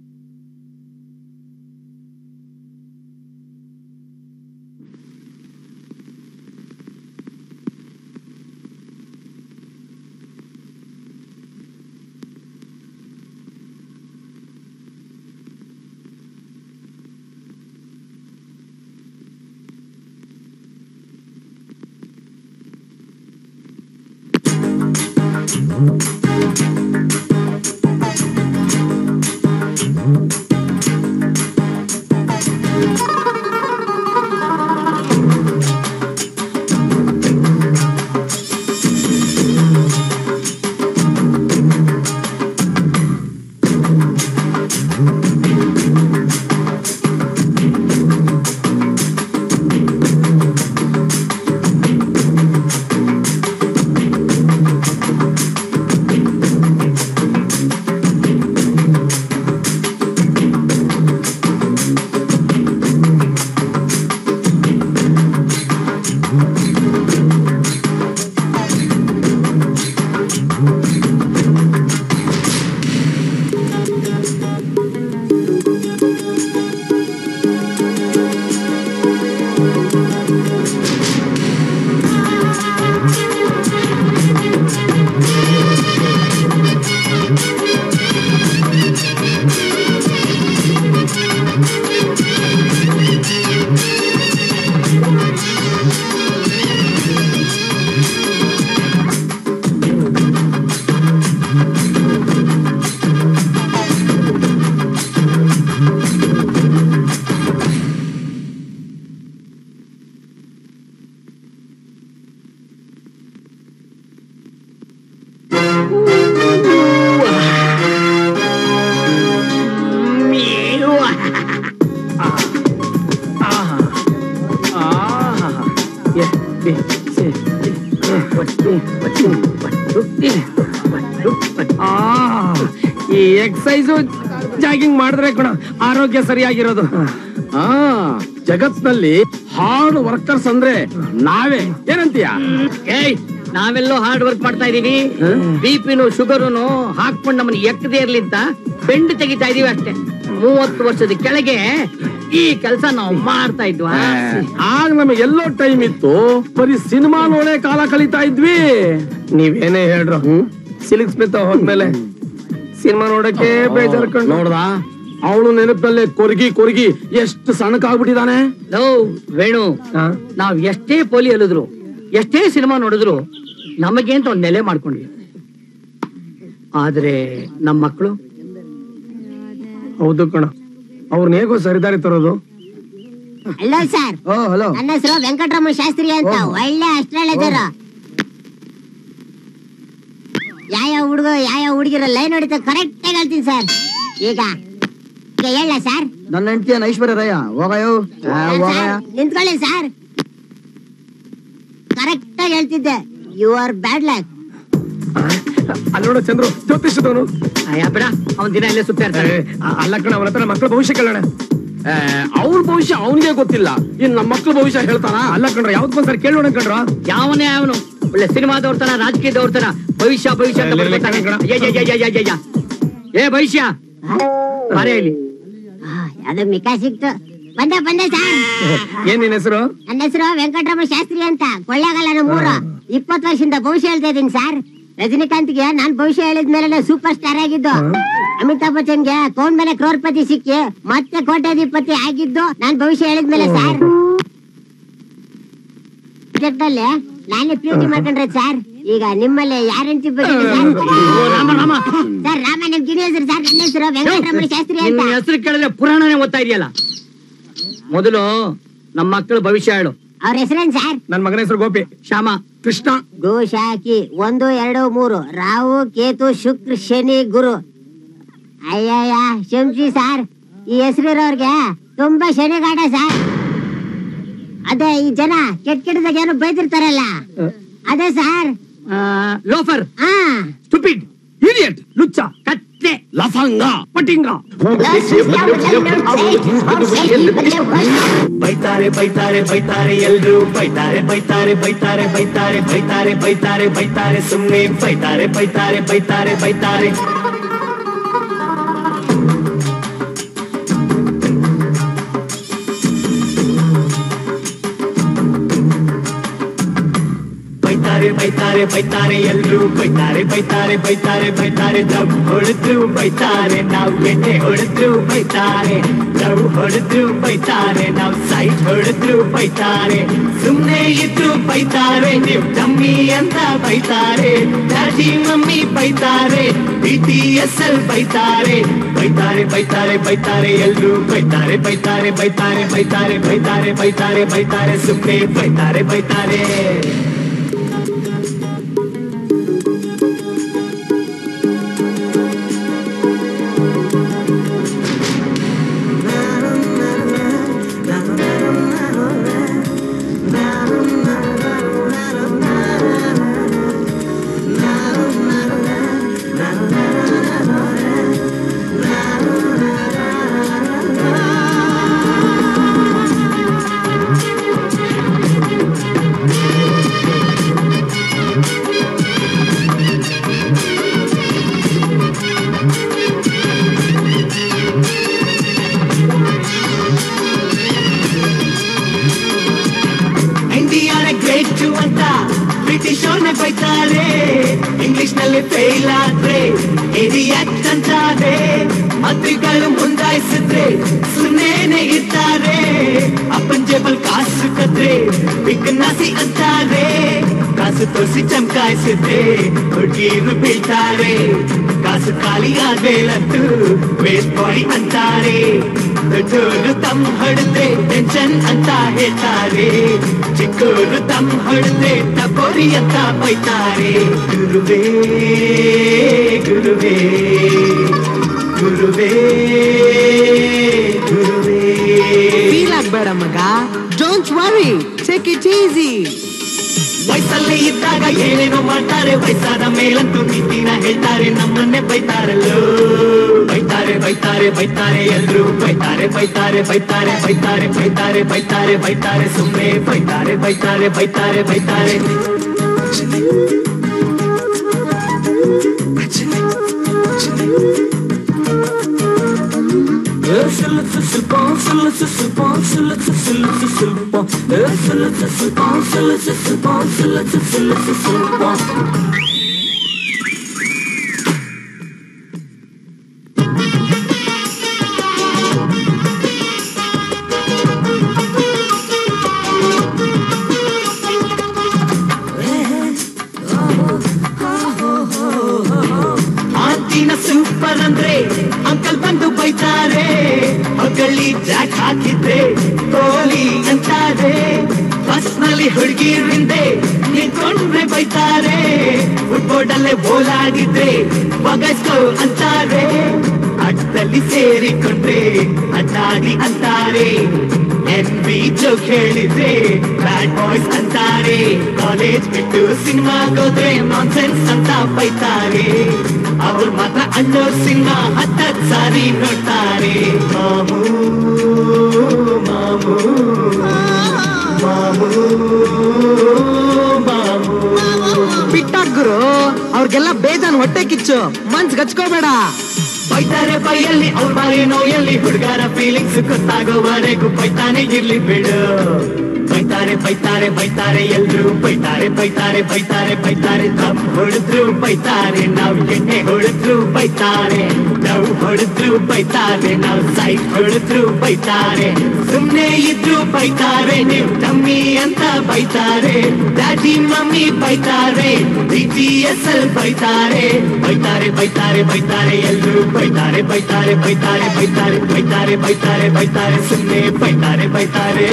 ಈ excise jogging ಮಾಡಿದ್ರೆ ಕಣ ಆರೋಗ್ಯ ಸರಿಯಾಗಿರೋದು ಆ ಜಗತ್ನಲ್ಲಿ ಹಾರ್ಡ್ ವರ್ಕರ್ಸ್ ಅಂದ್ರೆ ನಾವೇ ಏನಂತೀಯ ಏಯ್ ನಾವೆಲ್ಲೋ ಹಾರ್ಡ್ ವರ್ಕ್ ಮಾಡ್ತಾ ಇದೀವಿ ಬಿಪಿನು ಶುಗರುನು ಹಾಕ್ಕೊಂಡು ನಮ್ಮನ್ನ ಎಕ್ಕದೇ ಇರ್ಲಿ ಅಂತ ಬೆಂಡ್ ತೆಗಿತಾ ಇದೀವಿ ಅಷ್ಟೇ ಮೂವತ್ತು ವರ್ಷದ ಕೆಳಗೆ ಈ ಕೆಲಸ ನಾವು ಮಾಡ್ತಾ ಇದ್ವಾ ಆಗ ನಮಗೆ ಎಲ್ಲೋ ಟೈಮ್ ಇತ್ತು ಬರೀ ಸಿನಿಮಾ ನೋಡೇ ಕಾಲ ಕಳೀತಾ ಇದ್ವಿ ನೀವೇನೇ ಹೇಳ್ರು ಸಿಲ್ಕ್ ಸ್ಮಿತ್ ಹೋದ್ಮೇಲೆ ಸಿನಿಮಾ ನೋಡಕ್ಕೆ ಬೇಜಾರ್ ಕಣ್ ನೋಡ್ದ ಅವಳು ನೆನಪಲ್ಲೇ ಕೊರ್ಗಿ ಕೊರ್ಗಿ ಎಷ್ಟು ಸಣ್ಣಕಾಗ್ಬಿಟ್ಟಿದಾನೆ ಲೋ ವೇಣು ನಾವ್ ಎಷ್ಟೇ ಪೋಲಿ ಅಲಿದ್ರು ಎಷ್ಟೇ ಸಿನಿಮಾ ನೋಡಿದ್ರು ನಮಗೆ ಅಂತ ಒಂದ್ ನೆಲೆ ಮಾಡ್ಕೊಂಡ್ವಿ ಆದ್ರೆ ನಮ್ಮ ಮಕ್ಕಳು ಹೌದು ಕಣ ಅವ್ರನ್ನ ಹೇಗೋ ಸರಿದಾರಿ ತರೋದು ಹಲೋ ಸರ್ ಓ ಹಲೋ ನನ್ನ ಹೆಸರು ವೆಂಕಟರಮಣ ಶಾಸ್ತ್ರಿ ಅಂತ ಒಳ್ಳೆ ಅಸ್ಟ್ರಾಲಜರ್ ಯಾವ ಹುಡುಗ ಯಾವ ಹುಡುಗಿರ ಲೈನ್ ಹೊಡಿತ ಕರೆಕ್ಟ್ ಆಗಿ ಹೇಳ್ತೀನಿ ಸರ್ ಈಗ ಈಗ ಹೇಳ ಸರ್ ನನ್ನ ಹೆಂಡತಿಯನ್ ಐಶ್ವರ್ಯ ರಯ್ಯ ಹೋಗಯೋ ನಿಂತ್ಕೊಳ್ಳಿ ಸರ್ ಕರೆಕ್ಟ್ ಆಗಿ ಹೇಳ್ತಿದ್ದೆ ಯು ಆರ್ ಬ್ಯಾಡ್ ಲಕ್ ಅಲ್ಲಿ ನೋಡು ಚಂದ್ರು ಜ್ಯೋತಿಷದವನು ಅಯ್ಯ ಬಿಡ ಅವನ್ ದಿನ ಇಲ್ಲೇ ಸುತ್ತ ಇರ್ತಾರೆ ಅಲ್ಲ ಕಣ ಅವನ ಹತ್ರ ಮಕ್ಕಳ ಭವಿಷ್ಯ ಕೇಳೋಣ ಅವ್ರ ಭವಿಷ್ಯ ಅವನಿಗೆ ಗೊತ್ತಿಲ್ಲ ಇನ್ ನಮ್ಮ ಮಕ್ಳ ಭವಿಷ್ಯ ಹೇಳ್ತಾನ ಅಲ್ಲ ಕಣ್ರ ಯಾವ್ದು ಬಂದ್ ಸರ್ ಕೇಳೋಣ ಕಣ್ರ ಯಾವನೇ ಅವನು ಒಳ್ಳೆ ಸಿನಿಮಾದವ್ರ ತರ ರಾಜಕೀಯದವ್ರ ತರ ಭವಿಷ್ಯ ಭವಿಷ್ಯ ಅಂತ ಇಲ್ಲ, ಇಲ್ಲ, ಬರ್ತಾನೆ. ಕಣ. ಅಯ್ಯ, ಅಯ್ಯ, ಅಯ್ಯ, ಅಯ್ಯ, ಅಯ್ಯ. ಏ ಭವಿಷ್ಯ ಬಾರೆ ಇಲ್ಲಿ ಅದು ಮಿಕಾ ಸಿಕ್ತು ಬಂದೆ ಬಂದೆ ಸರ್ ಏನ್ ನಿನ್ ಹೆಸರು ನನ್ನ ಹೆಸರು ವೆಂಕಟರಮಣ ಶಾಸ್ತ್ರಿ ಅಂತ ಕೊಳ್ಳೇಗಾಲ ನಮ್ಮೂರು ಇಪ್ಪತ್ತು ವರ್ಷದಿಂದ ಭವಿಷ್ಯ ಹೇಳ್ತಾ ಇದ್ದೀನಿ ಸರ್ ರಜನಿಕಾಂತ್ಗೆ ನಾನ್ ಭವಿಷ್ಯ ಹೇಳಿದ್ಮೇಲೆ ಸೂಪರ್ ಸ್ಟಾರ್ ಆಗಿದ್ದು ಅಮಿತಾಬ್ ಬಚ್ಚನ್ಗೆ ಕೌನ್ ಮೇಲೆ ಕ್ರೋರ್ಪತಿ ಸಿಕ್ಕಿ ಮತ್ತೆ ಕೋಟ್ಯಾಧಿಪತಿ ಆಗಿದ್ದು ನಾನ್ ಭವಿಷ್ಯ ಹೇಳಿದ್ಮೇಲೆ ಸರ್ ಅಲ್ಲಿ ನಾನೇ ಪ್ರೀತಿ ಮಾಡ್ಕೊಂಡ್ರೆ ಸರ್ ಈಗ ನಿಮ್ಮಲ್ಲಿ ಯಾರಂತಿ ಬಗ್ಗೆ ರಾಮ ರಾಮ ಸರ್ ರಾಮ ನಿಮ್ ಗಿಣಿ ಹೆಸರು ಸರ್ ನನ್ನ ಹೆಸರು ವೆಂಕಟರಮಣ ಶಾಸ್ತ್ರಿ ನಿನ್ನ ಅಂತ ಹೆಸರು ಕೇಳಿದ್ರೆ ಪುರಾಣನೇ ಓದ್ತಾ ಇದೆಯಲ್ಲ ಮೊದಲು ನಮ್ಮ ಮಕ್ಕಳ ಭವಿಷ್ಯ ಹೇಳು ಅವ್ರ ಹೆಸರೇನ್ ಸರ್ ನನ್ ಮಗನ ಹೆಸರು ಗೋಪಿ ಶ್ಯಾಮ ಕೃಷ್ಣ ಗೋಶಾಕಿ ಒಂದು ಎರಡು ಮೂರು ರಾಹು ಕೇತು ಶುಕ್ರ ಶನಿ ಗುರು ಅಯ್ಯಯ್ಯ ಶಂಶಿ ಸಾರ್ ಈ ಹೆಸರಿರೋರ್ಗೆ ತುಂಬಾ ಶನಿಗಾಟ ಸಾರ್ ಅದೇ ಈ ಜನ ಕೆಟ್ಟ ಕೆಟ್ಟದಾಗ ಏನು ಬೈದಿರ್ತಾರಲ್ಲ ಅದೇ ಸಾರ್ ಆ, ಲೋಫರ್ ಹಾ ಸ್ಟುಪಿಡ್ ಇಡಿಯಟ್ ಲುಚ್ಚ ಕತ್ತೆ ಲಫಂಗ ಪಟಿಂಗ ಬೈತಾರೆ ಬೈತಾರೆ ಬೈತಾರೆ ಎಲ್ರು ಬೈತಾರೆ ಬೈತಾರೆ ಬೈತಾರೆ ಬೈತಾರೆ ಬೈತಾರೆ ಬೈತಾರೆ ಬೈತಾರೆ ಸುಮ್ನೆ ಬೈತಾರೆ ಬೈತಾರೆ ಬೈತಾರೆ ಬೈತಾರೆ ಬೈತಾರೆ ಬೈತಾರೆ ಎಲ್ರು ಬೈತಾರೆ ಬೈತಾರೆ ಬೈತಾರೆ ಬೈತಾರೆ ದಮ್ ಹೊಡೆದ್ರು ಬೈತಾರೆ ನಾವು ಎಣ್ಣೆ ಹೊಡೆದ್ರು ಬೈತಾರೆ ಲವ್ ಹೊಡೆದ್ರು ಬೈತಾರೆ ನಾವು ಸೈಟ್ ಹೊಡೆದ್ರು ಬೈತಾರೆ ಸುಮ್ನೆ ಇದ್ರು ಬೈತಾರೆ ನೀವು ಡಮ್ಮಿ ಅಂತ ಬೈತಾರೆ ಡ್ಯಾಡಿ ಮಮ್ಮಿ ಬೈತಾರೆ ಬಿ ಟಿ ಎಸ್ ಎಲ್ ಬೈತಾರೆ ಬೈತಾರೆ ಬೈತಾರೆ ಬೈತಾರೆ ಎಲ್ರು ಬೈತಾರೆ ಬೈತಾರೆ ಬೈತಾರೆ ಬೈತಾರೆ ಬೈತಾರೆ ಬೈತಾರೆ ಬೈತಾರೆ ಸುಮ್ಮನೆ ಬೈತಾರೆ ಬೈತಾರೆ ಇಂಡಿಯಾನ ಗ್ರೇಟ್ ಅಂತ ಬ್ರಿಟಿಷ್ ಅವ್ರನ್ನೇ ಬೈತಾರೆ ಇಂಗ್ಲಿಷ್ ನಲ್ಲಿ ಫೇಲ್ ಆದ್ರೆ ಇಡಿಯಟ್ ಅಂತಾರೆ ಮಂತ್ರಿಗಳು ಮುಂದಾಯಿಸಿದ್ರೆ ಸುಮ್ಮನೆ ಇರ್ತಾರೆ ಅಪ್ಪನ್ ಜೇಬಲ್ ಕಾಸು ಕದ್ರೆ ಬಿಗ್ನಾಸಿ ಅಂತಾರೆ ಕಾಸು ತೋರಿಸಿ ಚಮಕಾಯಿಸಿದ್ರೆ ಹುಡುಗಿರು ಬೀಳ್ತಾರೆ ಕಾಸು ಖಾಲಿ ಆದ್ಮೇಲಂತೂ ವೇಸ್ಟ್ ಬಾಡಿ ಅಂತಾರೆ ದೊಡ್ಡೋರು ತಮ್ಮ ಹೊಡೆದ್ರೆ ಟೆನ್ಷನ್ ಅಂತ ಹೇಳ್ತಾರೆ ಚಿಕ್ಕೋರು ತಮ್ಮ ಹೊಡೆದ್ರೆ ತಕೋರಿ ಅಂತ ಬೈತಾರೆ ಗುರುವೇ ಗುರುವೇ ಗುರುವೇ ಗುರುವೇ ಫೀಲ್ ಆಗ್ಬೇಡ ಮಗ don't worry take it easy ವಯಸ್ಸಲ್ಲಿ ಇದ್ದಾಗ ಏನೇನೋ ಮಾಡ್ತಾರೆ ವಯಸ್ಸಾದ ಮೇಲಂತೂ ನೀತಿನ ಹೇಳ್ತಾರೆ ನಮ್ಮನ್ನೇ ಬೈತಾರಲ್ಲೋ ಬೈತಾರೆ ಬೈತಾರೆ ಬೈತಾರೆ ಎಲ್ರು ಬೈತಾರೆ ಬೈತಾರೆ ಬೈತಾರೆ ಬೈತಾರೆ ಬೈತಾರೆ ಬೈತಾರೆ ಬೈತಾರೆ ಸುಮ್ಮನೆ ಬೈತಾರೆ ಬೈತಾರೆ ಬೈತಾರೆ ಬೈತಾರೆ ಆಂಟಿನ ಸೂಪರ್ ಅಂದ್ರೆ ಅಂಕಲ್ ಬಂದು ಬೈತಾರೆ ಹೊಗಳಿ ಜಾಕ್ ಹಾಕಿದ್ರೆ ಕೋಲಿ ಅಂತಾರೆ ಬಸ್ ನಲ್ಲಿ ಹುಡುಗಿರಿಂದೆ ನಿಂತ್ಕೊಂಡ್ರೆ ಬೈತಾರೆ ಫುಟ್ಬೋರ್ಡ್ ಅಲ್ಲೇ ಓಲಾಡಿದ್ರೆ ಬಗಸ್ಕೋ ಅಂತಾರೆ ಅಡ್ಡಲ್ಲಿ ಸೇರಿಕೊಂಡ್ರೆ ಅಡ್ಡಾಡಿ ಅಂತಾರೆ ಎನ್ ಬಿ ಜೋಕ್ ಹೇಳಿದ್ರೆ ಬ್ಯಾಡ್ ಬಾಯ್ಸ್ ಅಂತಾರೆ ಕಾಲೇಜ್ ಬಿಟ್ಟು ಸಿನಿಮಾಗೋದ್ರೆ ನಾನ್ಸೆನ್ಸ್ ಅಂತ ಬೈತಾರೆ ಅವ್ರು ಮಾತ್ರ ಅನ್ನೋ ಸಿನಿಮಾ ಹತ್ತತ್ ಸಾರಿ ನೋಡ್ತಾರೆ ಮಾಮೂ ಮಾಮೂ ಮಾಮೂ ಮಾಮೂ ಬಿಟ್ಟಾಕ್ ಗುರು ಅವ್ರಿಗೆಲ್ಲ ಬೇಜಾನ್ ಹೊಟ್ಟೆ ಕಿಚ್ಚು ಮನ್ಸ್ ಗಚ್ಕೋಬೇಡ ಬೈತಾರೆ ಬೈಯಲ್ಲಿ ಅವ್ರ ಬಾರಿ ನೋಯಲ್ಲಿ ಹುಡುಗರ ಫೀಲಿಂಗ್ಸ್ ಗೊತ್ತಾಗೋವರೆಗೂ ಬೈತಾನೆ ಇರ್ಲಿ ಬಿಡು ಬೈತಾರೆ ಬೈತಾರೆ ಬೈತಾರೆ ಎಲ್ರು ಬೈತಾರೆ ಬೈತಾರೆ ಬೈತಾರೆ ಬೈತಾರೆ ತಮ್ ಹೊಡೆದ್ರು ಬೈತಾರೆ ನಾವು ಎಣ್ಣೆ ಹೊಡೆದ್ರು ಬೈತಾರೆ ನಾವು ಹೊಡೆದ್ರು ಬೈತಾರೆ ನಾವು ಸೈಟ್ ಹೊಡೆದ್ರು ಬೈತಾರೆ ಸುಮ್ನೆ ಇದ್ರು ಬೈತಾರೆ ನೀವು ಡಮ್ಮಿ ಅಂತ ಬೈತಾರೆ ಡ್ಯಾಡಿ ಮಮ್ಮಿ ಬೈತಾರೆ ಬಿ ಟಿ ಎಸ್ ಎಲ್ ಬೈತಾರೆ ಬೈತಾರೆ ಬೈತಾರೆ ಬೈತಾರೆ ಎಲ್ರು ಬೈತಾರೆ ಬೈತಾರೆ ಬೈತಾರೆ ಬೈತಾರೆ ಬೈತಾರೆ ಬೈತಾರೆ ಬೈತಾರೆ ಸುಮ್ಮನೆ ಬೈತಾರೆ ಬೈತಾರೆ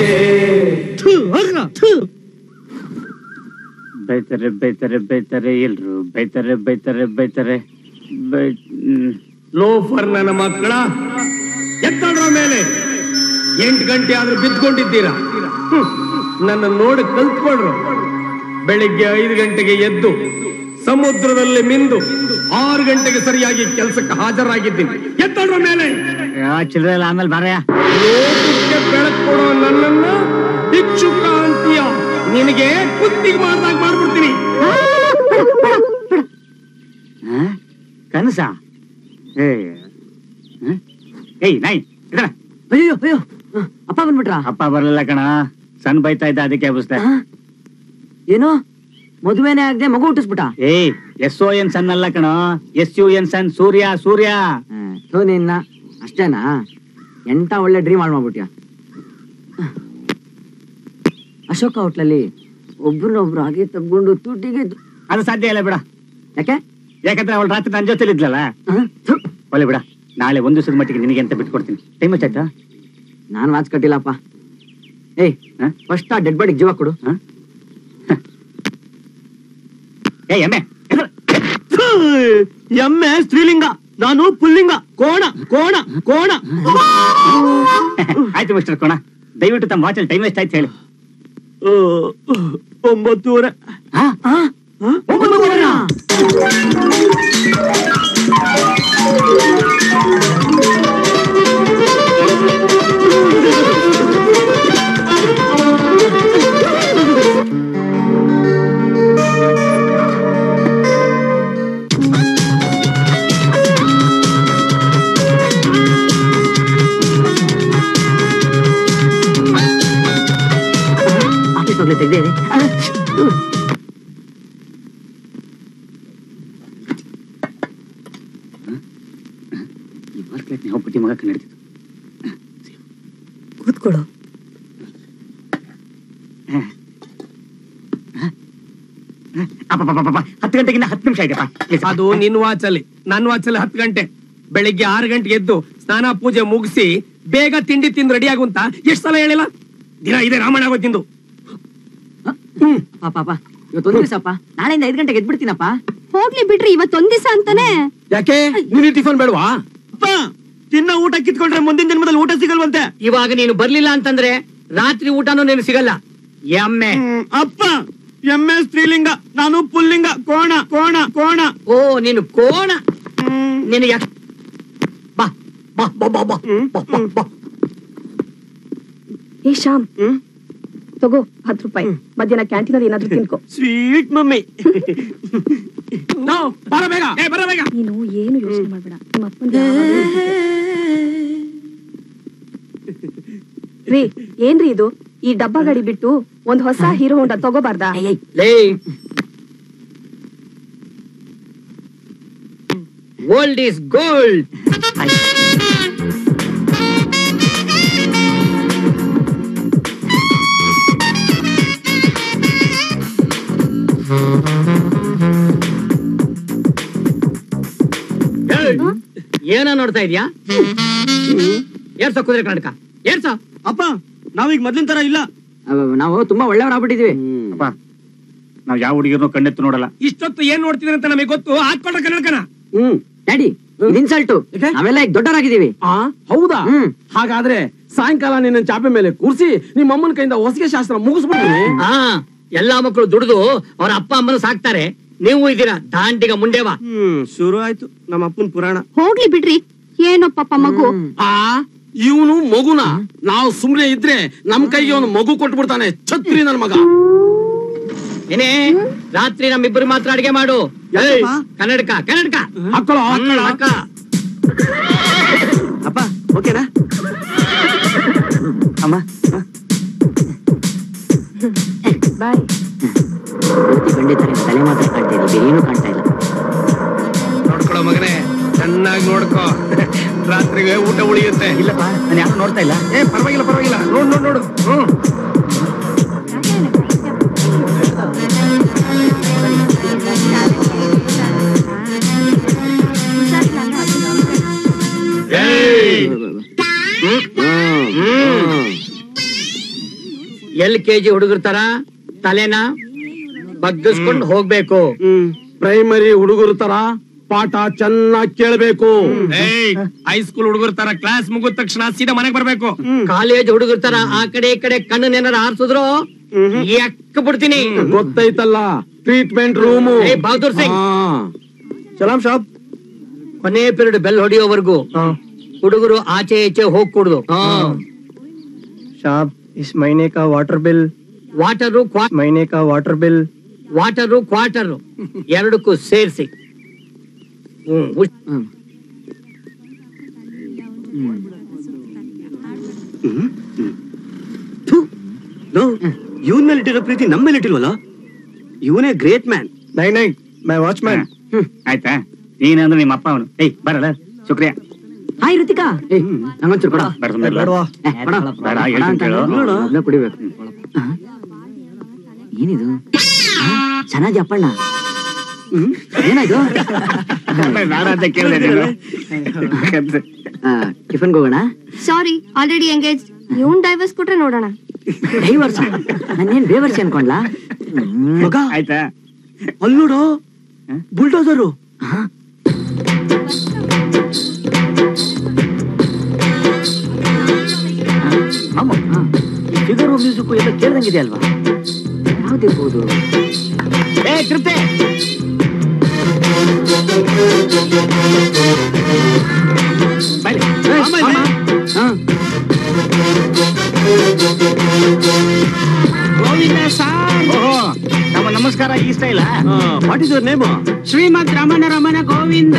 ಬೈತಾರೆ ಬೈತಾರೆ ಬೈತಾರೆ ಎಲ್ರು ಬೈತಾರೆ ಬೈತಾರೆ ಬೈತಾರೆ ಬೈ ಹ್ಮ್. ಲೋಫರ್ ನನ್ನ ಮಕ್ಕಳ ಎತ್ತಡ್ರ ಮೇಲೆ ಎಂಟು ಗಂಟೆ ಆದ್ರೂ ಬಿದ್ಕೊಂಡಿದ್ದೀರಾ ಹ್ಮ್. ನನ್ನ ನೋಡಿ ಕಲ್ತ್ಕೊಳ್ರು ಬೆಳಿಗ್ಗೆ ಐದು ಗಂಟೆಗೆ ಎದ್ದು ಸಮುದ್ರದಲ್ಲಿ ಮಿಂದು ಆರು ಗಂಟೆಗೆ ಸರಿಯಾಗಿ ಕೆಲಸಕ್ಕೆ ಹಾಜರಾಗಿದ್ದೀನಿ ಎತ್ತಡ್ರ ಮೇಲೆ ಯಾ ಚಿಲ್ಲರೆ ಇಲ್ಲ ಆಮೇಲೆ ಬಾರಯ್ಯ ಲೋಕಕ್ಕೆ ಬೆಳಕು ಕೊಡೋ ನನ್ನನ್ನ ಭಿಕ್ಷುಕ ಅಂತೀಯ ನಿನಗೆ ಕುತ್ತಿಗೆ ಮಾಡ್ದಾಗ ಮಾಡ್ಬಿಡ್ತೀನಿ ಹ? ಕನಸ ಏ ಹ? ಏಯ್ ನಾಯ್ ಇದರ ಅಯ್ಯೋ ಅಯ್ಯೋ ಅಪ್ಪ ಬಂದ್ಬಿಟ್ರಾ ಅಪ್ಪ ಬರಲಿಲ್ಲ ಕಣ ಸಣ್ಣ ಬೈತಾ ಇದ್ದ ಅದಕ್ಕೆ ಎಬ್ಬಿಸ್ದೆ ಏನು ಮದುವೆನೇ ಆಗದೆ ಮಗು ಹುಟ್ಟಿಸ್ಬಿಟ್ಟ ಏಯ್ ಎಸ್ ಓ ಎನ್ ಸನ್ ಅಲ್ಲ ಕಣೋ S U N sun Surya Surya ಥೋ ನಿನ್ನ ಅಷ್ಟೇನಾ ಎಂತ ಒಳ್ಳೆ ಡ್ರೀಮ್ ಹಾಳು ಮಾಡ್ಬಿಟ್ಯಾ ಅಶೋಕ ಹೋಟ್ಲಲ್ಲಿ ಒಬ್ರನ್ನೊಬ್ರು ಹಾಗೆ ತಗೊಂಡು ತುಟಿಗೆ ತು- ಅದು ಸಾಧ್ಯ ಇಲ್ಲ ಬಿಡ ಯಾಕೆ ಯಾಕಂದ್ರೆ ಅವಳು ರಾತ್ರಿ ನನ್ನ ಜೊತೆಲಿ ಇದ್ಲಲ್ಲ ಹ? ಥು. ಒಳ್ಳೆ ಬಿಡ ನಾಳೆ ಒಂದು ದಿವಸದ ಮಟ್ಟಿಗೆ ನಿನಗೆ ಅಂತ ಬಿಟ್ಕೊಡ್ತೀನಿ ಟೈಮ್ ಎಷ್ಟಾಯ್ತಾ ನಾನ್ ವಾಚ್ ಕಟ್ಟಿಲ್ಲಪ್ಪ ಏಯ್ ಹ? ಫಸ್ಟ್ ಆ ಡೆಡ್ ಬಾಡಿಗೆ ಜೀವ ಕೊಡು ಹ? ಏ ಎಮ್ಮೆ ಎದ್ರು. ಎಮ್ಮೆ ಸ್ತ್ರೀಲಿಂಗ ನಾನು ಪುಲ್ಲಿಂಗ ಕೋಣ ಕೋಣ ಕೋಣ ಆಯ್ತು ಮಿಸ್ಟರ್ ಕೋಣ ದಯವಿಟ್ಟು ತಮ್ಮ ವಾಚಲ್ಲಿ ಟೈಮ್ ವೇಸ್ಟ್ ಆಯ್ತು ಹೇಳಿ ಒಂಬತ್ತೂವರೆ ಹಾ? ಒಂಬತ್ತೂವರೆನಾ? ಆಫೀಸ್ ಹೋಗ್ಲಿ ತೆಗ್ದೆ ಈ ಮಾರ್ಕೆಟ್ ಯಾವ ಪಟ್ಟಿ ಮಗ ನಡೆದಿತ್ತು ಕೂತ್ಕೊಳ್ಳೋ ಅಪ್ಪಪ್ಪಪ್ಪಪ್ಪ, ಹತ್ತು ಗಂಟೆಗಿಂತ ಹತ್ತು ನಿಮಿಷ ಆಯ್ತಪ್ಪ Please. ಅದು ನಿನ್ ವಾಚಲ್ಲಿ ನನ್ ವಾಚಲ್ಲಿ ಹತ್ತು ಗಂಟೆ ಬೆಳಿಗ್ಗೆ ಆರು ಗಂಟೆಗೆ ಎದ್ದು ಸ್ನಾನ ಪೂಜೆ ಮುಗಿಸಿ ಬೇಗ ತಿಂಡಿ ತಿಂದು ರೆಡಿ ಆಗುಂತ ಎಷ್ಟ್ ಸಲ ಹೇಳಿಲ್ಲ ದಿನ ಇದೆ ರಾಮಾಯಣ ಆಗೋ ತಿಂದು ಪಾಪ ಇವತ್ತೊಂದ್ ದಿವಸಪ್ಪ ನಾಳೆಯಿಂದ ಐದ್ ಗಂಟೆಗೆ ಎದ್ಬಿಡ್ತೀನಪ್ಪ ಹೋಗ್ಲಿ ಬಿಡ್ರಿ ಇವತ್ತೊಂದ್ ದಿವಸ ಅಂತಾನೆ ಯಾಕೆ ನಿನ್ ಟಿಫನ್ ಬೇಡವಾ ತಿನ್ನ ಊಟ ಕಿತ್ಕೊಂಡ್ರೆ ಮುಂದಿನ ಜನ್ಮದಲ್ಲಿ ಊಟ ಸಿಗಲ್ವಂತೆ ಇವಾಗ ನೀನು ಬರ್ಲಿಲ್ಲ ಅಂತಂದ್ರೆ ರಾತ್ರಿ ಊಟನೂ ನೀನು ಸಿಗಲ್ಲ ಎಮ್ಮೆ ಅಪ್ಪ ಎಮ್ಮೆ ಸ್ತ್ರೀಲಿಂಗ ನಾನು ಪುಲ್ಲಿಂಗ ಕೋಣ ಕೋಣ ಕೋಣ ಓ ನೀನು ಕೋಣ ನೀನು ಯಾಕ್ ಬಾ ಬಾ ಬಾ ಬಾ ಬಾ ಬಾ, ಬಾ, ಬಾ. ಏ ಶ್ಯಾಮ್ ತಗೋ ಹತ್ತು ರೂಪಾಯಿ ಮಧ್ಯಾಹ್ನ ಕ್ಯಾಂಟೀನ್ ಅಲ್ಲಿ ಏನಾದ್ರೂ ತಿನ್ಕೋ ಸ್ವೀಟ್ ಮಮ್ಮಿ ಬರ ಬೇಗ ಏ ಬರ ಬೇಗ ನೀನು ಏನು ಯೋಚನೆ ಮಾಡ್ಬೇಡ ನಿಮ್ಮ ಅಪ್ಪನ್ಗೆ ಯಾವಾಗ್ಲೂ ಇದ್ದಿದ್ದೆ. ರೀ ಏನ್ರಿ ಇದು ಈ ಡಬ್ಬಾ ಗಾಡಿ ಬಿಟ್ಟು ಒಂದ್ ಹೊಸ ಹೀರೋ ಹೊಂಡ ತಗೋಬಾರ್ದಾ ಲೇ ಗೋಲ್ಡ್ ಈಸ್ ಗೋಲ್ಡ್ ಏನ ನೋಡ್ತಾ ಇದ್ಯಾ ಏರ್ಸ ಕುದುರೆ ಕರ್ನಾಟಕ ಏರ್ಸ ಅಪ್ಪ ನಾವೀಗ ಮೊದ್ಲಿನ ತರ ಇಲ್ಲ ನಾವು ತುಂಬಾ ಒಳ್ಳೆಯವರಾಗ್ಬಿಟ್ಟಿದೀವಿ ಅಪ್ಪ ನಾವ್ ಯಾವ ಹುಡುಗಿರ್ನು ಕಣ್ಣೆತ್ತು ನೋಡಲ್ಲ ಇಷ್ಟೊತ್ತು ಏನ್ ನೋಡ್ತಿದ್ರೆ ಅಂತ ನಮಗೆ ಗೊತ್ತು ಹಾಕೊಂಡ್ರ ಕನ್ನಡಕನ ಹ್ಮ್ ಡ್ಯಾಡಿ ಇನ್ಸಲ್ಟು ನಾವೆಲ್ಲ ಈಗ ದೊಡ್ಡವರಾಗಿದ್ದೀವಿ ಆ ಹೌದಾ ಹ್ಮ್. ಹಾಗಾದ್ರೆ ಸಾಯಂಕಾಲ ನಿನ್ನ ಚಾಪೆ ಮೇಲೆ ಕೂರಿಸಿ ನಿಮ್ಮ ಅಮ್ಮನ ಕೈಯಿಂದ ಹೊಸಿಗೆ ಶಾಸ್ತ್ರ ಮುಗಿಸ್ಬಿಡ್ತೀನಿ ಹಾ ಎಲ್ಲಾ ಮಕ್ಕಳು ದುಡಿದು ಅವ್ರ ಅಪ್ಪ ಅಮ್ಮನ ಸಾಕ್ತಾರೆ ನೀವು ಇದ್ದೀರಾ ದಾಂಡಿಗ ಮುಂಡೇವ ಹ್ಮ್ ಶುರು ಆಯ್ತು ನಮ್ಮ ಅಪ್ಪನ ಪುರಾಣ ಹೋಗ್ಲಿ ಬಿಡ್ರಿ ಏನೋ ಪಾಪ ಮಗು ಆ ಇವನು ಮಗುನ ನಾವು ಸುಮ್ನೆ ಇದ್ರೆ ನಮ್ ಕೈಗೆ ಅವನು ಮಗು ಕೊಟ್ಬಿಡ್ತಾನೆ ಛತ್ರಿ ನನ್ ಮಗ ಏನೇ ರಾತ್ರಿ ನಮ್ಮಿಬ್ಬರು ಮಾತ್ರ ಅಡಿಗೆ ಮಾಡು ಏಯ್, ಕನ್ನಡಕ ಕನ್ನಡಕ ಹಾಕೊಳ್ಳೋ ಹ್ಮ್, ಅಕ್ಕ ಅಪ್ಪ ಓಕೆನಾ ಅಮ್ಮ ಬಾಯ್ ಖಂಡಿತ ತಲೆ ಮಾತ್ರ ಕಾಣ್ತಾ ಇದೆ ಬೇರೆ ಏನೂ ಕಾಣ್ತಾ ಇಲ್ಲ ನೋಡ್ಕೊಳೋ ಮಗನೇ ಚೆನ್ನಾಗಿ ನೋಡ್ಕೋ ರಾತ್ರಿಗೆ ಊಟ ಉಳಿಯುತ್ತೆ ಇಲ್ಲಪ್ಪ ನಾನು ಯಾರು ನೋಡ್ತಾ ಇಲ್ಲ ಏ ಪರವಾಗಿಲ್ಲ ಪರವಾಗಿಲ್ಲ ನೋಡ್ ನೋಡ್ ನೋಡು ಹ್ಮ್ ಎಲ್ ಕೆಜಿ ಹುಡುಗರ ತರ ತಲೆನ ಬಗ್ಗಿಸ್ಕೊಂಡು ಹೋಗ್ಬೇಕು ಪ್ರೈಮರಿ ಹುಡುಗರ ತರ ಪಾಠ ಚೆನ್ನಾಗಿ ಕೇಳ್ಬೇಕು ಏಯ್ ಹೈಸ್ಕೂಲ್ ಹುಡುಗರ ತರ ಕ್ಲಾಸ್ ಮುಗಿದ ತಕ್ಷಣ ಸೀದಾ ಮನೆಗೆ ಬರ್ಬೇಕು ಕಾಲೇಜ್ ಹುಡುಗರ ತರ ಆ ಕಡೆ ಈ ಕಡೆ ಕಣ್ಣನ್ನೇನಾರ ಆರ್ಸಿದ್ರು ಎಕ್ಕ ಬಿಡ್ತೀನಿ ಗೊತ್ತೈತಲ್ಲ ಟ್ರೀಟ್ಮೆಂಟ್ ರೂಮು ಏ, ಬಹದ್ದೂರ್ ಸಿಂಗ್. ಸಲಾಂ ಶಾಪ್ ಕೊನೆ ಪೀರಿಯಡ್ ಬೆಲ್ ಹೊಡಿಯೋವರೆಗೂ ಹುಡುಗರು ಆಚೆ ಈಚೆ ಹೋಗ್ಕೂಡ್ದು ಶಾಪ್ ಇಸ್ ಮೈನೆ ಕಾ ವಾಟರ್ ಬಿಲ್ ವಾಟರು ಮೈನೆ ಕಾ ವಾಟರ್ ಬಿಲ್ ವಾಟರು ಕ್ವಾರ್ಟರ್ ಎರಡಕ್ಕೂ ಸೇರಿಸಿ ಹ್ಮ್ ಉಸ್- ಇವನ್ ಮೇಲೆ ಇಟ್ಟಿರೋ ಪ್ರೀತಿ ನಮ್ಮ ಮೇಲೆ ಇಟ್ಟಿಲ್ವಲ್ಲ ಇವನೇ ಗ್ರೇಟ್ ಮ್ಯಾನ್ ನೈ ನೈ ಮೈ ವಾಚ್ಮ್ಯಾನ್ ಆಯ್ತಾ ನೀನಂದ್ರೆ ನಿಮ್ಮ ಅಪ್ಪ ಅವನು ಏಯ್ ಬರಲ್ಲ ಶುಕ್ರಿಯ ಹಾಯ್ ಋತಿಕಾ ನಂಗೊಂಚೂರು ಕೊಡ ಬೇಡ ಸುಮ್ನೆ ಇರು. ಬೇಡವಾ ಏ, ಕೊಡ. ಬೇಡ, ಹೇಳ್ತೀನಿ ಕೇಳು. ನೋಡು. ಒಬ್ನೇ ಕುಡಿಬೇಕು ಏನಿದು ಚೆನ್ನಾಗಿ ಅಪ್ಪಣ್ಣ ಏನಾಯ್ತು ಬೇಡ ಅಂತ ಕೇಳಿದೆ ನೀನು. ಟಿಫನ್ಗೆ ಹೋಗೋಣ sorry already engage even divorce ಕೊಟ್ರೆ ನೋಡೋಣ ಡೈವರ್ಸ್ ನನ್ನೇನ್ ಬೇವರ್ಸಿ ಅನ್ಕೊಂಡ್ಲಾ ಮಗ ಆಯ್ತಾ ಅಲ್ಲಿ ನೋಡು ಬುಲ್ಡೋಸರು ಅಮ್ಮ ಫಿಗರ್ ಮ್ಯೂಸಿಕ್ ಎಲ್ಲ ಕೇಳ್ದಂಗಿದೆ ಅಲ್ವಾ ಯಾವ್ದಿರ್ಬೋದು ಏ ತೃಪ್ತಿ ಬನ್ನಿ. ಹಾ ಗೋವಿಂದ ಸಾರ್ ಓಹೋ ನಮ್ಮ ನಮಸ್ಕಾರ ಈ ಸ್ಟೈಲ what is your name Shrimad Ramana Ramana Govinda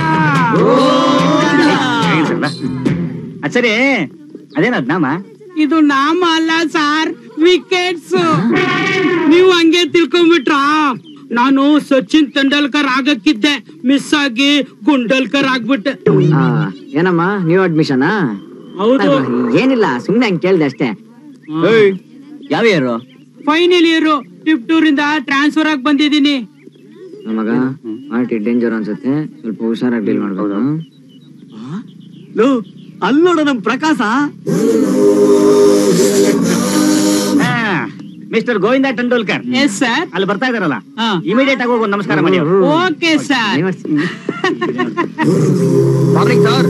ಸರಿ ಅದೇನದ್ ನಾಮ ಇದು ನಾಮ ಅಲ್ಲ ಸಾರ್ ವಿಕೆಟ್ಸ್ ನೀವು ಹಂಗೆ ತಿಳ್ಕೊಂಬಿಟ್ರ ನಾನು ಸಚಿನ್ ತೆಂಡೂಲ್ಕರ್ ಆಗಕ್ಕಿದ್ದೆ ಮಿಸ್ ಆಗಿ ಗುಂಡಲ್ಕರ್ ಆಗ್ಬಿಟ್ಟೆ ಏನಮ್ಮ ನ್ಯೂ ಅಡ್ಮಿಷನ್ ಹೌದು ಏನಿಲ್ಲ ಸುಮ್ನೆ ಹಂಗ್ ಕೇಳ್ದೆ ಅಷ್ಟೇ ಯಾವ ಇಯರ್ ಫೈನಲ್ ಇಯರ್ ಟಿಪ್ಟೂರ್ ಇಂದ ಟ್ರಾನ್ಸ್ಫರ್ ಆಗಿ ಬಂದಿದ್ದೀನಿ ನಮಗ ಪಾರ್ಟಿ ಡೇಂಜರ್ ಅನ್ಸುತ್ತೆ ಸ್ವಲ್ಪ ಹುಷಾರಾಗಿ ಡೀಲ್ ಮಾಡ್ಬೋದು ಅಲ್ಲಿ ನೋಡು ನಮ್ Prakasha mister Govinda Tendulkar yes sir ಅಲ್ಲಿ ಬರ್ತಾ ಇದಾರಲ್ಲ ಇಮಿಡಿಯೇಟ್ ಆಗಿ ಹೋಗಿ ಒಂದು ನಮಸ್ಕಾರ ಮಾಡಿ ಅವ್ರು. Okay sir morning sir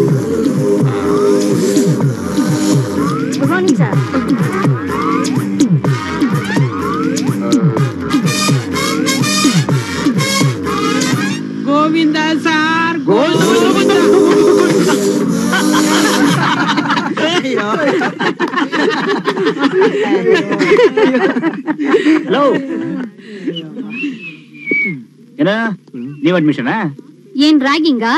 good morning sir Govinda sir Govinda hello ಏನ ನೀವ್ ಅಡ್ಮಿಷನ್ ಏನ್ ರ್ಯಾಗಿಂಗಾ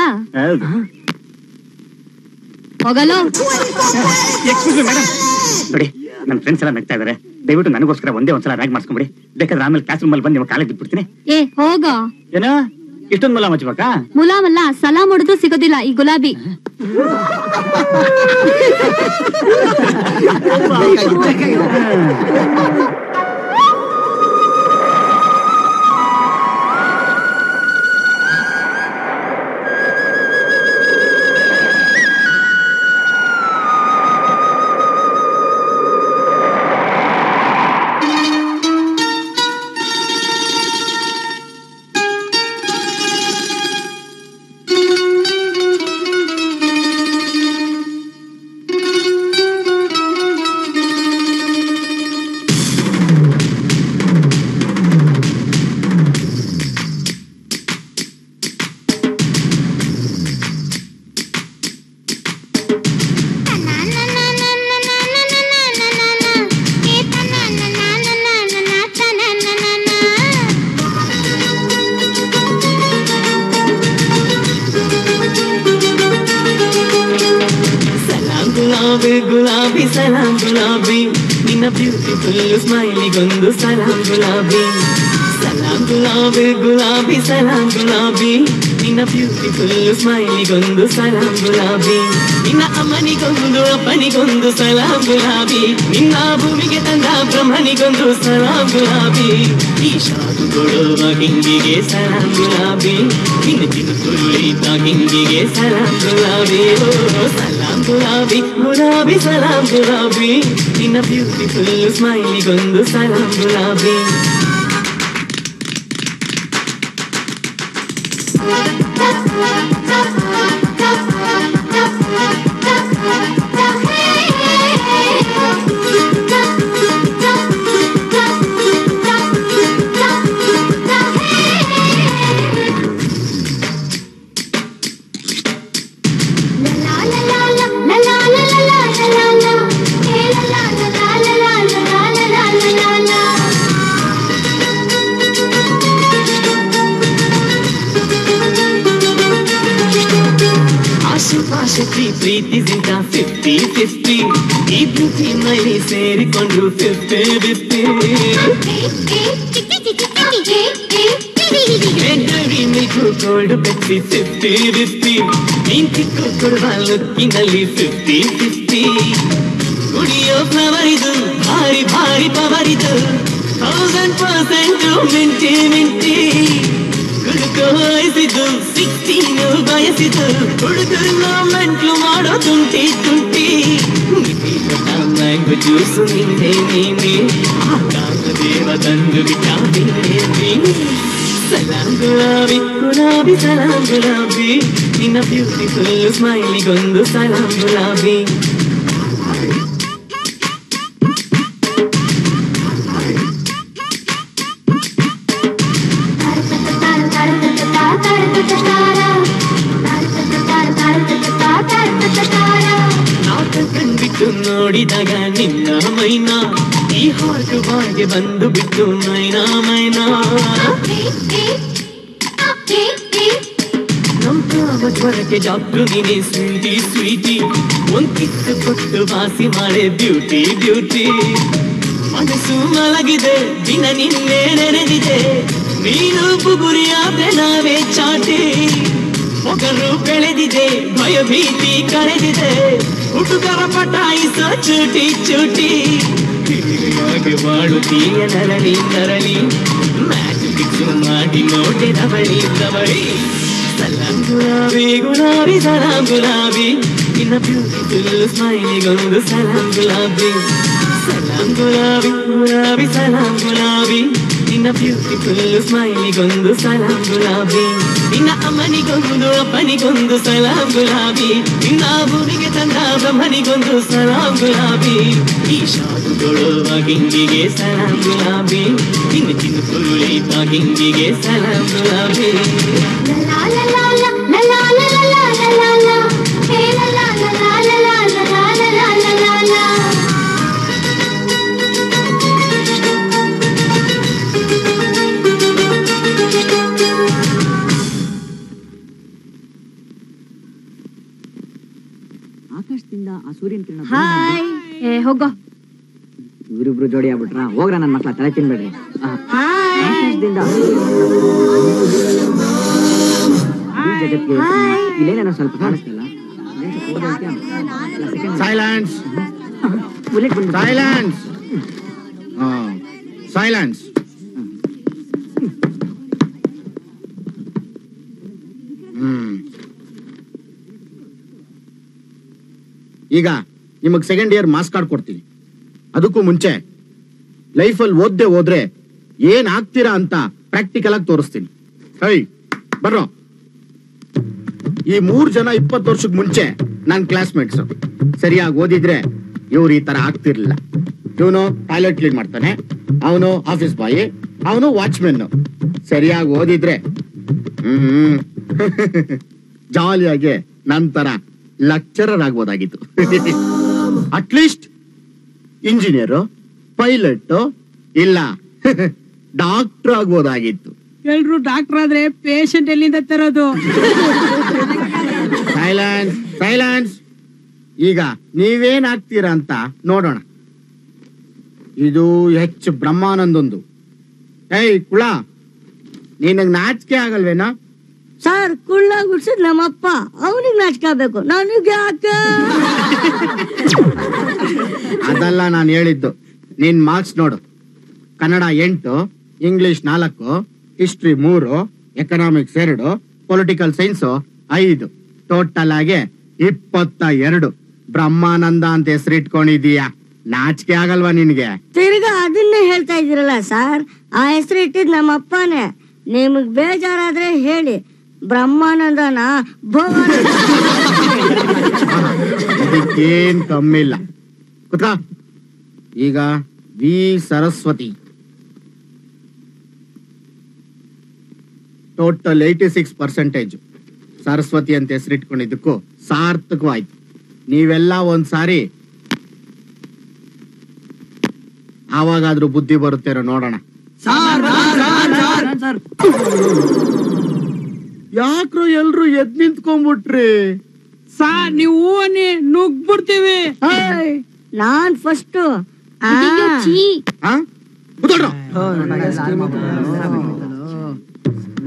ಹೋಗಲು ಎಕ್ಸ್ಕ್ಯೂಸ್ ಮೇಡಮ್ ನೋಡಿ ನನ್ನ ಫ್ರೆಂಡ್ಸ್ ಎಲ್ಲ ನಗ್ತಾ ಇದಾರೆ ದಯವಿಟ್ಟು ನನಗೋಸ್ಕರ ಒಂದೇ ಒಂದ್ಸಲ ರ್ಯಾಗ್ ಮಾಡಿಸ್ಕೊಂಬಿಡಿ ಬೇಕಾದ್ರೆ ಆಮೇಲೆ ಕ್ಲಾಸ್ ರೂಮಲ್ಲಿ ಬಂದು ನಿಮ್ಮ ಕಾಲೇಜ್ ಬಿಟ್ಬಿಡ್ತೀನಿ ಏ ಹೋಗ ಏನ ಇಷ್ಟೊಂದು ಮೂಲ ಮಚ್ಚಬೇಕಾ ಮುಲಾಮಲ್ಲ ಸಲಾಮ್ ಹೊಡೆದು ಸಿಗೋದಿಲ್ಲ ಈ ಗುಲಾಬಿ ಸಲಾಂ ಗುಲಾಬಿ ಗುಲಾಬಿ ಸಲಾಂ ಗುಲಾಬಿ ನಿನ್ನ ಬ್ಯೂಟಿಫುಲ್ ಸ್ಮೈಲಿಗೊಂದು ಸಲಾಂ ಗುಲಾಬಿ ಸಲಾಂ ಗುಲಾಬಿ ಗುಲಾಬಿ ಸಲಾಂ ಗುಲಾಬಿ ನಿನ್ನ ಬ್ಯೂಟಿಫುಲ್ ಸ್ಮೈಲಿಗೊಂದು ಸಲಾಂ ಗುಲಾಬಿ ನಿನ್ನ ಅಮ್ಮನಿಗೊಂದು ಅಪ್ಪನಿಗೊಂದು ಸಲಾಂ ಗುಲಾಬಿ ನಿನ್ನ ಭೂಮಿಗೆ ತಂದ ಬ್ರಹ್ಮನಿಗೊಂದು ಸಲಾಂ ಗುಲಾಬಿ ಈ ಶಾದು ಕೊಡುವ ಹಿಂಗಿಗೆ ಸಲಾಂ ಗುಲಾಬಿ ನಿನ್ನ ಚಿನ್ನು ತುಳಿತ ಹಿಂಗಿಗೆ ಸಲಾಂ ಗುಲಾಬಿ ಓ ಸಲಾಂ ಗುಲಾಬಿ ಗುಲಾಬಿ ಸಲಾಂ ಗುಲಾಬಿ ನಿನ್ನ ಬ್ಯೂಟಿಫುಲ್ ಸ್ಮೈಲಿಗೊಂದು ಸಲಾಂ ಗುಲಾಬಿ ಆಶೆ ಪಾಶೆ ಪ್ರೀ ಪ್ರೀತಿಸಿದ ಫಿಫ್ಟಿ ಫಿಫ್ಟಿ ಈ ಪ್ರೀತಿ ಮೈಲಿ ಸೇರಿಕೊಂಡು ಫಿಫ್ಟಿ ಫಿಫ್ಟಿ ಎಡ್ಡರಿ milk cold Pepsi fifty fifty ನೀನ್ ಚಿಕ್ಕು ಕೊಡುವ ಲುಕ್ಕಿನಲ್ಲಿ ಫಿಫ್ಟಿ ಫಿಫ್ಟಿ ಕುಡಿಯೋ ಫ್ಲವರ್ ಇದು ಭಾರಿ ಭಾರಿ ಪವರ್ ಇದು ಥೌಸಂಡ್ ಪರ್ಸೆಂಟ್ ಮಿಂಟಿ ಮಿಂಟಿ ಕುಡುಕೋ ವಯಸ್ಸಿದ್ದು ಸಿಕ್ಸ್ಟೀನು ಬಯಸಿದ್ದು ಹುಡುಗರನ್ನ ಮೆಂಟ್ಲು ಮಾಡೋ ತುಂಟಿ ತುಂಟಿ ಮ್ಯಾಂಗೋ ಜ್ಯೂಸು ನಿಂದೆ ನೀನೆ ಆಕಾಶ ದೇವ ತಂದು ಬಿಟ್ಟ ನೀನೆ ನೀನೆ ಸಲಾಂ ಗುಲಾಬಿ ಗುಲಾಬಿ ಸಲಾಂ ಗುಲಾಬಿ ನಿನ್ನ ಬ್ಯೂಟಿಫುಲ್ ಸ್ಮೈಲಿಗೊಂದು ಸಲಾಂ ಗುಲಾಬಿ ನಾಟ ಕಂಡ್ಬಿಟ್ಟು ನೋಡಿದಾಗ ನಿನ್ನ ಮೈನಾ ಈ ಹಾರ್ಟ್ ಬಾಯ್ಗೆ ಬಂದು ಬಿಟ್ಟು ಮೈನಾ ಮೈನಾ ನಮ್ಮ ಸ್ವರಕ್ಕೆ ಡಾಕ್ಟ್ರು ನೀನೆ ಸ್ವೀಟಿ ಸ್ವೀಟಿ ಒಂದ್ ಕಿತ್ತು ಕೊಟ್ಟು ವಾಸಿ ಮಾಡೆ ಬ್ಯೂಟಿ ಬ್ಯೂಟಿ ಮನಸ್ಸು ಮಲಗಿದೆ ದಿನ ನಿನ್ನೆ ನೆನೆದಿದೆ ನೀನು ಬುಗುರಿಯಾದ್ರೆ ನಾವೇ ಚಾಟಿ ಮೊಗರು ಬೆಳೆದಿದೆ ಭಯ ಭೀತಿ ಕಳೆದಿದೆ ಹುಡುಗರ ಪಟಾಯಿಸ ಚೂಟಿ ಚೂಟಿ ಹಾಗೆ ಬಾಳುತ್ತೀಯ ನರಳಿ ನರಳಿ ಮ್ಯಾಚ್ ಫಿಕ್ಸ್ ಮಾಡಿ ನೋಡಿದ ಬಳಿ ಬಳಿ ಸಲಾಂ ಗುಲಾಬಿ ಗುಲಾಬಿ ಸಲಾಂ ಗುಲಾಬಿ ನಿನ್ನ ಬ್ಯೂಟಿಫುಲ್ ಸ್ಮೈಲಿಗೊಂದು ಸಲಾಂ ಗುಲಾಬಿ ಸಲಾಂ ಗುಲಾಬಿ ಗುಲಾಬಿ ಸಲಾಂ ಗುಲಾಬಿ ನಿನ್ನ ಬ್ಯೂಟಿಫುಲ್ ಸ್ಮೈಲಿಗೊಂದು ಸಲಾಂ ಗುಲಾಬಿ ನಿನ್ನ ಅಮ್ಮನಿಗೊಂದು ಅಪ್ಪನಿಗೊಂದು ಸಲಾಂ ಗುಲಾಬಿ ನಿನ್ನ ಭೂಮಿಗೆ ತಂದ ಬ್ರಹ್ಮನಿಗೊಂದು ಸಲಾಂ ಗುಲಾಬಿ ಈ ಶಾದುಗೊಳ್ಳುವ ಗಿಂಗಿಗೆ ಸಲಾಂ ಗುಲಾಬಿ ನಿನ್ನ ಚಿನ್ನ ಕುರುಳಿತ ಗಿಂಗಿಗೆ ಸಲಾಂ ಗುಲಾಬಿ ಆಕಾಶದಿಂದ ಆ ಸೂರ್ಯನ ಕಿರಣ ಹಾಯ್ ಏ ಹೋಗೋ ಇವರಿಬ್ರು ಜೋಡಿ ಆಗ್ಬಿಟ್ರ ಹೋಗ್ರ ನನ್ ಮಕ್ಳ ತಲೆ ತಿನ್ಬೇಡ್ರಿ ಆ, ಆಕಾಶದಿಂದ ಈ ಜಗತ್ತಿಗೆ ಇಲ್ಲೇನೇನೋ ಸ್ವಲ್ಪ ಕಾಣಿಸ್ತಿಲ್ಲ ಸೈಲೆನ್ಸ್ ಬುಲೆಟ್ ಬಂದು ಸೈಲೆನ್ಸ್ ಸೈಲೆನ್ಸ್ ಹ್ಮ್ ಈಗ ನಿಮಗ್ ಸೆಕೆಂಡ್ ಇಯರ್ ಮಾರ್ಕ್ಸ್ ಕಾರ್ಡ್ ಕೊಡ್ತೀನಿ ಅದಕ್ಕೂ ಮುಂಚೆ ಲೈಫಲ್ಲಿ ಓದ್ದೆ ಹೋದ್ರೆ ಏನ್ ಆಗ್ತೀರಾ ಅಂತ ಪ್ರಾಕ್ಟಿಕಲ್ ಆಗಿ ತೋರಿಸ್ತೀನಿ ಹೈ ಬರ್ರೋ ಈ ಮೂರ್ ಜನ ಇಪ್ಪತ್ತು ವರ್ಷಕ್ಕೆ ಮುಂಚೆ ನನ್ನ ಕ್ಲಾಸ್ಮೇಟ್ಸ್ ಸರಿಯಾಗಿ ಓದಿದ್ರೆ ಇವ್ರು ಈ ತರ ಆಗ್ತಿರ್ಲಿಲ್ಲ ಇವನು ಟಾಯ್ಲೆಟ್ ಕ್ಲೀನ್ ಮಾಡ್ತಾನೆ ಅವನು ಆಫೀಸ್ ಬಾಯಿ ಅವನು ವಾಚ್ಮೆನ್ ಸರಿಯಾಗಿ ಓದಿದ್ರೆ ಹ್ಮ್ ಜಾಲಿಯಾಗಿ ನಂತರ ಲೆಕ್ಚರರ್ ಆಗ್ಬೋದಾಗಿತ್ತು ಅಟ್ಲೀಸ್ಟ್ ಇಂಜಿನಿಯರ್ ಪೈಲಟ್ ಇಲ್ಲ ಡಾಕ್ಟರ್ ಆಗ್ಬೋದಾಗಿತ್ತು ಎಲ್ರು ಡಾಕ್ಟರ್ ಆದ್ರೆ ಪೇಷಂಟ್ ಎಲ್ಲಿಂದ ತರೋದು ಸೈಲೆನ್ಸ್ ಸೈಲೆನ್ಸ್ ಈಗ ನೀವೇನ್ ಆಗ್ತೀರಾ ಅಂತ ನೋಡೋಣ ಇದು ಹೆಚ್ಚು ಬ್ರಹ್ಮಾನಂದೊಂದು ಏಯ್ ಕುಳ ನಿನಗ್ ನಾಚಿಕೆ ಆಗಲ್ವೇನಾ ಸರ್ ಕುಳ್ಳ ಗುಡ್ಸಿದ್ ನಮ್ಮಪ್ಪ ಅವನಿಗೆ ನಾಚ್ಕೋಬೇಕು ನನಗೆ ಯಾಕೆ ಅದಲ್ಲ ನಾನು ಹೇಳಿದ್ದು ನಿನ್ ಮಾರ್ಕ್ಸ್ ನೋಡು ಕನ್ನಡ ಎಂಟು ಇಂಗ್ಲಿಷ್ ನಾಲ್ಕು ಹಿಸ್ಟ್ರಿ ಮೂರು ಎಕನಾಮಿಕ್ಸ್ ಎರಡು ಪೊಲಿಟಿಕಲ್ ಸೈನ್ಸ್ ಐದು ಟೋಟಲ್ ಆಗಿ ಇಪ್ಪತ್ತ ಎರಡು ಬ್ರಹ್ಮಾನಂದ ಅಂತ ಹೆಸರಿಟ್ಕೊಂಡಿದೀಯ ನಾಚಿಕೆ ಆಗಲ್ವಾ ನಿನ್ಗೆ ತಿರ್ಗಾ ಅದನ್ನೇ ಹೇಳ್ತಾ ಇದ್ದೀರಲ್ಲ ಸರ್ ಆ ಹೆಸರು ಇಟ್ಟಿದ್ ನಮ್ಮ ಅಪ್ಪನೇ ನಿಮಗ್ ಬೇಜಾರಾದ್ರೆ ಹೇಳಿ ಬ್ರಹ್ಮಾನಂದನ ಭುವನ ಅದಕ್ಕೇನ್ ಕಮ್ಮಿ ಇಲ್ಲ ಕುತ್ಕ ಈಗ V Saraswati total eighty six percentage Saraswati ಅಂತ ಹೆಸರಿಟ್ಕೊಂಡಿದ್ದಕ್ಕೂ ಸಾರ್ಥಕವಾಯ್ತು ನೀವೆಲ್ಲ ಒಂದ್ ಸಾರಿ ಆವಾಗಾದ್ರೂ ಬುದ್ಧಿ ಬರುತ್ತೇನೋ ನೋಡೋಣ ಯಾಕ್ರೋ ಎಲ್ರು ಎದ್ ನಿಂತ್ಕೊಂಡ್ಬಿಟ್ರಿ ಸಾರ್ ನೀವು ಹೂವನ್ನಿ ನುಗ್ಬಿಡ್ತೀವಿ ನಾನ್ ಫಸ್ಟ್ ಆ? ಕೂತ್ಕೊಳ್ರೋ.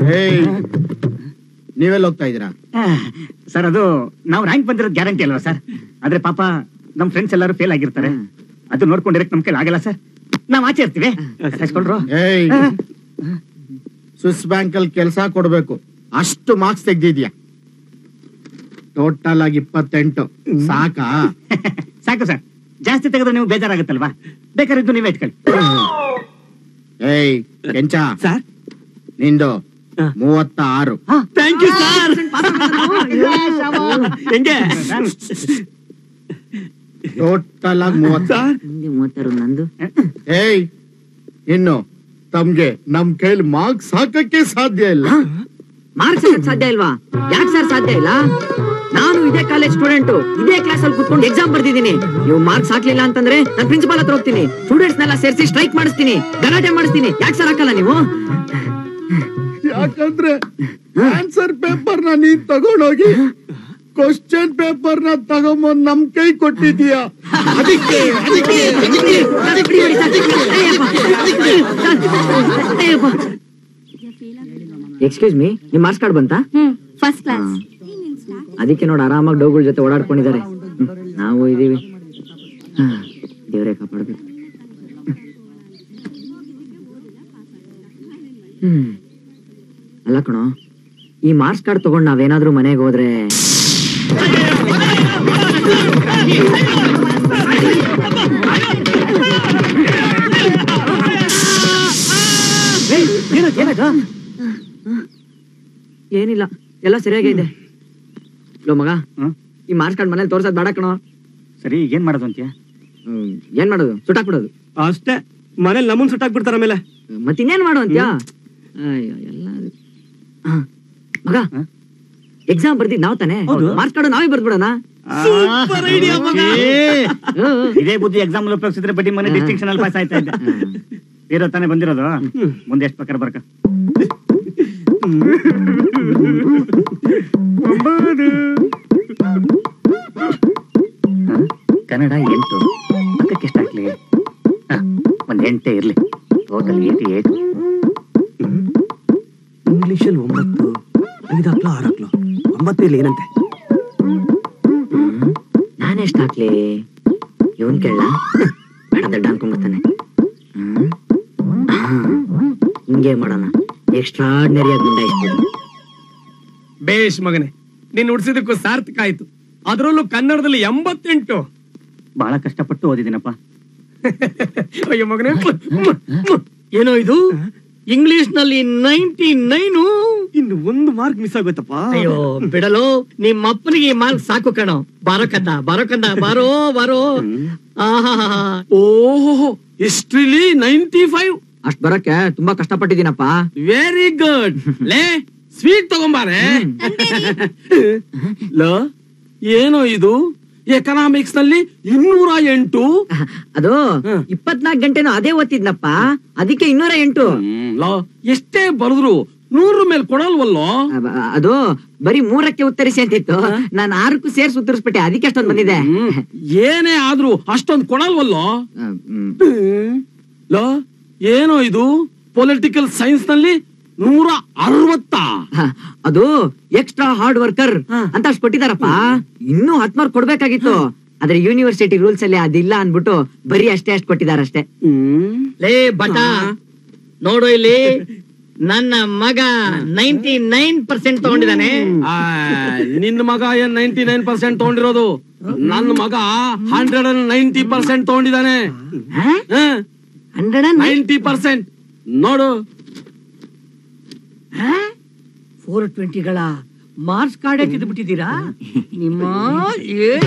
ಏಯ್ ನೀವೆಲ್ಲ ಹೋಗ್ತಾ ಇದ್ದೀರಾ ಸರ್ ಅದು ನಾವು ರ್ಯಾಂಕ್ ಬಂದಿರೋದು ಗ್ಯಾರಂಟಿ ಅಲ್ವಾ ಸರ್ ಆದ್ರೆ ಪಾಪ ನಮ್ ಫ್ರೆಂಡ್ಸ್ ಎಲ್ಲರೂ ಫೇಲ್ ಆಗಿರ್ತಾರೆ ಅದು ನೋಡ್ಕೊಂಡಿರಕ್ ನಮ್ ಕೈಲಿ ಆಗಲ್ಲ ಸರ್ ನಾವ್ ಆಚೆ ಇರ್ತೀವಿ ಕಳ್ಸ್ಕೊಳ್ರು ಏಯ್ ಸ್ವಿಸ್ ಬ್ಯಾಂಕ್ ಅಲ್ಲಿ ಕೆಲಸ ಕೊಡ್ಬೇಕು ಅಷ್ಟು ಮಾರ್ಕ್ಸ್ ತೆಗ್ದಿದ್ಯಾ ಟೋಟಲ್ ಆಗಿ ಇಪ್ಪತ್ತೆಂಟು ಸಾಕಾ ಸಾಕು ಸರ್ ಜಾಸ್ತಿ ತೆಗೆದ್ರೆ ನೀವು ಬೇಜಾರಾಗುತ್ತಲ್ವಾ ಬೇಕಾದ್ರೆ ಇದು ನೀವೇ ಇಟ್ಕೊಳ್ಳಿ ಏಯ್ ಕೆಂಚ ಸರ್ ನಿಂದು ಮೂವತ್ತ ಆರು ಥ್ಯಾಂಕ್ ಯು ಸರ್ ಹೆಂಗೆ ಟೋಟಲ್ ಆಗಿ ಮೂವತ್ತ ಹಿಂದೆ ಮೂವತ್ತಾರು ನಂದು ಏಯ್ ಇನ್ನು ತಮ್ಗೆ ನಮ್ ಕೈಲಿ ಮಾರ್ಕ್ಸ್ ಹಾಕಕ್ಕೆ ಸಾಧ್ಯ ಇಲ್ಲ ಮಾರ್ಕ್ಸ್ ಹಾಕಕ್ ಸಾಧ್ಯ ಇಲ್ವಾ ಯಾಕೆ ಸರ್ ಸಾಧ್ಯ ಇಲ್ಲ ನಾನು ಇದೇ ಕಾಲೇಜ್ ಸ್ಟೂಡೆಂಟ್ ಇದೇ ಕ್ಲಾಸ್ ಅಲ್ಲಿ ಕುತ್ಕೊಂಡು ಎಕ್ಸಾಮ್ ಬರ್ದಿದ್ದೀನಿ ನೀವು ಮಾರ್ಕ್ಸ್ ಹಾಕ್ಲಿಲ್ಲ ಅಂತಂದ್ರೆ ನಾನು ಪ್ರಿನ್ಸಿಪಾಲ್ ಹತ್ರ ಹೋಗ್ತೀನಿ ಸ್ಟೂಡೆಂಟ್ಸ್ ನೆಲ್ಲ ಸೇರಿಸಿ ಸ್ಟ್ರೈಕ್ ಮಾಡಿಸ್ತೀನಿ ಗಲಾಟೆ ಮಾಡಿಸ್ತೀನಿ ಯಾಕೆ ಸರ್ ಹಾಕಲ್ಲ ನೀವು ಯಾಕಂದ್ರೆ ಆನ್ಸರ್ ಪೇಪರ್ ನ ನೀನ್ ತಗೊಂಡೋಗಿ ಕ್ವಶನ್ ಪೇಪರ್ ನ ತಗೊಂಬಂದ್ ನಮ್ ಕೈ ಕೊಟ್ಟಿದೀಯ ಅದಕ್ಕೆ ಅದಕ್ಕೆ ಅದಕ್ಕೆ ಎಕ್ಸ್ಕ್ಯೂಸ್ ಮಿ ನಿಮ್ ಮಾರ್ಕ್ಸ್ ಕಾರ್ಡ್ ಬಂತಾ ಫಸ್ಟ್ ಕ್ಲಾಸ್ ಅದಕ್ಕೆ ನೋಡಿ ಆರಾಮಾಗಿ ಡೋಗಳ ಜೊತೆ ಓಡಾಡ್ಕೊಂಡಿದ್ದಾರೆ ಹ್ಮ್. ನಾವು ಇದೀವಿ ಹಾ, ದೇವ್ರೇ ಕಾಪಾಡ್ಬೇಕು ಹ್ಮ್ ಅಲ್ಲ ಕಣೋ ಈ ಮಾರ್ಕ್ಸ್ ಕಾರ್ಡ್ ತಗೊಂಡ್ ನಾವೇನಾದ್ರೂ ಮನೆಗೆ ಹೋದ್ರೆ ಏನಿಲ್ಲ ಎಲ್ಲ ಸರಿಯಾಗಿದೆ ಲೋ ಮಗ ಹ್ಮ್? ಈ ಮಾರ್ಕ್ಸ್ ಕಾರ್ಡ್ ಮನೇಲಿ ತೋರ್ಸೋದ್ ಬೇಡ ಕಣೋ ಸರಿ ಏನ್ ಮಾಡೋದು ಅಂತೀಯ ಹ್ಮ್, ಏನ್ ಮಾಡೋದು ಸುಟ್ಟಾಕ್ಬಿಡೋದು ಅಷ್ಟೇ ಮನೇಲಿ ನಮ್ಮನ್ ಸುಟ್ಟಾಕ್ಬಿಡ್ತಾರ ಆಮೇಲೆ ಮತ್ ಇನ್ನೇನ್ ಮಾಡು ಅಂತ್ಯಾ ಅಯ್ಯೋ ಎಲ್ಲ ಹ, ಮಗ ಹ? ಎಕ್ಸಾಮ್ ಬರ್ದಿದ್ ನಾವ್ ತಾನೆ ಹೌದು. ಮಾರ್ಕ್ಸ್ ಕಾರ್ಡ್ ನಾವೇ ಬರ್ದ್ಬಿಡೋಣ ಇದೇ ಬುದ್ಧಿ ಎಕ್ಸಾಮ್ ಉಪಯೋಗಿಸಿದ್ರೆ ಬಡ್ಡಿ ಮನೆ ಡಿಸ್ಟಿಂಕ್ಷನ್ ಅಲ್ಲಿ ಪಾಸ್ ಆಯ್ತಾ ಇದ್ದೆ ಇರೋ ತಾನೇ ಬಂದಿರೋದು ಮುಂದೆ ಎಷ್ಟು ಬೇಕಾದ್ರೆ ಬರ್ಕ ಹ? ಕನ್ನಡ ಎಂಟು ಪಕ್ಕಕ್ಕೆ ಎಷ್ಟು ಹಾಕ್ಲಿ ಹ, ಒಂದ್ ಎಂಟೇ ಇರ್ಲಿ ಟೋಟಲ್ ಏಟಿ ಏಟ್ ಇಂಗ್ಲಿಷ್ ಅಲ್ಲಿ ಒಂಬತ್ತು ಐದು ಹಾಕ್ಲ ಆರು ಹಾಕ್ಲ ಒಂಬತ್ತು ಇಲ್ಲಿ ಏನಂತೆ ನಾನೆಷ್ಟ್ ಹಾಕ್ಲಿ ಇವನ್ ಕೇಳ ಬೇಡ ದಡ್ಡ ಅನ್ಕೊಂಬರ್ತಾನೆ ಹ್ಮ್? ಹಾ, ಹಿಂಗೆ ಮಾಡೋಣ ಎಕ್ಸ್ಟ್ರಾರ್ಡಿನರಿ ಆಗಿ ಗುಂಡಾಯಿಸ್ಬೋದು ಬೇಷ್ ಮಗನೇ ನೀನ್ ಉಡ್ಸಿದಕ್ಕೂ ಸಾರ್ಥಕ ಆಯ್ತು ಅದರಲ್ಲೂ ಕನ್ನಡದಲ್ಲಿ ಎಂಬತ್ತೆಂಟು ಬಹಳ ಕಷ್ಟಪಟ್ಟು ಓದಿದ್ದೀನಪ್ಪ ಅಯ್ಯೋ ಮಗನೇ ಏನೋ ಇದು ಇಂಗ್ಲಿಷ್ ನಲ್ಲಿ ನೈಂಟಿ ನೈನು ಇನ್ನು ಒಂದು ಮಾರ್ಕ್ ಮಿಸ್ ಆಗೋಯ್ತಪ್ಪ ಅಯ್ಯೋ ಬಿಡಲು ನಿಮ್ಮ ಅಪ್ಪನಿಗೆ ಈ ಮಾರ್ಕ್ ಸಾಕು ಕಣೋ ಬಾರೋ ಕಂದ ಬಾರೋ ಕಂದ ಬಾರೋ ಬಾರೋ ಆಹಾ ಓಹೋ ಹಿಸ್ಟ್ರಿಲಿ ನೈಂಟಿ ಫೈವ್ ಅಷ್ಟ್ ಬರಕ್ಕೆ ತುಂಬಾ ಕಷ್ಟಪಟ್ಟಿದ್ದೀನಪ್ಪ ವೆರಿ ಗುಡ್ ಲೇ ಸ್ವೀಟ್ ತಗೊಂಬಾರೆ ಲೋ ಏನೋ ಇದು ಎಕನಾಮಿಕ್ಸ್ ನಲ್ಲಿ ಇನ್ನೂರ ಎಂಟು ಅದು ಇಪ್ಪತ್ನಾಲ್ಕು ಗಂಟೆನೂ ಅದೇ ಓದ್ತಿದ್ನಪ್ಪ ಅದಕ್ಕೆ ಇನ್ನೂರ ಎಂಟು ಹ್ಮ್, ಲೋ ಎಷ್ಟೇ ಬರೆದ್ರು ನೂರ ಮೇಲೆ ಕೊಡಲ್ವಲ್ಲೋ ಅಬ- ಅದು ಬರೀ ಮೂರಕ್ಕೆ ಉತ್ತರಿಸಿ ಅಂತಿತ್ತು ನಾನು ಆರಕ್ಕೂ ಸೇರ್ಸಿ ಉತ್ತರಿಸ್ಬಿಟ್ಟೆ ಅದಕ್ಕೆ ಅಷ್ಟೊಂದು ಬಂದಿದೆ ಹ್ಮ್, ಏನೇ ಆದ್ರೂ ಅಷ್ಟೊಂದ್ ಕೊಡಲ್ವಲ್ಲೋ ಆ, ಹ್ಮ್. ಲೋ ಏನೋ ಇದು ಪೊಲಿಟಿಕಲ್ ಸೈನ್ಸ್ ನಲ್ಲಿ ನೂರ ಅರವತ್ತ ಹ, ಅದು ಎಕ್ಸ್ಟ್ರಾ ಹಾರ್ಡ್ ವರ್ಕರ್ ಅಂತ ಅಷ್ಟ್ ಕೊಟ್ಟಿದಾರಪ್ಪ ಇನ್ನೂ ಹತ್ ಮಾರ್ಕ್ ಕೊಡ್ಬೇಕಾಗಿತ್ತು ಆದ್ರೆ ಯೂನಿವರ್ಸಿಟಿ ರೂಲ್ಸ್ ಅಲ್ಲಿ ಅದಿಲ್ಲ ಅನ್ಬಿಟ್ಟು ಬರೀ ಅಷ್ಟೇ ಅಷ್ಟ್ ಕೊಟ್ಟಿದಾರಷ್ಟೇ ಲೇ ಬಟ ನೋಡು ಇಲ್ಲಿ ನನ್ನ ಮಗ ನೈಂಟಿ ನೈನ್ ಪರ್ಸೆಂಟ್ ತಗೊಂಡಿದ್ದಾನೆ ನಿನ್ನ ಮಗ ಏನ್ ನೈಂಟಿ ನೈನ್ ಪರ್ಸೆಂಟ್ ತಗೊಂಡಿರೋದು ನನ್ನ ಮಗ ಹಂಡ್ರೆಡ್ ಅಂಡ್ ನೈಂಟಿ ಪರ್ಸೆಂಟ್ ತಗೊಂಡಿದ್ದಾನೆ ಹಂಡ್ರೆಡ್ ನೈಂಟಿ ಪರ್ಸೆಂಟ್ ನೋಡು ಫೋರ್ ಟ್ವೆಂಟಿಗಳ ಮಾರ್ಕ್ಸ್ ಕಾರ್ಡ್ ತಿದ್ದು ಬಿಟ್ಟಿದ್ದೀರಾ ನಿಮ್ಮ ಏ-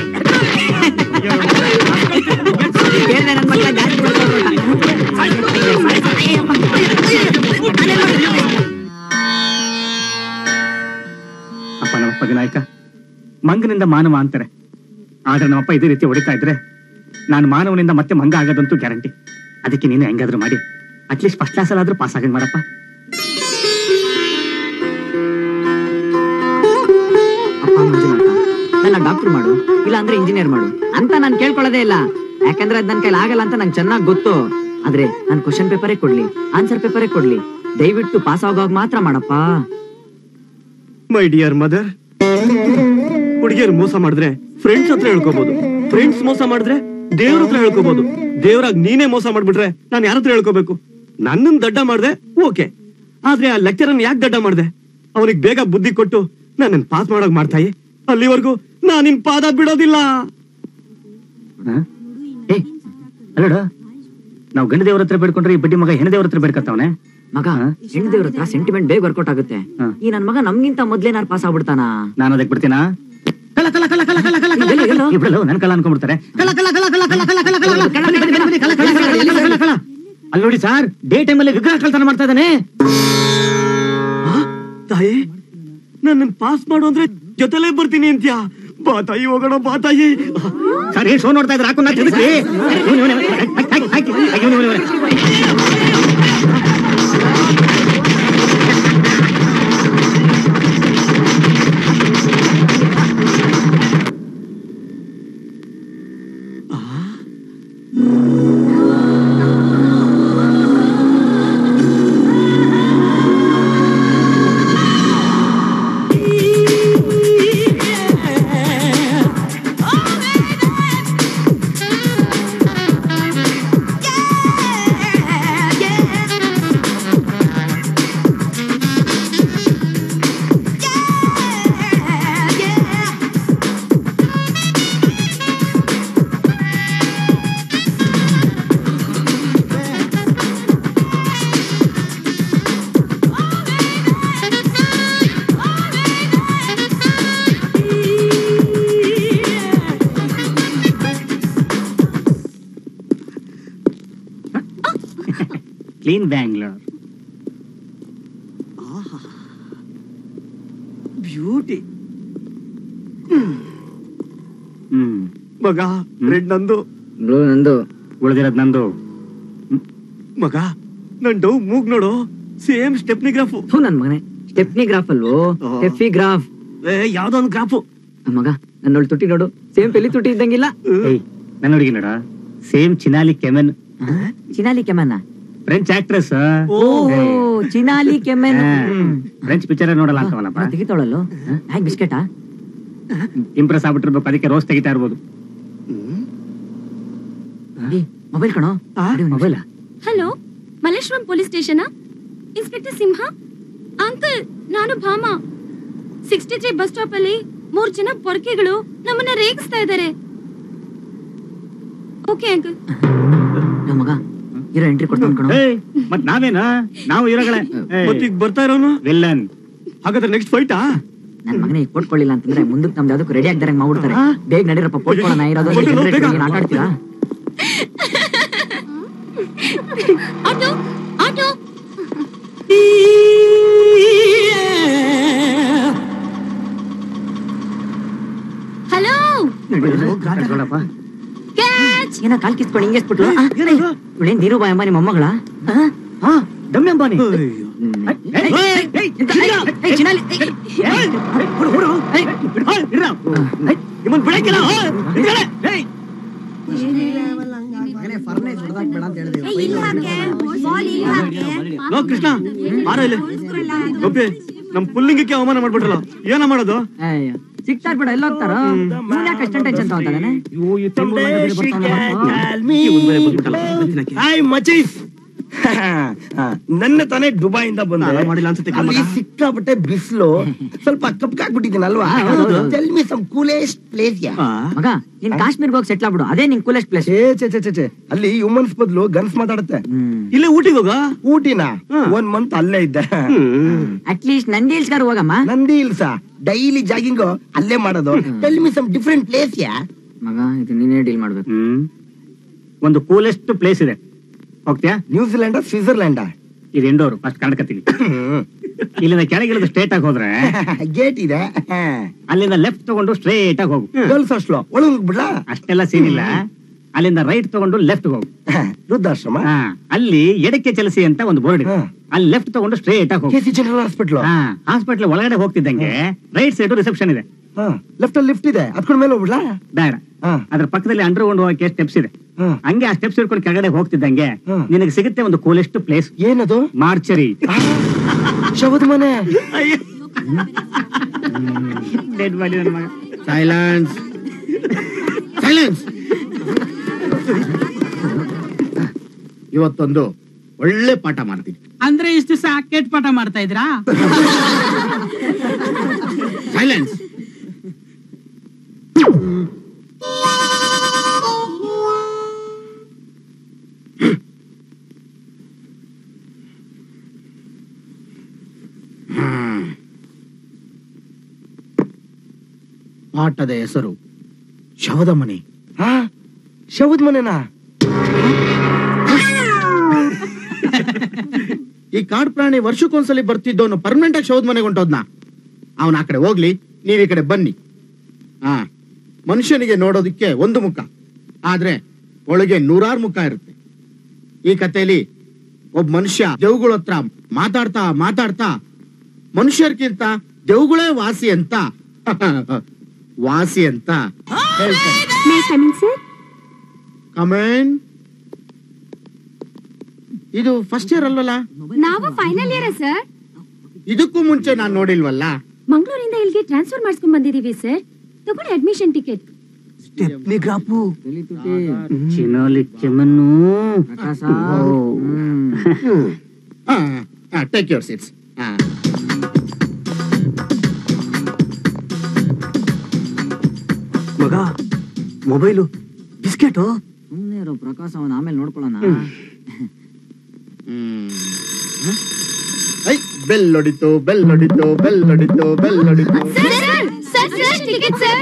ಅಪ್ಪ ನಮ್ಮಪ್ಪ ವಿನಾಯಕ ಮಂಗನಿಂದ ಮಾನವ ಅಂತಾರೆ ಆದ್ರೆ ನಮ್ಮಪ್ಪ ಇದೇ ರೀತಿ ಹೊಡಿತಾ ಇದ್ರೆ ನಾನು ಮಾನವನಿಂದ ಮತ್ತೆ ಮಂಗ ಆಗೋದಂತೂ ಗ್ಯಾರಂಟಿ ಅದಕ್ಕೆ ನೀನು ಹೆಂಗಾದ್ರೂ ಮಾಡಿ ಅಟ್ಲೀಸ್ಟ್ ಫಸ್ಟ್ ಕ್ಲಾಸ್ ಅಲ್ಲಾದ್ರೂ ಪಾಸ್ ಆಗಂಗ್ ಮಾಡಪ್ಪ ಅಪ್ಪ ಮಂಜುನಾಥ ನನ್ನ ಡಾಕ್ಟರ್ ಮಾಡು ಇಲ್ಲ ಅಂದ್ರೆ ಇಂಜಿನಿಯರ್ ಮಾಡು ಅಂತ ನಾನು ಕೇಳ್ಕೊಳ್ಳೋದೇ ಇಲ್ಲ ಯಾಕಂದ್ರೆ ಅದ್ ನನ್ ಕೈಲಿ ಆಗಲ್ಲ ಅಂತ ನಂಗೆ ಚೆನ್ನಾಗಿ ಗೊತ್ತು ಆದ್ರೆ ನಾನು ಕ್ವಶನ್ ಪೇಪರೇ ಕೊಡ್ಲಿ ಆನ್ಸರ್ ಪೇಪರೇ ಕೊಡ್ಲಿ ದಯವಿಟ್ಟು ಪಾಸ್ ಆಗೋವಾಗ ಮಾತ್ರ ಮಾಡಪ್ಪ ಮೈ ಡಿಯರ್ ಮದರ್ ಹುಡುಗಿಯರು ಮೋಸ ಮಾಡಿದ್ರೆ ಫ್ರೆಂಡ್ಸ್ ಹತ್ರ ಹೇಳ್ಕೋಬಹುದು ಫ್ರೆಂಡ್ಸ್ ಮೋಸ ಮಾಡಿದ್ರೆ ದೇವ್ರ ಹತ್ರ ಹೇಳ್ಕೋಬಹುದು ದೇವ್ರಾಗ ನೀನೇ ಮೋಸ ಮಾಡ್ಬಿಟ್ರೆ ನಾನು ಯಾರ ಹತ್ರ ಹೇಳ್ಕೋಬೇಕು ನನ್ನನ್ ದಡ್ಡ ಮಾಡ್ದೆ ಓಕೆ ಆದ್ರೆ ಆ ಲೆಕ್ಚರನ್ ಯಾಕೆ ದಡ್ಡ ಮಾಡ್ದೆ ಅವನಿಗೆ ಬೇಗ ಬುದ್ಧಿ ಕೊಟ್ಟು ನನ್ನ ಪಾಸ್ ಮಾಡೋಕ್ ಮಾಡ್ತಾಯಿ ಅಲ್ಲಿವರೆಗೂ ನಾನ್ ನಿನ್ ಪಾದ ಬಿಡೋದಿಲ್ಲ ಏ ಅಲ್ಲಡ ನಾವು ಗಂಡ ದೇವ್ರ ಹತ್ರ ಬೇಡ್ಕೊಂಡ್ರೆ ಈ ಬಡ್ಡಿ ಮಗ ಹೆಣ್ಣು ದೇವ್ರ ಹತ್ರ ಬೇಡ್ಕತ್ತವನೆ ಮಗ ಹೆಣ್ಣು ದೇವ್ರ ಹತ್ರ ಸೆಂಟಿಮೆಂಟ್ ಬೇಗ ವರ್ಕೌಟ್ ಆಗುತ್ತೆ ಹಾ. ಈ ನನ್ ಮಗ ನಮ್ಗಿಂತ ಮೊದ್ಲೇನಾರು ಪಾಸ್ ಆಗ್ಬಿಡ್ತಾನ ನಾನು ಅದಕ್ಕೆ ಬಿಡ್ತೀನಾ ಕಲ ಕಲ ಕಲ ಕಲ ಕಲ ಕಲ ಕಲ ಎಲ್ಲೋ, ಎಲ್ಲೋ? ಇಬ್ರಲ್ಲ ನನ್ ಕಲ ಅನ್ಕೊಂಡ್ಬಿಡ್ತಾರೆ ಕಲ ಕಲ ಕಲ ಕಲ ಕಲ ಕಲ ಕಲ ಕಲ ಕಲ ಬನ್ನಿ, ಬನ್ನಿ, ಬನ್ನಿ, ಕಲ ಕಲ ಕಲ ಕಲ ಕಲ ಕಲ ಕಲ ಅಲ್ಲಿ ನೋಡಿ ಸರ್ ಡೇ ಟೈಮಲ್ಲಿ ವಿಗ್ರಹ ಕಳ್ತನ ಮಾಡ್ತಾ ಇದ್ದಾನೆ ಆ, ತಾಯಿ ನನ್ನ ಪಾಸ್ ಮಾಡು ಅಂದ್ರೆ ಜೊತೆಲೇ ಬರ್ತೀನಿ ಅಂತ್ಯಾ ಬಾ ತಾಯಿ ಹೋಗೋಣ ಬಾ ತಾಯಿ ಸರ್ ಏನ್ ಶೋ ನೋಡ್ತಾ ಇದ್ರೆ ಹಾಕೊಂಡು ತಿರುಗಿ ಕ್ಲೀನ್ ಬ್ಯಾಂಗ್ಳೂರ್ ಬ್ಯೂಟಿ ಹ್ಮ್ ಮಗ ರೆಡ್ ನಂದು ಬ್ಲೂ ನಂದು ಉಳಿದಿರೋದ್ ನಂದು ಮಗ ನನ್ ಡವ್ ಮೂಗ್ ನೋಡು ಸೇಮ್ ಸ್ಟೆಪ್ನಿ ಗ್ರಾಫು ಥೂ ನನ್ ಮಗನೇ ಸ್ಟೆಪ್ನಿ ಗ್ರಾಫ್ ಅಲ್ವೋ ಆ. ಸ್ಟೆಫಿ ಗ್ರಾಫ್ ಏ ಯಾವ್ದೋ ಒಂದು ಗ್ರಾಫು ಮಗ ನನ್ನೊಳ್ ತುಟಿ ನೋಡು ಸೇಮ್ ಪೆಲಿ ತುಟಿ ಇದ್ದಂಗಿಲ್ಲ ಏಯ್ ನನ್ನ ಹುಡುಗಿ ನೋಡ ಸೇಮ್ ಚಿನಾಲಿ ಕೆಮೆನ್ ಚಿನಾಲಿ ಕೆಮನ್ನ ಫ್ರೆಂಚ್ ಆಕ್ಟ್ರೆಸ್ ಓ ಚಿನಾಲಿ ಕೆಮೆನ್ ಫ್ರೆಂಚ್ ಪಿಕ್ಚರ್ ನೋಡಲ್ಲ ಅಂತವನಪ್ಪ ತೆಗಿತಾಳಲ್ಲೋ ಹ್ಯಾಕ್ ಬಿಸ್ಕೆಟಾ ಇಂಪ್ರೆಸ್ ಆಗ್ಬಿಟ್ಟಿರ್ಬೇಕು ಅದಕ್ಕೆ ರೋಸ್ ತೆಗಿತಾ ಇರ್ಬೋದು ಮೊಬೈಲ್ ಕಣೋ mobile hello Malleshwaram police station inspector Simha uncle ನಾನು Bhama sixty three bus stop ಅಲ್ಲಿ ಮೂರ್ ಜನ ಪೊರಕೆಗಳು ನಮ್ಮನ್ನ ರೇಗಿಸ್ತಾ ಇದ್ದಾರೆ ಓಕೆ ಅಂಕಲ್ ನಮ್ಮ ಮಗ ಇರೋ ಎಂಟ್ರಿ ಕೊಡ್ತಾನೆ ಕಣೋ ಏಯ್ ಮತ್ ನಾವೇನ ನಾವು ಇರೋಗಳೇ ಮತ್ತೀಗ ಬರ್ತಾ ಇರೋನು ವಿಲ್ಲನ್ ಹಾಗಾದ್ರೆ ನೆಕ್ಸ್ಟ್ ಫೈಟಾ ನನ್ ಮಗನೇ ಈಗ ಕೊಟ್ಕೊಳ್ಳಿಲ್ಲ ಅಂತಂದ್ರೆ ಮುಂದಕ್ಕೆ ನಮ್ದು ಅದಕ್ಕೂ ರೆಡಿ ಆಗ್ದಾರೆ ಮಾಡ್ಬಿಡ್ತಾರೆ ಬೇಗ ನಡೀರಪ್ಪ ಕೊಟ್ಕೊಳ್ಳೋಣ ಇರೋದು ಬೇಗ, ಬೇಗ. ಏನ್ ಆಟ ಆಡ್ತೀರಾ ಆಟೋ ಆಟೋ ಹಲೋ ನೋಡಪ್ಪ ಕ್ಯಾಚ್ ಏನ ಕಾಲ್ ಕಿಸ್ಕೊಂಡು ಹಿಂಗೆ ಎಸ್ಬಿಟ್ಲು ಇವಳೇನ್ ಧೀರುಬಾಯಿ ಅಮ್ಮ ನಿಮ್ಮ ಮೊಮ್ಮಗಳ ಹಾ ದಮ್ಮಿ ಅಂಬಾನಿ ಚಿನಾಲಿ ನಿಮ್ಮನ್ ಬಿಡಕ್ಕಿಲ್ಲ ಹಾ, ಹಿಂದ್ಗಡೆ. ಏಯ್. ಲೋ ಕೃಷ್ಣ ಬಾರ ಇಲ್ಲಿ ಗೋಪಿ ನಮ್ ಪುಲ್ಲಿಂಗಕ್ಕೆ ಅವಮಾನ ಮಾಡ್ಬಿಟ್ರಲ್ಲ ಏನ ಮಾಡೋದು ಸಿಗ್ತಾ ಬಿಡ ಎಲ್ಲ ಹೋಗ್ತಾರ ಇವ್ನ್ ಯಾಕೆ ಅಷ್ಟೊಂದು ಟೆನ್ಷನ್ ತಗೊಂತಾನೆ ಇವು ಈ ತಿಂಗ್ಳು ಮನೆ ಬೇರೆ ಬರ್ತಾನಲ್ಲಪ್ಪ. ಇವ್ನ್ ಬೇರೆ ಬಂದ್ಬಿಟ್ಟಲ್ಲ. ಹಾಯ್ ಮಚೀಸ್ ನನ್ನ ತಾನೇ ದುಬೈಯಿಂದ ಬಂದೆ ನಾನ್ ಮಾಡಿಲ್ಲ ಅನ್ಸುತ್ತೆ ಕಣ್ ಅಲ್ಲಿ ಮಗ. ಸಿಕ್ಕಾಪಟ್ಟೆ ಬಿಸಿಲು ಸ್ವಲ್ಪ ಕಪ್ಕಾಗ್ಬಿಟ್ಟಿದ್ದೀನಲ್ವಾ tell me some coolest place ಯಾ ಆ, ಮಗ ನೀನ್ ಕಾಶ್ಮೀರ್ಗೆ ಹೋಗಿ ಸೆಟ್ಲ್ ಆಗ್ಬಿಡು ಅದೇ ನಿನ್ ಕೂಲೆಸ್ಟ್ ಪ್ಲೇಸ್ ಛೇ ಛೇ ಛೇ ಛೇ, ಛೇ ಅಲ್ಲಿ ಹ್ಯೂಮನ್ಸ್ ಬದಲು ಗನ್ಸ್ ಮಾತಾಡುತ್ತೆ ಇಲ್ಲೇ ಊಟಿಗೆ ಹೋಗ ಊಟಿನ ಹಾ. ಒಂದ್ ಮಂತ್ ಅಲ್ಲೇ ಇದ್ದೆ ಅಟ್ ಲೀಸ್ಟ್ ನಂದಿ ಹಿಲ್ಸ್ಗಾರ ಹೋಗಮ್ಮ ನಂದಿ ಇಲ್ಸ ಡೈಲಿ ಜಾಗಿಂಗ್ ಅಲ್ಲೇ ಮಾಡೋದು tell me some different place ಯಾ ಮಗ ಇದು ನೀನೇ ಡೀಲ್ ಮಾಡ್ಬೇಕು ಹ್ಮ್ ಒಂದು ಕೂಲೆಸ್ಟ್ ಪ್ಲೇಸ್ ಇದೆ ಹೋಗ್ತೀಯಾ ನ್ಯೂಜಿಲೆಂಡ್ ಸ್ವಿಟ್ಜರ್ಲೆಂಡ್ ಇದು ಇಂಡೋರ್ ಫಸ್ಟ್ ಕರ್ಣಕತ್ತೀನಿ ಇಲ್ಲಿಂದ ಕೆಳಗಿಳಿದು ಸ್ಟ್ರೇಟ್ ಆಗಿ ಹೋದ್ರೆ ಗೇಟ್ ಇದೆ ಅಲ್ಲಿಂದ ಲೆಫ್ಟ್ ತಗೊಂಡು ಸ್ಟ್ರೇಟ್ ಆಗಿ ಹೋಗು ಗರ್ಲ್ಸ್ ಅಷ್ಟು ಒಳಗ್ ಬಿಡ್ಲಾ ಅಷ್ಟೆಲ್ಲ ಸೀನ್ ಇಲ್ಲ ಅಲ್ಲಿಂದ ರೈಟ್ ತಗೊಂಡು ಲೆಫ್ಟ್ ಹೋಗು ವೃದ್ಧಾಶ್ರಮ ಹಾ, ಅಲ್ಲಿ ಎಡಕ್ಕೆ ಚಲಿಸಿ ಅಂತ ಒಂದು ಬೋರ್ಡ್ ಇದೆ ಹಾ. ಅಲ್ಲಿ ಲೆಫ್ಟ್ ತಗೊಂಡು ಸ್ಟ್ರೇಟ್ ಆಗಿ ಹೋಗು K C general hospital hospital ಒಳಗಡೆ ಹೋಗ್ತಿದ್ದಂಗೆ ರೈಟ್ ಸೈಡ್ ರಿಸೆಪ್ಷನ್ ಇದೆ ಲೆಫ್ಟ್ ಅಲ್ಲಿ ಲಿಫ್ಟ್ ಇದೆ ಅದ್ಕೊಂಡ್ ಮೇಲೆ ಹೋಗ್ಬಿಡ್ಲಾ ಬೇಡ ಹಾ. ಅದ್ರ ಪಕ್ಕದಲ್ಲಿ ಅಂಡರ್ ಗ್ರೌಂಡ್ ಹೋಗಕ್ಕೆ ಸ್ಟೆಪ್ಸ್ ಇದೆ ಹಂಗೆ ಆ ಸ್ಟೆಪ್ಸ್ ಹಿಡ್ಕೊಂಡು ಕೆಳಗಡೆ ಹೋಗ್ತಿದ್ದಂಗೆ ನಿನಗೆ ಸಿಗುತ್ತೆ ಒಂದು ಕೂಲೆಸ್ಟ್ ಪ್ಲೇಸ್ ಏನದು ಮಾರ್ಚರಿ ಶವದ ಮನೆ ಡೆಡ್ ಬಾಡಿ ನನ್ನ ಮಗ ಸೈಲೆನ್ಸ್ ಸೈಲೆನ್ಸ್ ಇವತ್ತೊಂದು ಒಳ್ಳೆ ಪಾಠ ಮಾಡ್ತೀನಿ ಅಂದ್ರೆ ಇಷ್ಟು ದಿವಸ ಕೆಟ್ಟ ಪಾಠ ಮಾಡ್ತಾ ಇದ್ರಾ ಸೈಲೆನ್ಸ್ ಪಾಠದ ಹೆಸರು ಶವದ ಮನೆ ಹಾ ಶವದ ಮನೆನಾ ಈ ಕಾಡ್ ಪ್ರಾಣಿ ವರ್ಷಕ್ಕೊಂದ್ಸಲಿ ಬರ್ತಿದ್ದವನು ಪರ್ಮನೆಂಟ್ ಆಗಿ ಶವದ ಮನೆಗೆ ಹೊಂಟೋದ್ನ ಅವನ ಆ ಕಡೆ ಹೋಗ್ಲಿ ನೀವ್ ಈ ಕಡೆ ಬನ್ನಿ ಹಾ ಮನುಷ್ಯನಿಗೆ ನೋಡೋದಕ್ಕೆ ಒಂದು ಮುಖ ಆದ್ರೆ ಒಳಗೆ ನೂರಾರು ಮುಖ ಇರುತ್ತೆ ಈ ಕಥೆಯಲ್ಲಿ ಒಬ್ಬ ಮನುಷ್ಯ ದೇವುಗಳ ಹತ್ರ ಮಾತಾಡ್ತಾ ಮಾತಾಡ್ತಾ ಮನುಷ್ಯರ್ಗಿಂತ ದೇವುಗಳೇ ವಾಸಿ ಅಂತ ವಾಸಿ ಅಂತ ಹೇಳ್ತಾರೆ ಕಮೆಂಟ್ ಇದು ಫಸ್ಟ್ ಇಯರ್ ಅಲ್ವಲ್ಲ ನಾವು ಫೈನಲ್ ಇಯರ್ ಸರ್ ಇದಕ್ಕೂ ಮುಂಚೆ ನಾನ್ ನೋಡಿಲ್ವಲ್ಲ ಮಂಗಳೂರಿಂದ ಇಲ್ಲಿಗೆ ಟ್ರಾನ್ಸ್ಫರ್ ಮಾಡಿಸ್ಕೊಂಡ್ ಬಂದಿದೀವಿ ಸರ್ ತಗೊಳ್ಳಿ ಅಡ್ಮಿಷನ್ ಟಿಕೆಟ್ ಗ್ರಾಪು ಚಿನ್ನೋಲಿ ಚಿಮನ್ನು ಟೇಕ್ ಯುವರ್ ಸೀಟ್ಸ್ ಮಗ ಮೊಬೈಲು ಬಿಸ್ಕೆಟು ಸುಮ್ನೆ ಇರೋ ಪ್ರಕಾಶ್ ಅವನ್ ಆಮೇಲೆ ನೋಡ್ಕೊಳ್ಳೋಣ ಐ ಬೆಲ್ ಹೊಡಿತು ಬೆಲ್ ಹೊಡಿತು ಬೆಲ್ ಹೊಡಿತು ಬೆಲ್ ಹೊಡಿತು sir sir sir ticket sir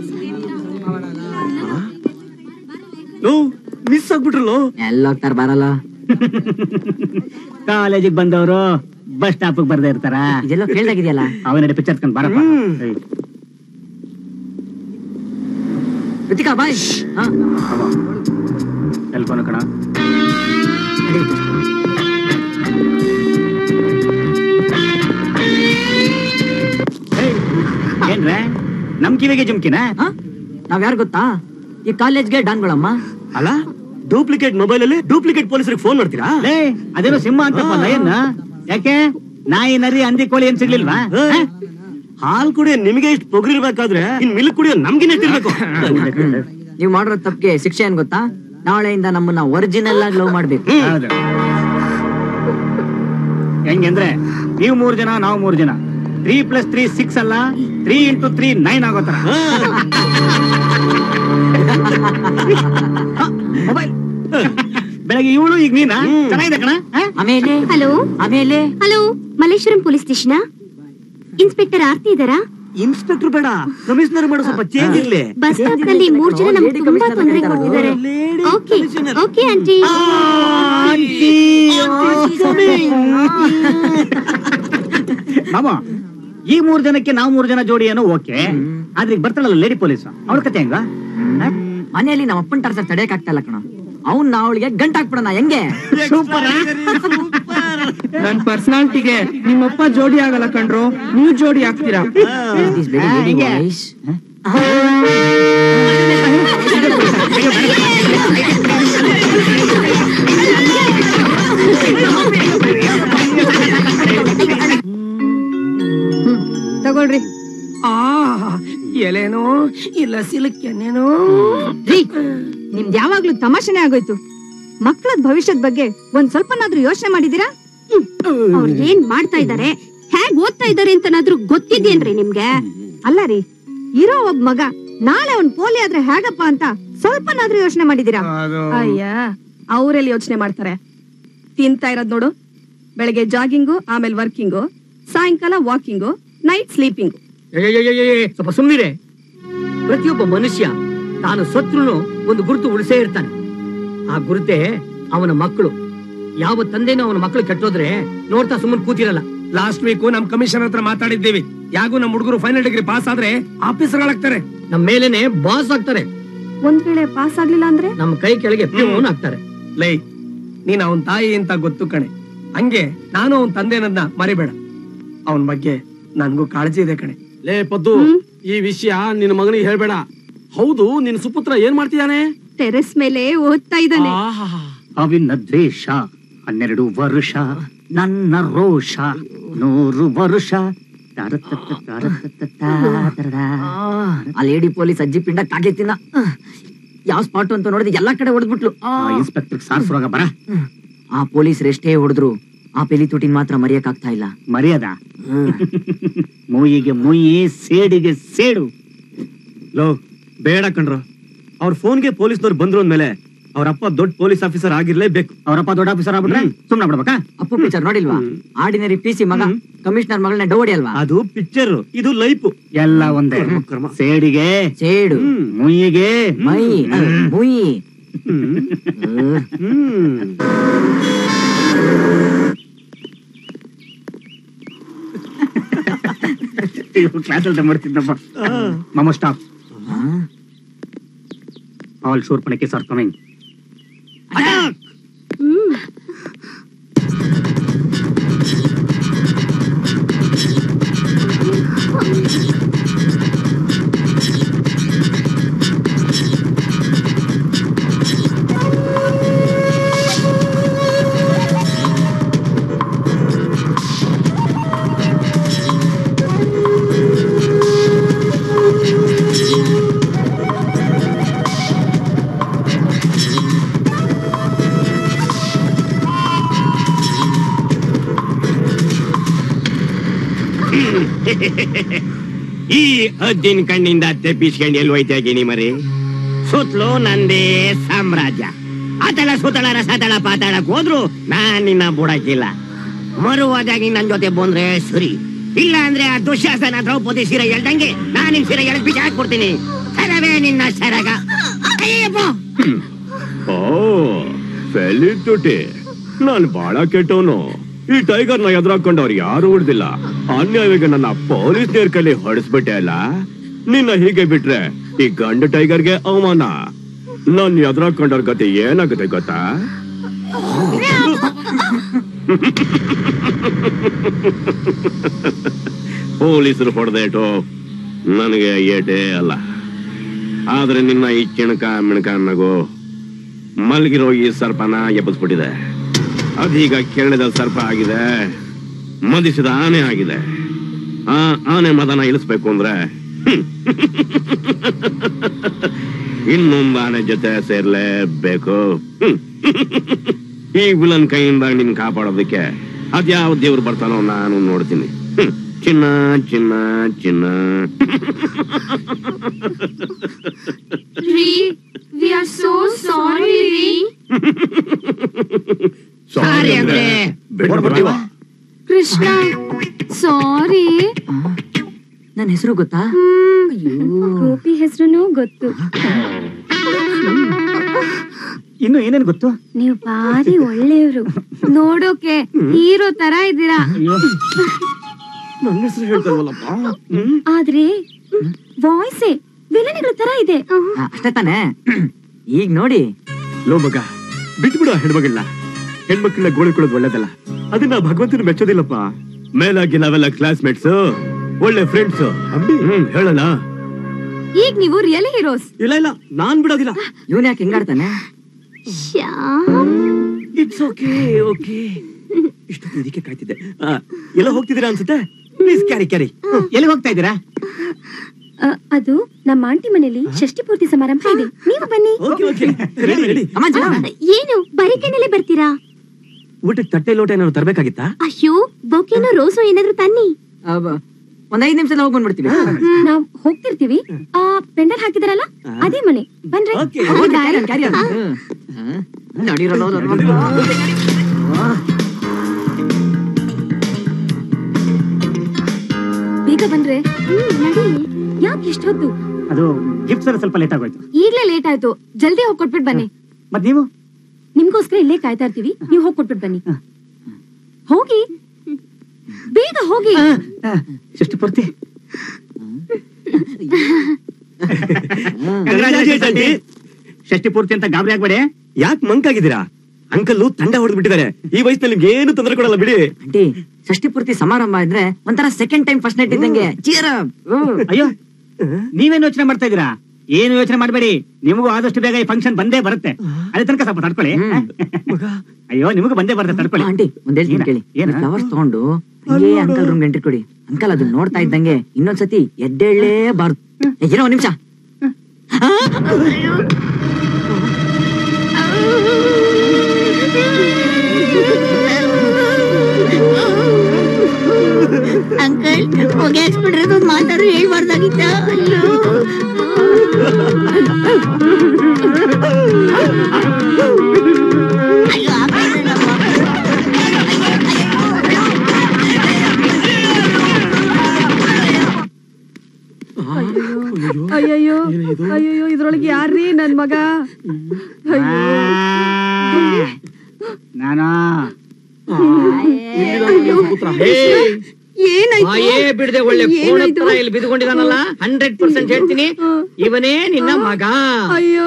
miss ಆಗ್ಬಿಟ್ರಲ್ಲ ಎಲ್ಲ ಹೋಗ್ತಾರ ಬರಲ್ಲ ಕಾಲೇಜಿಗೆ ಬಂದವರು ಬಸ್ ಸ್ಟಾಪ್ ಬರ್ದೇ ಇರ್ತಾರ ಇದೆಲ್ಲ ಕೇಳ್ದಾಗಿದೆಯಲ್ಲ ಅವನ ಪಿಕ್ಚರ್ ಬಾರಪ್ಪ ಏಯ್, ಕೃತಿಕಾ ಬಾಯ್ ಹಾ ಟೆಲಿಫೋನ್ ಕಣ ನಡಿ. ಏಯ್, ಏನ್ರೆ ನಮ್ ಕಿವಿಗೆ ಜುಮ್ಕಿನ ಹಾ? ನಾವ್ ಯಾರು ಗೊತ್ತಾ ಈ ಕಾಲೇಜ್ಗೆ ಡಾನ್ಗಳಮ್ಮ ಅಲ್ಲ ಡೂಪ್ಲಿಕೇಟ್ ಮೊಬೈಲ್ ಅಲ್ಲಿ ಡೂಪ್ಲಿಕೇಟ್ ಪೊಲೀಸರಿಗೆ ಫೋನ್ ಮಾಡ್ತೀರಾ ಲೇ ಅದೇನೋ ಸಿಂಹ ಅಂತಪ್ಪ ಲಯನ್ ಯಾಕೆ ನಾಯಿ ನರಿ ಹಂದಿ ಕೋಳಿ ಏನ್ ಸಿಗ್ಲಿಲ್ವಾ ಹ? ಹಾಲ್ ಕುಡಿಯೋ ನಿಮಗೆ ಇಷ್ಟು ಪೊಗರಿರ್ಬೇಕಾದ್ರೆ ಇನ್ ಮಿಲ್ಕ್ ಕುಡಿಯೋ ನಮ್ಗಿನ ಎಷ್ಟಿರ್ಬೇಕು ನೀವ್ ಮಾಡಿರೋ ತಪ್ಪಿಗೆ ಶಿಕ್ಷೆ ಏನ್ ಗೊತ್ತಾ ನಾಳೆಯಿಂದ ನಮ್ಮನ್ನ ಒರಿಜಿನಲ್ ಆಗಿ ಲವ್ ಮಾಡ್ಬೇಕು ಹೌದು ಹೆಂಗಂದ್ರೆ ನೀವು ಮೂರ್ ಜನ ನಾವು ಮೂರ್ ಜನ ತ್ರೀ ಪ್ಲಸ್ ತ್ರೀ ಸಿಕ್ಸ್ ಅಲ್ಲ ತ್ರೀ ಇಂಟು ತ್ರೀ ನೈನ್ ಆಗೋ ತರ ಮೊಬೈಲ್ ಬೆಳಗ್ಗೆ ಇವಳು ಈಗ ನೀನ ಚೆನ್ನಾಗಿದೆ ಕಣ ಹ? ಆಮೇಲೆ ಹಲೋ ಆಮೇಲೆ hello Malleshwaram police station inspector Aarti ಇದ್ದಾರಾ ಇನ್ಸ್ಪೆಕ್ಟರ್ ಬೇಡ ಕಮಿಷನರ್ ಮಾಡೋ ಸ್ವಲ್ಪ ಚೇಂಜ್ ಇರ್ಲಿ ಬಸ್ ಸ್ಟಾಪ್ ನಲ್ಲಿ ಮೂರ್ ಜನ ನಮ್ಗೆ Lady ತುಂಬಾ commissioner ತೊಂದರೆ ಕರೀತಾರಲ್ಲ. ಕೊಡ್ತಿದ್ದಾರೆ ಓಕೆ ಓಕೆ ಆಂಟಿ ಮಾಮ ಈ ಮೂರ್ ಜನಕ್ಕೆ ನಾವು ಮೂರ್ ಜನ ಜೋಡಿ ಏನೋ ಓಕೆ ಆದ್ರೆ ಈಗ ಬರ್ತಾಳಲ್ಲ ಲೇಡಿ ಪೊಲೀಸ್ ಅವಳ ಕತೆ ಹೆಂಗ ಮನೆಯಲ್ಲಿ ನಮ್ಮ ಅಪ್ಪನ್ ಟಾರ್ಚರ್ ತಡೆಯಕ್ ಆಗ್ತಾ ಇಲ್ಲ ಕಣ ಅವ್ನ್ ಅವಳಿಗೆ ಗಂಟ್ ಹಾಕ್ಬಿಡೋಣ ಹೆಂಗೆ ಸೂಪರ್ ನನ್ ಪರ್ಸನಾಲಿಟಿಗೆ ನಿಮ್ಮಪ್ಪ ಜೋಡಿ ಆಗಲ್ಲ ಕಣ್ರು ನೀವು ಜೋಡಿ ಆಗ್ತೀರಾ It is very, very ಹಿಂಗೆ. wise. ತಗೊಳ್ರಿ ಆ ಎಲೆನೋ ಇಲ್ಲ ಸಿಲಕ್ಕೆನೇನೋ ನಿಮ್ದು ಯಾವಾಗ್ಲೂ ತಮಾಷೆನೆ ಆಗೋಯ್ತು ಮಕ್ಕಳ ಭವಿಷ್ಯದ ಬಗ್ಗೆ ಒಂದ್ ಸ್ವಲ್ಪನಾದ್ರೂ ಯೋಚನೆ ಮಾಡಿದೀರಾ ಅವ್ರು ಏನ್ ಮಾಡ್ತಾ ಇದ್ದಾರೆ ಹೇಗ್ ಓದ್ತಾ ಇದ್ದಾರೆ ಅಂತನಾದ್ರೂ ಗೊತ್ತಿದ್ಯೇನ್ರಿ ನಿಮ್ಗೆ ಅಲ್ಲ ರೀ ಇರೋ ಒಬ್ಬ ಮಗ ನಾಳೆ ಅವ್ನ್ ಪೋಲಿ ಆದ್ರೆ ಹೇಗಪ್ಪ ಅಂತ ಸ್ವಲ್ಪನಾದ್ರೂ ಯೋಚನೆ ಮಾಡಿದೀರಾ ಅಯ್ಯ ಅವರೆಲ್ಲಿ ಯೋಚನೆ ಮಾಡ್ತಾರೆ ತಿಂತಾ ಇರೋದ್ ನೋಡು ಬೆಳಗ್ಗೆ ಜಾಗಿಂಗು ಆಮೇಲೆ ವರ್ಕಿಂಗು ಸಾಯಂಕಾಲ ವಾಕಿಂಗು ನೈಟ್ ಸ್ಲೀಪಿಂಗು ಸ್ವಲ್ಪ ಸುಮ್ಮನಿರೆ ಪ್ರತಿಯೊಬ್ಬ ಮನುಷ್ಯ ತಾನು ಸತ್ರುನು ಒಂದು ಗುರುತು ಉಳಿಸೇ ಇರ್ತಾನೆ ಆ ಗುರುತೆ ಅವನ ಮಕ್ಕಳು ಯಾವ ತಂದೆನೂ ಅವನ ಮಕ್ಕಳು ಕೆಟ್ಟೋದ್ರೆ ನೋಡ್ತಾ ಸುಮ್ಮನೆ ಕೂತಿರಲ್ಲ ಲಾಸ್ಟ್ ವೀಕ್ ನಮ್ ಕಮಿಷನರ್ ಹತ್ರ ಮಾತಾಡಿದ್ದೀವಿ ಯಾಗೂ ನಮ್ ಹುಡುಗರು ಫೈನಲ್ ಡಿಗ್ರಿ ಪಾಸ್ ಆದ್ರೆ ಆಫೀಸರ್ಗಳಾಗ್ತಾರೆ ನಮ್ಮ ಮೇಲೇನೆ ಬಾಸ್ ಆಗ್ತಾರೆ ಒಂದ್ ವೇಳೆ ಪಾಸ್ ಆಗ್ಲಿಲ್ಲ ಅಂದ್ರೆ ನಮ್ಮ ಕೈ ಕೆಳಗೆ ಪ್ಯೂನ್ ಆಗ್ತಾರೆ ಲೈ ನೀನ್ ಅವನ್ ತಾಯಿ ಅಂತ ಗೊತ್ತು ಕಣೆ ಹಂಗೆ ನಾನು ಅವನ್ ತಂದೆನನ್ನ ಮರಿಬೇಡ ಅವನ್ ಬಗ್ಗೆ ನನ್ಗೂ ಕಾಳಜಿ ಇದೆ ಕಣೆ ಲೇ ಪದ್ದು ಈ ವಿಷಯ ನಿನ್ನ ಮಗನಿಗೆ ಹೇಳ್ಬೇಡ ಹೌದು ನಿನ್ನ ಸುಪುತ್ರ ಏನ್ ಮಾಡ್ತಿದ್ದಾನೆ ಟೆರೆಸ್ ಮೇಲೆ ಓದ್ತಾ ಇದ್ದಾನೆ ಅವಿನ ದ್ವೇಷ ಹನ್ನೆರಡು ವರ್ಷ ನನ್ನ ರೋಷ ನೂರು ವರ್ಷ ಆ ಲೇಡಿ ಪೊಲೀಸ್ ಅಜ್ಜಿ ಪಿಂಡ ಕಾಗೆ ತಿನ್ನ ಯಾವ ಸ್ಪಾಟ್ ಅಂತ ನೋಡಿದ್ರೆ ಎಲ್ಲಾ ಕಡೆ ಹೊಡೆದ್ಬಿಟ್ಲು ಇನ್ಸ್ಪೆಕ್ಟರ್ ಸಾರ್ಸ್ರುವಾಗ ಬರ ಆ ಪೊಲೀಸ್ ಎಷ್ಟೇ ಹೊಡೆದ್ರು ಆ ಪೆಲಿ ತುಟಿನ್ ಮಾತ್ರ ಮರೆಯಕ್ ಆಗ್ತಾ ಇಲ್ಲ ಮರ್ಯಾದ ಮೂಯಿಗೆ ಮೂಯಿ ಸೇಡಿಗೆ ಸೇಡು ಲೋ ಬೇಡ ಕಣ್ರು ಅವ್ರ ಫೋನ್ಗೆ ಪೊಲೀಸ್ನವ್ರು ಬಂದ್ರು ಅಂದ್ಮೇಲೆ ಅವ್ರಪ್ಪ ದೊಡ್ಡ ಪೊಲೀಸ್ ಆಫೀಸರ್ ಆಗಿರ್ಲೇಬೇಕು ಅವರಪ್ಪ ದೊಡ್ಡ ಆಫೀಸರ್ ಆಗ್ಬಿಟ್ರೆ ಸುಮ್ನೆ ಬಿಡ್ಬೇಕಾ ಅಪ್ಪು ಪಿಕ್ಚರ್ ನೋಡಿಲ್ವಾ ಆರ್ಡಿನರಿ ಪಿ ಸಿ ಮಗ ಕಮಿಷನರ್ ಮಗಳನ್ನ ಡೌಡಿ ಅಲ್ವಾ ಅದು ಪಿಕ್ಚರ್ ಇದು ಲೈಫ್ ಎಲ್ಲ ಒಂದೇ ಸೇಡಿಗೆ ಸೇಡು ಮುಯ್ಯಿಗೆ ಮೈ ಮುಯಿ ಕ್ಲಾಸಲ್ಲಿ ಮಾಡ್ತಿದ್ದಪ್ಪ ಮಮ್ಮ ಸ್ಟಾಪ್ ಆಲ್ ಶೂರ್ ಪಣಕ್ಕೆ ಸರ್ ಕಮಿಂಗ್ ಈ ಹದ್ದಿನ ಕಣ್ಣಿಂದ ತೆಪ್ಪಿಸ್ಕೊಂಡು ಎಲ್ಲಿ ಹೋಯ್ತಾ ಗಿಣಿ ಮರಿ ಸುತ್ತಲೂ ನಂದೇ ಸಾಮ್ರಾಜ್ಯ ಆತಳ ಸುತ್ತಳ ರಸತಳ ಪಾತಾಳಕ್ ಹೋದ್ರು ನಾನ್ ನಿನ್ನ ಬುಡಕ್ಕಿಲ್ಲ ಮರುವಾದಾಗಿ ನನ್ ಜೊತೆ ಬಂದ್ರೆ ಸರಿ ಇಲ್ಲ ಅಂದ್ರೆ ಆ ದುಶ್ಯಾಸನ ದ್ರೌಪದಿ ಸೀರೆ ಎಳ್ದಂಗೆ ನಾನ್ ನಿನ್ ಸೀರೆ ಎಳ್ದ್ ಬಿಸಿ ಹಾಕ್ಬಿಡ್ತೀನಿ ಸರವೇ ನಿನ್ನ ಸರಗ ಅಯ್ಯಪ್ಪ ಓ ಫೆಲಿ ತುಟಿ ನಾನ್ ಬಹಳ ಕೆಟ್ಟವನು ಈ ಟೈಗರ್ ನ ಎದುರಾಕೊಂಡವ್ರು ಯಾರು ಉಳ್ದಿಲ್ಲ ಅನ್ಯಾಯವಾಗಿ ನನ್ನ ಪೊಲೀಸ್ ನೇರ್ ಕೈಲಿ ಹೊಡೆಸ್ಬಿಟ್ಟೆ ಅಲ್ಲ ನಿನ್ನ ಹೀಗೆ ಬಿಟ್ರೆ ಈ ಗಂಡು ಟೈಗರ್ಗೆ ಅವಮಾನ ನನ್ ಎದುರಾಕೊಂಡವ್ರ ಗತಿ ಏನಾಗುತ್ತೆ ಗೊತ್ತಾ ಪೊಲೀಸರು ಹೊಡೆದೇಟು ನನಗೆ ಏಟೇ ಅಲ್ಲ ಆದ್ರೆ ನಿನ್ನ ಈ ಚಿಣಕ ಮಿಣಕ ನಗು ಮಲಗಿರೋ ಈ ಸರ್ಪನ ಎಬ್ಬಿಸ್ಬಿಟ್ಟಿದೆ ಅದೀಗ ಕೆಳದ ಸರ್ಪ ಆಗಿದೆ ಮದಿಸಿದ ಆನೆ ಆಗಿದೆ ಆ ಆನೆ ಮದನ ಇಳಿಸ್ಬೇಕು ಅಂದ್ರೆ ಹ್ಮ್. ಇನ್ನೊಂದು ಆನೆ ಜೊತೆ ಸೇರ್ಲೇಬೇಕು ಹ್ಮ್. ಈ ವಿಲನ್ ಕೈಯಿಂದ ನಿನ್ ಕಾಪಾಡೋದಕ್ಕೆ ಅದ್ಯಾವ ದೇವ್ರು ಬರ್ತಾನೋ ನಾನು ನೋಡ್ತೀನಿ ಹ್ಮ್. ಚಿನ್ನ ಚಿನ್ನ ಚಿನ್ನ ರೀ ವಿ ಆರ್ ಸೋ ಸಾರಿ ರೀ ಸಾರಿ ಅಂದ್ರೆ ಬಿಟ್ಬಿಡ್ತೀವ ಕೃಷ್ಣ ಸಾರಿ ನನ್ನ ಹೆಸರು ಗೊತ್ತಾ ಗೋಪಿ ಹೆಸರು ಗೊತ್ತು ಇನ್ನು ಏನೇನ್ ಗೊತ್ತು ನೀವು ಭಾರಿ ಒಳ್ಳೆಯವರು ನೋಡೋಕೆ ಹೀರೋ ತರ ಇದ್ದೀರಾ ನನ್ನ ಹೆಸರು ಹೇಳ್ತಾರಲ್ಲಪ್ಪ ಆದ್ರೆ ವಾಯ್ಸೇ ವಿಲನ್ಗಳ ತರ ಇದೆ ಅಷ್ಟೇ ತಾನೇ ಈಗ ನೋಡಿ ಲೋ ಮಗ ಬಿಟ್ಬಿಡು ಆ ಹೆಣ್ಮಗಳನ್ನ ಹೆಣ್ಮಕ್ಳನ್ನ ಗೋಳಿಕೊಳ್ಳೋದು ಒಳ್ಳೇದಲ್ಲ ಅದನ್ನ ಭಗವಂತನ ಮೆಚ್ಚೋದಿಲ್ಲಪ್ಪ ಮೇಲಾಗಿ ನಾವೆಲ್ಲ ಕ್ಲಾಸ್ಮೇಟ್ಸ್ ಒಳ್ಳೆ ಫ್ರೆಂಡ್ಸ್ ಹ್ಮ್ ಹೇಳಲ್ಲ ಈಗ ನೀವು ರಿಯಲ್ ಹೀರೋಸ್ ಇಲ್ಲ ಇಲ್ಲ ನಾನ್ ಬಿಡೋದಿಲ್ಲ ಇವನ್ ಯಾಕೆ ಹಿಂಗಾಡ್ತಾನೆ ಇಟ್ಸ್ ಓಕೆ ಓಕೆ ಇಷ್ಟೊತ್ತು ಇದಕ್ಕೆ ಕಾಯ್ತಿದ್ದೆ ಆ, ಎಲ್ಲ ಹೋಗ್ತಿದ್ದೀರಾ ಅನ್ಸುತ್ತೆ ಪ್ಲೀಸ್ ಕ್ಯಾರಿ ಕ್ಯಾರಿ ಎಲ್ಲಿ ಹೋಗ್ತಾ ಇದ್ದೀರಾ ಅ, ಅದು ನಮ್ಮ ಆಂಟಿ ಮನೇಲಿ ಷಷ್ಠಿ ಪೂರ್ತಿ ಸಮಾರಂಭ ಇದೆ ನೀವು ಬನ್ನಿ ಓಕೆ ಓಕೆ ರೆಡಿ ರೆಡಿ ಏನು ಬರಿಕೆನಲ್ಲಿ ಬರ್ತೀರಾ ಊಟಕ್ಕೆ ತಟ್ಟೆ ಲೋಟ ಏನಾದ್ರು ತರಬೇಕಾಗಿತ್ತಾ ಅಯ್ಯೋ ಬೊಕೆನೋ ರೋಸೋ ಏನಾದ್ರು ತನ್ನಿ ಒಂದ್ ಐದ್ ನಿಮಿಷದಲ್ಲಿ ಹೋಗ್ ಬಂದ್ಬಿಡ್ತೀವಿ ನಾವ್ ಹೋಗ್ತಿರ್ತೀವಿ ಆ ಪೆಂಡಲ್ ಹಾಕಿದಾರಲ್ಲ ಅದೇ ಮನೆ ಬನ್ರಿ Okay. ಹೋಗಿ ದಾರಿ. Carry on, carry on. ಹಾ. ನಡೀರಲ್ಲ ನನ್ ಮಗ. ಬೇಗ ಬನ್ರೆ ಹ್ಮ್ ನಡೀರಿ ಯಾಕೆ ಇಷ್ಟೊತ್ತು ಅದು ಗಿಫ್ಟ್ಸ್ ಎಲ್ಲ ಸ್ವಲ್ಪ ಲೇಟ್ ಆಗೋಯ್ತು ಈಗ್ಲೇ ಲೇಟ್ ಆಯ್ತು ಜಲ್ದಿ ಹೋಗ್ ಕೊಟ್ಬಿಟ್ ಬನ್ನಿ ಮತ್ ನೀವು ನಿಮ್ಗೋಸ್ಕರ ಇಲ್ಲೇ ಕಾಯ್ತಾ ಇರ್ತೀವಿ ನೀವು ಹೋಗ್ ಕೊಟ್ಬಿಟ್ ಬನ್ನಿ ಹೋಗಿ ಬೇಗ ಹೋಗಿ ಷಷ್ಠಿ ಪೂರ್ತಿ Congratulations, aunty. ಷಷ್ಠಿ ಪೂರ್ತಿ ಅಂತ ಗಾಬರಿ ಆಗ್ಬೇಡಿ ಯಾಕೆ ಮಂಕಾಗಿದ್ದೀರಾ ಅಂಕಲ್ ತಂಡ ಹೊಡೆದು ಬಿಟ್ಟಿದ್ದಾರೆ ಈ ವಯಸ್ಸಿನಲ್ಲಿ ನಿಮ್ಗೆ ಏನು ತೊಂದರೆ ಕೊಡಲ್ಲ ಬಿಡಿ ಆಂಟಿ ಷಷ್ಠಿ ಪೂರ್ತಿ ಸಮಾರಂಭ ಇದ್ರೆ ಒಂಥರ ಸೆಕೆಂಡ್ ಟೈಮ್ ಫಸ್ಟ್ ನೈಟ್ ಇದ್ದಂಗೆ ಚೀರ ಅಯ್ಯೋ ನೀವೇನ್ ಯೋಚನೆ ಮಾಡ್ತಾ ಇದೀರಾ ಏನು ಯೋಚನೆ ಮಾಡಬೇಡಿ ನಿಮಗೂ ಆದಷ್ಟು ಬೇಗ ಈ ಫಂಕ್ಷನ್ ಬಂದೇ ಬರುತ್ತೆ ಅಲ್ಲಿ ತನಕ ಸ್ವಲ್ಪ ತಡ್ಕೊಳ್ಳಿ ಅಯ್ಯೋ ನಿಮಗೂ ಬಂದೇ ಬರುತ್ತೆ ತಡ್ಕೊಳ್ಳಿ ಆಂಟಿ ಒಂದ್ ಹೇಳ್ತೀನಿ ಕೇಳಿ ಫ್ಲವರ್ಸ್ ತಗೊಂಡು ಹಂಗೆ ಅಂಕಲ್ ರೂಮ್ ಎಂಟ್ರಿ ಕೊಡಿ ಅಂಕಲ್ ಅದನ್ನ ನೋಡ್ತಾ ಇದ್ದಂಗೆ ಇನ್ನೊಂದ್ಸತಿ ಎದ್ದೇಳಲೇಬಾರ್ದು ಏ, ಏನೋ ಒಂದ್ ನಿಮಿಷ ಅಂಕಲ್ ಹೊಗೆ ಹಾಕ್ಸ್ಬಿಟ್ರೆ ಅದೊಂದು ಮಾತಾದ್ರು ಹೇಳ್ಬಾರ್ದಾಗಿತ್ತ ಅಯ್ಯೋ ಅಯ್ಯೋ ಆಮೇಲೆ ಅಯ್ಯಯ್ಯೋ ಅಯ್ಯಯ್ಯೋ ಇದ್ರೊಳಗೆ ಯಾರ್ರೀ ನನ್ ಮಗ ನಾನಾ ಬಾಯೇ ಬಿಡದೆ ಒಳ್ಳೆ ಕೋಣ ತರ ಇಲ್ಲಿ ಬಿದ್ಕೊಂಡಿದಾನಲ್ಲ ಹಂಡ್ರೆಡ್ ಪರ್ಸೆಂಟ್ ಹೇಳ್ತೀನಿ ಇವನೇ ನಿನ್ನ ಮಗ ಅಯ್ಯೋ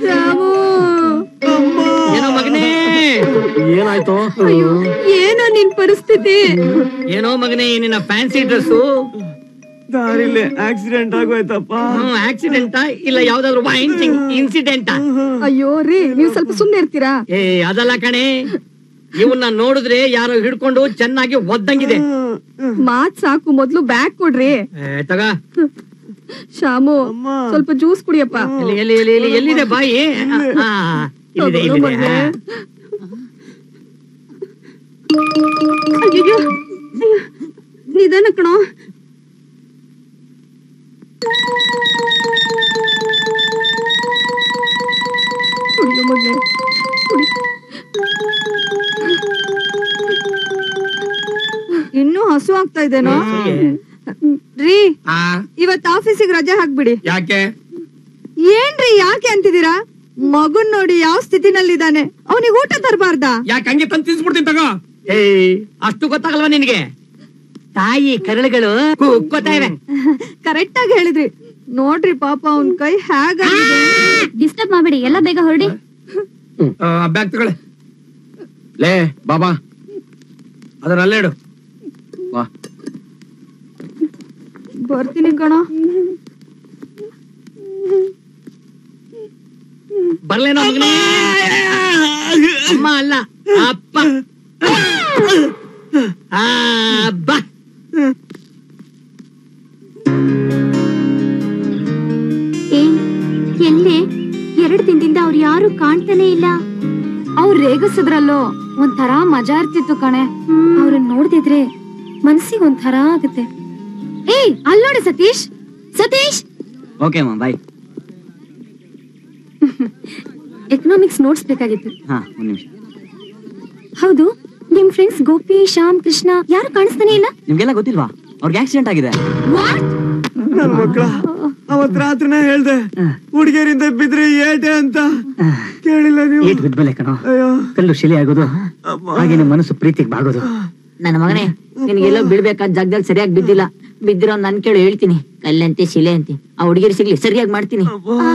ಏನೋ ಮಗನೇ ಏನಾಯ್ತು ಏನೋ ನಿನ್ ಪರಿಸ್ಥಿತಿ ಏನೋ ಮಗನೇ ಈ ನಿನ್ನ ಫ್ಯಾನ್ಸಿ ಡ್ರೆಸ್ಸು ದಾರಿಲಿ ಆಕ್ಸಿಡೆಂಟ್ ಆಗೋಯ್ತಪ್ಪ ಆಕ್ಸಿಡೆಂಟಾ ಇಲ್ಲ ಯಾವ್ದಾದ್ರು ಇನ್ಸಿಡೆಂಟಾ ಅಯ್ಯೋ ರೀ ನೀವ್ ಸ್ವಲ್ಪ ಸುಮ್ನೆ ಇರ್ತೀರಾ ಏ ಅದಲ್ಲ ಕಣೆ ಇವನ್ನ ನೋಡಿದ್ರೆ ಯಾರೋ ಹಿಡ್ಕೊಂಡು ಚೆನ್ನಾಗಿ ಒದ್ದಂಗಿದೆ ಮಾತ್ ಸಾಕು ಮೊದ್ಲು ಬ್ಯಾಗ್ ಕೊಡ್ರಿ ಏ, ತಗ ಶಾಮು ಸ್ವಲ್ಪ ಜ್ಯೂಸ್ ಕುಡಿಯಪ್ಪ ಎಲ್ಲಿ ಎಲ್ಲಿ ಎಲ್ಲಿ ಎಲ್ಲಿ ಎಲ್ಲಿದೆ ಬಾಯಿ ಆ, ಇಲ್ಲಿದೆ ತಗೊಳ್ಳೋ ಇಲ್ಲಿದೆ ಮಗ್ನೆ. ಆ. ಅಯ್ಯಯ್ಯೋ ಅಯ್ಯೋ, ನಿಧಾನ ಕಣೋ ಕುಡಿಯೋ ಮಗ್ನೆ, ಕುಡಿ. ಇನ್ನೂ ಹಸು ಆಗ್ತಾ ಇದೇನೋ ರೀ ಇವತ್ ಆಫೀಸಿಗೆ ರಜೆ ಹಾಕ್ಬಿಡಿ ಯಾಕೆ ಏನ್ರಿ ಯಾಕೆ ಅಂತಿದ್ದೀರಾ ಮಗುನ್ ನೋಡಿ ಯಾವ ಸ್ಥಿತಿನಲ್ಲಿದ್ದಾನೆ ಅವನಿಗೆ ಊಟ ತರಬಾರ್ದಾ ಯಾಕೆ ಹಂಗೆ ತಂದು ತಿನ್ಸ್ಬಿಡ್ತೀನಿ ತಗೋ ಏಯ್ ಅಷ್ಟು ಗೊತ್ತಾಗಲ್ವಾ ನಿನಗೆ ತಾಯಿ ಕರಳುಗಳು ಕುಕ್ಕೋತಾ ಇವೆ ಕರೆಕ್ಟ್ ಆಗಿ ಹೇಳಿದ್ರಿ ನೋಡ್ರಿ ಪಾಪ ಅವನ್ ಕೈ ಹೇಗಾಗಿದೆ ಡಿಸ್ಟರ್ಬ್ ಮಾಡಬೇಡಿ ಎಲ್ಲ ಬೇಗ ಹೊರಡಿ ಬ್ಯಾಗ್ ತಗೊಳ್ಳೆ ಲೇ ಬಾಬಾ ಅದನ್ನ ಅಲ್ಲೇ ಇಡು ಬಾ ಬರ್ತೀನಿ ಕಣೋ ಬರ್ಲೇನೋ ಮಗನೇ ಅಮ್ಮ ಅಲ್ಲ ಅಪ್ಪ ಆ, ಬಾ ಏ ಎಲ್ಲೇ ಎರಡು ದಿನದಿಂದ ಅವ್ರು ಯಾರು ಕಾಣ್ತಾನೆ ಇಲ್ಲ ಅವ್ರು ರೇಗಿಸಿದ್ರಲ್ಲೋ ಒಂಥರ ಮಜಾ ಇರ್ತಿತ್ತು ಕಣೆ ಅವ್ರನ್ನ ನೋಡ್ದಿದ್ರೆ ಮನ್ಸಿಗೆ ಒಂಥರ ಆಗುತ್ತೆ ಏಯ್ ಅಲ್ ನೋಡಿ ಸತೀಶ್ ಸತೀಶ್ ಓಕೆ ಅಮ್ಮ ಬಾಯ್ ಎಕನಾಮಿಕ್ಸ್ ನೋಟ್ಸ್ ಬೇಕಾಗಿತ್ತು ಹಾ ಒಂದ್ ನಿಮಿಷ ಹೌದು ನಿಮ್ ಫ್ರೆಂಡ್ಸ್ ಗೋಪಿ ಶ್ಯಾಮ್ ಕೃಷ್ಣ ಯಾರು ಕಾಣಿಸ್ತಾನೆ ಇಲ್ಲ ನಿಮ್ಗೆಲ್ಲ ಗೊತ್ತಿಲ್ವಾ ಅವ್ರಿಗೆ ಆಕ್ಸಿಡೆಂಟ್ ಆಗಿದೆ ನನ್ ಮಕ್ಳ ಅವತ್ ರಾತ್ರಿನೇ ಹೇಳ್ದೆ ಹುಡುಗಿಯರಿಂದ ಬಿದ್ರಿ ಏಟೆ ಅಂತ ಕೇಳಿಲ್ಲ ನೀವು ಏಟ್ ಬಿದ್ಮೇಲೆ ಕಣೋ ಅಯ್ಯೋ ಕಲ್ಲು ಶಿಲೆ ಆಗೋದು ಹಾಗೆ ನಿಮ್ಮ ಮನಸ್ಸು ಪ್ರೀತಿಗೆ ಬಾಗೋದು ನನ್ನ ಮಗನೇ ನಿನಗೆಲ್ಲೋ ಬೀಳ್ಬೇಕಾದ ಜಾಗದಲ್ಲಿ ಸರಿಯಾಗಿ ಬಿದ್ದಿಲ್ಲ ಬಿದ್ದಿರೋ ನನ್ ಕೇಳಿ ಹೇಳ್ತೀನಿ ಕಲ್ಲಂತೆ ಶಿಲೆ ಅಂತೆ ಆ ಹುಡುಗಿರು ಸಿಗ್ಲಿ ಸರಿಯಾಗಿ ಮಾಡ್ತೀನಿ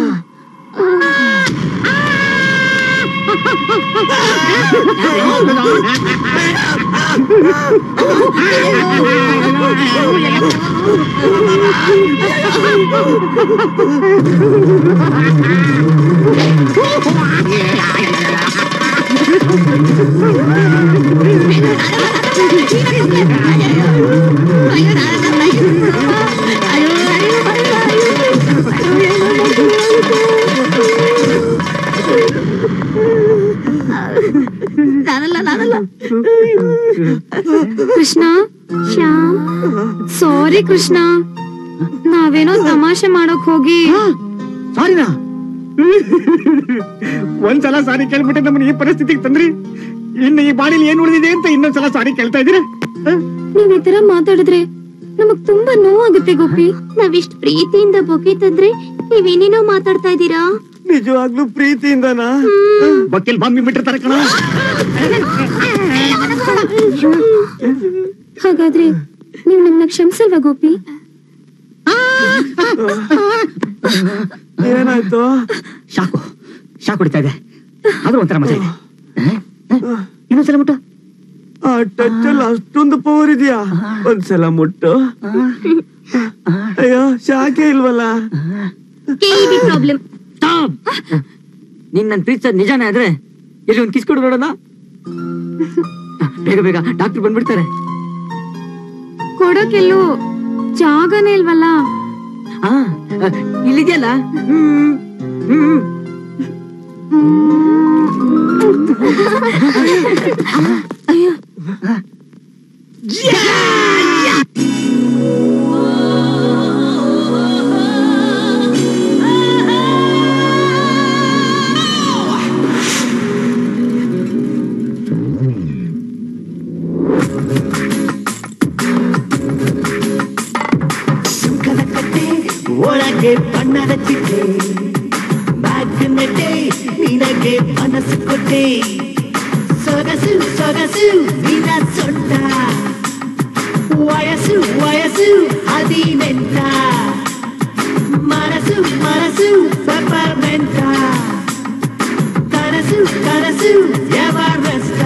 ನಾನಲ್ಲ ನಾನಲ್ಲ ಕೃಷ್ಣ ಶ್ಯಾಮ್ ಸಾರಿ ಕೃಷ್ಣ ನಾವೇನೋ ತಮಾಷೆ ಮಾಡೋಕ್ ಹೋಗಿ ಸಾರಿನಾ ಒಂದ್ಸಲ ಸಾರಿ ಕೇಳ್ಬಿಟ್ಟೆ ನಮ್ಮನ್ನ ಈ ಪರಿಸ್ಥಿತಿಗೆ ತಂದ್ರಿ ಇನ್ನು ಈ ಬಾಡಿಲಿ ಏನ್ ಉಳಿದಿದೆ ಅಂತ ಇನ್ನೊಂದ್ಸಲ ಸಾರಿ ಕೇಳ್ತಾ ಇದೀರಾ ನೀವ್ ಈ ತರ ಮಾತಾಡಿದ್ರೆ ನಮಗ್ ತುಂಬಾ ನೋವಾಗುತ್ತೆ ಗೋಪಿ ನಾವಿಷ್ಟ್ ಪ್ರೀತಿಯಿಂದ ಬೊಕೆ ತಂದ್ರೆ ನೀವೇನೇನೋ ಮಾತಾಡ್ತಾ ಇದ್ದೀರಾ ನಿಜವಾಗ್ಲೂ ಪ್ರೀತಿಯಿಂದನಾ ವಕೀಲ್ ಬಾಂಬಿ ಬಿಟ್ಟಿರ್ತಾರೆ ಕಣ ಹಾಗಾದ್ರೆ ನೀವ್ ನಮ್ನ ಕ್ಷಮಿಸಲ್ವಾ ಗೋಪಿ ಏನಾಯ್ತು ಶಾಕು ಶಾಕ್ ಹೊಡಿತಾ ಇದೆ ಆದ್ರೂ ಒಂಥರ ಮಜಾ ಇದೆ ಇನ್ನೊಂದ್ಸಲ ಮುಟ್ಟು ಆ ಟಚ್ ಅಲ್ಲಿ ಅಷ್ಟೊಂದು ಪವರ್ ಇದೆಯಾ ಒಂದ್ಸಲ ಮುಟ್ಟು ಅಯ್ಯೋ ಶಾಕೆ ಇಲ್ವಲ್ಲ ಕೆಇಬಿ ಪ್ರಾಬ್ಲಮ್ ನೀನ್ ನನ್ ಪ್ರೀತಿಸೋದ್ ನಿಜಾನೇ ಆದ್ರೆ ಇಲ್ಲಿ ಒಂದ್ ಕಿಸ್ ಕೊಡು ನೋಡೋಣ ಬೇಗ ಬೇಗ ಡಾಕ್ಟರ್ ಬಂದ್ಬಿಡ್ತಾರೆ ಕೊಡೋಕೆಲ್ಲೂ ಜಾಗನೇ ಇಲ್ವಲ್ಲ ಆ ಇಲ್ಲಿದೆಯಲ್ಲ ಹ್ಮ್ ಹ್ಮ್ ಸುಖದ ಕತೆ ಒಳಗೆ ಬಣ್ಣದ ಚಿಟ್ಟೆ ಬ್ಯಾಗ್ನಡೆ ನಿನಗೆ ಮನಸ್ಸು ಕೊಟ್ಟೆ ಸೊಗಸು ಸೊಗಸು ನಿನ ಸೊಂಟ ವಯಸ್ಸು ವಯಸ್ಸು ಹದಿನೆಂಟ ಮನಸ್ಸು ಮನಸ್ಸು ಪೆಪರ್ಮೆಂಟ ಕನಸು ಕನಸು ಎವರೆಸ್ಟ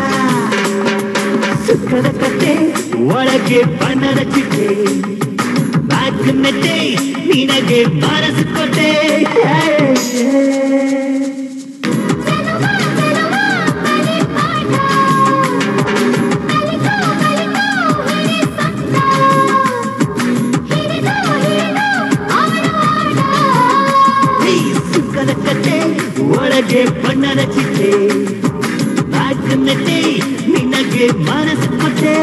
ಸುಖದ ಕತೆ ಒಳಗೆ ಬಣ್ಣದ ಚಿಟ್ಟೆ ಬ್ಯಾಗ್ನಡೆ ನಿನಗೆ ಮನಸ್ಸು ಕೊಟ್ಟೆ ಈ ಸುಖದ ಕತೆ ಒಳಗೆ ಬಣ್ಣದ ಚಿಟ್ಟೆ ಬ್ಯಾಗ್ನಡೆ ನಿನಗೆ ಮನಸ್ಸು ಕೊಟ್ಟೆ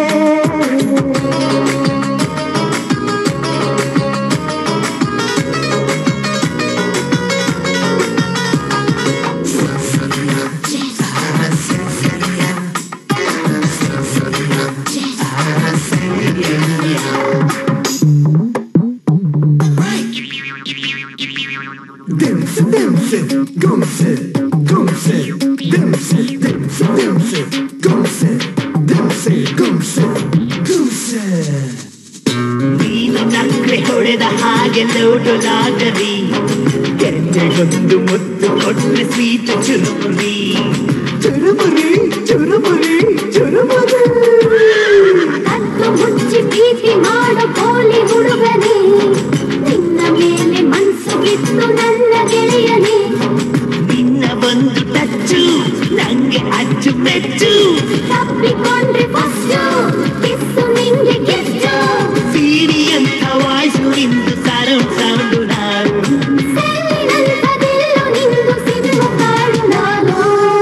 ನೀನು ನಕ್ರೆ ಹೊಡೆದ ಹಾಗೆ ಲೋಟು ಲಾಟರಿ ಗೆಜ್ಜೆಗೊಂದು ಮುತ್ತು ಕೊಟ್ಟರೆ ಸ್ವೀಟ್ ಚುರುಮುರಿ ಚುರುಮುರಿ ಚುರುಮುರಿ ಚುರುಮುರಿ ಕತ್ತು ಮುಚ್ಚಿ ಪ್ರೀತಿ ಮಾಡೋ ಕೋಲಿ ಹುಡುಗನೇ ನಿನ್ನ ಮೇಲೆ ಮನ್ಸು ಬಿತ್ತು ನನ್ನ ಗೆಳೆಯನೇ ನಿನ್ನ ಒಂದು ಟಚ್ಚು ನಂಗೆ ಅಚ್ಚು ಮೆಚ್ಚು ತಪ್ಪಿಕೊಂಡ್ರೆ ಫಸ್ಟು ಕಿಸ್ಸು ನಿಂಗೆ ಗೆಸ್ಟು ಸೀರಿ ಅಂತ ವಾಯ್ಸು ನಿಂದು ಸರೌಂಡ್ ಸೌಂಡು ನಾನು ಸೆಲ್ಲಿನಂಥದಿಲ್ಲು ನಿಂದು ಸಿಗುವ ಕಾಳು ನಾನು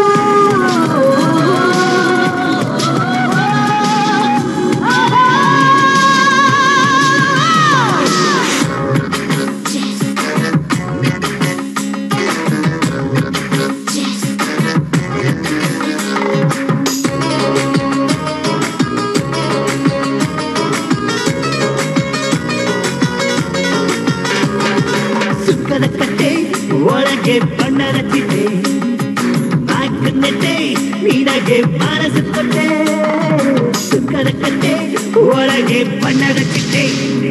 ಸುಖದ ಕತೆ ಒಳಗೆ ಬಣ್ಣದ ಚಿಟ್ಟೆ ನಾಲ್ಕನೆಟ್ಟೆ ನಿನಗೆ ಮನಸ್ಸು ಕೊಟ್ಟೆ ಸುಖದ ಕತೆ ಒಳಗೆ ಬಣ್ಣದ ಚಿಟ್ಟೆ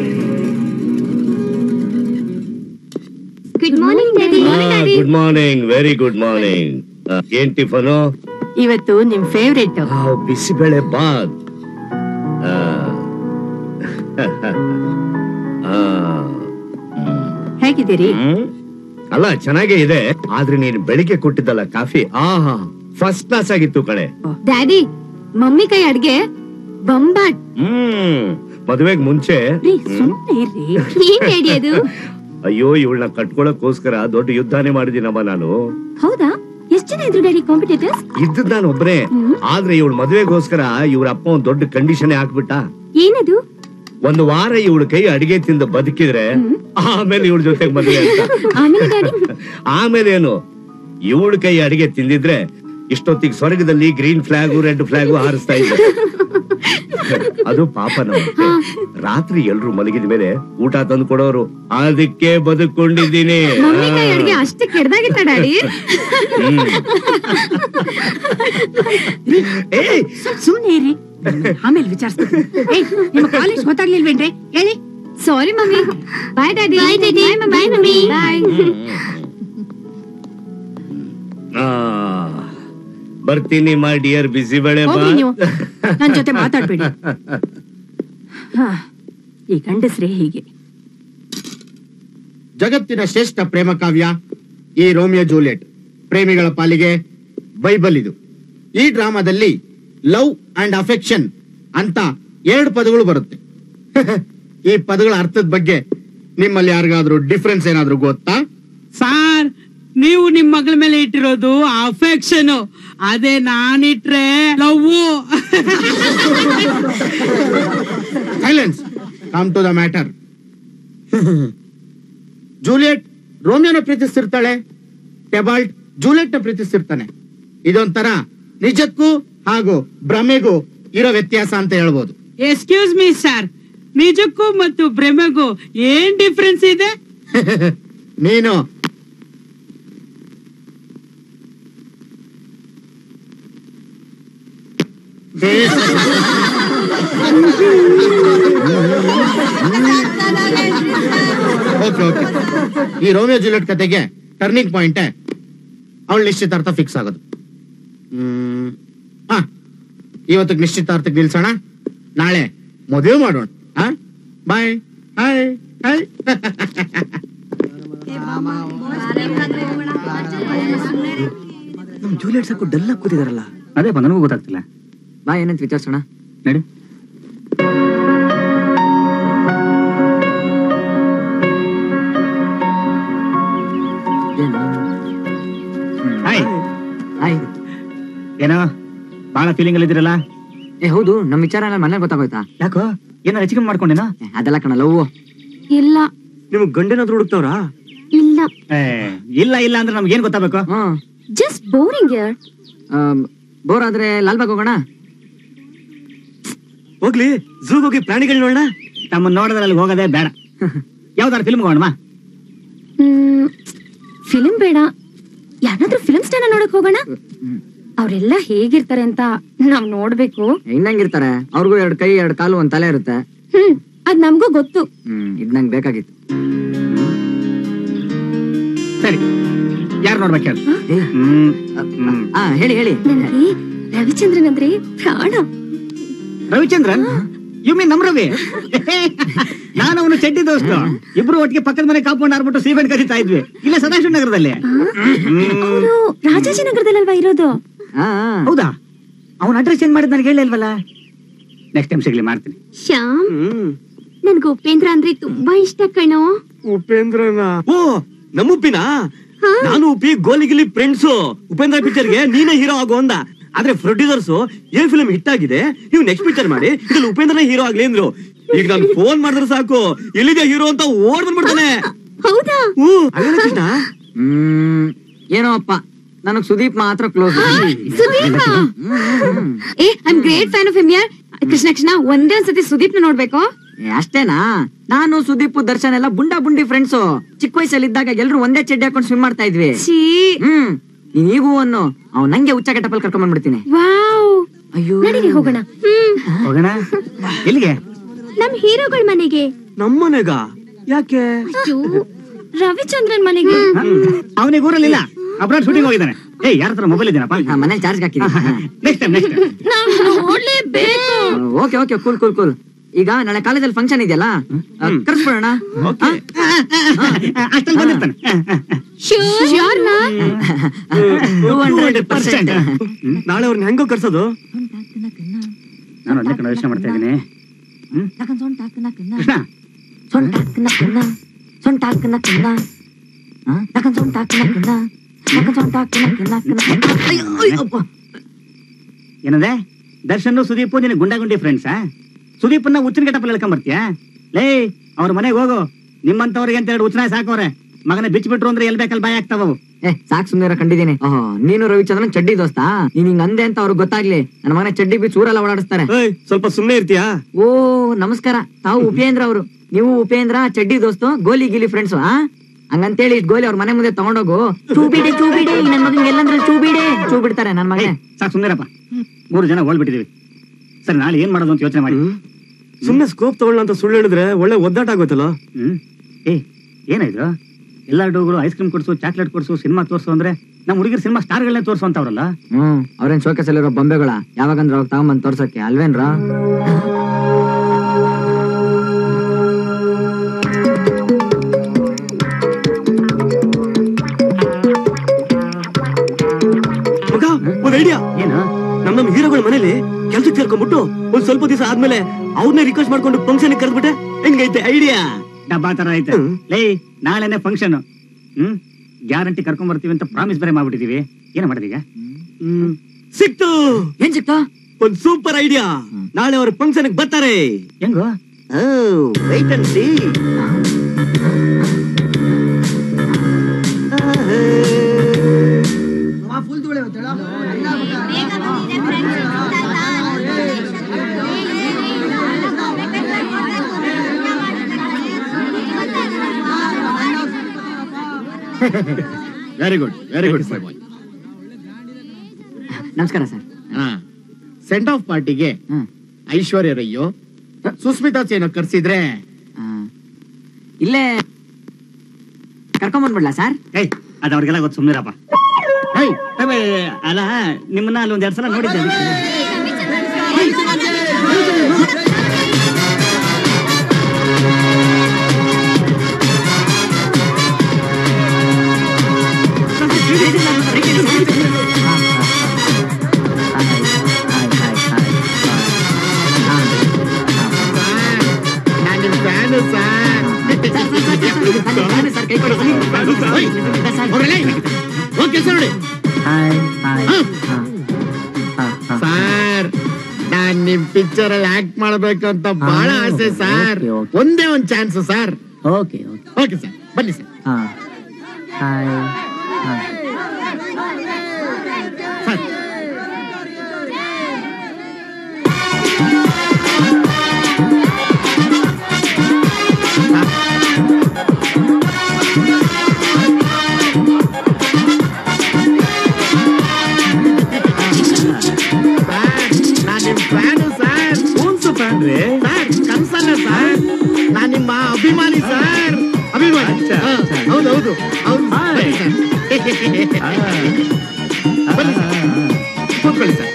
good morning daddy good morning very good morning ಏನ್ ಟಿಫನು ಇವತ್ತು ನಿಮ್ ಫೇವ್ರೇಟ್ ಬಿಸಿಬೇಳೆ ಬಾತ್ ಆ, ಆ, ಹೇಗಿದ್ದೀರಿ ಹ್ಮ್? ಅಲ್ಲ ಚೆನ್ನಾಗೇ ಇದೆ ಆದ್ರೆ ನೀನು ಬೆಳಿಗ್ಗೆ ಕೊಟ್ಟಿದ್ದಲ್ಲ ಕಾಫಿ ಆಹಾ ಫಸ್ಟ್ ಕ್ಲಾಸ್ ಆಗಿತ್ತು ಕಣೆ ಡ್ಯಾಡಿ ಮಮ್ಮಿ ಕೈ ಅಡ್ಗೆ ಬಂಬಾಟ್ ಹ್ಮ್ ಮದುವೆಗ್ ಮುಂಚೆ ಹ್ಮ್. ಏನ್ ಡ್ಯಾಡಿ ಅದು ಅಯ್ಯೋ ಇವಳನ್ನ ಕಟ್ಕೊಳಕ್ಕೋಸ್ಕರ ದೊಡ್ಡ ಯುದ್ಧಾನೇ ಮಾಡಿದೀನಮ್ಮ ನಾನು ಹೌದಾ ಎಷ್ಟ್ ಜನ ಇದ್ರು ಡ್ಯಾಡಿ ಕಾಂಪಿಟೇಟರ್ಸ್ ಇದ್ದದ್ ನಾನು ಒಬ್ರೇ ಆದ್ರೆ ಇವಳ ಮದುವೆಗೋಸ್ಕರ ಇವ್ರ ಅಪ್ಪ ಒಂದ್ ದೊಡ್ಡ ಕಂಡೀಷನ್ ಹಾಕ್ಬಿಟ್ಟ ಏನದು ಒಂದು ವಾರ ಇವಳ ಕೈ ಅಡಿಗೆ ತಿಂದು ಬದುಕಿದ್ರೆ ಆಮೇಲೆ ಇವಳ ಜೊತೆಗೆ ಮದುವೆ ಅಂತ ಆಮೇಲೆ ಡ್ಯಾಡಿ ಆಮೇಲೆ ಏನು ಇವಳ ಕೈ ಅಡಿಗೆ ತಿಂದಿದ್ರೆ ಇಷ್ಟೊತ್ತಿಗೆ ಸ್ವರ್ಗದಲ್ಲಿ ಗ್ರೀನ್ ಫ್ಲಾಗು ರೆಡ್ ಫ್ಲಾಗು ಹಾರಿಸ್ತಾ ಇದ್ದೆ ಅದು ಪಾಪ ನಮ್ಮ ರಾತ್ರಿ ಎಲ್ರು ಮಲಗಿದ ಮೇಲೆ ಊಟ ತಂದು ಕೊಡೋರು ಅದಕ್ಕೆ ಬದುಕೊಂಡಿದ್ದೀನಿ ಮಮ್ಮಿ ಕೈ ಅಡ್ಗೆ ಅಷ್ಟೇ ಕೆಡ್ದಾಗಿತ್ತ ಡ್ಯಾಡಿ ಸುಮ್ನೆ ಇರಿ ಆಮೇಲೆ ವಿಚಾರಿಸ್ತೀನಿ ಏಯ್ ನಿಮ್ಮ ಕಾಲೇಜ್ ಗೊತ್ತಾಗ್ಲಿಲ್ವೇನ್ರಿ ಹೇಳಿ sorry mummy bye daddy bye daddy bye mummy bye ಆ, ಬರ್ತೀನಿ ಮೈ ಡಿಯರ್ ಬಿಸಿ ಬೆಳೆ ಬಾ ಹೋಗ್ಲಿ ನೀವು ನನ್ ಜೊತೆ ಮಾತಾಡ್ಬೇಡಿ ಹಾ, ಈ ಗಂಡಸ್ರೇ ಹೀಗೆ ಜಗತ್ತಿನ ಶ್ರೇಷ್ಠ ಪ್ರೇಮ ಕಾವ್ಯ ಈ ರೋಮಿಯೋ ಜೂಲಿಯಟ್ ಪ್ರೇಮಿಗಳ ಪಾಲಿಗೆ ಬೈಬಲ್ ಇದು ಈ ಡ್ರಾಮಾದಲ್ಲಿ ಲವ್ ಅಂಡ್ ಅಫೆಕ್ಷನ್ ಅಂತ ಎರಡು ಪದಗಳು ಬರುತ್ತೆ ಈ ಪದಗಳ ಅರ್ಥದ ಬಗ್ಗೆ ನಿಮ್ಮಲ್ಲಿ ಯಾರಿಗಾದ್ರೂ ಡಿಫ್ರೆನ್ಸ್ ಏನಾದ್ರೂ ಗೊತ್ತಾ ಸಾರ್ ನೀವು ನಿಮ್ ಮಗಳ ಮೇಲೆ ಇಟ್ಟಿರೋದು ಅಫೆಕ್ಷನ್ ಅದೇ ನಾನಿಟ್ರೆ love silence come to the matter Juliet ರೋಮಿಯೋನ ಪ್ರೀತಿಸ್ತಿರ್ತಾಳೆ ಟೆಬಾಲ್ಟ್ ಜೂಲಿಯಟ್ ನ ಪ್ರೀತಿಸ್ತಿರ್ತಾನೆ ಇದೊಂಥರ ನಿಜಕ್ಕೂ ಹಾಗೂ ಭ್ರಮೆಗೂ ಇರೋ ವ್ಯತ್ಯಾಸ ಅಂತ ಹೇಳ್ಬೋದು ಎಕ್ಸ್ಕ್ಯೂಸ್ ಮೀ ಸರ್ ನಿಜಕ್ಕೂ ಮತ್ತು ಭ್ರಮೆಗೂ ಏನ್ ಡಿಫ್ರೆನ್ಸ್ ಇದೆ ನೀನು ಓಕೆ ಓಕೆ ಈ ರೋಮಿಯೋ ಜೂಲಿಯಟ್ ಕತೆಗೆ ಟರ್ನಿಂಗ್ ಪಾಯಿಂಟ್ ಅವಳ ನಿಶ್ಚಿತಾರ್ಥ ಫಿಕ್ಸ್ ಆಗೋದು ಹ್ಮ್ ಹಾ ಇವತ್ತಿಗೆ ನಿಶ್ಚಿತಾರ್ಥಕ್ಕೆ ನಿಲ್ಸೋಣ ನಾಳೆ ಮದುವೆ ಮಾಡೋಣ ಹಾ ಬಾಯ್ ಹಾಯ್ ಹಾಯ್ ನಮ್ ಜೂಲಿಯಟ್ ಸಾಕು ಡಲ್ ಆಗಿ ಕೂತಿದಾರಲ್ಲ ಅದೇ ನನಗೂ ಗೊತ್ತಾಗ್ತಿಲ್ಲ ಬಾ ಏನಂತ ವಿಚಾರಿಸೋಣ ನಡಿ ಹಾಯ್ ಹಾಯ್ ಏನೋ ಬಹಳ ಫೀಲಿಂಗ್ ಅಲ್ಲಿ ಇದ್ದೀರಲ್ಲ ಏ ಹೌದು ನಮ್ ವಿಚಾರ ಎಲ್ಲ ಮನೇಲಿ ಗೊತ್ತಾಗೋಯ್ತಾ ಯಾಕೋ ಏನೋ ಹೆಚ್ಚಿಗೆ ಮಾಡ್ಕೊಂಡೇನೋ ಅದೆಲ್ಲ ಕಣ ಲವ್ ಇಲ್ಲ ನಿಮಗ್ ಗಂಡೇನಾದ್ರೂ ಹುಡುಕ್ತಾವ್ರಾ ಇಲ್ಲ ಏ, ಇಲ್ಲ ಇಲ್ಲ ಅಂದ್ರೆ ನಮ್ಗೆ ಏನ್ ಗೊತ್ತಾಗಬೇಕು ಜಸ್ಟ್ ಬೋರಿಂಗ್ ಯಾರ್ ಬೋರ್ ಆದ್ರೆ ಲಾಲ್ಬಾಗ್ ಹೋಗೋಣ ಹೋಗ್ಲಿ ಝೂಗ್ ಹೋಗಿ ಪ್ರಾಣಿಗಳು ನೋಡೋಣ ತಮ್ಮ ನೋಡಿದ್ರೆ ಅಲ್ಲಿ ಹೋಗೋದೇ ಬೇಡ ಯಾವ್ದಾರು ಫಿಲ್ಮ್ ಹೋಗೋಣ ಫಿಲಿಂ ಬೇಡ ಯಾರಾದ್ರೂ ಫಿಲಿಂ ಸ್ಟಾರ್ ನೋಡಕ್ ಹೋಗೋಣ ಅವ್ರೆಲ್ಲ ಹೇಗಿರ್ತಾರೆ ಅಂತ ನಾವ್ ನೋಡ್ಬೇಕು ಇನ್ನಂಗಿರ್ತಾರೆ ಅವ್ರಿಗೂ ಎರಡ್ ಕೈ ಎರಡ್ ಕಾಲು ಒಂದ್ ತಲೆ ಇರುತ್ತೆ ಹ್ಮ್ ಅದ್ ನಮ್ಗೂ ಗೊತ್ತು ಹ್ಮ್ ಇದ್ ನಂಗೆ ಬೇಕಾಗಿತ್ತು ಸರಿ ಯಾರು ನೋಡ್ಬೇಕು ಹೇಳು ಹ್ಮ್ ಹಾ ಹೇಳಿ ಹೇಳಿ ನನಗೆ ರವಿಚಂದ್ರನ್ ಅಂದ್ರೆ ಪ್ರಾಣ ರವಿಚಂದ್ರನ್ ಯು ಮೀನ್ ನಮ್ ರವಿ ನಾನು ಅವನು ಚಡ್ಡಿ ದೋಸ್ತು ಇಬ್ರು ಒಟ್ಟಿಗೆ ಪಕ್ಕದ ಮನೆ ಕಾಂಪೌಂಡ್ ಆರ್ಬಿಟ್ಟು ಸೀಮೆಂಟ್ ಕರೀತಾ ಇದ್ವಿ ಇಲ್ಲೇ ಸದಾಶಿವ ನಗರದಲ್ಲಿ ಅವರು ರಾಜಾಜಿನಗರದಲ್ಲಲ್ವಾ ಇರೋದು ಹೌದಾ ಅವನ ಅಡ್ರೆಸ್ ಏನ್ ಮಾಡಿದ್ ನನಗೆ ಹೇಳಿಲ್ವಲ್ಲ ನೆಕ್ಸ್ಟ್ ಟೈಮ್ ಸಿಗ್ಲಿ ಮಾಡ್ತೀನಿ ಶ್ಯಾಮ್ ನನ್ಗೆ ಉಪೇಂದ್ರ ಅಂದ್ರೆ ತುಂಬಾ ಇಷ್ಟ ಕಣೋ ಉಪೇಂದ್ರನ ಓ ನಮ್ಮ ಉಪ್ಪಿನಾ ನಾನು ಉಪ್ಪಿ ಗೋಲಿಗಿಲಿ ಫ್ರೆಂಡ್ಸು ಉಪೇಂದ್ರ ಪಿಕ್ಚರ್ಗೆ ನೀನೇ ಹೀರೋ ಆಗು ಅಂದ ಆದ್ರೆ ಪ್ರೊಡ್ಯೂಸರ್ಸ್ ಏ ಫಿಲ್ಮ್ ಹಿಟ್ ಆಗಿದೆ ನೀವು ನೆಕ್ಸ್ಟ್ ಪಿಕ್ಚರ್ ಮಾಡಿ ಇದ್ರಲ್ಲಿ ಉಪೇಂದ್ರನೇ ಹೀರೋ ಆಗ್ಲಿ ಅಂದ್ರು ಈಗ ನಾನು ಫೋನ್ ಮಾಡಿದ್ರೆ ಸಾಕು ಎಲ್ಲಿದೆ ಹೀರೋ ಅಂತ ಓಡ್ ಬಂದ್ಬಿಡ್ತಾನೆ ಹೌದಾ ಹ್ಮ್ ಅದೇನ ಕೃಷ್ಣ ಹ್ಮ್ ಏನೋ ಅಪ್ಪ ನನಗ್ ಸುದೀಪ್ ಮಾತ್ರ ಕ್ಲೋಸ್ ಸುದೀಪ ಏ I great fan of him ಯಾರ್ ಕೃಷ್ಣ ಕೃಷ್ಣ ಒಂದೇ ಒಂದ್ಸತಿ ಸುದೀಪ್ ನೋಡ್ಬೇಕು ಅಷ್ಟೇನಾ ನಾನು ಸುದೀಪ್ ದರ್ಶನ್ ಎಲ್ಲ ಬುಂಡಾ ಬುಂಡಿ ಫ್ರೆಂಡ್ಸು ಚಿಕ್ಕ ವಯಸ್ಸಲ್ಲಿ ಇದ್ದಾಗ ಎಲ್ರು ಒಂದೇ ಚಡ್ಡಿ ಹಾಕೊಂಡು ಸ್ವಿಮ್ ಮಾಡ್ತಾ ಇದ್ವಿ ಹ್ಮ್ ನೀಗೂ ಅನ್ನು ಅವ್ನ್ ನಂಗೆ ಉಚ್ಚ ಕೆಟ್ಟಪಲ್ ಕರ್ಕೊಂಡ್ ಬಂದ್ಬಿಡ್ತೀನಿ ವಾವ್ ಅಯ್ಯೋ ನಡೀರಿ ಹೋಗೋಣ ಹ್ಮ್ ಹೋಗೋಣ ಎಲ್ಲಿಗೆ ನಮ್ ಹೀರೋಗಳ ಮನೆಗೆ ನಮ್ಮನೆಗ ಯಾಕೆ ಅಯ್ಯೋ, ರವಿಚಂದ್ರನ್ ಮನೆಗೆ ಅವನಿಗೆ ಊರಲ್ಲಿಲ್ಲ ಅಬ್ರಾಡ್ ಶೂಟಿಂಗ್ ಹೋಗಿದ್ದಾನೆ ಏ ಯಾರ ಹತ್ರ ಮೊಬೈಲ್ ಇದ್ದೀನಪ್ಪ ಮನೇಲಿ ಚಾರ್ಜ್ ಹಾಕಿದ್ದೀನಿ ನೆಕ್ಸ್ಟ್ ಟೈಮ್ ನೆಕ್ಸ್ಟ್ ನಾವ್ ನೋಡ್ಲೇಬೇಕು okay okay cool cool cool ಈಗ ನಾಳೆ ಕಾಲೇಜಲ್ಲಿ ಫಂಕ್ಷನ್ ಇದೆಯಲ್ಲ ಕರ್ಸ್ಬಿಡೋಣ ಅಷ್ಟಲ್ಲಿ ಬಂದಿರ್ತಾನೆ ಶ್ಯೂರ್ ಟೂ ಹಂಡ್ರೆಡ್ ಪರ್ಸೆಂಟ್ ನಾಳೆ ಅವ್ರನ್ನ ಹೆಂಗೋ ಕರ್ಸೋದು ನಾನು ಅದನ್ನ ಕಡೆ ಯೋಚನೆ ಮಾಡ್ತಾ ಇದ್ದೀನಿ ಕೃಷ್ಣ ಏನಂದೆ ದರ್ಶನ್ ಸುದೀಪ್ ನಿನ್ನ ಗುಂಡಾ ಗುಂಡಿ ಫ್ರೆಂಡ್ಸಾ ಸುದೀಪನ್ನ ಹುಚ್ಚಿನ ಗೆಟಪಲ್ಲಿ ಹೇಳ್ಕೊಂಡ್ ಬರ್ತೀಯಾ ಲೇ ಅವ್ರ ಮನೆಗೆ ಹೋಗು ನಿಮ್ಮಂತವ್ರಿಗೆ ಅಂತ ಎರಡು ಹುಚ್ಚನ ಸಾಕವ್ರೆ ಮಗನ ಬಿಚ್ಚಿ ಬಿಟ್ರು ಅಂದ್ರೆ ಎಲ್ ಬೇಕಲ್ಲಿ ಬಾಯ್ ಆಗ್ತಾವ ಅವು. ಏ ಸಾಕ್ ಸುಮ್ನೆ ಕಂಡಿದ್ದೀನಿ ಓಹೋ ನೀನು ರವಿಚಂದ್ರನ್ ಚಡ್ಡಿ ದೋಸ್ತಾ ನೀನ್ ಹಿಂಗ್ ಅಂದೆ ಅಂತ ಅವ್ರಿಗೆ ಗೊತ್ತಾಗ್ಲಿ ನನ್ನ ಮಗನ ಚಡ್ಡಿ ಬಿಚ್ಚ ಊರೆಲ್ಲ ಓಡಾಡಿಸ್ತಾರೆ ಸ್ವಲ್ಪ ಸುಮ್ನೆ ಇರ್ತೀಯಾ ಓ ನಮಸ್ಕಾರ ತಾವು ಉಪೇಂದ್ರ ಅವರು ನೀವು ಉಪೇಂದ್ರ ಚಡ್ಡಿ ದೋಸ್ತು ಗೋಲಿ ಗಿಲಿ ಫ್ರೆಂಡ್ಸ್ ಆ ಹಂಗಂತೇಳಿ ಇಷ್ಟ್ ಗೋಲಿ ಅವ್ರ ಮನೆ ಮುಂದೆ ತಗೊಂಡೋಗು ಚೂಬಿಡೆ ಚೂಬಿಡೆ ಈ ನನ್ ಮಗನ್ ಎಲ್ಲಂದ್ರೆ ಚೂಬಿಡೆ ಚೂ ಬಿಡ್ತಾರೆ ನನ್ ಮಗನೇ ಸಾಕು ಸುಮ್ಮನಿರಪ್ಪ ಮೂರು ಜನ ಓಡ್ಬಿಟ್ಟಿದೀವಿ ಸರಿ ನಾಳೆ ಏನ್ ಮಾಡೋದು ಅಂತ ಯೋಚನೆ ಮಾಡಿ ಸುಮ್ನೆ ಸ್ಕೋಪ್ ತಗೊಳ್ಳ ಅಂತ ಸುಳ್ಳು ಹೇಳಿದ್ರೆ ಒಳ್ಳೆ ಒದ್ದಾಟ ಆಗೋಯ್ತಲ್ಲ ಹ್ಮ್ ಏ ಏನಾಯ್ತು ಎಲ್ಲ ಹುಡುಗರು ಐಸ್ ಕ್ರೀಮ್ ಕೊಡ್ಸು ಚಾಕ್ಲೇಟ್ ಕೊಡ್ಸು ಸಿನಿಮಾ ತೋರ್ಸು ಅಂದ್ರೆ ನಮ್ಮ ಹುಡುಗರು ಸಿನಿಮಾ ಸ್ಟಾರ್ಗಳನ್ನೇ ತೋರ್ಸು ಅಂತವ್ರಲ್ಲ ಹ್ಮ್ ಅವ್ರೇನ್ ಶೋಕೇಸ್ ಅಲ್ಲಿರೋ ಬೊಂಬೆಗಳ ಯಾವಾಗಂದ್ರ ಅವಾಗ ತಗೊಂಬಂದ್ ತೋರ್ಸಕ್ಕೆ ಅಲ್ವೇನ್ರ ಒಂದ್ ಐಡಿಯಾ ಏನು ನಮ್ ನಮ್ ಹೀರೋಗಳ ಮನೇಲಿ ಕೆಲ್ಸಕ್ಕೆ ಸೇರ್ಕೊಂಡ್ಬಿಟ್ಟು ಒಂದ್ ಸ್ವಲ್ಪ ದಿವಸ ಆದ್ಮೇಲೆ ಅವ್ರನ್ನೇ ರಿಕ್ವೆಸ್ಟ್ ಮಾಡ್ಕೊಂಡು ಫಂಕ್ಷನ್ ಕರೆದ್ಬಿಟ್ಟೆ ಹೆಂಗೈತೆ ಐಡಿಯಾ ಡಬ್ಬಾ ತರ ಐತೆ ಲೇ ನಾಳೆನೆ ಫಂಕ್ಷನ್ ಹ್ಮ್ ಗ್ಯಾರಂಟಿ ಕರ್ಕೊಂಡ್ ಬರ್ತೀವಿ ಅಂತ ಪ್ರಾಮಿಸ್ ಬೇರೆ ಮಾಡ್ಬಿಟ್ಟಿದೀವಿ ಏನ ಮಾಡೋದೀಗ ಸಿಕ್ತು ಏನ್ ಸಿಕ್ತಾ ಒಂದ್ ಸೂಪರ್ ಐಡಿಯಾ ನಾಳೆ ಅವ್ರ ಫಂಕ್ಷನ್ ಬರ್ತಾರೆ ಹೆಂಗೋ ವೈಟ್ ಅಂಡ್ ಸಿ ಫುಲ್ ಧೂಳೆ very good very good bye ನಮಸ್ಕಾರ ಸರ್ ಸೆಂಟ್ ಆಫ್ ಪಾರ್ಟಿಗೆ ಐಶ್ವರ್ಯ ರಯ್ಯೋ ಸುಸ್ಮಿತಾ ಸೇನ ಕರ್ಸಿದ್ರೆ ಇಲ್ಲೇ ಕರ್ಕೊಂಡ್ ಬಂದ್ಬಿಡ್ಲಾ ಸರ್ ಏಯ್ ಅದ್ ಅವ್ರಿಗೆಲ್ಲ ಗೊತ್ತು ಸುಮ್ನಿರಪ್ಪ ಏಯ್ ಅಬೇ, ಅಲ್ಲ ನಿಮ್ಮನ್ನ ಅಲ್ಲಿ ಒಂದ್ ಎರಡ್ ಸಲ ನೋಡಿದ್ದೆ ಅದಕ್ಕೆ. ನಾನು ನಿಮ್ ಫ್ಯಾನು ಸರ್ ಓಕೆ ಸರ್ ನೋಡಿ ಸರ್ ನಾನ್ ನಿಮ್ ಪಿಕ್ಚರ್ ಅಲ್ಲಿ ಆಕ್ಟ್ ಮಾಡ್ಬೇಕು ಅಂತ ಬಹಳ ಆಸೆ ಸರ್ ಒಂದೇ ಒಂದ್ chance sir okay okay sir ಬನ್ನಿ ಸರ್ ನಾನ್ ನಿಮ್ ಫ್ಯಾನು ಸರ್ ಫ್ಯಾನ್ ರೀ ಸರ್ ಕನ್ಸಲ್ಲ ಸರ್ ನಾನ್ ನಿಮ್ಮ ಅಭಿಮಾನಿ ಸರ್ ಅಭಿಮಾನಿ ಹಾ, ಹೌದು ಹೌದು ಹೌದು ಬನ್ನಿ ಸರ್. ಬನ್ನಿ ಸರ್. ಕೂತ್ಕೊಳ್ಳಿ ಸರ್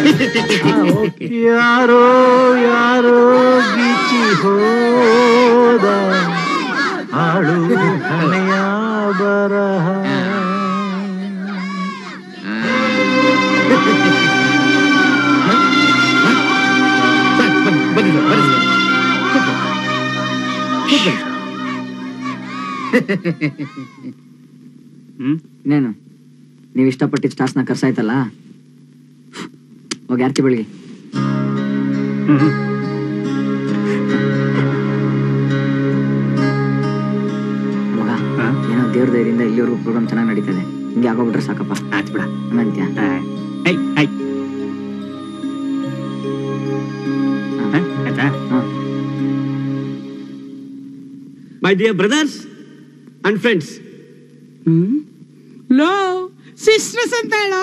ಯಾರೋ ಯಾರೋ ಗೀಚಿ ಹೋದ ಹಾಳು ಹಣೆಯ ಬರಹ ಸರ್ ಬನ್ನಿ ಬನ್ನಿ ಸರ್ ಬನ್ನಿ ಸರ್ ಕೂತ್ಕೊಳ್ಳಿ. ಕೂತ್ಕೊಳ್ಳಿ. ಹ್ಮ್ ಇನ್ನೇನು ನೀವ್ ಇಷ್ಟಪಟ್ಟಿದ್ ಸ್ಟಾರ್ಸ್ ನ ಕರ್ಸಾಯ್ತಲ್ಲ ಹೋಗಿ ಆರ್ತಿ ಬೆಳಿಗ್ಗೆ ಮಗ ಏನೋ ದೇವ್ರ ದಯದಿಂದ ಇಲ್ಲಿವರೆಗೂ ಪ್ರೋಗ್ರಾಮ್ ಚೆನ್ನಾಗಿ ನಡೀತದೆ ಹಿಂಗೆ ಆಗೋಗ್ಬಿಟ್ರೆ ಸಾಕಪ್ಪ ಆಯ್ತು ಬಿಡ ಹಂಗಂತ್ಯ ಏಯ್ ಏಯ್ ಹ, ಆಯ್ತಾ my dear brothers and friends ಲೋ ಸಿಸ್ಟರ್ಸ್ ಅಂತ ಹೇಳೋ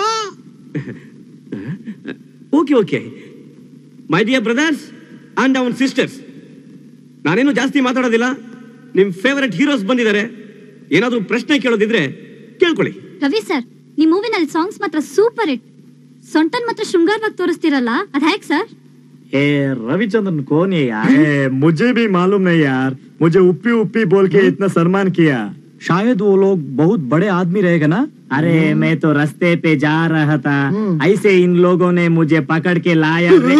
okay okay my dear brothers and ಅವನ್ ಸಿಸ್ಟರ್ಸ್ ನಾನೇನು ಜಾಸ್ತಿ ಮಾತಾಡೋದಿಲ್ಲ ನಿಮ್ ಫೇವರೆಟ್ ಹೀರೋಸ್ ಬಂದಿದ್ದಾರೆ ಏನಾದ್ರೂ ಪ್ರಶ್ನೆ ಕೇಳೋದಿದ್ರೆ ಕೇಳ್ಕೊಳ್ಳಿ ರವಿ ಸರ್ ನಿಮ್ ಮೂವಿನಲ್ಲಿ ಸಾಂಗ್ಸ್ ಮಾತ್ರ ಸೂಪರ್ ಹಿಟ್ ಸೊಂಟನ್ ಮಾತ್ರ ಶೃಂಗಾರವಾಗಿ ತೋರಿಸ್ತಿರಲ್ಲ ಅದ್ ಹೇಗ್ ಸರ್ ए रविचंद्रन कौन है यार ए, मुझे भी मालूम नहीं यार मुझे उप्पी उप्पी बोल के इतना सम्मान किया शायद वो लोग बहुत बड़े आदमी रहेगा ना अरे मैं तो रास्ते पे जा रहा था ऐसे इन लोगों ने मुझे पकड़ के लाया रे।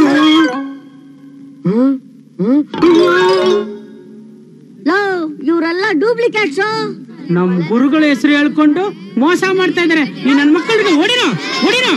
ಲೋ ಇವರೆಲ್ಲ ಡೂಪ್ಲಿಕೇಟ್ಸ್ ನಮ್ ಗುರುಗಳ ಹೆಸರು ಹೇಳ್ಕೊಂಡು ಮೋಸ ಮಾಡ್ತಾ ಇದಾರೆ ಈ ನನ್ ಮಕ್ಕಳಿಗೆ ಹೊಡಿನೋ ಹೊಡಿನೋ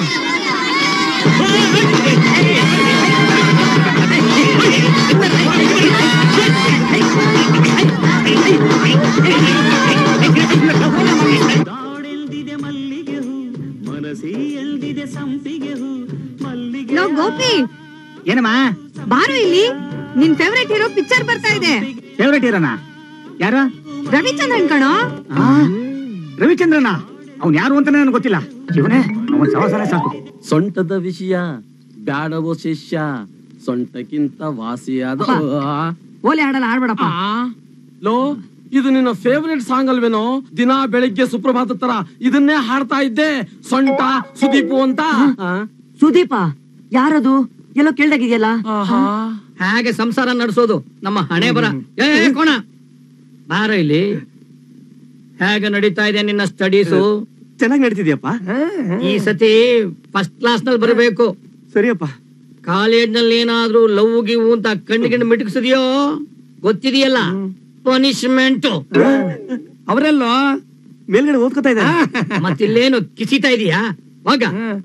ಲೋ ಗೋಪಿ ಏನಮ್ಮ ಬಾರು ಇಲ್ಲಿ ನಿನ್ ಫೇವ್ರೆಟ್ ಹೀರೋ ಪಿಕ್ಚರ್ ಬರ್ತಾ ಇದೆ ಫೇವ್ರೇಟ್ ಹೀರೋನಾ ಯಾರು ರವಿಚಂದ್ರನ್ ಕಣೋ ರವಿಚಂದ್ರನ ಅವ್ನ್ ಯಾರು ಅಂತಾನೆ ನನಗೆ ಗೊತ್ತಿಲ್ಲ ಶಿವನೇ ಅವನ್ ಸವಾಸನೆ ಸಾಕು ಸೊಂಟದ ವಿಷಯ ಬ್ಯಾಡವೋ ಶಿಷ್ಯ ಸೊಂಟಕ್ಕಿಂತ ವಾಸಿಯಾದ ಓಲೆ ಹಾಡಲ್ಲ ಆಡ್ಬೇಡಪ್ಪ ಲೋ ಇದು ನಿನ್ನ ಫೇವರೇಟ್ ಸಾಂಗ್ ಅಲ್ವೇನೋ ದಿನಾ ಬೆಳಿಗ್ಗೆ ಸುಪ್ರಭಾತ ತರ ಇದನ್ನೇ ಹಾಡ್ತಾ ಇದ್ದೆ ಸೊಂಟ ಸುದೀಪು ಅಂತ ಆ? ಸುದೀಪ ಯಾರದು ಎಲ್ಲೋ ಕೇಳ್ದಾಗಿದೆಯಲ್ಲ ಹಾಗೆ ಸಂಸಾರ ನಡೆಸೋದು ನಮ್ಮ ಹಣೆ ಬರ ಏ ಏ, ಕೋಣ ಬಾರ ಇಲ್ಲಿ ಹೇಗೆ ನಡೀತಾ ಇದೆ ನಿನ್ನ ಸ್ಟಡೀಸು ಚೆನ್ನಾಗಿ ನಡೀತಿದ್ಯಪ್ಪ ಈ ಸತಿ ಫಸ್ಟ್ ಕ್ಲಾಸ್ ನಲ್ಲಿ ಬರಬೇಕು ಸರಿಯಪ್ಪ ಕಾಲೇಜ್ ನಲ್ಲಿ ಏನಾದ್ರೂ ಲವ್ ಗಿವ್ ಅಂತ ಕಣ್ಣು ಗಿಣ್ಣು ಮಿಟುಕಿಸಿದ್ಯೋ ಗೊತ್ತಿದೆಯಲ್ಲ ಪನಿಷ್ಮೆಂಟ್ ಅವರೆಲ್ಲೋ ಮೇಲ್ಗಡೆ ಓದ್ಕೊತಾ ಇದ್ದಾರೆ ಮತ್ತಿಲ್ಲೇನು ಕಿಸಿತಾ ಇದೀಯಾ ಹೋಗ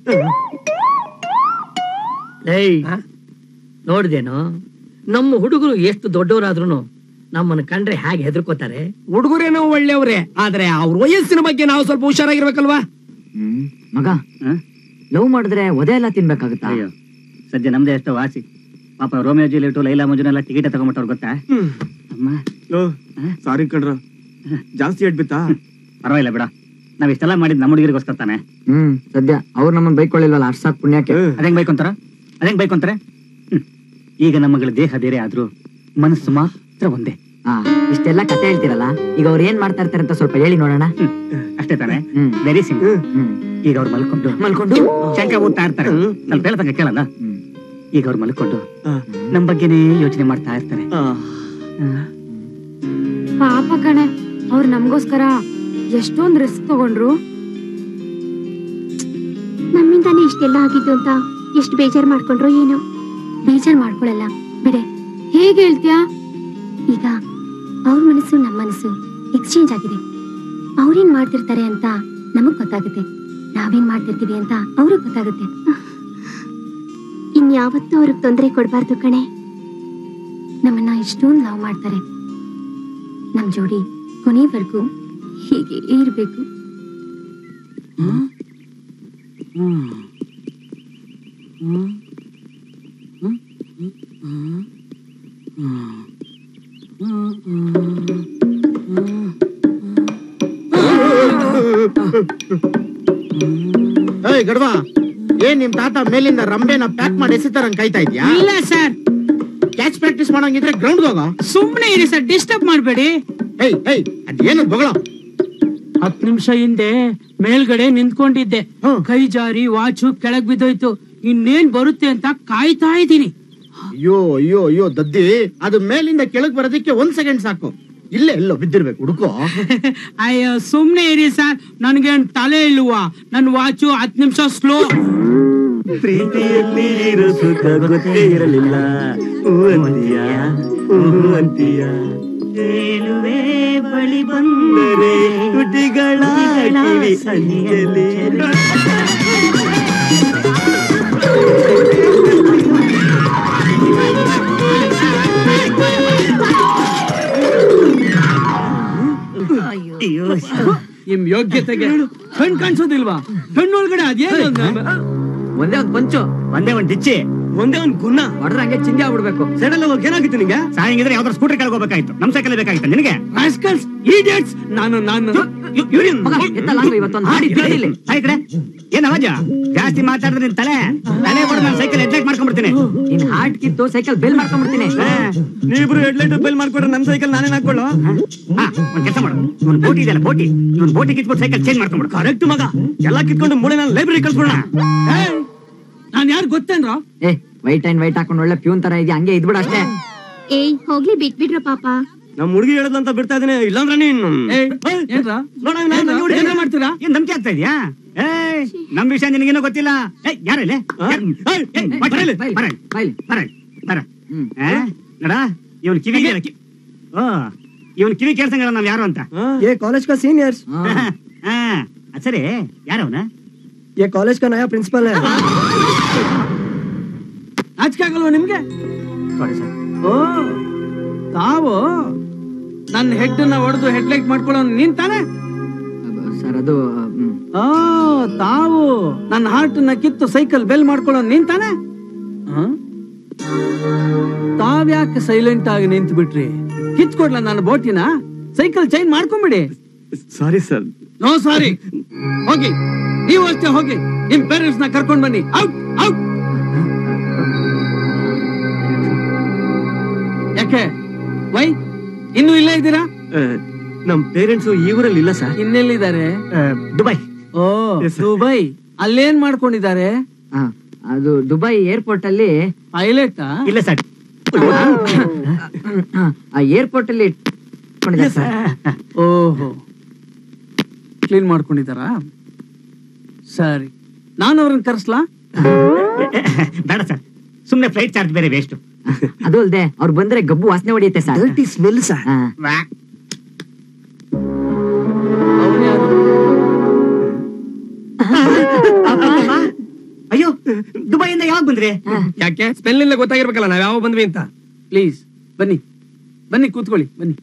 ಏಯ್ ನೋಡ್ದೇನೋ ನಮ್ಮ ಹುಡುಗರು ಎಷ್ಟು ದೊಡ್ಡವರಾದ್ರೂ ನಮ್ಮನ್ನ ಕಂಡ್ರೆ ಹೇಗೆ ಹೆದರ್ಕೋತಾರೆ ಹುಡುಗರೇನೋ ಒಳ್ಳೆಯವ್ರೆ ಆದ್ರೆ ಅವ್ರ ವಯಸ್ಸಿನ ಬಗ್ಗೆ ನಾವು ಸ್ವಲ್ಪ ಹುಷಾರಾಗಿರ್ಬೇಕಲ್ವಾ ಮಗ ಲವ್ ಮಾಡಿದ್ರೆ ಒದೆ ಎಲ್ಲ ತಿನ್ಬೇಕಾಗುತ್ತಾ ಅಯ್ಯೋ ಸದ್ಯ ನಮ್ದೇ ಎಷ್ಟೋ ವಾಸಿ ಪಾಪ ರೋಮಿಯೋ ಜೂಲಿಯಟ್ ಲೈಲಾ ಮಂಜುನೆಲ್ಲ ಟಿಕೆಟ್ ತಗೊಂಬಿಟ್ಟವ್ರು ಗೊತ್ತಾ ಅಮ್ಮ ಸಾರಿ ಕಣ್ರ ಜಾಸ್ತಿ ಹೇಳ್ಬಿತ್ತಾ ಪರವಾಗಿಲ್ಲ ಬಿಡ ನಾವ್ ಇಷ್ಟೆಲ್ಲ ಮಾಡಿದ್ ನಮ್ಮ ಹುಡುಗರಿಗೋಸ್ಕರ ತಾನೆ ಹ್ಮ್ ಸದ್ಯ ಅವ್ರು ನಮ್ಮನ್ನ ಬೈಕೊಳ್ಳಿಲ್ವಲ್ಲ ಅಷ್ಟ್ ಸಾಕ್ ಪುಣ್ಯಕ್ಕೆ ಅದೇಂಗ್ ಬೈಕೊಂತಾರ ಅದೇಂಗ್ ಬೈಕೊಂತಾರೆ ಹ್ಮ್. ಈಗ ನಮ್ಮಗಳ ದೇಹ ಬೇರೆ ಆದ್ರೂ ಮನಸ್ಸು ಮಾತ್ರ ಒಂದೇ ಆ, ಇಷ್ಟೆಲ್ಲ ಕತೆ ಹೇಳ್ತಿರಲ್ಲ ಈಗ ಅವ್ರು ಏನ್ ಮಾಡ್ತಾ ಇರ್ತಾರೆ ಅಂತ ಸ್ವಲ್ಪ ಹೇಳಿ ನೋಡೋಣ ಅಷ್ಟೇ ತಾನೆ ವೆರಿ ಸಿಂಪಲ್ ಈಗ ಅವ್ರು ಮಲ್ಕೊಂಡು ಮಲ್ಕೊಂಡು ಶಂಕ ಓದ್ತಾ ಇರ್ತಾರೆ ಸ್ವಲ್ಪ ಹೇಳ್ತಂಗ ಕೇಳಲ್ಲ ಈಗ ಅವ್ರು ಮಲ್ಕೊಂಡು ನಮ್ ಬಗ್ಗೆನೇ ಯೋಚನೆ ಮಾಡ್ತಾ ಇರ್ತಾರೆ ಪಾಪ ಕಣೆ ಅವ್ರು ನಮ್ಗೋಸ್ಕರ ಎಷ್ಟೊಂದ್ ರಿಸ್ಕ್ ತಗೊಂಡ್ರು ನಮ್ಮಿಂದಾನೇ ಇಷ್ಟೆಲ್ಲ ಆಗಿದ್ದು ಅಂತ ಎಷ್ಟು ಬೇಜಾರ್ ಮಾಡ್ಕೊಂಡ್ರು ಏನೋ ಬೇಜಾರ್ ಮಾಡ್ಕೊಳಲ್ಲ ಬಿಡೆ ಹೇಗೆ ಹೇಳ್ತೀಯಾ ಈಗ ಅವ್ರ ಮನಸ್ಸು ನಮ್ಮ ಮನಸ್ಸು ಎಕ್ಸ್ಚೇಂಜ್ ಆಗಿದೆ ಅವ್ರೇನ್ ಮಾಡ್ತಿರ್ತಾರೆ ಅಂತ ನಮಗ್ ಗೊತ್ತಾಗುತ್ತೆ ನಾವೇನ್ ಮಾಡ್ತಿರ್ತೀವಿ ಅಂತ ಅವ್ರಿಗೆ ಗೊತ್ತಾಗುತ್ತೆ ಇನ್ಯಾವತ್ತೂ ಅವ್ರಿಗೆ ತೊಂದರೆ ಕೊಡ್ಬಾರ್ದು ಕಣೆ ನಮ್ಮನ್ನ ಇಷ್ಟೊಂದು ಲವ್ ಮಾಡ್ತಾರೆ ನಮ್ ಜೋಡಿ ಕೊನೆವರೆಗೂ ಹೀಗೆ ಇರ್ಬೇಕು ಏಯ್ ಗಡ್ವಾ ಏನ್ ನಿಮ್ ತಾತ ಮೇಲಿಂದ ರಂಬೆನ ಪ್ಯಾಕ್ ಮಾಡಿ ಎಸಿತಾರಂಗ್ ಕಾಯ್ತಾ ಇದ್ಯಾ ಇಲ್ಲ ಸರ್ ಕ್ಯಾಚ್ ಪ್ರಾಕ್ಟೀಸ್ ಮಾಡಂಗಿದ್ರೆ ಗ್ರೌಂಡ್ ಹೋಗೋ ಸುಮ್ನೆ ಇರಿ ಸರ್ ಡಿಸ್ಟರ್ಬ್ ಮಾಡ್ಬೇಡಿ ಏಯ್ ಏಯ್ ಅದೇನು ಬಗಳ ಹತ್ ನಿಮಿಷ ಹಿಂದೆ ಮೇಲ್ಗಡೆ ನಿಂತ್ಕೊಂಡಿದ್ದೆ ಕೈ ಜಾರಿ ವಾಚು ಕೆಳಗ್ ಬಿದ್ದೋಯ್ತು ಇನ್ನೇನ್ ಬರುತ್ತೆ ಅಂತ ಕಾಯ್ತಾ ಇದ್ದೀನಿ ಅಯ್ಯೋ ಅಯ್ಯೋ ಅಯ್ಯೋ ದದ್ದಿ ಅದು ಮೇಲಿಂದ ಕೆಳಗ್ ಬರೋದಕ್ಕೆ ಒಂದ್ ಸೆಕೆಂಡ್ ಸಾಕು ಇಲ್ಲೇ ಎಲ್ಲೋ ಬಿದ್ದಿರ್ಬೇಕು ಹುಡುಕೋ ಅಯ್ಯೋ ಸುಮ್ನೆ ಇರಿ ಸರ್ ನನ್ಗೇನ್ ತಲೆ ಇಲ್ವಾ ನನ್ ವಾಚು ಹತ್ ನಿಮಿಷ ಸ್ಲೋ ಪ್ರೀತಿಯಲ್ಲಿ ಇರೋ ಸುಖ ಗೊತ್ತೇ ಇರಲಿಲ್ಲ ಹೂ ಅಂತೀಯ ಹೂ ಅಂತೀಯ ಹೇಳುವೆ ಬಳಿ ಬಂದರೆ ತುಟಿಗಳ ಕಿವಿ ಸಂಜಲಿ ನಿಮ್ ಯೋಗ್ಯತೆಗೆ ಕಣ್ ಕಾಣಿಸೋದಿಲ್ವಾ ಕಣ್ಣೊಳಗಡೆ ಅದೇನು ಒಂದೇ ಒಂದ್ ಪಂಚು ಒಂದೇ ಒಂದ್ ಡಿಚ್ಚಿ ಒಂದೇ ಒಂದ್ ಗುನ್ನ ಹೊಡೆದ್ರೆ ಹಂಗೆ ಚಿಂದಿ ಆಗ್ಬಿಡ್ಬೇಕು ಸಡಲ್ ಹೋಗಿ ಏನಾಗಿತ್ತು ನಿಂಗೆ ಸಾಯಂಗಿದ್ರೆ ಯಾವ್ದಾರು ಸ್ಕೂಟರ್ ಕೆಳಗೆ ಹೋಗ್ಬೇಕಾಯ್ತು ನಮ್ ಸೈಕಲ್ ಬೇಕಾಗಿತ್ತು ನಿನಗೆ ರಾಸ್ಕಲ್ಸ್ ಈಡಿಯಟ್ಸ್ ನಾನು ನಾನು ಮಗ ಎತ್ತಲ್ಲ ಇವತ್ತೊಂದು ಹಾಡಿ ತಿಳಿದಿಲ್ಲ ಆ, ಈ ಕಡೆ ಏನ್ ಅವಾಜ ಜಾಸ್ತಿ ಮಾತಾಡಿದ್ರೆ ನಿನ್ ತಲೆ ತಲೆ ಬಡ ನಾನು ಸೈಕಲ್ ಹೆಡ್ಲೈಟ್ ಮಾಡ್ಕೊಂಡ್ಬಿಡ್ತೀನಿ ನಿನ್ ಹಾರ್ಟ್ ಕಿತ್ತು ಸೈಕಲ್ ಬೆಲ್ ಮಾಡ್ಕೊಂಡ್ಬಿಡ್ತೀನಿ ನೀವಿಬ್ರು ಹೆಡ್ಲೈಟ್ ಬೆಲ್ ಮಾಡ್ಕೊಡ್ರೆ ನಮ್ ಸೈಕಲ್ ನಾನೇನ್ ಹಾಕೊಳ್ಳೋ ಹಾ ಒಂದ್ ಕೆಲಸ ಮಾಡು ಇವ್ನ್ ಬೋಟಿ ಇದೆಯಲ್ಲ ಬೋಟಿ ಇವ್ನ್ ಬೋಟಿ ಕಿತ್ಬಿಟ್ಟು ಸೈಕಲ್ ಚೇಂಜ್ ಮಾಡ್ಕೊಂಡ್ಬಿಡು ಕರೆಕ್ಟ್ ಮಗ ಎಲ್ಲ ಕಿತ್ಕೊಂಡು ಮೂಳೆ ನಾನು ಲೈಬ್ರರಿ ಕಳ್ಸ್ಬಿಡೋಣ ನಾನ್ ಯಾರು ಗೊತ್ತೇನ್ರೋ ಏ ವೈಟ್ ಅಂಡ್ ವೈಟ್ ಹಾಕೊಂಡು ಒಳ್ಳೆ ಪ್ಯೂನ್ ತರ ಇದೆಯಾ ಹಂಗೆ ಇದ್ಬಿಡ ಅಷ್ಟೇ ಏಯ್ ಹೋಗ್ಲಿ ಬಿಟ್ಬಿಡ್ರ ಪಾಪ ನಮ್ ಹುಡುಗಿ ಹೇಳದಂತ ಬಿಡ್ತಾ ಇದೀನಿ ಇಲ್ಲಾಂದ್ರೆ ನೀನು ಏನ್ರ ನೋಡ ಇವ್ನ ನನ್ನ ಹುಡ್ಗಿ ಏನ್ರ ಮಾಡ್ತೀರಾ ಏನ್ ಧಮ್ಕಿ ಆಗ್ತಾ ಇದೆಯಾ ಏ ನಮ್ ವಿಷಯ ನಿನಗೇನೋ ಗೊತ್ತಿಲ್ಲ ಏ ಯಾರಲ್ಲಿ ಬರ ನೋಡ ಇವನ್ ಕಿವಿ ಓ ಇವನ್ ಕಿವಿ ಕೇಳ್ಸಂಗಲ್ಲ ನಾವ್ ಯಾರು ಅಂತ ये कॉलेज का सीनियर्स ಹಾ ಅದ್ ಸರಿ ಯಾರವನ ये कॉलेज का नया प्रिंसिपल है ನಾಚಿಕೆ ಆಗಲ್ವಾ ನಿಮ್ಗೆ ಸಾರಿ ಸರ್ ಓ ತಾವು ನನ್ನ ಹೆಡ್ ನ ಹೊಡೆದು ಹೆಡ್ಲೈಟ್ ಮಾಡ್ಕೊಳ್ಳೋ ನೀನ್ ತಾನೆ ಸರ್ ಅದು ಹ್ಮ್. ಆ ತಾವು ನನ್ನ ಹಾರ್ಟ್ ನ ಕಿತ್ತು ಸೈಕಲ್ ಬೆಲ್ ಮಾಡ್ಕೊಳ್ಳೋ ನೀನ್ ತಾನೆ ಆ? ತಾವ್ಯಾಕೆ ಸೈಲೆಂಟ್ ಆಗಿ ನಿಂತು ಬಿಟ್ರಿ ಕಿತ್ಕೊಡ್ಲ ನನ್ನ ಬೋಟಿನ ಸೈಕಲ್ ಚೈನ್ ಮಾಡ್ಕೊಂಬಿಡಿ ಸಾರಿ ಸರ್ ನೋ ಸಾರಿ ಹೋಗಿ ನೀವು ಅಷ್ಟೇ ಹೋಗಿ ನಿಮ್ ಪೇರೆಂಟ್ಸ್ ನ ಕರ್ಕೊಂಡ್ ಬನ್ನಿ ಔಟ್ ಔಟ್ ಯಾಕೆ ವೈ ಇನ್ನು ಇಲ್ಲೇ ಇದ್ದೀರಾ ನಮ್ ಪೇರೆಂಟ್ಸ್ ಈ ಊರಲ್ಲಿ ಇಲ್ಲ ಸರ್ ಇನ್ನೆಲ್ಲಿದ್ದಾರೆ ದುಬೈ ಓ ದುಬೈ ಅಲ್ಲೇನ್ ಮಾಡ್ಕೊಂಡಿದ್ದಾರೆ ಆ, ಅದು ದುಬೈ ಏರ್ಪೋರ್ಟ್ ಅಲ್ಲಿ ಪೈಲಟ್ ಇಲ್ಲ ಸರ್ ಆ ಏರ್ಪೋರ್ಟ್ ಅಲ್ಲಿ ಇಟ್ಕೊಂಡಿದ್ದಾರೆ ಸರ್ ಓಹೋ ಕ್ಲೀನ್ ಮಾಡ್ಕೊಂಡಿದ್ದಾರಾ ಸರಿ ನಾನು ಅವ್ರನ್ನ ಕರೆಸ್ಲಾ ಬೇಡ ಸರ್ ಸುಮ್ನೆ ಫ್ಲೈಟ್ ಚಾರ್ಜ್ ಬೇರೆ ವೇಸ್ಟ್ ಅದು ಅಲ್ದೆ ಅವ್ರು ಬಂದ್ರೆ ಗಬ್ಬು ವಾಸನೆ ಹೊಡಿಯುತ್ತೆ ಸರ್ ಸ್ಮೆಲ್ ಸರ್ ಅಯ್ಯೋ ದುಬೈಯಿಂದ ಯಾವಾಗ ಬಂದ್ರಿ ಯಾಕೆ ಸ್ಮೆಲ್ ಇಲ್ಲ ಗೊತ್ತಾಗಿರ್ಬೇಕಲ್ಲ ನಾವ್ ಯಾವ ಬಂದ್ವಿ ಅಂತ ಪ್ಲೀಸ್ ಬನ್ನಿ ಬನ್ನಿ ಕೂತ್ಕೊಳ್ಳಿ ಬನ್ನಿ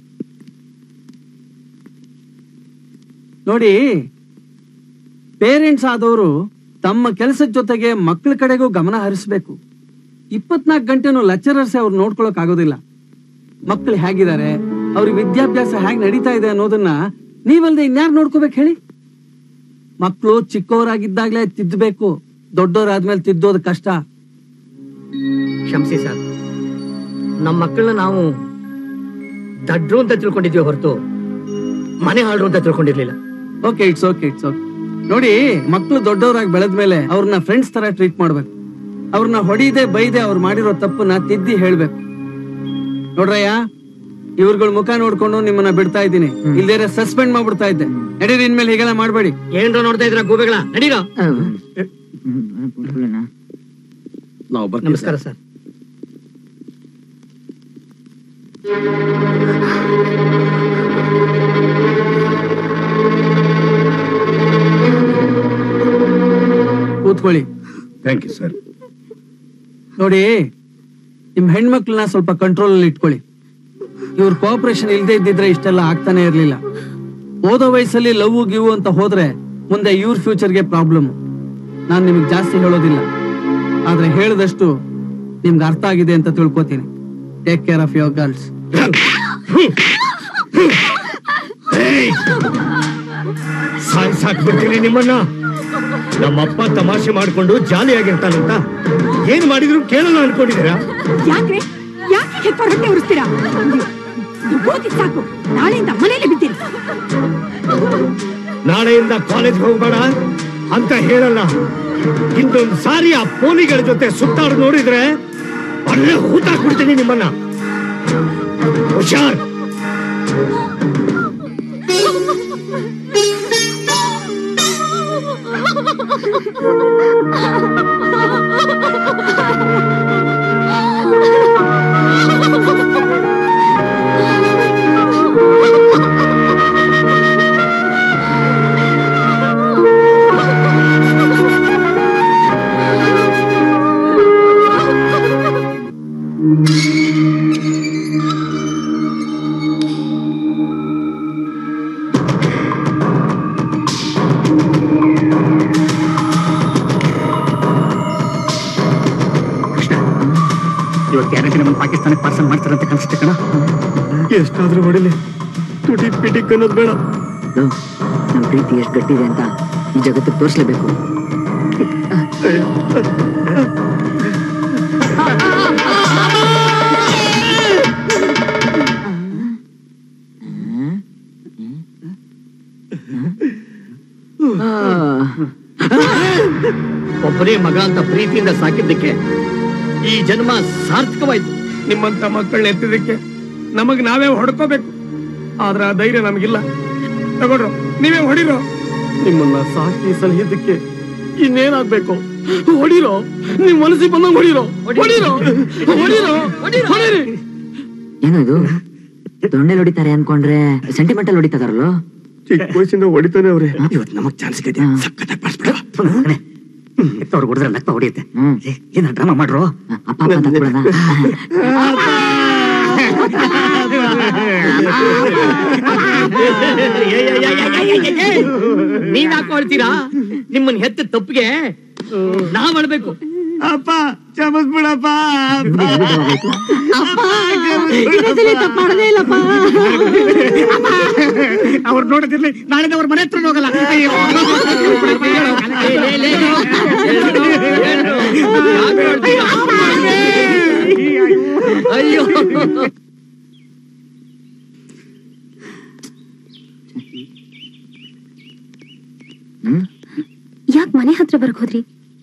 ನೋಡಿ ಪೇರೆಂಟ್ಸ್ ಆದವರು ತಮ್ಮ ಕೆಲಸದ ಜೊತೆಗೆ ಮಕ್ಕಳ ಕಡೆಗೂ ಗಮನ ಹರಿಸ್ಬೇಕು ಇಪ್ಪತ್ನಾಲ್ಕು ಗಂಟೆನೂ ಲೆಕ್ಚರರ್ಸೇ ಅವ್ರು ನೋಡ್ಕೊಳಕ್ ಆಗೋದಿಲ್ಲ ಮಕ್ಕಳು ಹೇಗಿದ್ದಾರೆ ಅವ್ರಿಗೆ ವಿದ್ಯಾಭ್ಯಾಸ ಹೇಗೆ ನಡೀತಾ ಇದೆ ಅನ್ನೋದನ್ನ ನೀವಲ್ದೆ ಇನ್ಯಾರು ನೋಡ್ಕೋಬೇಕು ಹೇಳಿ ಮಕ್ಕಳು ಚಿಕ್ಕವರಾಗಿದ್ದಾಗ್ಲೇ ತಿದ್ದಬೇಕು ದೊಡ್ಡವರಾದ್ಮೇಲೆ ತಿದ್ದೋದು ಕಷ್ಟ ಕ್ಷಮಿಸಿ ಸರ್ ನಮ್ಮ ಮಕ್ಕಳನ್ನ ನಾವು ದಡ್ರು ಅಂತ ತಿಳ್ಕೊಂಡಿದ್ವಿ ಹೊರತು ಮನೆ ಹಾಳ್ರು ಅಂತ ತಿಳ್ಕೊಂಡಿರ್ಲಿಲ್ಲ okay it's okay it's okay ನೋಡಿ ಮಕ್ಕಳು ದೊಡ್ಡವರಾಗಿ ಬೆಳೆದ್ಮೇಲೆ ಅವ್ರನ್ನ ಫ್ರೆಂಡ್ಸ್ ತರ ಟ್ರೀಟ್ ಮಾಡ್ಬೇಕು ಅವ್ರನ್ನ ಹೊಡಿದೆ ಬೈದೆ ಅವ್ರು ಮಾಡಿರೋ ತಪ್ಪನ್ನ ತಿದ್ದಿ ಹೇಳ್ಬೇಕು ನೋಡ್ರಯ್ಯ ಇವ್ರುಗಳ ಮುಖ ನೋಡ್ಕೊಂಡು ನಿಮ್ಮನ್ನ ಬಿಡ್ತಾ ಇದ್ದೀನಿ ಇಲ್ದೇರೆ ಸಸ್ಪೆಂಡ್ ಮಾಡ್ಬಿಡ್ತಾ ಇದ್ದೆ ನಡೀರಿ ಇನ್ಮೇಲೆ ಹೀಗೆಲ್ಲ ಮಾಡ್ಬೇಡಿ ಏನ್ರ ನೋಡ್ತಾ ಇದ್ರ ಗೂಬೆಗಳ ನಡೀರೋ ನಾವು ಬರ್ತೀವಿ ನಮಸ್ಕಾರ ಸರ್ ಕೂತ್ಕೊಳ್ಳಿ ಥ್ಯಾಂಕ್ ಯು ಸರ್ ನೋಡಿ ನಿಮ್ ಹೆಣ್ಮಕ್ಳನ್ನ ಸ್ವಲ್ಪ ಕಂಟ್ರೋಲ್ ಅಲ್ಲಿ ಇಟ್ಕೊಳ್ಳಿ ಇವ್ರ ಕೋಆಪರೇಷನ್ ಇಲ್ದೇ ಇದ್ದಿದ್ರೆ ಇಷ್ಟೆಲ್ಲ ಆಗ್ತಾನೆ ಇರ್ಲಿಲ್ಲ ಓದೋ ವಯಸ್ಸಲ್ಲಿ ಲವ್ ಗಿವ್ ಅಂತ ಹೋದ್ರೆ ಮುಂದೆ ಇವ್ರ ಫ್ಯೂಚರ್ಗೆ ಪ್ರಾಬ್ಲಮ್ ನಾನ್ ನಿಮಗೆ ಜಾಸ್ತಿ ಹೇಳೋದಿಲ್ಲ ಆದ್ರೆ ಹೇಳಿದಷ್ಟು ನಿಮ್ಗೆ ಅರ್ಥ ಆಗಿದೆ ಅಂತ ತಿಳ್ಕೊತೀನಿ take care of your girls ಸಾಯ್ ಸಾಕ್ಬಿಡ್ತೀನಿ ನಿಮ್ಮನ್ನ ನಮ್ಮಪ್ಪ ತಮಾಷೆ ಮಾಡ್ಕೊಂಡು ಜಾಲಿಯಾಗಿರ್ತಾನಂತ ಏನ್ ಮಾಡಿದ್ರು ಕೇಳಲ್ಲ ಅನ್ಕೊಂಡಿದ್ದೀರಾ ಯಾಕ್ರೆ ಯಾಕೆ ಹೆತ್ತವ್ರ ಹೊಟ್ಟೆ ಉರಿಸ್ತೀರಾ ಓದಿ ಸಾಕು ನಾಳೆಯಿಂದ ಮನೇಲಿ ಬಿದ್ದೀರಿ ನಾಳೆಯಿಂದ ಕಾಲೇಜ್ ಹೋಗ್ಬೇಡ ಅಂತ ಹೇಳಲ್ಲ ಇನ್ನೊಂದ್ ಸಾರಿ ಆ ಪೋಲಿಗಳ ಜೊತೆ ಸುತ್ತಾಡ್ ನೋಡಿದ್ರೆ ಒಳ್ಳೆ ಹೂತಾಕ್ಬಿಡ್ತೀನಿ ನಿಮ್ಮನ್ನ ಹುಷಾರ್ ಇವತ್ತು ಗ್ಯಾರಂಟಿ ನಮ್ಮನ್ನು ಪಾಕಿಸ್ತಾನಕ್ಕೆ ಪಾರ್ಸಲ್ ಮಾಡ್ತಾರಂತ ಕಾಣಿಸುತ್ತೆ ಕಣ ಎಷ್ಟಾದ್ರೂ ಹೊಡಿಲಿ ತುಟಿ ಪಿಟಿ ಅನ್ನೋದು ಬೇಡ ನಮ್ ಪ್ರೀತಿ ಎಷ್ಟು ಗಟ್ಟಿದೆ ಅಂತ ಈ ಜಗತ್ತಿಗೆ ತೋರಿಸ್ಲೇಬೇಕು ಒಬ್ಬನೇ ಮಗ ಅಂತ ಪ್ರೀತಿಯಿಂದ ಸಾಕಿದ್ದಕ್ಕೆ ಈ ಜನ್ಮ ಸಾರ್ಥಕವಾಯ್ತು ನಿಮ್ಮಂತ ಮಕ್ಕಳನ್ನ ಎತ್ತಿದಕ್ಕೆ ನಮಗ್ ನಾವೇ ಹೊಡ್ಕೋಬೇಕು ಆದ್ರ ಆ ಧೈರ್ಯ ನಮಗಿಲ್ಲ ತಗೊಳ್ರು ನೀವೇ ಹೊಡಿರೋ ನಿಮ್ಮನ್ನ ಸಾಕಿ ಸಲಹಿದ್ದಕ್ಕೆ ಇನ್ನೇನಾಗ್ಬೇಕು ಹೊಡಿರೋ ನಿಮ್ ಮನಸ್ಸಿಗೆ ಬಂದಂಗ್ ಹೊಡಿರೋ ಹೊಡಿರೋ ಹೊಡಿರೋ ಹೊಡಿರಿ ಏನೋ ಇದು ದೊಣ್ಣೆಲ್ ಹೊಡಿತಾರೆ ಅನ್ಕೊಂಡ್ರೆ ಸೆಂಟಿಮೆಂಟಲ್ ಹೊಡಿತಾರಲ್ಲೋ ಚಿಕ್ಕ ವಯಸ್ಸಿಂದ ಹೊಡಿತಾನೆ ಅವ್ರೆ ಇವತ್ತು ನಮಗ್ ಚಾನ್ಸ್ ಇದೆ ಸಖತ್ತಾಗಿ ಪಾಸ್ಬಿಡ ಎತ್ತವ್ರು ಹೊಡೆದ್ರೆ ನಕ್ಕ ಹೊಡಿಯುತ್ತೆ ಏ, ಏನ ಡ್ರಾಮಾ ಮಾಡ್ರು ಅಪ್ಪ ಅಪ್ಪ ತಕ್ಬಿಡೋಣ ನೀವ್ ಯಾಕೆ ಹೊಳ್ತೀರಾ ನಿಮ್ಮನ್ ಹೆತ್ತ ತಪ್ಪಿಗೆ ನಾವ್ ಅಳ್ಬೇಕು ಅಪ್ಪ ಕ್ಷಮಿಸ್ಬಿಡಪ್ಪ ಅವ್ರು ನೋಡದಿರ್ಲಿ ನಾಳೆ ಅವ್ರ ಮನೆ ಹತ್ರ ಹೋಗಲ್ಲ ಅಯ್ಯೋ. ಅಯ್ಯೋ ಯಾಕೆ ಮನೆ ಹತ್ರ ಬರ್ಕ್ ಹೋದ್ರಿ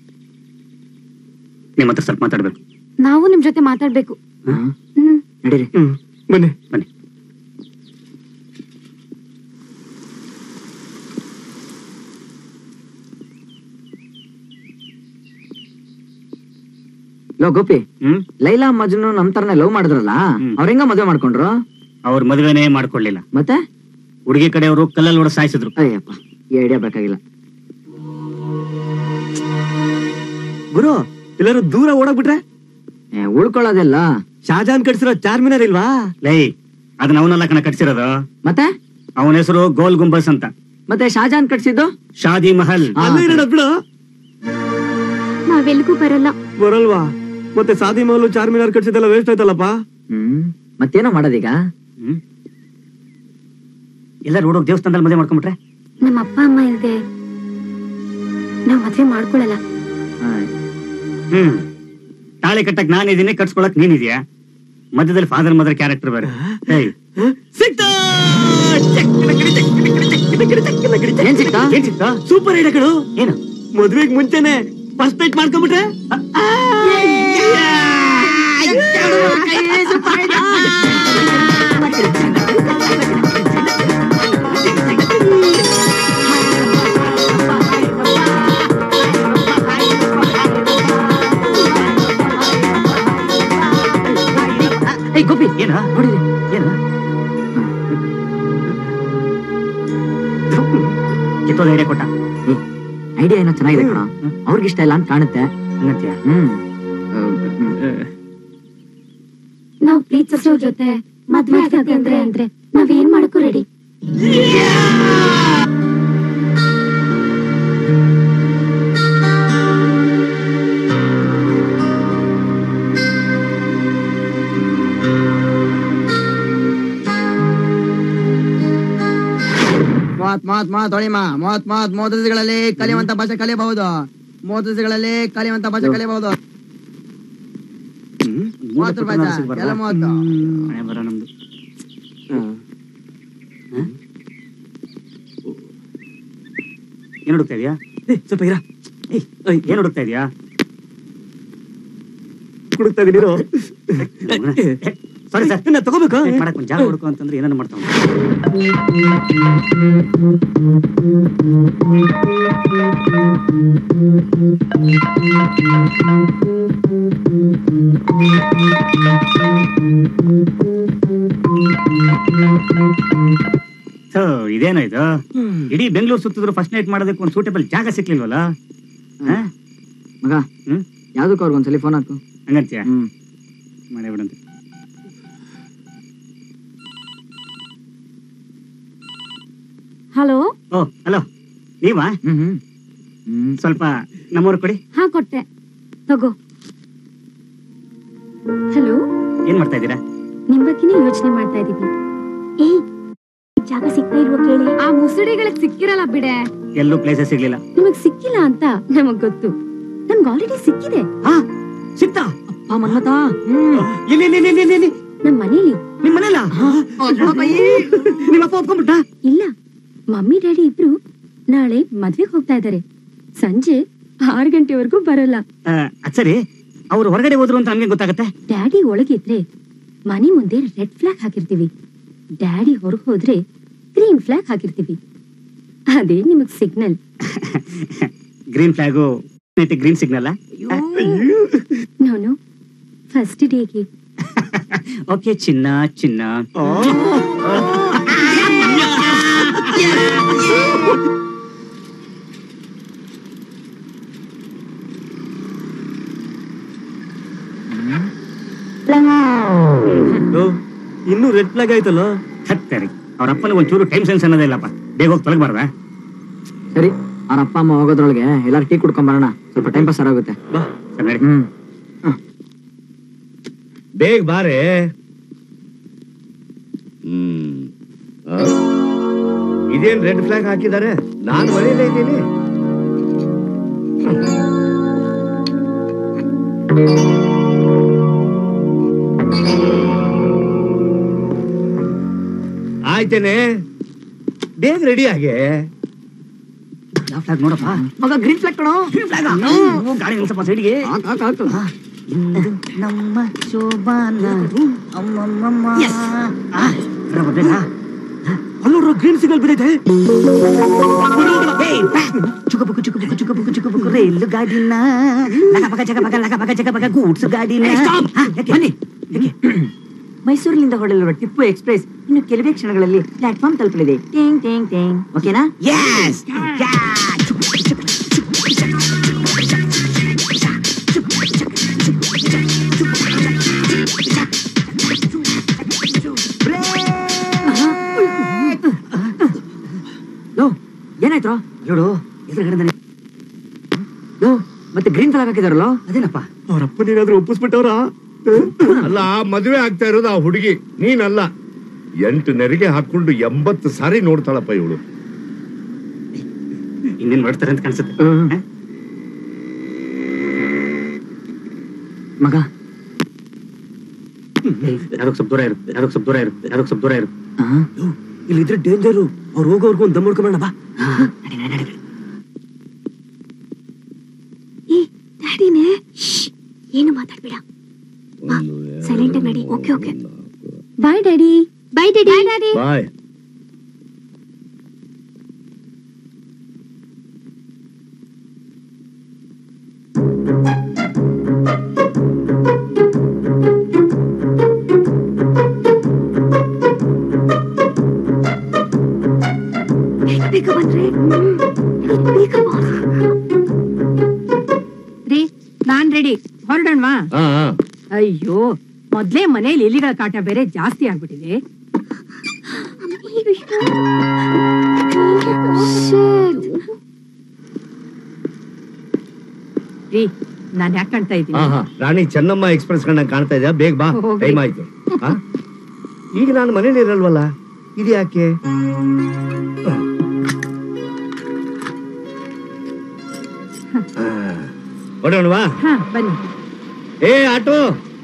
ನಿಮ್ಮ ಹತ್ರ ಸ್ವಲ್ಪ ಮಾತಾಡ್ಬೇಕು ನಾವು ನಿಮ್ ಜೊತೆ ಮಾತಾಡ್ಬೇಕು ಹ್ಮ್ ನಡೀರಿ ಬನ್ನಿ ಬನ್ನಿ ಲೋ ಗೋಪಿ ಲೈಲಾ ಮಜ್ನು ನಮ್ ತರನೇ ಲವ್ ಮಾಡಿದ್ರಲ್ಲ ಅವ್ರ ಹೆಂಗ ಮದ್ವೆ ಮಾಡ್ಕೊಂಡ್ರು ಅವ್ರ ಮದುವೆನೇ ಮಾಡ್ಕೊಳ್ಳಿಲ್ಲ ಮತ್ತೆ ಹುಡುಗಿ ಕಡೆಯವರು ಕಲ್ಲಲ್ಲಿ ಹೊಡೆದು ಸಾಯಿಸಿದ್ರು ಅಯ್ಯಪ್ಪ ಈ ಐಡಿಯಾ ಬೇಕಾಗಿಲ್ಲ ಗುರು ಎಲ್ಲರೂ ದೂರ ಓಡಾಗ್ಬಿಟ್ರೆ ಏ, ಉಳ್ಕೊಳ್ಳೋದೆಲ್ಲ ಶಾಜಾನ್ ಕಟ್ಸಿರೋ ಚಾರ್ಮಿನಾರ್ ಇಲ್ವಾ ಲೈ ಅದನ್ನ ಅವನೆಲ್ಲ ಕಣ ಕಟ್ಸಿರೋದು ಮತ್ತೆ ಅವನ ಹೆಸರು ಗೋಲ್ ಗುಂಬಸ್ ಅಂತ ಮತ್ತೆ ಶಾಜಾನ್ ಕಟ್ಸಿದ್ದು ಶಾದಿ ಮಹಲ್ ಅಲ್ಲೇ ಇರೋಣ ಬಿಡು ನಾವೆಲ್ಗೂ ಬರಲ್ಲ ಬರಲ್ವಾ ಮತ್ತೆ ಸಾದಿ ಮಹಲ್ ಚಾರ್ಮಿನಾರ್ ಕಟ್ಸಿದೆಲ್ಲ ವೇಸ್ಟ್ ಆಯ್ತಲ್ಲಪ್ಪ ಹ್ಮ್ ಮತ್ತೇನೋ ಮಾಡೋದೀಗ ಎಲ್ಲ ರೋಡ್ ದೇವಸ್ಥಾನದಲ್ಲಿ ಮದುವೆ ಮಾಡ್ಕೊಂಡ್ಬಿಟ್ರೆ ನಮ್ಮ ಅಪ್ಪ ಅಮ್ಮ ಇಲ್ದೆ ನಾವ್ ಮದ್ವೆ ಮಾಡ್ಕೊಳಲ್ಲ ಹ್ಮ್ ತಾಳಿ ಕಟ್ಟಕ್ ನಾನು ಇದೀನಿ ಕಟ್ಸ್ಕೊಳಕ್ ನೀನಿದ್ಯಾ ಮಧ್ಯದಲ್ಲಿ ಫಾದರ್ ಮದರ್ ಕ್ಯಾರೆಕ್ಟರ್ ಬೇರೆ ಏಯ್ ಏನ್ ಸಿಕ್ತಾ ಏನ್ ಸಿಕ್ತಾ ಸೂಪರ್ ಐಡಿಯಾ ಕಣು ಏನು ಮದ್ವೆಗ್ ಮುಂಚೆನೆ ಫಸ್ಟ್ ನೈಟ್ ಮಾಡ್ಕೊಂಡ್ಬಿಟ್ರೆ ಏಯ್ ಗೋಪಿ ಏನ ನೋಡಿರಿ ಏನ ಕಿತ್ತೋದ ಐಡಿಯಾ ಕೊಟ್ಟ ಐಡಿಯಾ ಏನೋ ಚೆನ್ನಾಗಿದೆ ಕಣ ಅವ್ರಿಗೆ ಇಷ್ಟ ಇಲ್ಲ ಅಂತ ಕಾಣುತ್ತೆ ಹಂಗಂತ್ಯ ಹ್ಮ್ ನಾವ್ ಪ್ರೀತಿಸೋ ಜೊತೆ ಮದ್ವೆ ಆಗತ್ತೆ ಅಂದ್ರೆ ಅಂದ್ರೆ ನಾವೇನ್ ಮಾಡಕ್ಕೂ ರೆಡಿ ಮಾತ್ ಮಾತ್ ಮಾತ್ ಹೊಳಿಮ ಮಾತ್ ಮಾತ್ ಮೂವತ್ತು ದಿವಸಗಳಲ್ಲಿ ಕಲಿಯುವಂತ ಭಾಷೆ ಕಲಿಯಬಹುದು ಮೂವತ್ತು ದಿವಸಗಳಲ್ಲಿ ಕಲಿಯುವಂತ ಭಾಷೆ ಕಲಿಯಬಹುದು ಮೂವತ್ತು ರೂಪಾಯಿ ಆಯ್ತಾ? ಎಲ್ಲ ಮೂವತ್ತು ಮನೆ ಬರೋ ನಮ್ದು ಏನ್ ಹುಡುಕ್ತಾ ಇದೀಯಾ ಸ್ವಲ್ಪ ಇರ ಏನ್ ಹುಡುಕ್ತಾ ಇದೀಯಾ ಕುಡುಕ್ತಾ ಇದೀನಿರೋ ಸಾರಿ ಸರ್ ತಗೋಬೇಕಾ ಮಾಡಕ್ ಒಂದ್ ಜಾಗ ಹುಡುಕು ಅಂತಂದ್ರೆ ಏನಾನ ಮಾಡ್ತಾವ ಸೊ ಇದೇನೋ ಇದು ಇಡೀ ಬೆಂಗಳೂರು ಸುತ್ತಿದ್ರು ಫಸ್ಟ್ ನೈಟ್ ಮಾಡೋದಕ್ಕೆ ಒಂದು ಸೂಟೇಬಲ್ ಜಾಗ ಸಿಕ್ಲಿಲ್ವಲ್ಲ ಹಾ? ಮಗ ಹ್ಮ್ ಯಾವ್ದಕ್ಕೂ ಅವ್ರಿಗೆ ಒಂದ್ಸಲಿ ಫೋನ್ ಹಾಕು ಹಂಗಂತ್ಯ ಹ್ಮ್ ಮಾಡೇ ಬಿಡಂತೆ ಹಲೋ ಓ ಹಲೋ ನೀವಾ ಹ್ಮ್ ಹ್ಮ್ ಸ್ವಲ್ಪ ನಮ್ಮೂರು ಕೊಡಿ ಹಾ ಕೊಟ್ಟೆ ತಗೋ ಹಲೋ ಏನ್ ಮಾಡ್ತಾ ಇದ್ದೀರಾ ನಿಮ್ ಬಗ್ಗೆನೇ ಯೋಚನೆ ಮಾಡ್ತಾ ಇದೀವಿ ಏ ಜಾಗ ಸಿಗ್ತಾ ಇಲ್ವೋ ಕೇಳಿ ಆ ಮುಸುಡಿಗಳಿಗೆ ಸಿಕ್ಕಿರಲ್ಲ ಬಿಡೆ ಎಲ್ಲೂ ಪ್ಲೇಸಸ್ ಸಿಗ್ಲಿಲ್ಲ ನಿಮಗ್ ಸಿಕ್ಕಿಲ್ಲ ಅಂತ ನಮಗ್ ಗೊತ್ತು ನಮ್ಗ್ ಆಲ್ರೆಡಿ ಸಿಕ್ಕಿದೆ ಸಿಕ್ತಾ ಆ ಮನ್ಮತ ಇಲ್ಲಿ ಇಲ್ಲಿ ಇಲ್ಲಿ ಇಲ್ಲಿ ಇಲ್ಲಿ ನಮ್ ಮನೇಲಿ ನಿಮ್ ಮನೆಯಲ್ಲ ನಿಮ್ಮ ಅಪ್ಪ ಒಪ್ಕೊಂಡ್ಬಿಟ್ಟ ಇಲ್ಲ ಮಮ್ಮಿ ಡ್ಯಾಡಿ ಇಬ್ರು ನಾಳೆ ಮದ್ವೆಗ್ ಹೋಗ್ತಾ ಇದಾರೆ ಸಂಜೆ ಆರ್ ಗಂಟೆವರೆಗೂ ಬರಲ್ಲ ಅದ್ ಸರಿ ಅವ್ರು ಹೊರಗಡೆ ಹೋದ್ರು ಅಂತ ನಮ್ಗೆ ಗೊತ್ತಾಗತ್ತೆ ಡ್ಯಾಡಿ ಒಳಗಿದ್ರೆ ಮನೆ ಮುಂದೆ ರೆಡ್ ಫ್ಲಾಗ್ ಹಾಕಿರ್ತೀವಿ ಡ್ಯಾಡಿ ಹೊರಗ್ ಹೋದ್ರೆ ಗ್ರೀನ್ ಫ್ಲಾಗ್ ಹಾಕಿರ್ತೀವಿ ಅದೇ ನಿಮಗ್ signal green flag green signal ನಾನು ಫಸ್ಟ್ ಡೇಗೆ ಓಕೆ ಚಿನ್ನ ಚಿನ್ನ ಇನ್ನು ರೆಡ್ ಫ್ಲಾಗ್ ಆಯ್ತಲ್ಲ ಹತ್ತರಿ ಅವ್ರ ಅಪ್ಪನಿಗೆ ಒಂಚೂರು ಟೈಮ್ ಸೆನ್ಸ್ ಅನ್ನೋದೇ ಇಲ್ಲಪ್ಪ ಬೇಗ ಹೋಗಿ ತೊಲಗಬಾರ್ದ ಸರಿ ಅವ್ರ ಅಪ್ಪ ಅಮ್ಮ ಹೋಗೋದ್ರೊಳಗೆ ಎಲ್ಲಾರು ಟೀ ಕುಡ್ಕೊಂಡ್ ಬರೋಣ ಸ್ವಲ್ಪ ಟೈಮ್ ಪಾಸ್ ಆಗುತ್ತೆ ಹ್ಮ್ ಬೇಗ ಬಾರೆ ಹ್ಮ್ ಆ? ಇದೇನ್ ರೆಡ್ ಫ್ಲಾಗ್ ಹಾಕಿದ್ದಾರೆ ನಾನು ಮನೆಯಲ್ಲೇ ಇದ್ದೀನಿ ಆಯ್ತೇನೆ ಬೇಗ ರೆಡಿ ಆಗೆ ಯಾವ ಫ್ಲಾಗ್ ನೋಡಪ್ಪ ಮಗ ಗ್ರೀನ್ ಫ್ಲಾಗ್ ಕಣೋ ಗ್ರೀನ್ ಫ್ಲಾಗ್ ಗಾಡಿ ನಿಲ್ಸಪ್ಪ ಸೈಡ್ಗೆ ನಮ್ಮ ಶೋಭಾನ ಅಮ್ಮಮ್ಮಮ್ಮ ಅಲ್ಲೋಡ್ರ ಗ್ರೀನ್ ಸಿಗ್ನಲ್ ಬಿದ್ದೈತೆ ಏಯ್, ಬಾ. ಚುಕ ಬುಕು ಚುಕ ಬುಕು ಚುಕ ಬುಕು ಚುಕ ಬುಕು ರೈಲು ಗಾಡಿನ ಲಗ ಬಗ ಜಗ ಬಗ ಲಗ ಬಗ ಜಗ ಬಗ ಗೂಡ್ಸ್ ಗಾಡಿನ ಹಾ, ಯಾಕೆ? ಬನ್ನಿ ಯಾಕೆ? ಮೈಸೂರಿನಿಂದ ಹೊರಡಲಿರುವ ಟಿಪ್ಪು ಎಕ್ಸ್ಪ್ರೆಸ್ ಇನ್ನು ಕೆಲವೇ ಕ್ಷಣಗಳಲ್ಲಿ ಪ್ಲಾಟ್ಫಾರ್ಮ್ ತಲುಪಲಿದೆ ಟೇಂಗ್ ಟೇಂಗ್ ಟೇಂಗ್ ಓಕೆನಾ ಯಸ್ ಲೋ ಏನಾಯ್ತು ನೋಡು ಎದುರುಗಡೆ ಲೋ ಮತ್ತೆ ಗ್ರೀನ್ ಫ್ಲಾಗ್ ಹಾಕಿದಾರಲ್ಲ ಅದೇನಪ್ಪ ಅವ್ರ ಅಪ್ಪನೇನಾದ್ರೂ ಒಪ್ಪಿಸ್ಬಿಟ್ಟವ್ರ ಅಲ್ಲ ಮದುವೆ ಆಗ್ತಾ ಇರೋದು ಆ ಹುಡುಗಿ ನೀನಲ್ಲ ಎಂಟು ನೆರಿಗೆ ಹಾಕೊಂಡು ಎಂಬತ್ತು ಸಾರಿ ನೋಡ್ತಾಳಪ್ಪ ಇವಳು ಇನ್ನೇನ್ ಮಾಡ್ತಾರೆ ಅಂತ ಕಾಣಿಸುತ್ತೆ ಮಗ ಯಾವ್ದಕ್ ಸ್ವಲ್ಪ ದೂರ ಇರುತ್ತೆ ಯಾವ್ದಕ್ ಸ್ವಲ್ಪ ದೂರ ಇರುತ್ತೆ ಯಾವ್ದಕ್ ಸ್ವಲ್ಪ ದೂರ ಇರುತ್ತೆ ಇಲ್ಲಿದ್ರೆ ಡೇಂಜರು ಅವ್ರು ಹೋಗೋರ್ಗು ಒಂದು ದಮ್ ಹೊಡ್ಕೊಂಬೇಡ ಬಾ ಏ ಡ್ಯಾಡಿನೇ ಏನು ಮಾತಾಡ್ಬೇಡ ಸೈಲೆಂಟ್ ಆಗಿ ನಡಿ okay okay bye daddy bye daddy daddy bye ಬೇಗ ಬಂದ್ರೆ ಬೇಗ ಬಾ ರೀ ನಾನ್ ರೆಡಿ ಹೊರಡೋಣವಾ ಹಾ ಹಾ ಅಯ್ಯೋ ಮೊದ್ಲೇ ಮನೇಲಿ ಎಲಿಗಳ ಕಾಟ ಬೇರೆ ಜಾಸ್ತಿ ಆಗ್ಬಿಟ್ಟಿದೆ ರೀ ನಾನ್ ಯಾಕೆ ಕಾಣ್ತಾ ಹಾ ಇದ್ದೀನಿ ಹಾ ರಾಣಿ ಚೆನ್ನಮ್ಮ ಎಕ್ಸ್ಪ್ರೆಸ್ ಕಣ್ಣ ಕಾಣ್ತಾ ಇದೆಯಾ ಬೇಗ ಬಾ ಹೋಗ್ರಿ. ಟೈಮ್ ಆಯ್ತು ಹಾ? ಈಗ ನಾನು ಮನೇಲಿ ಇರಲ್ವಲ್ಲ ಇದು ಯಾಕೆ ಹೊಡೋಣವಾ ಹಾ ಬನ್ನಿ ಏ ಆಟೋ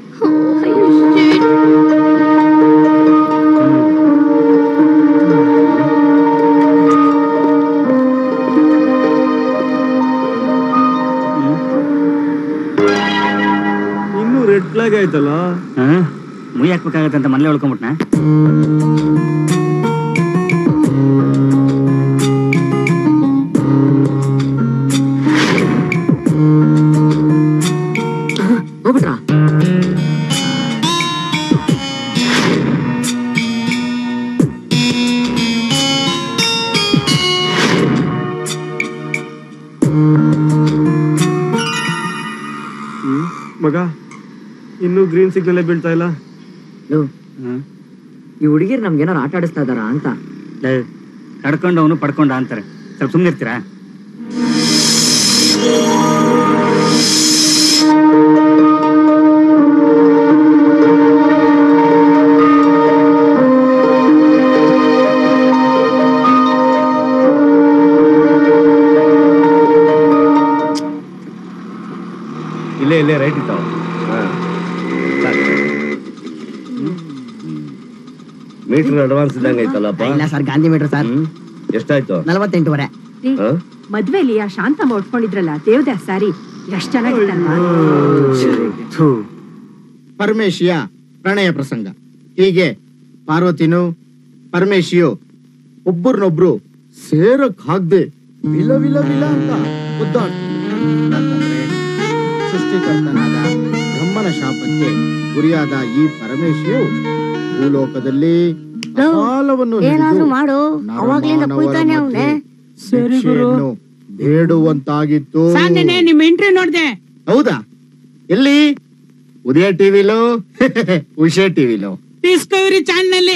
ಇನ್ನೂ ರೆಡ್ ಫ್ಲಾಗ್ ಆಯ್ತಲ್ಲ ಮುಯ್ ಹಾಕ್ಬೇಕಾಗತ್ತೆ ಅಂತ ಮನೇಲಿ ಉಳ್ಕೊಂಬಿಟ್ನ ಹೋಗ್ಬಿಟ್ರಾ ಮಗ ಇನ್ನೂ ಗ್ರೀನ್ ಸಿಗ್ನಲ್ ಬೀಳ್ತಾ ಇಲ್ಲ ಲೋ, ಈ ಹುಡುಗಿರ್ ನಮ್ಗೆ ಏನಾರು ಆಟ ಆಡಿಸ್ತಾ ಇದಾರ ಅಂತ ಕಡ್ಕೊಂಡವನು ಪಡ್ಕೊಂಡ ಅಂತಾರೆ ಸ್ವಲ್ಪ ಸುಮ್ಮನೆ ಇರ್ತೀರಾ ಇಲ್ಲೇ ಇಲ್ಲೇ ರೈಟ್ ಇದ್ದಾವ ಮೀಟರ್ ಅಡ್ವಾನ್ಸ್ ಇದ್ದಂಗೆ ಐತಲ್ಲಪ್ಪ ಇಲ್ಲ ಸರ್ ಗಾಂಧಿ ಮೀಟರ್ ಸರ್ ಎಷ್ಟಾಯ್ತು ನಲವತ್ತೆಂಟುವರೆ ರೀ ಹಾ? ಮದ್ವೆಲಿ ಆ ಶಾಂತಮ್ಮ ಉಟ್ಕೊಂಡಿದ್ರಲ್ಲ ದೇವದಾಸ್ ಸಾರಿ ಎಷ್ಟ್ ಚೆನ್ನಾಗಿತ್ತಲ್ವಾ ಪರಮೇಶಿಯ ಪ್ರಣಯ ಪ್ರಸಂಗ ಹೀಗೆ ಪಾರ್ವತಿನು ಪರಮೇಶಿಯು ಒಬ್ಬರನ್ನೊಬ್ರು ಸೇರಕ್ ಹಾಕ್ದೆ ವಿಲ ವಿಲ ವಿಲ ಅಂತ ಒದ್ದಾಡ್ತಿದ್ರು. ಸೃಷ್ಟಿಕರ್ತನಾದ ಬ್ರಹ್ಮನ ಶಾಪಕ್ಕೆ ಗುರಿಯಾದ ಈ ಪರಮೇಶಿಯು ಭೂಲೋಕದಲ್ಲಿ ಅಕಾಲವನ್ನು ಹಿಡಿದು ಏನಾದ್ರೂ ಮಾಡು ಅವಾಗ್ಲಿಂದ ನರಮಾನವರ ಕುಯ್ತಾನೆ ಮಧ್ಯೆ ಅವನೇ ಶಿಕ್ಷೆಯನ್ನು ಬೇಡುವಂತಾಗಿತ್ತು ಸಾಂದನೆ ನಿಮ್ ಎಂಟ್ರಿ ನೋಡ್ದೆ ಹೌದಾ ಎಲ್ಲಿ ಉದಯ ಟಿವಿಲೋ ಉಷಾ ಟಿವಿಲೋ ಡಿಸ್ಕವರಿ ಚಾನಲ್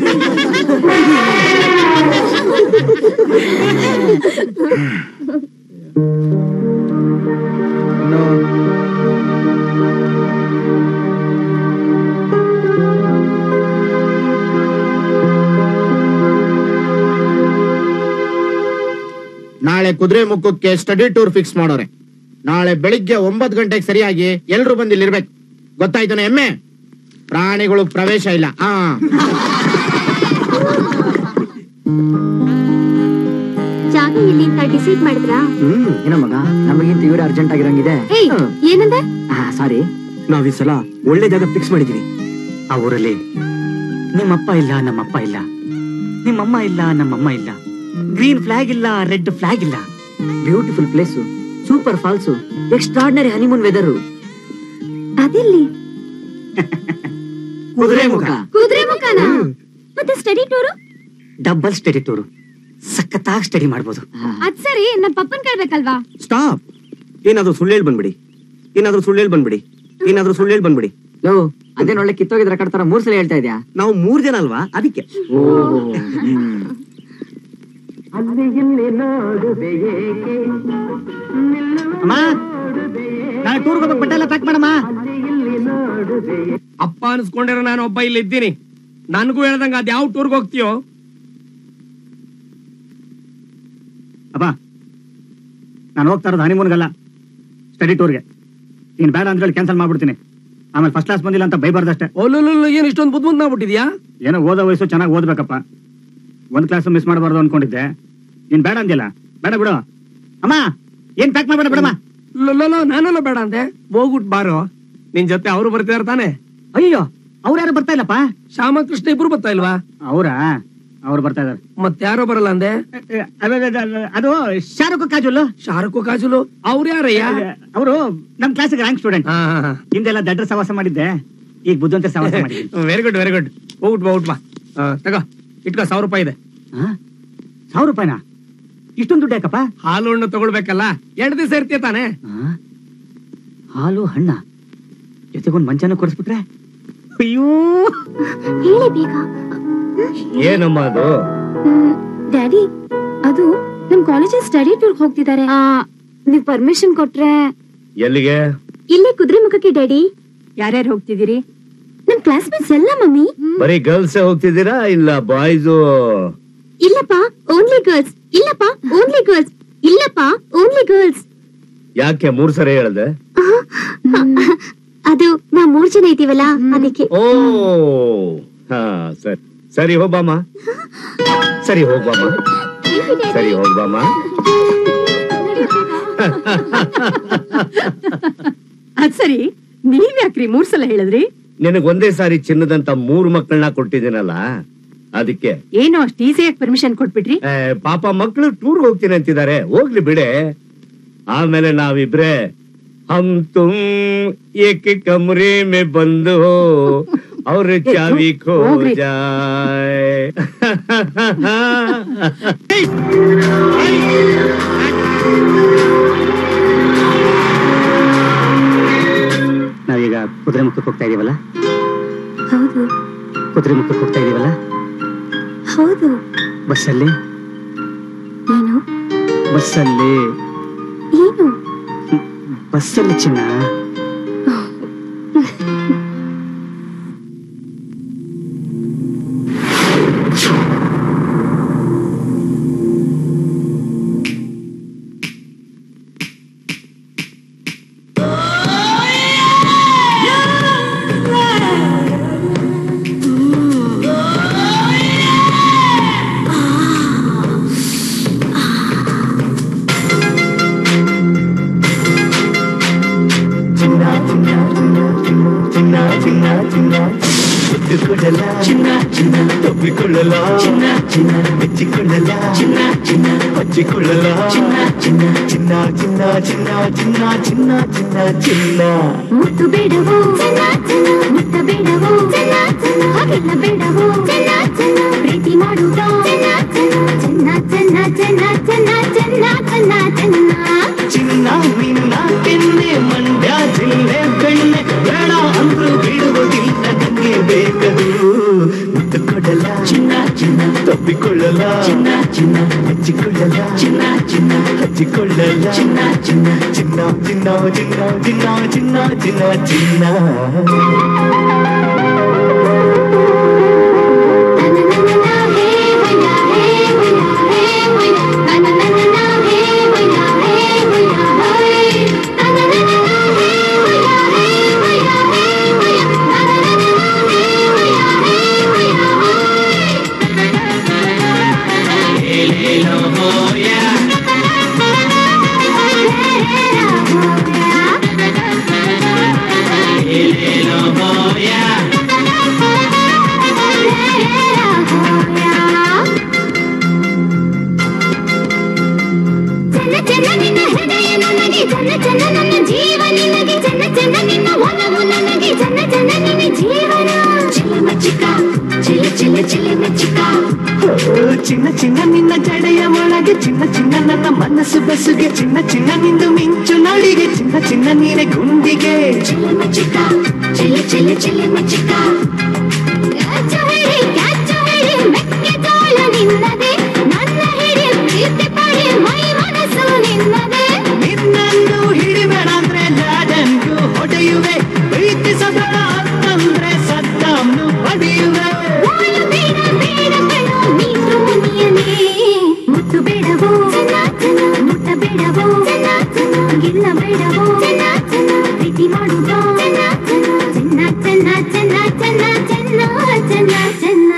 ನಾಳೆ ಕುದುರೆ ಮುಖಕ್ಕೆ ಸ್ಟಡಿ ಟೂರ್ ಫಿಕ್ಸ್ ಮಾಡೋರೆ ನಾಳೆ ಬೆಳಿಗ್ಗೆ ಒಂಬತ್ತು ಗಂಟೆಗೆ ಸರಿಯಾಗಿ ಎಲ್ರು ಬಂದು ಇಲ್ಲಿರ್ಬೇಕು ಗೊತ್ತಾಯ್ತಾನೆ ಎಮ್ಮೆ ಪ್ರಾಣಿಗಳು ಪ್ರವೇಶ ಇಲ್ಲ ಆ ಜಾಗ ಎಲ್ಲಿ ಅಂತ ಡಿಸೈಡ್ ಮಾಡಿದ್ರಾ ಹ್ಮ್ ಏನೋ ಮಗ ನಮಗಿಂತ ಇವ್ರು ಅರ್ಜೆಂಟ್ ಆಗಿರಂಗಿದೆ ಏಯ್ ಏನಂದ ಸಾರಿ ನಾವ್ ಈ ಸಲ ಒಳ್ಳೆ ಜಾಗ ಫಿಕ್ಸ್ ಮಾಡಿದೀವಿ ಆ ಊರಲ್ಲಿ ನಿಮ್ಮಪ್ಪ ಇಲ್ಲ ನಮ್ಮಪ್ಪ ಇಲ್ಲ ನಿಮ್ಮಮ್ಮ ಇಲ್ಲ ನಮ್ಮಮ್ಮ ಇಲ್ಲ ಗ್ರೀನ್ ಫ್ಲಾಗ್ ಇಲ್ಲ ರೆಡ್ ಫ್ಲಾಗ್ ಇಲ್ಲ beautiful place super falls extraordinary honeymoon weather ಅದೆಲ್ಲಿ ಕುದುರೆ ಮುಖ ಕುದುರೆ ಮುಖನ ಮತ್ತೆ study tour double study tour ಸಖತ್ತಾಗಿ ಸ್ಟಡಿ ಮಾಡ್ಬೋದು ಅದ್ ಸರಿ ನನ್ ಪಪ್ಪನ್ ಕೇಳ್ಬೇಕಲ್ವಾ ಸ್ಟಾಪ್ ಏನಾದ್ರೂ ಸುಳ್ಳು ಹೇಳಿ ಬಂದ್ಬಿಡಿ ಏನಾದ್ರೂ ಸುಳ್ಳು ಹೇಳಿ ಬಂದ್ಬಿಡಿ ಏನಾದ್ರೂ ಸುಳ್ಳು ಹೇಳಿ ಬಂದ್ಬಿಡಿ ಲೋ ಅದೇನ್ ಒಳ್ಳೆ ಕಿತ್ತೋಗಿದ್ರ ಕಟ್ತಾರ ಮೂರ್ ಸಲ ಹೇಳ್ತಾ ಇದ್ಯಾ ನಾವು ಮೂರ್ ಜನ ಅಲ್ವಾ ಅದಕ್ಕೆ ಅಮ್ಮ ನಾಳೆ ಟೂರ್ಗೆ ಹೋಗ್ಬೇಕು ಬಟ್ಟೆ ಎಲ್ಲ ಪ್ಯಾಕ್ ಮಾಡಮ್ಮ ಅಪ್ಪ ಅನ್ಸ್ಕೊಂಡಿರೋ ನಾನು ಒಬ್ಬ ಇಲ್ಲಿ ಇದ್ದೀನಿ ನನಗೂ ಹೇಳ್ದಂಗ ಅದ್ ಯಾವ ಟೂರ್ಗೆ ಹೋಗ್ತೀಯೋ ಅಪ್ಪ ನಾನು ಹೋಗ್ತಾ ಇರೋದು ಹನಿಮೂನ್ಗಲ್ಲ ಸ್ಟಡಿ ಟೂರ್ಗೆ ನೀನ್ ಬೇಡ ಅಂದ್ರೆ ಕ್ಯಾನ್ಸಲ್ ಮಾಡ್ಬಿಡ್ತೀನಿ ಆಮೇಲೆ ಫಸ್ಟ್ ಕ್ಲಾಸ್ ಬಂದಿಲ್ಲ ಅಂತ ಬೈಬಾರ್ದಷ್ಟೇ ಓಲೋಲೋ ಏನ್ ಇಷ್ಟೊಂದು ಬುದ್ಧ ಆಗ್ಬಿಟ್ಟಿದ್ಯಾ ಏನೋ ಓದೋ ವಯಸ್ಸು ಚೆನ್ನಾಗಿ ಓದ್ಬೇಕಪ್ಪ ಒಂದ್ ಕ್ಲಾಸ್ ಮಿಸ್ ಮಾಡಬಾರ್ದು ಅನ್ಕೊಂಡಿದ್ದೆ ನೀನ್ ಬೇಡ ಅಂದಿಲ್ಲ ಬೇಡ ಬಿಡು ಅಮ್ಮ ಏನ್ ಪ್ಯಾಕ್ ಮಾಡ್ಬೇಡ ಬಿಡಮ್ಮ ಲೋ ನಾನೆಲ್ಲ ಬೇಡ ಅಂದೆ ಹೋಗ್ಬಿಟ್ ಬಾರೋ ನಿನ್ ಜೊತೆ ಅವರು ಬರ್ತಿದಾರ ತಾನೆ ಅಯ್ಯೋ ಅವ್ರು ಯಾರು ಬರ್ತಾ ಇಲ್ಲಪ್ಪ ಶ್ಯಾಮಕೃಷ್ಣ ಇಬ್ರು ಬರ್ತಾ ಇಲ್ವಾ ಅವರಾ ಅವ್ರು ಬರ್ತಾ ಇದಾರೆ ಮತ್ತೆ ಯಾರೋ ಬರಲ್ಲ ಅಂದೆ ಅದು ಶಾರುಖ್ ಕಾಜುಲ್ ಶಾರುಖ್ ಕಾಜುಲು ಅವ್ರು ಯಾರಯ್ಯ ಅವರು ನಮ್ ಕ್ಲಾಸಿಗೆ ರ್ಯಾಂಕ್ ಸ್ಟೂಡೆಂಟ್ ಹಿಂದೆಲ್ಲ ದಡ್ಡ ಸವಾಸ ಮಾಡಿದ್ದೆ ಈಗ ಬುದ್ಧಂತ ಸವಾಸ ಮಾಡಿದ್ದೀನಿ ವೆರಿ ಗುಡ್ ವೆರಿ ಗುಡ್ ಹೋಗ್ಬಿಟ್ ಬಾ ಹೋಗ್ಬಿಟ್ ಬಾ ಆ, ತಗೋ ಇಟ್ಕೋ ಸಾವಿರ ರೂಪಾಯಿ ಇದೆ ಸಾವಿರ ರೂಪಾಯಿನಾ ಇಷ್ಟೊಂದು ದುಡ್ಡು ಯಾಕಪ್ಪ ಹಾಲು ಹಣ್ಣು ತಗೊಳ್ಬೇಕಲ್ಲ ಎರಡು ದಿವಸ ಇರ್ತೀಯ ತಾನೆ ಹಾಲು ಹಣ್ಣ ಜೊತೆಗೊಂದು ಮಂಚನ ಕೊಡಿಸ್ಬಿಟ್ರೆ ಅಯ್ಯೋ ಹೇಳಿ ಬೇಗ ಏನಮ್ಮ ಅದು ಡ್ಯಾಡಿ ಅದು ನಮ್ ಕಾಲೇಜಲ್ಲಿ ಸ್ಟಡಿ ಟೂರ್ ಹೋಗ್ತಿದ್ದಾರೆ ನೀವ್ ಪರ್ಮಿಷನ್ ಕೊಟ್ರೆ ಎಲ್ಲಿಗೆ ಇಲ್ಲೇ ಕುದುರೆ ಮುಖಕ್ಕೆ ಡ್ಯಾಡಿ ಯಾರ್ಯಾರು ಹೋಗ್ತಿದ್ದೀರಿ ನಮ್ ಕ್ಲಾಸ್ಮೇಟ್ಸ್ ಎಲ್ಲ ಮಮ್ಮಿ ಬರೀ ಗರ್ಲ್ಸ್ ಹೋಗ್ತಿದ್ದೀರಾ ಇಲ್ಲ ಬಾಯ್ಸು ಇಲ್ಲಪ್ಪ ಓನ್ಲಿ ಗರ್ಲ್ಸ್ ಇಲ್ಲಪ್ಪ ಓನ್ಲಿ ಗರ್ಲ್ಸ್ ಇಲ್ಲಪ್ಪ ಓನ್ಲಿ ಗರ್ಲ್ಸ್ ಯಾಕೆ ಮೂರ್ ಸರಿ ಹೇಳ್ದೆ ಅದು ನಾ ಮೂರ್ ಜನ ಇದೀವಲ್ಲ ಅದಕ್ಕೆ ಓ ಹಾ ಸರಿ ಸರಿ ಹೋಗ್ಬಾಮ ಸರಿ ಹೋಗ್ಬಾಮ ಸರಿ ಹೋಗ್ಬಾಮ ಅದ್ ಸರಿ ನೀವ್ ಯಾಕ್ರಿ ಮೂರ್ ಸಲ ಹೇಳಿದ್ರಿ ನಿನಗ್ ಒಂದೇ ಸಾರಿ ಚಿನ್ನದಂತ ಮೂರು ಮಕ್ಕಳನ್ನ ಕೊಟ್ಟಿದ್ದೀನಲ್ಲ ಅದಕ್ಕೆ ಏನೋ ಅಷ್ಟ್ ಈಸಿಯಾಗಿ ಪರ್ಮಿಷನ್ ಕೊಟ್ಬಿಟ್ರಿ ಏ, ಪಾಪ ಮಕ್ಕಳು ಟೂರ್ ಹೋಗ್ತೀನಿ ಅಂತಿದ್ದಾರೆ ಹೋಗ್ಲಿ ಬಿಡೆ ಆಮೇಲೆ ನಾವಿಬ್ರೆ ಹಮ್ ತುಮ್ ಏಕ್ ಕಮರೆ ಮೇ ಬಂದು ಅವ್ರ ಚಾವಿ ಖೋ ಹೋಗ್ರಿ. ಜಾಯ್ ನಾವೀಗ ಕುದುರೆ ಮುಖಕ್ಕೆ ಹೋಗ್ತಾ ಇದೀವಲ್ಲ ಹೌದು ಕುದುರೆ ಮುಖಕ್ಕೆ ಹೋಗ್ತಾ ಇದೀವಲ್ಲ ಹೌದು ಬಸ್ಸಲ್ಲಿ ಏನು ಬಸ್ಸಲ್ಲಿ ಏನು ಬಸ್ಸಲ್ಲಿ ಚಿನ್ನ ಎತ್ತುಕೊಳ್ಳಲ ಚಿನ್ನ ಚಿನ್ನ ತಪ್ಪಿಕೊಳ್ಳಲ ಚಿನ್ನ ಚಿನ್ನ ಮೆಚ್ಚಿಕೊಳ್ಳಲ ಚಿನ್ನ ಚಿನ್ನ ಹಚ್ಚಿಕೊಳ್ಳಲ ಚಿನ್ನ ಚಿನ್ನ ಚಿನ್ನ ಚಿನ್ನ ಚಿನ್ನ ಚಿನ್ನ ಚಿನ್ನ ಚಿನ್ನ ಚಿನ್ನ ಮುತ್ತು ಬೇಡವೋ ಚೆನ್ನ ಚೆನ್ನ ಮುತ್ತ ಬೇಡವೋ ಚೆನ್ನ ಚೆನ್ನ ಹಾಗೆಲ್ಲ ಬೇಡವೋ ಚೆನ್ನ ಚೆನ್ನ ಪ್ರೀತಿ ಮಾಡುತ್ತ ಚೆನ್ನ ಚೆನ್ನ ಚೆನ್ನ ಚೆನ್ನ ಚೆನ್ನ ಚೆನ್ನ ಚೆನ್ನ ಚೆನ್ನ ಚಿನ್ನ ನಿನ್ನ ಕೆನ್ನೆ ಮಂಡ್ಯ ಜಿಲ್ಲೆ ಬೆಣ್ಣೆ ಬೇಡ ಅಂದ್ರು ಬಿಡುವುದಿಲ್ಲ ನಂಗೆ ಬೇಕದು ಮುತ್ತು ಕೊಡಲ ಚಿನ್ನ ಚಿನ್ನ ತಪ್ಪಿಕೊಳ್ಳಲ ಚಿನ್ನ ಚಿನ್ನ ಹಚ್ಚಿಕೊಳ್ಳಲ ಚಿನ್ನ ಚಿನ್ನ ಹಚ್ಚಿಕೊಳ್ಳಲ ಚಿನ್ನ ಚಿನ್ನ ಚಿನ್ನ ಚಿನ್ನ ಚಿನ್ನ ಚಿನ್ನ ಚಿನ್ನ ಚಿನ್ನ ಚಿನ್ನ ಚಿನ್ನ ಚಿನ್ನ ನಿನ್ನ ಜಡೆಯ ಒಳಗೆ ಚಿನ್ನ ಚಿನ್ನ ನನ್ನ ಮನಸ್ಸು ಬಸುಗೆ ಚಿನ್ನ ಚಿನ್ನ ನಿಂದು ಮಿಂಚು ನಡಿಗೆ ಚಿನ್ನ ಚಿನ್ನ ನೀನೆ ಗುಂಡಿಗೆ ಚಿಕ್ಕ ಚಿಲ್ಲಿ ಚಿಲ್ಲಿ ಚಿಲ್ಲಿ ಮುಚ್ಚಿಕ ಕ್ಯಾಚು ಹಿಡಿ ಕ್ಯಾಚು ಹಿಡಿ ಮೆಕ್ಕೆಜೋಳ ನಿನ್ನದೇ ನನ್ನ ಹಿಡಿ ಪ್ರೀತಿ ಪಡಿ ಮೈ ಮನಸ್ಸು ನಿನ್ನದೇ ನಿನ್ನನ್ನು ಹಿಡಿಬೇಡ ಅಂದ್ರೆ ಲಾಡನ್ಗೂ ಹೊಡೆಯುವೆ ಪ್ರೀತಿಸಬೇಡ ಅಂತಂದ್ರೆ ಸದ್ದಾಮ್ನು ಪಡೆಯುವೆ ಓಲು ಬೇಡ ಬೇಡ ಬೇಡ ನೀನು ಮುನಿಯನೇ ಮುತ್ತು ಬೇಡವೋ ಚೆನ್ನ ಚೆನ್ನ ಮುಟ್ಟ ಬೇಡವೋ ಚೆನ್ನ ಚೆನ್ನ ಗಿಲ್ಲ ಬೇಡವೋ ಚೆನ್ನ ಚೆನ್ನ ಪ್ರೀತಿ ಮಾಡುವ ಚೆನ್ನ ಚೆನ್ನ ಚೆನ್ನ ಚೆನ್ನ ಚೆನ್ನ ಚೆನ್ನ ಚೆನ್ನ ಚೆನ್ನ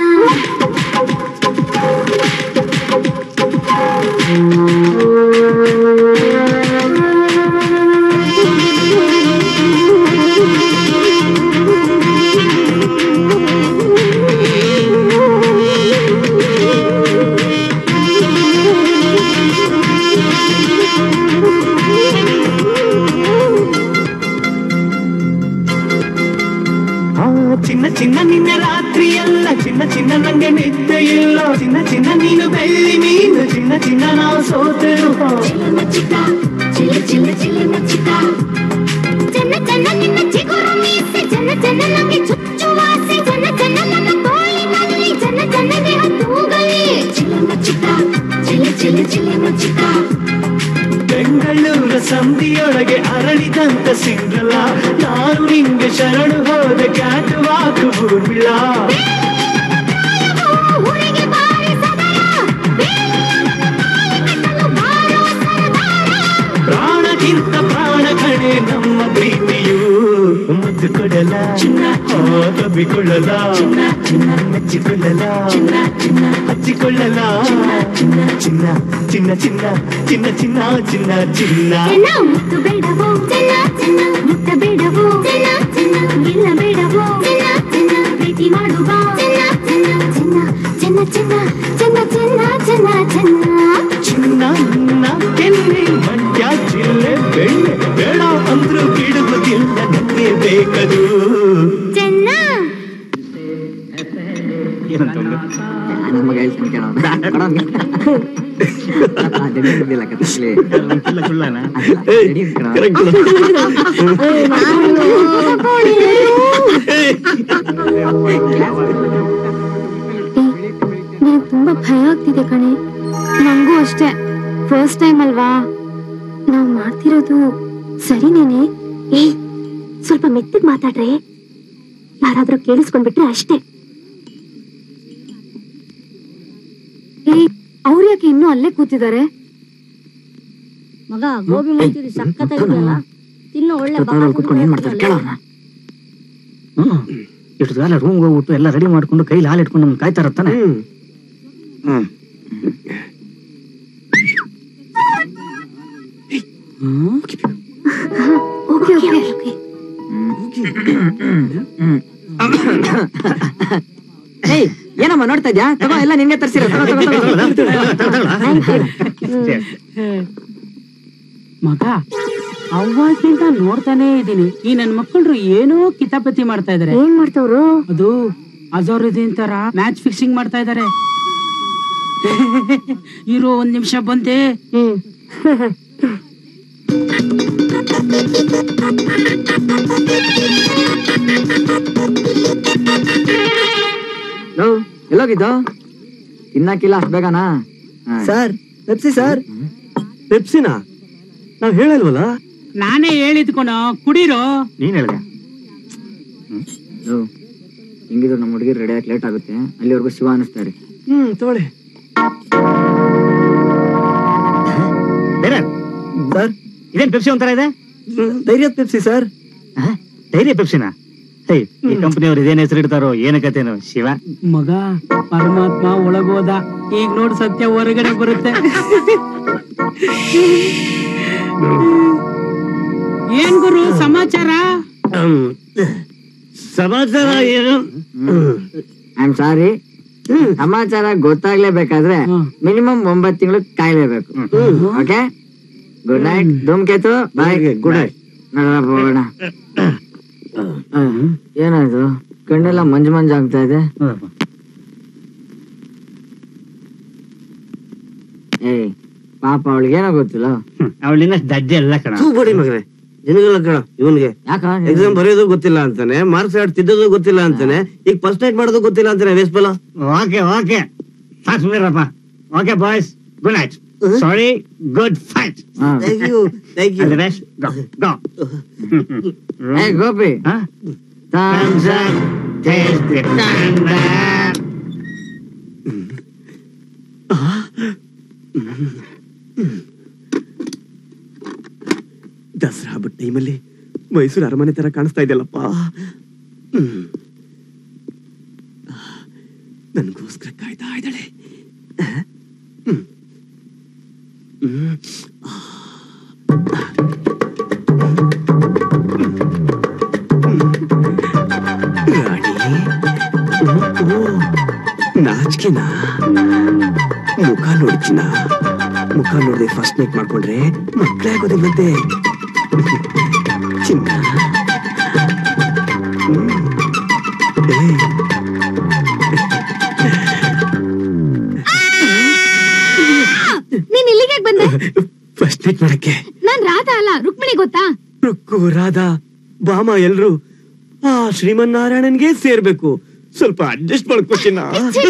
ಆ, ಚಿನ್ನ ಚಿನ್ನ ನಿನ್ನೆ ರಾತ್ರಿ ಎಲ್ಲ ಚಿನ್ನ ಚಿನ್ನ ನಂಗೆ ನಿದ್ದೆ ಇಲ್ಲ ಚಿನ್ನ ಚಿನ್ನ ನೀನು ಬೆಳ್ಳಿ ಮೀನು ಚಿನ್ನ ಚಿನ್ನ ನಾವು ಸೋತೆರು ಮುಚ್ಚಿಕ ಚಿಲ್ಲಿ ಚಿಲ್ಲಿ ಚಿಲ್ಲಿ ಮುಚ್ಚಿಕ ಚೆನ್ನ ಚೆನ್ನ ನಿನ್ನ ಚಿಗುರು ಮೀಸೆ ಚೆನ್ನ ಚೆನ್ನ ನಂಗೆ ಚುಚ್ಚು ವಾಸೆ ಚೆನ್ನ ಚೆನ್ನ ನನ್ನ ತೋಳಿನಲ್ಲಿ ಚೆನ್ನ ಚೆನ್ನ ದೇಹ ತೂಗಲಿ ಚಿಲ್ಲಿ ಮುಚ್ಚಿಕ ಚಿಲ್ಲಿ ಚಿಲ್ಲಿ ಚಿಲ್ಲಿ ಮುಚ್ಚಿಕ ಬೆಂಗಳೂರ ಸಂಧಿಯೊಳಗೆ ಅರಳಿದಂತ ಸಿಂಗಲ ನಾನು ನಿಂಗೆ ಶರಣು ಹೋದ ಕ್ಯಾಟ್ ವಾಕ್ ಊರ್ಮಿಳ ಊರಿಗೆ ಬಾರಿ ಸದರ ಪ್ರಾಣಕ್ಕಿಂತ ಪ್ರಾಣ ಕಣೆ ನಮ್ಮ ಪ್ರೀತಿಯು ಮುದ್ದು ಕೊಡಲ ಚಿನ್ನ ತಬ್ಬಿಕೊಳ್ಳಲ ಚಿನ್ನ ಚಿನ್ನ ಮೆಚ್ಚಿಕೊಳ್ಳಲ ಚಿನ್ನ ಚಿನ್ನ ಹಚ್ಚಿಕೊಳ್ಳಲ ಚಿನ್ನ ಚಿನ್ನ ಚಿನ್ನ ಚಿನ್ನ ಚಿನ್ನ ಚಿನ್ನ ಚಿನ್ನ ಚಿನ್ನ ಚೆನ್ನ ಮುತ್ತು ಬೇಡವೋ ಚೆನ್ನ ಚೆನ್ನ ಮುತ್ತ ಬೇಡವೋ ಚೆನ್ನ ಚೆನ್ನ ಇಲ್ಲ ಬೇಡವೋ ಚೆನ್ನ ಚೆನ್ನ ಪ್ರೀತಿ ಮಾಡುವ ಚೆನ್ನ ಚೆನ್ನ ಚೆನ್ನ ಚೆನ್ನ ಚೆನ್ನ ಚೆನ್ನ ಚೆನ್ನ ಚೆನ್ನ ಚಿನ್ನ ನಿನ್ನ ಕೆನ್ನೆ ಮಂಡ್ಯ ಜಿಲ್ಲೆ ಬೆಣ್ಣೆ ಬೇಡ ಅಂದ್ರೂ ಬಿಡುವುದಿಲ್ಲ ನನಗೆ ಬೇಕದು ಚೆನ್ನ ನನ್ನ ಮಗ ಹೇಳ್ತೀನಿ ಕೇಳೋ ಇಲ್ಲ ಕತ್ತಲೆ ನನಗೆ ತುಂಬಾ ಭಯ ಆಗ್ತಿದೆ ಕಣೆ ನಂಗೂ ಅಷ್ಟೇ ಫಸ್ಟ್ ಟೈಮ್ ಅಲ್ವಾ ನಾವ್ ಮಾಡ್ತಿರೋದು ಸರಿನೇನೆ ಏಯ್ ಸ್ವಲ್ಪ ಮೆತ್ತಗ್ ಮಾತಾಡ್ರೆ ಯಾರಾದ್ರೂ ಕೇಳಿಸ್ಕೊಂಡ್ಬಿಟ್ರೆ ಅಷ್ಟೇ ಏಯ್ ಅವ್ರು ಯಾಕೆ ಇನ್ನೂ ಅಲ್ಲೇ ಕೂತಿದ್ದಾರೆ ಮಗ ಗೋಬಿ ಮಂಚೂರಿ ಸಖತ್ತಾಗಿದೆಯಲ್ಲ ತಿನ್ನು ಒಳ್ಳೆ ಕುತ್ಕೊಂಡು ಏನ್ ಮಾಡ್ತಾರೆ ಕೇಳೋಣ ಹ್ಮ್ ಇಷ್ಟು ಕಾಲ ರೂಮ್ಗೆ ಹೋಗ್ಬಿಟ್ಟು ಎಲ್ಲ ರೆಡಿ ಮಾಡ್ಕೊಂಡು ಕೈಲಿ ಹಾಲು ಇಟ್ಕೊಂಡು ನಮ್ಗೆ ಕಾಯ್ತಾ ಇರತ್ತಾನೆ ಹ್ಮ್ ಓಕೆ ಓಕೆ ಓಕೆ ಏಯ್ ಏನಮ್ಮ ನೋಡ್ತಾ ಇದ್ಯಾ ತಗೋ ಎಲ್ಲ ನಿನ್ಗೆ ತರ್ಸಿರೋ ತಗೋ, ತಗೋ, ತಗೋ. ಮಗ ಅವಾಗಿಂದ ನೋಡ್ತಾನೆ ಇದೀನಿ ಈ ನನ್ ಮಕ್ಕಳು ಏನೋ ಕಿತಾಪತಿ ಮಾಡ್ತಾ ಇದಾರೆ ಏನ್ ಮಾಡ್ತವ್ರು ಅದು ಅಜರುದ್ದೀನ್ ತರ ಮ್ಯಾಚ್ ಫಿಕ್ಸಿಂಗ್ ಮಾಡ್ತಾ ಇದಾರೆ ಇರೋ ಒಂದ್ ನಿಮಿಷ ಬಂದೆ ಲೋ, ಎಲ್ಲೋಗಿದ್ದು ತಿನ್ನಕ್ಕಿಲ್ಲ ಅಷ್ಟು ಬೇಗನಾ ಸರ್ ಪೆಪ್ಸಿ ಸರ್ ಪೆಪ್ಸಿನಾ ನಾವ್ ಹೇಳಲ್ವಲ್ಲ ನಾನೇ ಹೇಳಿದ್ ಕಣೋ ಕುಡೀರೋ ನೀನ್ ಹೇಳ್ದೆ ಹಿಂಗಿದ್ರು ನಮ್ಮ ಹುಡುಗಿ ರೆಡಿ ಆಗಿ ಲೇಟ್ ಆಗುತ್ತೆ ಅಲ್ಲಿವರೆಗೂ ಶಿವ ಅನಿಸ್ತಾರೆ ಹ್ಮ್ ತೋಳಿ ಸರ್ ಇದೇನ್ ಪೆಪ್ಸಿ ಒಂಥರ ಇದೆ ಧೈರ್ಯದ ಪೆಪ್ಸಿ ಸರ್ ಧೈರ್ಯ ಪೆಪ್ಸಿನ ಹೇ ಈ ಕಂಪನಿಯವ್ರು ಇದೇನ್ ಹೆಸರು ಇಡ್ತಾರೋ ಏನ ಕಥೆನೋ ಶಿವ ಮಗ ಪರಮಾತ್ಮ ಒಳಗೋದ ಈಗ ನೋಡ್ ಸತ್ಯ ಹೊರಗಡೆ ಬರುತ್ತೆ ಏನ್ ಗುರು ಸಮಾಚಾರ ಸಮಾಚಾರ ಏನು ಐ ಆಮ್ ಸಾರಿ ಸಮಾಚಾರ ಗೊತ್ತಾಗ್ಲೇಬೇಕಾದ್ರೆ ಮಿನಿಮಮ್ ಒಂಬತ್ ತಿಂಗಳು ಕಾಯ್ಲೇಬೇಕು ಓಕೆ ಗುಡ್ ನೈಟ್ ಧೂಮ್ಕೇತು ಬಾಯ್ ಗುಡ್ ನೈಟ್ ನೋಡೋಣ ಹೋಗೋಣ ಏನಾಯ್ತು ಕಣ್ಣೆಲ್ಲ ಮಂಜು ಮಂಜು ಆಗ್ತಾ ಇದೆ ಪಾಪ ಅವಳಿಗೆ ಏನೋ ಗೊತ್ತಿಲ್ಲ ಅವಳಿಂದ ದಡ್ಡೆ ಎಲ್ಲ ಕಣ ತೂ ಬಡಿ ಮಗನೇ ನಿನಗೆಲ್ಲ ಕಣ ಇವನ್ಗೆ ಯಾಕ ಎಕ್ಸಾಮ್ ಬರೆಯೋದು ಗೊತ್ತಿಲ್ಲ ಅಂತಾನೆ ಮಾರ್ಕ್ಸ್ ಕಾರ್ಡ್ ತಿದ್ದೋದು ಗೊತ್ತಿಲ್ಲ ಅಂತಾನೆ ಈಗ ಫಸ್ಟ್ ನೈಟ್ ಮಾಡೋದು ಗೊತ್ತಿಲ್ಲ ಅಂತಾನೆ ವೇಸ್ಬಲ ಓಕೆ ಓಕೆ ಸಾಕು ಸುಮ್ಮನಿರಪ್ಪ okay boys good night sorry good fight thank you thank you best go go ಏ Gopi Thumbs up, taste the thunder. Dasara ಹಬ್ಬದ ಟೈಮಲ್ಲಿ ಮೈಸೂರು ಅರಮನೆ ತರ ಕಾಣಿಸ್ತಾ ಇದೆಯಲ್ಲಪ್ಪ ಹ್ಮ್. ನನ್ಗೋಸ್ಕರ ಕಾಯ್ತಾ ಇದ್ದಾಳೆ ಹ್ಮ್. ಹ್ಮ್. ರಾಣಿ ಓ, ನಾಚಿಕೆನಾ ಮುಖ ನೋಡ್ತೀನ ಮುಖ ನೋಡದೆ ಫಸ್ಟ್ ನೈಟ್ ಮಾಡ್ಕೊಂಡ್ರೆ ಮಕ್ಕಳೇ ಆಗೋದಿಲ್ಲಂತೆ ಚಿನ್ನ ಹ್ಮ್. ಏ, ನೀನ್ ಇಲ್ಲಿಗೆ ಬಂದೆ ಫಸ್ಟ್ ನೈಟ್ ಮಾಡಕ್ಕೆ ನಾನ್ ರಾಧಾ ಅಲ್ಲ ರುಕ್ಮಿಣಿ ಗೊತ್ತಾ ರುಕ್ಕು ರಾಧಾ ಬಾಮ ಎಲ್ರು ಆ ಶ್ರೀಮನ್ನಾರಾಯಣನ್ಗೆ ಸೇರ್ಬೇಕು ಸ್ವಲ್ಪ ಅಡ್ಜಸ್ಟ್ ಮಾಡ್ಕೊತೀನ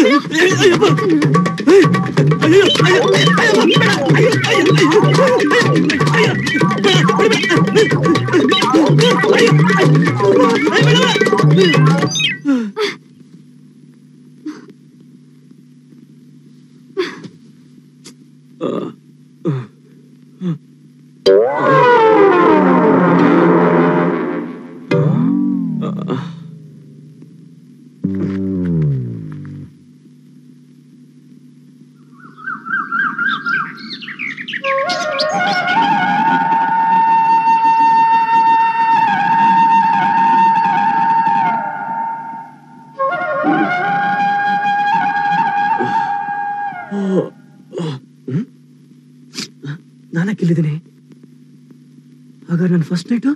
ನಾನಕ್ಕಿಲ್ಲಿದ್ದೀನಿ ಆಗ ನನ್ನ ಫಸ್ಟ್ ನೈಟು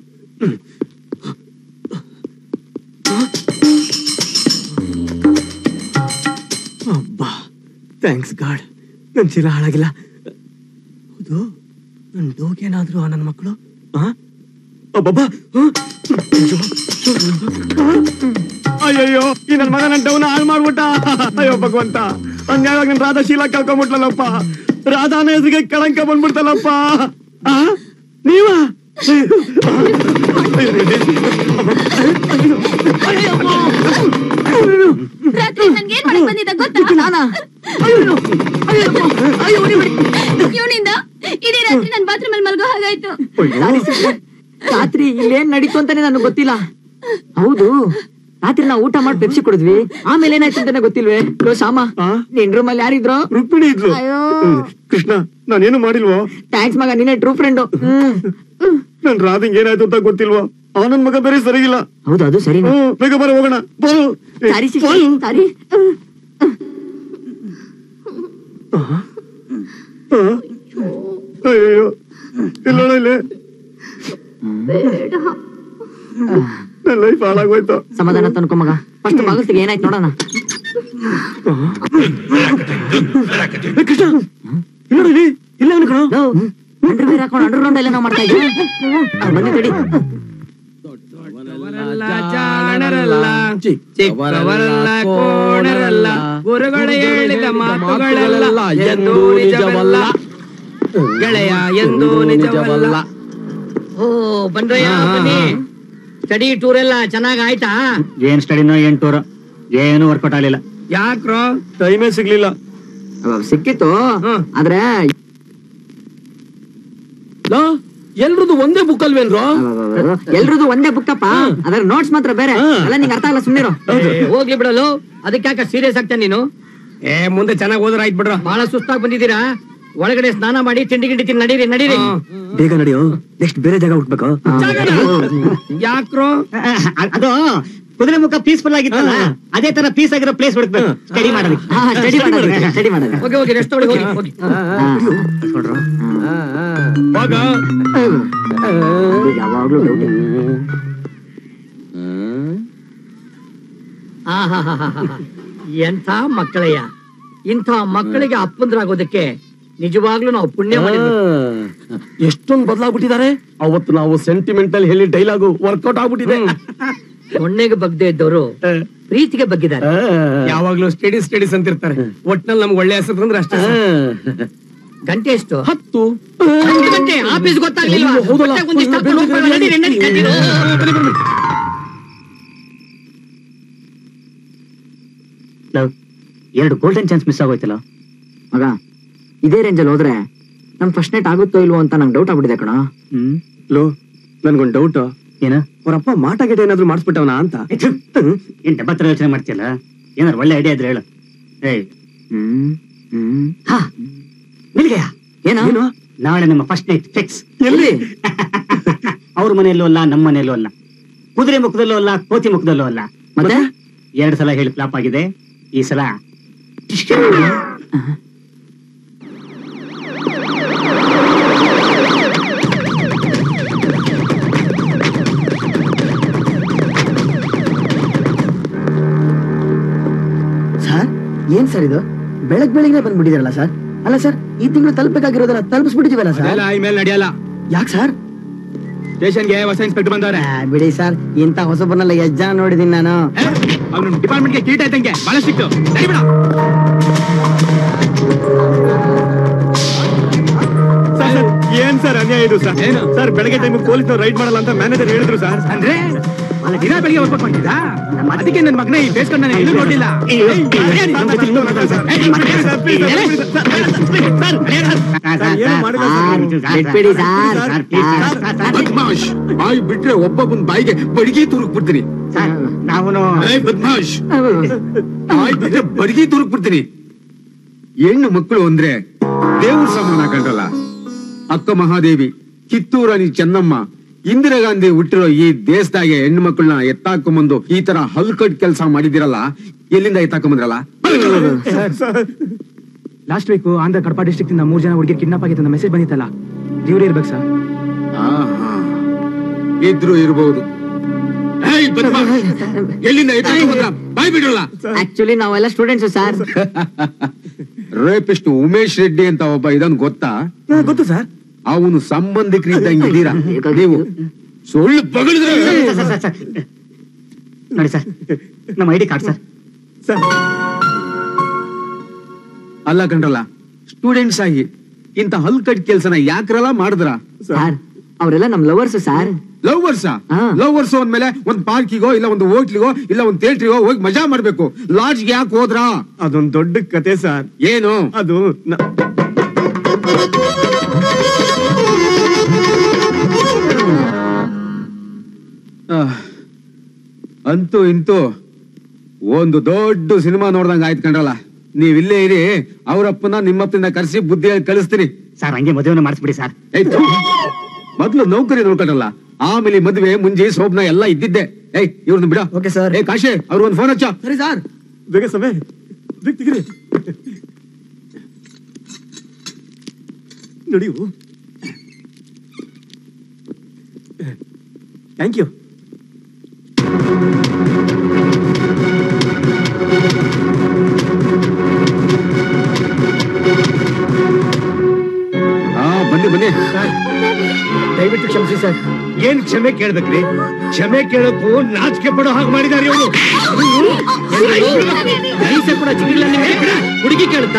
ಅಬ್ಬಾ ಥ್ಯಾಂಕ್ಸ್ ಗಾಡ್ ನನ್ ಚೀಲ ಹಾಳಾಗಿಲ್ಲ ಹೌದು ನನ್ ಡೋಗೇನಾದ್ರು ನನ್ನ ಮಕ್ಕಳು ಅಬ್ಬಬ್ಬಾ ಅಯ್ಯಯ್ಯೋ ಈ ನನ್ ಮಗ ನನ್ ಡೌನ್ ಹಾಳು ಮಾಡ್ಬಿಟ್ಟ ಅಯ್ಯೋ ಭಗವಂತ ಹಂಗಾಗಿ ನನ್ ರಾಧಾ ಶೀಲ ಕಳ್ಕೊಂಡ್ಬಿಟ್ಲಲ್ಲಪ್ಪ ರಾಧಾನ ಹೆಸರಿಗೆ ಕಳಂಕ ಬಂದ್ಬಿಡ್ತಲ್ಲಪ್ಪ ಆ? ನೀವ ರಾತ್ರಿ ನನ್ಗೆ ಏನ್ ಮಾಡಕ್ ಬಂದಿದ್ದ ಗೊತ್ತಾ ಇವನಿಂದ ಇಡೀ ರಾತ್ರಿ ನನ್ ಬಾತ್ರೂಮ್ ಅಲ್ಲಿ ಮಲ್ಗೋ ಹಾಗಾಯ್ತು ರಾತ್ರಿ ಇಲ್ಲೇನ್ ನಡೀತು ಅಂತಾನೆ ನನಗೆ ಗೊತ್ತಿಲ್ಲ ಹೌದು ರಾತ್ರಿ ನಾವು ಊಟ ಮಾಡಿ ಪೆಪ್ಸಿ ಕುಡಿದ್ವಿ ಆಮೇಲೆ ಏನಾಯ್ತು ಅಂತಾನೆ ಗೊತ್ತಿಲ್ವೇ ಲೋ ಶಾಮ ನಿನ್ ರೂಮ್ ಅಲ್ಲಿ ಯಾರಿದ್ರು ರುಕ್ಮಿಣಿ ಇದ್ಲು ಅಯ್ಯೋ ಕೃಷ್ಣ ನಾನೇನು ಮಾಡಿಲ್ವೋ ಥ್ಯಾಂಕ್ಸ್ ಮಗ ನೀನೇ ಟ್ರೂ ಫ್ರೆಂಡ್ ನನ್ ರಾಧಿಂಗ್ ಏನಾಯ್ತು ಅಂತ ಗೊತ್ತಿಲ್ವೋ ಅವ ನನ್ ಮಗ ಬೇರೆ ಸರಿಗಿಲ್ಲ ಹೌದು ಅದು ಸರಿ ಹ್ಮ್, ಬೇಗ ಬರ ಹೋಗೋಣ ಬರು ಸಾರಿ ಸಾರಿ ಆ? ಅಯ್ಯಯ್ಯೋ ಇಲ್ಲೋಣ ಇಲ್ಲಿ ನನ್ ಲೈಫ್ ಹಾಳಾಗೋಯ್ತು ಸಮಾಧಾನ ತನ್ಕೊ ಮಗ ಫಸ್ಟ್ ಮಗಸ್ತಿಗೆ ಏನಾಯ್ತು ನೋಡೋಣ ಏ, ಕೃಷ್ಣ ಇಲ್ಲ ನೋಡಿ ಇಲ್ಲ ಅನ್ಕಣ ಅಂಡರ್ ಬೇರೆ ಹಾಕೊಂಡು ಅಂಡರ್ ಗ್ರೌಂಡ್ ಎಲ್ಲ ನಾವು ಮಾಡ್ತಾ ಇದ್ವಿ ಆ, ಬನ್ನಿ ತಡಿ ಜಾಣರಲ್ಲ ಚಿಕ್ಕವರಲ್ಲ ಕೋಣರಲ್ಲ ಗುರುಗಳು ಹೇಳಿದ ಮಾತುಗಳೆಲ್ಲ ಎಂದು ನಿಜವಲ್ಲ ಗೆಳೆಯ ಎಂದು ನಿಜವಲ್ಲ ಓ ಬನ್ರಯ್ಯ ಬನ್ನಿ ಸ್ಟಡಿ ಟೂರ್ ಎಲ್ಲ ಚೆನ್ನಾಗ್ ಆಯ್ತಾ ಏನ್ ಸ್ಟಡಿನೋ ಏನ್ ಟೂರ್ ಏನು ವರ್ಕೌಟ್ ಆಗ್ಲಿಲ್ಲ ಯಾಕ್ರೋ ಟೈಮೇ ಸಿಗ್ಲಿಲ್ಲ ಸಿಕ್ಕಿತ್ತು ಆದ್ರೆ ಎಲ್ರದ್ದು ಒಂದೇ ಬುಕ್ ಅಲ್ವೇನ್ರೋ ಎಲ್ರದು ಒಂದೇ ಬುಕ್ಕಪ್ಪ ಅದ್ರ ನೋಟ್ಸ್ ಮಾತ್ರ ಬೇರೆ ಎಲ್ಲ ನಿಂಗೆ ಅರ್ಥ ಆಗಲ್ಲ ಸುಮ್ಮನಿರೋ ಏ, ಹೋಗ್ಲಿ ಬಿಡಲು ಅದಕ್ಕೆ ಯಾಕೆ ಸೀರಿಯಸ್ ಆಗ್ತಾನೆ ನೀನು ಏ ಮುಂದೆ ಚೆನ್ನಾಗ್ ಹೋದ್ರ ಆಯ್ತು ಬಿಡ್ರ ಬಹಳ ಸುಸ್ತಾಗಿ ಬಂದಿದ್ದೀರಾ ಒಳಗಡೆ ಸ್ನಾನ ಮಾಡಿ ತಿಂಡಿ ಗಿಂಡಿ ತಿಂದು ನಡೀರಿ ನಡೀರಿ ಬೇಗ ನಡೆಯೋ ನೆಕ್ಸ್ಟ್ ಬೇರೆ ಜಾಗ ಹುಟ್ಬೇಕು ಯಾಕ್ರೋ ಅದು ಕುದುರೆ ಮುಖ ಪೀಸ್ಫುಲ್ ಆಗಿತ್ತಲ್ಲ ಅದೇ ತರ ಪೀಸ್ ಆಗಿರೋ ಪ್ಲೇಸ್ ಹುಡುಕ್ಬೇಕು ಸ್ಟಡಿ ಮಾಡೋದಕ್ಕೆ ಸ್ಟಡಿ ಮಾಡೋದಕ್ಕೆ ಸ್ಟಡಿ ಮಾಡೋದಕ್ಕೆ ಹೋಗಿ ಹೋಗಿ ರೆಸ್ಟ್ ತಗೊಳ್ಳಿ ಹೋಗಿ ಹೋಗಿ ಯಾವಾಗ್ಲೂ ಡೌಟ್ ಆಹಾಹಾಹಾಹಾ. ಎಂಥ ಮಕ್ಕಳಯ್ಯ ಇಂಥ ಮಕ್ಕಳಿಗೆ ಅಪ್ಪಂದ್ರಾಗೋದಕ್ಕೆ ನಿಜವಾಗ್ಲೂ ನಾವು ಪುಣ್ಯ ಮಾಡಿದ್ವಿ ಎಷ್ಟೊಂದು ಬದಲಾಗ್ಬಿಟ್ಟಿದ್ದಾರೆ ಅವತ್ತು ನಾವು ಸೆಂಟಿಮೆಂಟಲ್ ಹೇಳಿ ಡೈಲಾಗು ವರ್ಕೌಟ್ ಆಗ್ಬಿಟ್ಟಿದೆ ಹೊಣ್ಣೆಗೆ ಬಗ್ದೇ ಇದ್ದವರು ಪ್ರೀತಿಗೆ ಬಗ್ಗಿದ್ದಾರೆ ಯಾವಾಗ್ಲೂ ಸ್ಟಡಿ ಸ್ಟಡೀಸ್ ಅಂತ ಇರ್ತಾರೆ ಒಟ್ನಲ್ಲಿ ನಮ್ಗೆ ಒಳ್ಳೆ ಹೆಸರು ಅಂದ್ರೆ ಅಷ್ಟೇ ಸಾಕು. ಗಂಟೆ ಎಷ್ಟು ಹತ್ತು ಹತ್ತು ಗಂಟೆ ಆಫೀಸ್ ಗೊತ್ತಾಗ್ಲಿಲ್ವಾ ಅಯ್ಯೋ, ಹೌದಲ್ಲ. ಹೊಟ್ಟೆಗ್ ಒಂದಿಷ್ಟು ಹಾಕೊಂಡು ಹೋಗ್ಬೇಡ, ನಡೀರಿ, ನಡೀರಿ, ನಡೀರಿ. ಲವ್ ಎರಡು ಗೋಲ್ಡನ್ ಚಾನ್ಸ್ ಮಿಸ್ ಆಗೋಯ್ತಲ್ಲ ಮಗ ಇದೇ ರೇಂಜಲ್ಲಿ ಹೋದ್ರೆ ನಮ್ ಫಸ್ಟ್ ನೈಟ್ ಆಗುತ್ತೋ ಇಲ್ವೋ ಅಂತ ನಂಗೆ ಡೌಟ್ ಆಗ್ಬಿಟ್ಟಿದೆ ಕಣ ಹ್ಮ್ ಲೋ ನನ್ಗೊಂದ್ ಡೌಟ್ ಏನ ಅವ್ರಪ್ಪ ಮಾಟ ಗಿಟ ಏನಾದ್ರು ಮಾಡಿಸ್ಬಿಟ್ಟವನ ಅಂತ ಏನ್ ಡಬ್ಬ ತರ ಯೋಚನೆ ಮಾಡ್ತಿಯಲ್ಲ ಏನಾರು ಒಳ್ಳೆ ಐಡಿಯಾ ಇದ್ರೆ ಹೇಳು ಏಯ್ ಹ್ಮ್ ಹ್ಮ್ ಹಾ ನಿಲ್ಗೆಯ ಏನು ನಾಳೆ ನಮ್ಮ ಫಸ್ಟ್ ನೈಟ್ ಫಿಕ್ಸ್ ಎಲ್ಲಿ ಅವ್ರ ಮನೆಯಲ್ಲೂ ಅಲ್ಲ ನಮ್ಮ ಮನೆಯಲ್ಲೂ ಅಲ್ಲ ಕುದುರೆ ಮುಖದಲ್ಲೂ ಅಲ್ಲ ಕೋತಿ ಮುಖದಲ್ಲೂ ಅಲ್ಲ ಮತ್ತೆ ಎರಡು ಸಲ ಹೇಳಿ ಫ್ಲಾಪ್ ಆಗಿದೆ ಈ ಸಲ ಸರ್ ಏನ್ ಸರ್ ಇದು ಬೆಳಗ್ ಬೆಳಿಗ್ಗೆ ಬಂದ್ಬಿಟ್ಟಿದಾರಲ್ಲ ಸರ್ ಅಲ್ಲ ಸರ್ ಈ ತಿಂಗಳು ತಲುಪಬೇಕಾಗಿರೋದನ್ನ ತಲುಪಿಸ್ಬಿಟ್ಟಿದೀವಲ್ಲ ಸರ್ ಅದೆಲ್ಲ ಇಮೇಲ್ ನಡೆಯಲ್ಲ ಯಾಕೆ ಸರ್ ಸ್ಟೇಷನ್ಗೆ ಹೊಸ ಇನ್ಸ್ಪೆಕ್ಟರ್ ಬಂದವ್ರೆ ಬಿಡಿ ಸರ್ ಇಂತ ಹೊಸಬರನ್ನೆಲ್ಲ ಎಷ್ಟ್ ಜನ ನೋಡಿದೀನಿ ನಾನು ಅವ್ನು ಡಿಪಾರ್ಟ್ಮೆಂಟ್ಗೆ ಕೀಟ ಇದ್ದಂಗೆ ಬಹಳ ಸಿಕ್ತು ನಡಿಬಿಡ ಏನ್ ಸರ್ ಅನ್ಯಾಯ ಇದು ಸರ್ ಸರ್ ಬೆಳಗ್ಗೆ ಟೈಮ್ ಪೊಲೀಸ್ ರೈಡ್ ಮಾಡಲ್ಲ ಅಂತ ಮ್ಯಾನೇಜರ್ ಹೇಳಿದ್ರು ಸರ್ ಅಂದ್ರೆ ಅಲ್ಲ ದಿನ ಬೆಳಿಗ್ಗೆ ವರ್ಕ್ ಮಾಡಿದ್ದ ಅದಕ್ಕೆ ನನ್ನ ಮಗನ ಈ ಫೇಸ್ ಕಣ್ಣ ಎಲ್ಲೂ ನೋಡಿಲ್ಲ ಬಿಟ್ಬಿಡಿ ಸರ್ ಬದ್ಮಾಶ್ ಬಾಯಿ ಬಿಟ್ರೆ ಒಬ್ಬೊಬ್ಬನ್ ಬಾಯಿಗೆ ಬಡಿಗೆ ತುರುಕ್ ಬಿಡ್ತೀನಿ ನಾವು ಏಯ್ ಬದ್ಮಾಶ್ ಬಾಯಿ ಬಿಟ್ರೆ ಬಡಿಗೆ ತುರುಕ್ ಬಿಡ್ತೀನಿ ಹೆಣ್ಣು ಮಕ್ಕಳು ಅಂದ್ರೆ ದೇವ್ರ ಸಮಾನ ಕಂಡ್ರಲ್ಲ ಅಕ್ಕ ಮಹಾದೇವಿ ಕಿತ್ತೂರಾಣಿ ಚೆನ್ನಮ್ಮ ಇಂದಿರಾ ಗಾಂಧಿ ಹುಟ್ಟಿರೋ ಈ ದೇಶದಾಗೆ ಹೆಣ್ಣು ಮಕ್ಕಳನ್ನ ಎತ್ತಾಕೊಂಬಂದು ಈ ತರ ಹಲ್ಕಟ್ ಕೆಲಸ ಮಾಡಿದಿರಲ್ಲ ಎಲ್ಲಿಂದ ಎತ್ತಾಕೊಂಬಂದ್ರಲ್ಲ last week Andhra Kadapa district ಇಂದ ಮೂರ್ ಜನ ಹುಡುಗಿ ಕಿಡ್ನಾಪ್ ಆಗಿತ್ತು ಮೆಸೇಜ್ ಬಂದಿತ್ತಲ್ಲ ಇವ್ರು ಇರ್ಬೇಕು ಸರ್ ಆಹಾ. ಇದ್ರು ಇರ್ಬಹುದು ಏಯ್ ಬದ್ಮಾಶ್ ಎಲ್ಲಿಂದ ಎತ್ತಾಕೊಂಬಂದ್ರ ಬಾಯಿ ಬಿಡಲ್ಲ ಆಕ್ಚುಲಿ ನಾವೆಲ್ಲ students sir rapist Umesh Reddy ಅಂತ ಒಬ್ಬ ಇದನ್ ಗೊತ್ತಾ ಗೊತ್ತು ಸರ್ ಅವನು ಸಂಬಂಧಿಕರಿದ್ದಂಗೆ ಇದ್ದೀರಾ ನೀವು ಸುಳ್ಳು ಬಗಳಿದ್ರೆ ನೋಡಿ ಸರ್ ನಮ್ಮ ಐಡಿ ಕಾರ್ಡ್ ಸರ್ ಅಲ್ಲ ಕಂಡ್ರಲ್ಲ ಸ್ಟೂಡೆಂಟ್ಸ್ ಆಗಿ ಇಂತ ಹಲ್ಕಟ್ ಕೆಲ್ಸನ ಯಾಕ್ರಲ್ಲ ಮಾಡಿದ್ರ ಸರ್ ಅವರೆಲ್ಲ ನಮ್ ಲವರ್ಸ್ ಸರ್ ಲವ್ ವರ್ಷ ಲವ್ ವರ್ಷ ಅಂದ್ಮೇಲೆ ಒಂದ್ ಪಾರ್ಕಿಗೋ ಇಲ್ಲ ಒಂದು ಹೋಟ್ಲಿಗೋ ಇಲ್ಲ ಒಂದ್ ಥಿಯೇಟ್ರಿಗೋ ಹೋಗಿ ಮಜಾ ಮಾಡ್ಬೇಕು ಲಾಡ್ಜ್ಗೆ ಯಾಕೆ ಹೋದ್ರ ಅದೊಂದ್ ದೊಡ್ಡ ಕತೆ ಸರ್ ಏನು ಅದು ನ- ಆಹ್. ಅಂತೂ ಇಂತೂ ಒಂದು ದೊಡ್ಡ ಸಿನಿಮಾ ನೋಡ್ದಂಗ ಆಯ್ತು ಕಂಡ್ರಲ್ಲ ನೀವ್ ಇಲ್ಲೇ ಇರಿ ಅವರಪ್ಪನ ನಿಮ್ಮಪ್ಪನ ಕರ್ಸಿ ಬುದ್ಧಿ ಹೇಳಿ ಕಳಿಸ್ತೀನಿ ಸರ್ ಹಂಗೆ ಮದುವೆನ ಮಾಡಿಸ್ಬಿಡಿ ಸರ್ ಏಯ್ ಥು. ಮೊದ್ಲು ನೌಕರಿ ನೋಡ್ಕೊಂಡಲ್ಲ ಆಮೇಲೆ ಈ ಮದ್ವೆ ಮುಂಜಿ ಸೋಬ್ನ ಎಲ್ಲ ಇದ್ದಿದ್ದೆ ಏಯ್ ಇವ್ರನ್ನ ಬಿಡ ಓಕೆ ಸರ್ ಏ ಕಾಶೆ ಅವ್ರ ಒಂದ್ ಫೋನ್ ಹಚ್ಚ ಸರಿ ಸರ್ ಬೇಗ ಸಮಯ ಬೇಗ ತೆಗೀರಿ. ನಡೆಯು ಥ್ಯಾಂಕ್ ಯು ಹಾ ಬನ್ನಿ ಬನ್ನಿ ದಯವಿಟ್ಟು ಕ್ಷಮಿಸಿ ಸರ್ ಏನ್ ಕ್ಷಮೆ ಕೇಳ್ಬೇಕ್ರಿ ಕ್ಷಮೆ ಕೇಳಕ್ಕೂ ನಾಚಿಕೆ ಪಡೋ ಹಾಗೆ ಮಾಡಿದಾರೆ ಇವನು ಮೀಸೆ ಕೂಡ ಚಿಗಿಲ್ಲ ಹುಡುಗಿ ಕೇಳುತ್ತಾ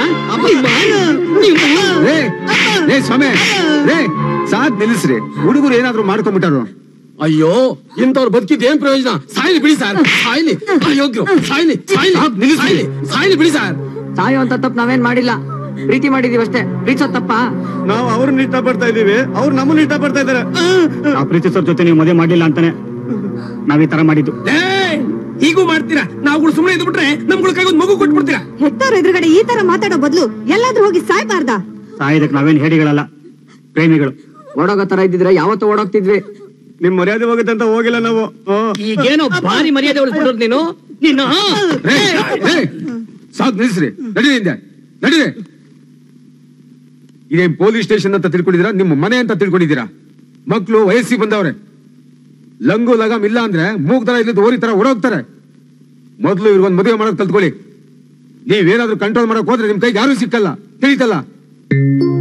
ರೇ ರೇ ಸ್ವಾಮಿ ರೇ ಸಾಕ್ ನಿಲ್ಲಿಸ್ರಿ ಹುಡುಗರು ಏನಾದ್ರು ಮಾಡ್ಕೊಂಡ್ಬಿಟ್ಟಾರು ಅಯ್ಯೋ ಇಂಥವ್ರು ಬದುಕಿದ್ ಏನ್ ಪ್ರಯೋಜನ ಸಾಯ್ಲಿ ಬಿಡಿ ಸರ್ ಸಾಯ್ಲಿ ಅಯೋಗ್ಯರು ಸಾಯ್ಲಿ ಸಾಯ್ಲಿ ಸಾಯ್ಲಿ ಸಾಯ್ಲಿ ಬಿಡಿ ಸರ್ ಸಾಯೋ ಅಂತ ತಪ್ಪು ನಾವೇನ್ ಮಾಡಿಲ್ಲ ಪ್ರೀತಿ ಮಾಡಿದೀವಿ ಅಷ್ಟೇ ಪ್ರೀತಿಸೋ ತಪ್ಪ ನಾವು ಅವ್ರನ್ನ ಇಷ್ಟಪಡ್ತಾ ಇದೀವಿ ಅವ್ರು ನಮ್ಮನ್ನ ಇಷ್ಟಪಡ್ತಾ ಇದಾರೆ ಆ ಪ್ರೀತಿಸೋರ್ ಜೊತೆ ನೀವು ಮದುವೆ ಮಾಡಿಲ್ಲ ಅಂತಾನೆ ನಾವ್ ಈ ತರ ಮಾಡಿದ್ದು ಏಯ್! ಹೀಗೂ ಮಾಡ್ತೀರಾ ನಾವುಗಳು ಸುಮ್ಮನೆ ಇದ್ದು ಬಿಟ್ರೆ ನಮ್ಗಳ ಕೈಗೆ ಒಂದು ಮಗು ಕೊಟ್ಬಿಡ್ತೀರಾ ಹೆತ್ತವ್ರ ಎದುರುಗಡೆ ಈ ತರ ಮಾತಾಡೋ ಬದಲು ಎಲ್ಲಾದ್ರೂ ಹೋಗಿ ಸಾಯ್ಬಾರ್ದಾ ಸಾಯೋದಕ್ಕೆ ನಾವೇನ್ ಹೇಡಿಗಳಲ್ಲ ಪ್ರೇಮಿಗಳು ಓಡೋಗೋ ತರ ಇದ್ದಿದ್ರೆ ಯಾವತ್ತೂ ಓಡೋಗ್ತಿದ್ವಿ ನಿಮ್ ಮರ್ಯಾದೆ ಹೋಗುತ್ತೆ ಅಂತ ಹೋಗಿಲ್ಲ ನಾವು ಈಗೇನೋ ಭಾರಿ ಮರ್ಯಾದೆ ಉಳಿಸ್ಬಿಡೋದು ನೀನು ನಿನ್ನ ರೇ ರೇ ಸಾಕ್ ನಿಲ್ಲಿಸ್ರಿ ನಡೀರಿ ಹಿಂದೆ ನಡೀರಿ ಇದೇನ್ ಪೊಲೀಸ್ ಸ್ಟೇಷನ್ ಅಂತ ತಿಳ್ಕೊಂಡಿದ್ದೀರಾ ನಿಮ್ಮ ಮನೆ ಅಂತ ತಿಳ್ಕೊಂಡಿದ್ದೀರಾ ಮಕ್ಕಳು ವಯಸ್ಸಿಗೆ ಬಂದವ್ರೆ ಲಂಗು ಲಗಮ್ ಇಲ್ಲ ಅಂದ್ರೆ ಮೂಗ್ ತರ ಇಲ್ಲದ ಓರಿ ತರ ಹೊಡೋಗ್ತಾರೆ ಮೊದ್ಲು ಇವ್ರಿಗೊಂದ್ ಮದುವೆ ಮಾಡಕ್ ಕಲ್ತ್ಕೊಳ್ಳಿ ನೀವೇನಾದ್ರೂ ಕಂಟ್ರೋಲ್ ಮಾಡಕ್ ಹೋದ್ರೆ ನಿಮ್ ಕೈಗೆ ಯಾರು ಸಿಕ್ಕಲ್ಲ ತಿಳಿತಲ್ಲ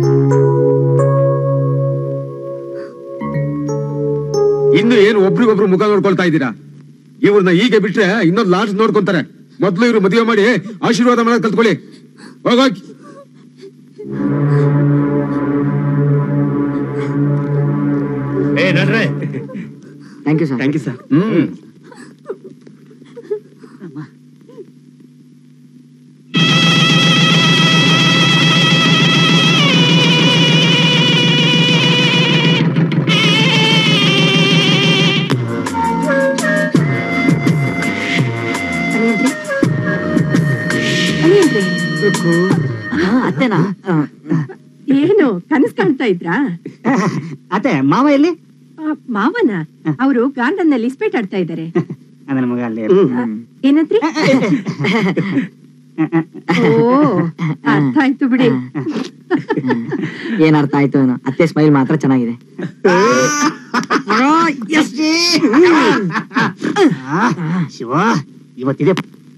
ಇನ್ನು ಏನು ಒಬ್ರಿಗೊಬ್ರು ಮುಖ ನೋಡ್ಕೊಳ್ತಾ ಇದ್ದೀರಾ ಇವ್ರನ್ನ ಹೀಗೆ ಬಿಟ್ರೆ ಇನ್ನೊಂದು ಲಾಸ್ಟ್ ನೋಡ್ಕೊಂತಾರೆ ಮೊದ್ಲು ಇವ್ರು ಮದುವೆ ಮಾಡಿ ಆಶೀರ್ವಾದ ಮಾಡೋದ್ ಕಲ್ತ್ಕೊಳ್ಳಿ ಹೋಗೋಗಿ ಏ ನಡ್ರೆ thank you sir thank you sir ಹ್ಮ್ ಅತ್ತೆನಾ ಏನು ಕನಸ್ ಕಾಣ್ತಾ ಇದ್ರಾ ಅತ್ತೆ ಮಾವ ಎಲ್ಲಿ ಆ, ಮಾವನ ಅವರು ಗಾರ್ಡನ್ ನಲ್ಲಿ ಇಸ್ಪೇಟ್ ಆಡ್ತಾ ಇದ್ದಾರೆ ನನ್ನ ಮಗ ಅಲ್ಲಿ ಏನಂದ್ರಿ ಓ ಅರ್ಥ ಆಯ್ತು ಬಿಡಿ ಏನ್ ಅರ್ಥ ಆಯ್ತು ಏನೋ ಅತ್ತೆ ಸ್ಮೈಲ್ ಮಾತ್ರ ಚೆನ್ನಾಗಿದೆ ಶಿವ ಇವತ್ತಿದೆ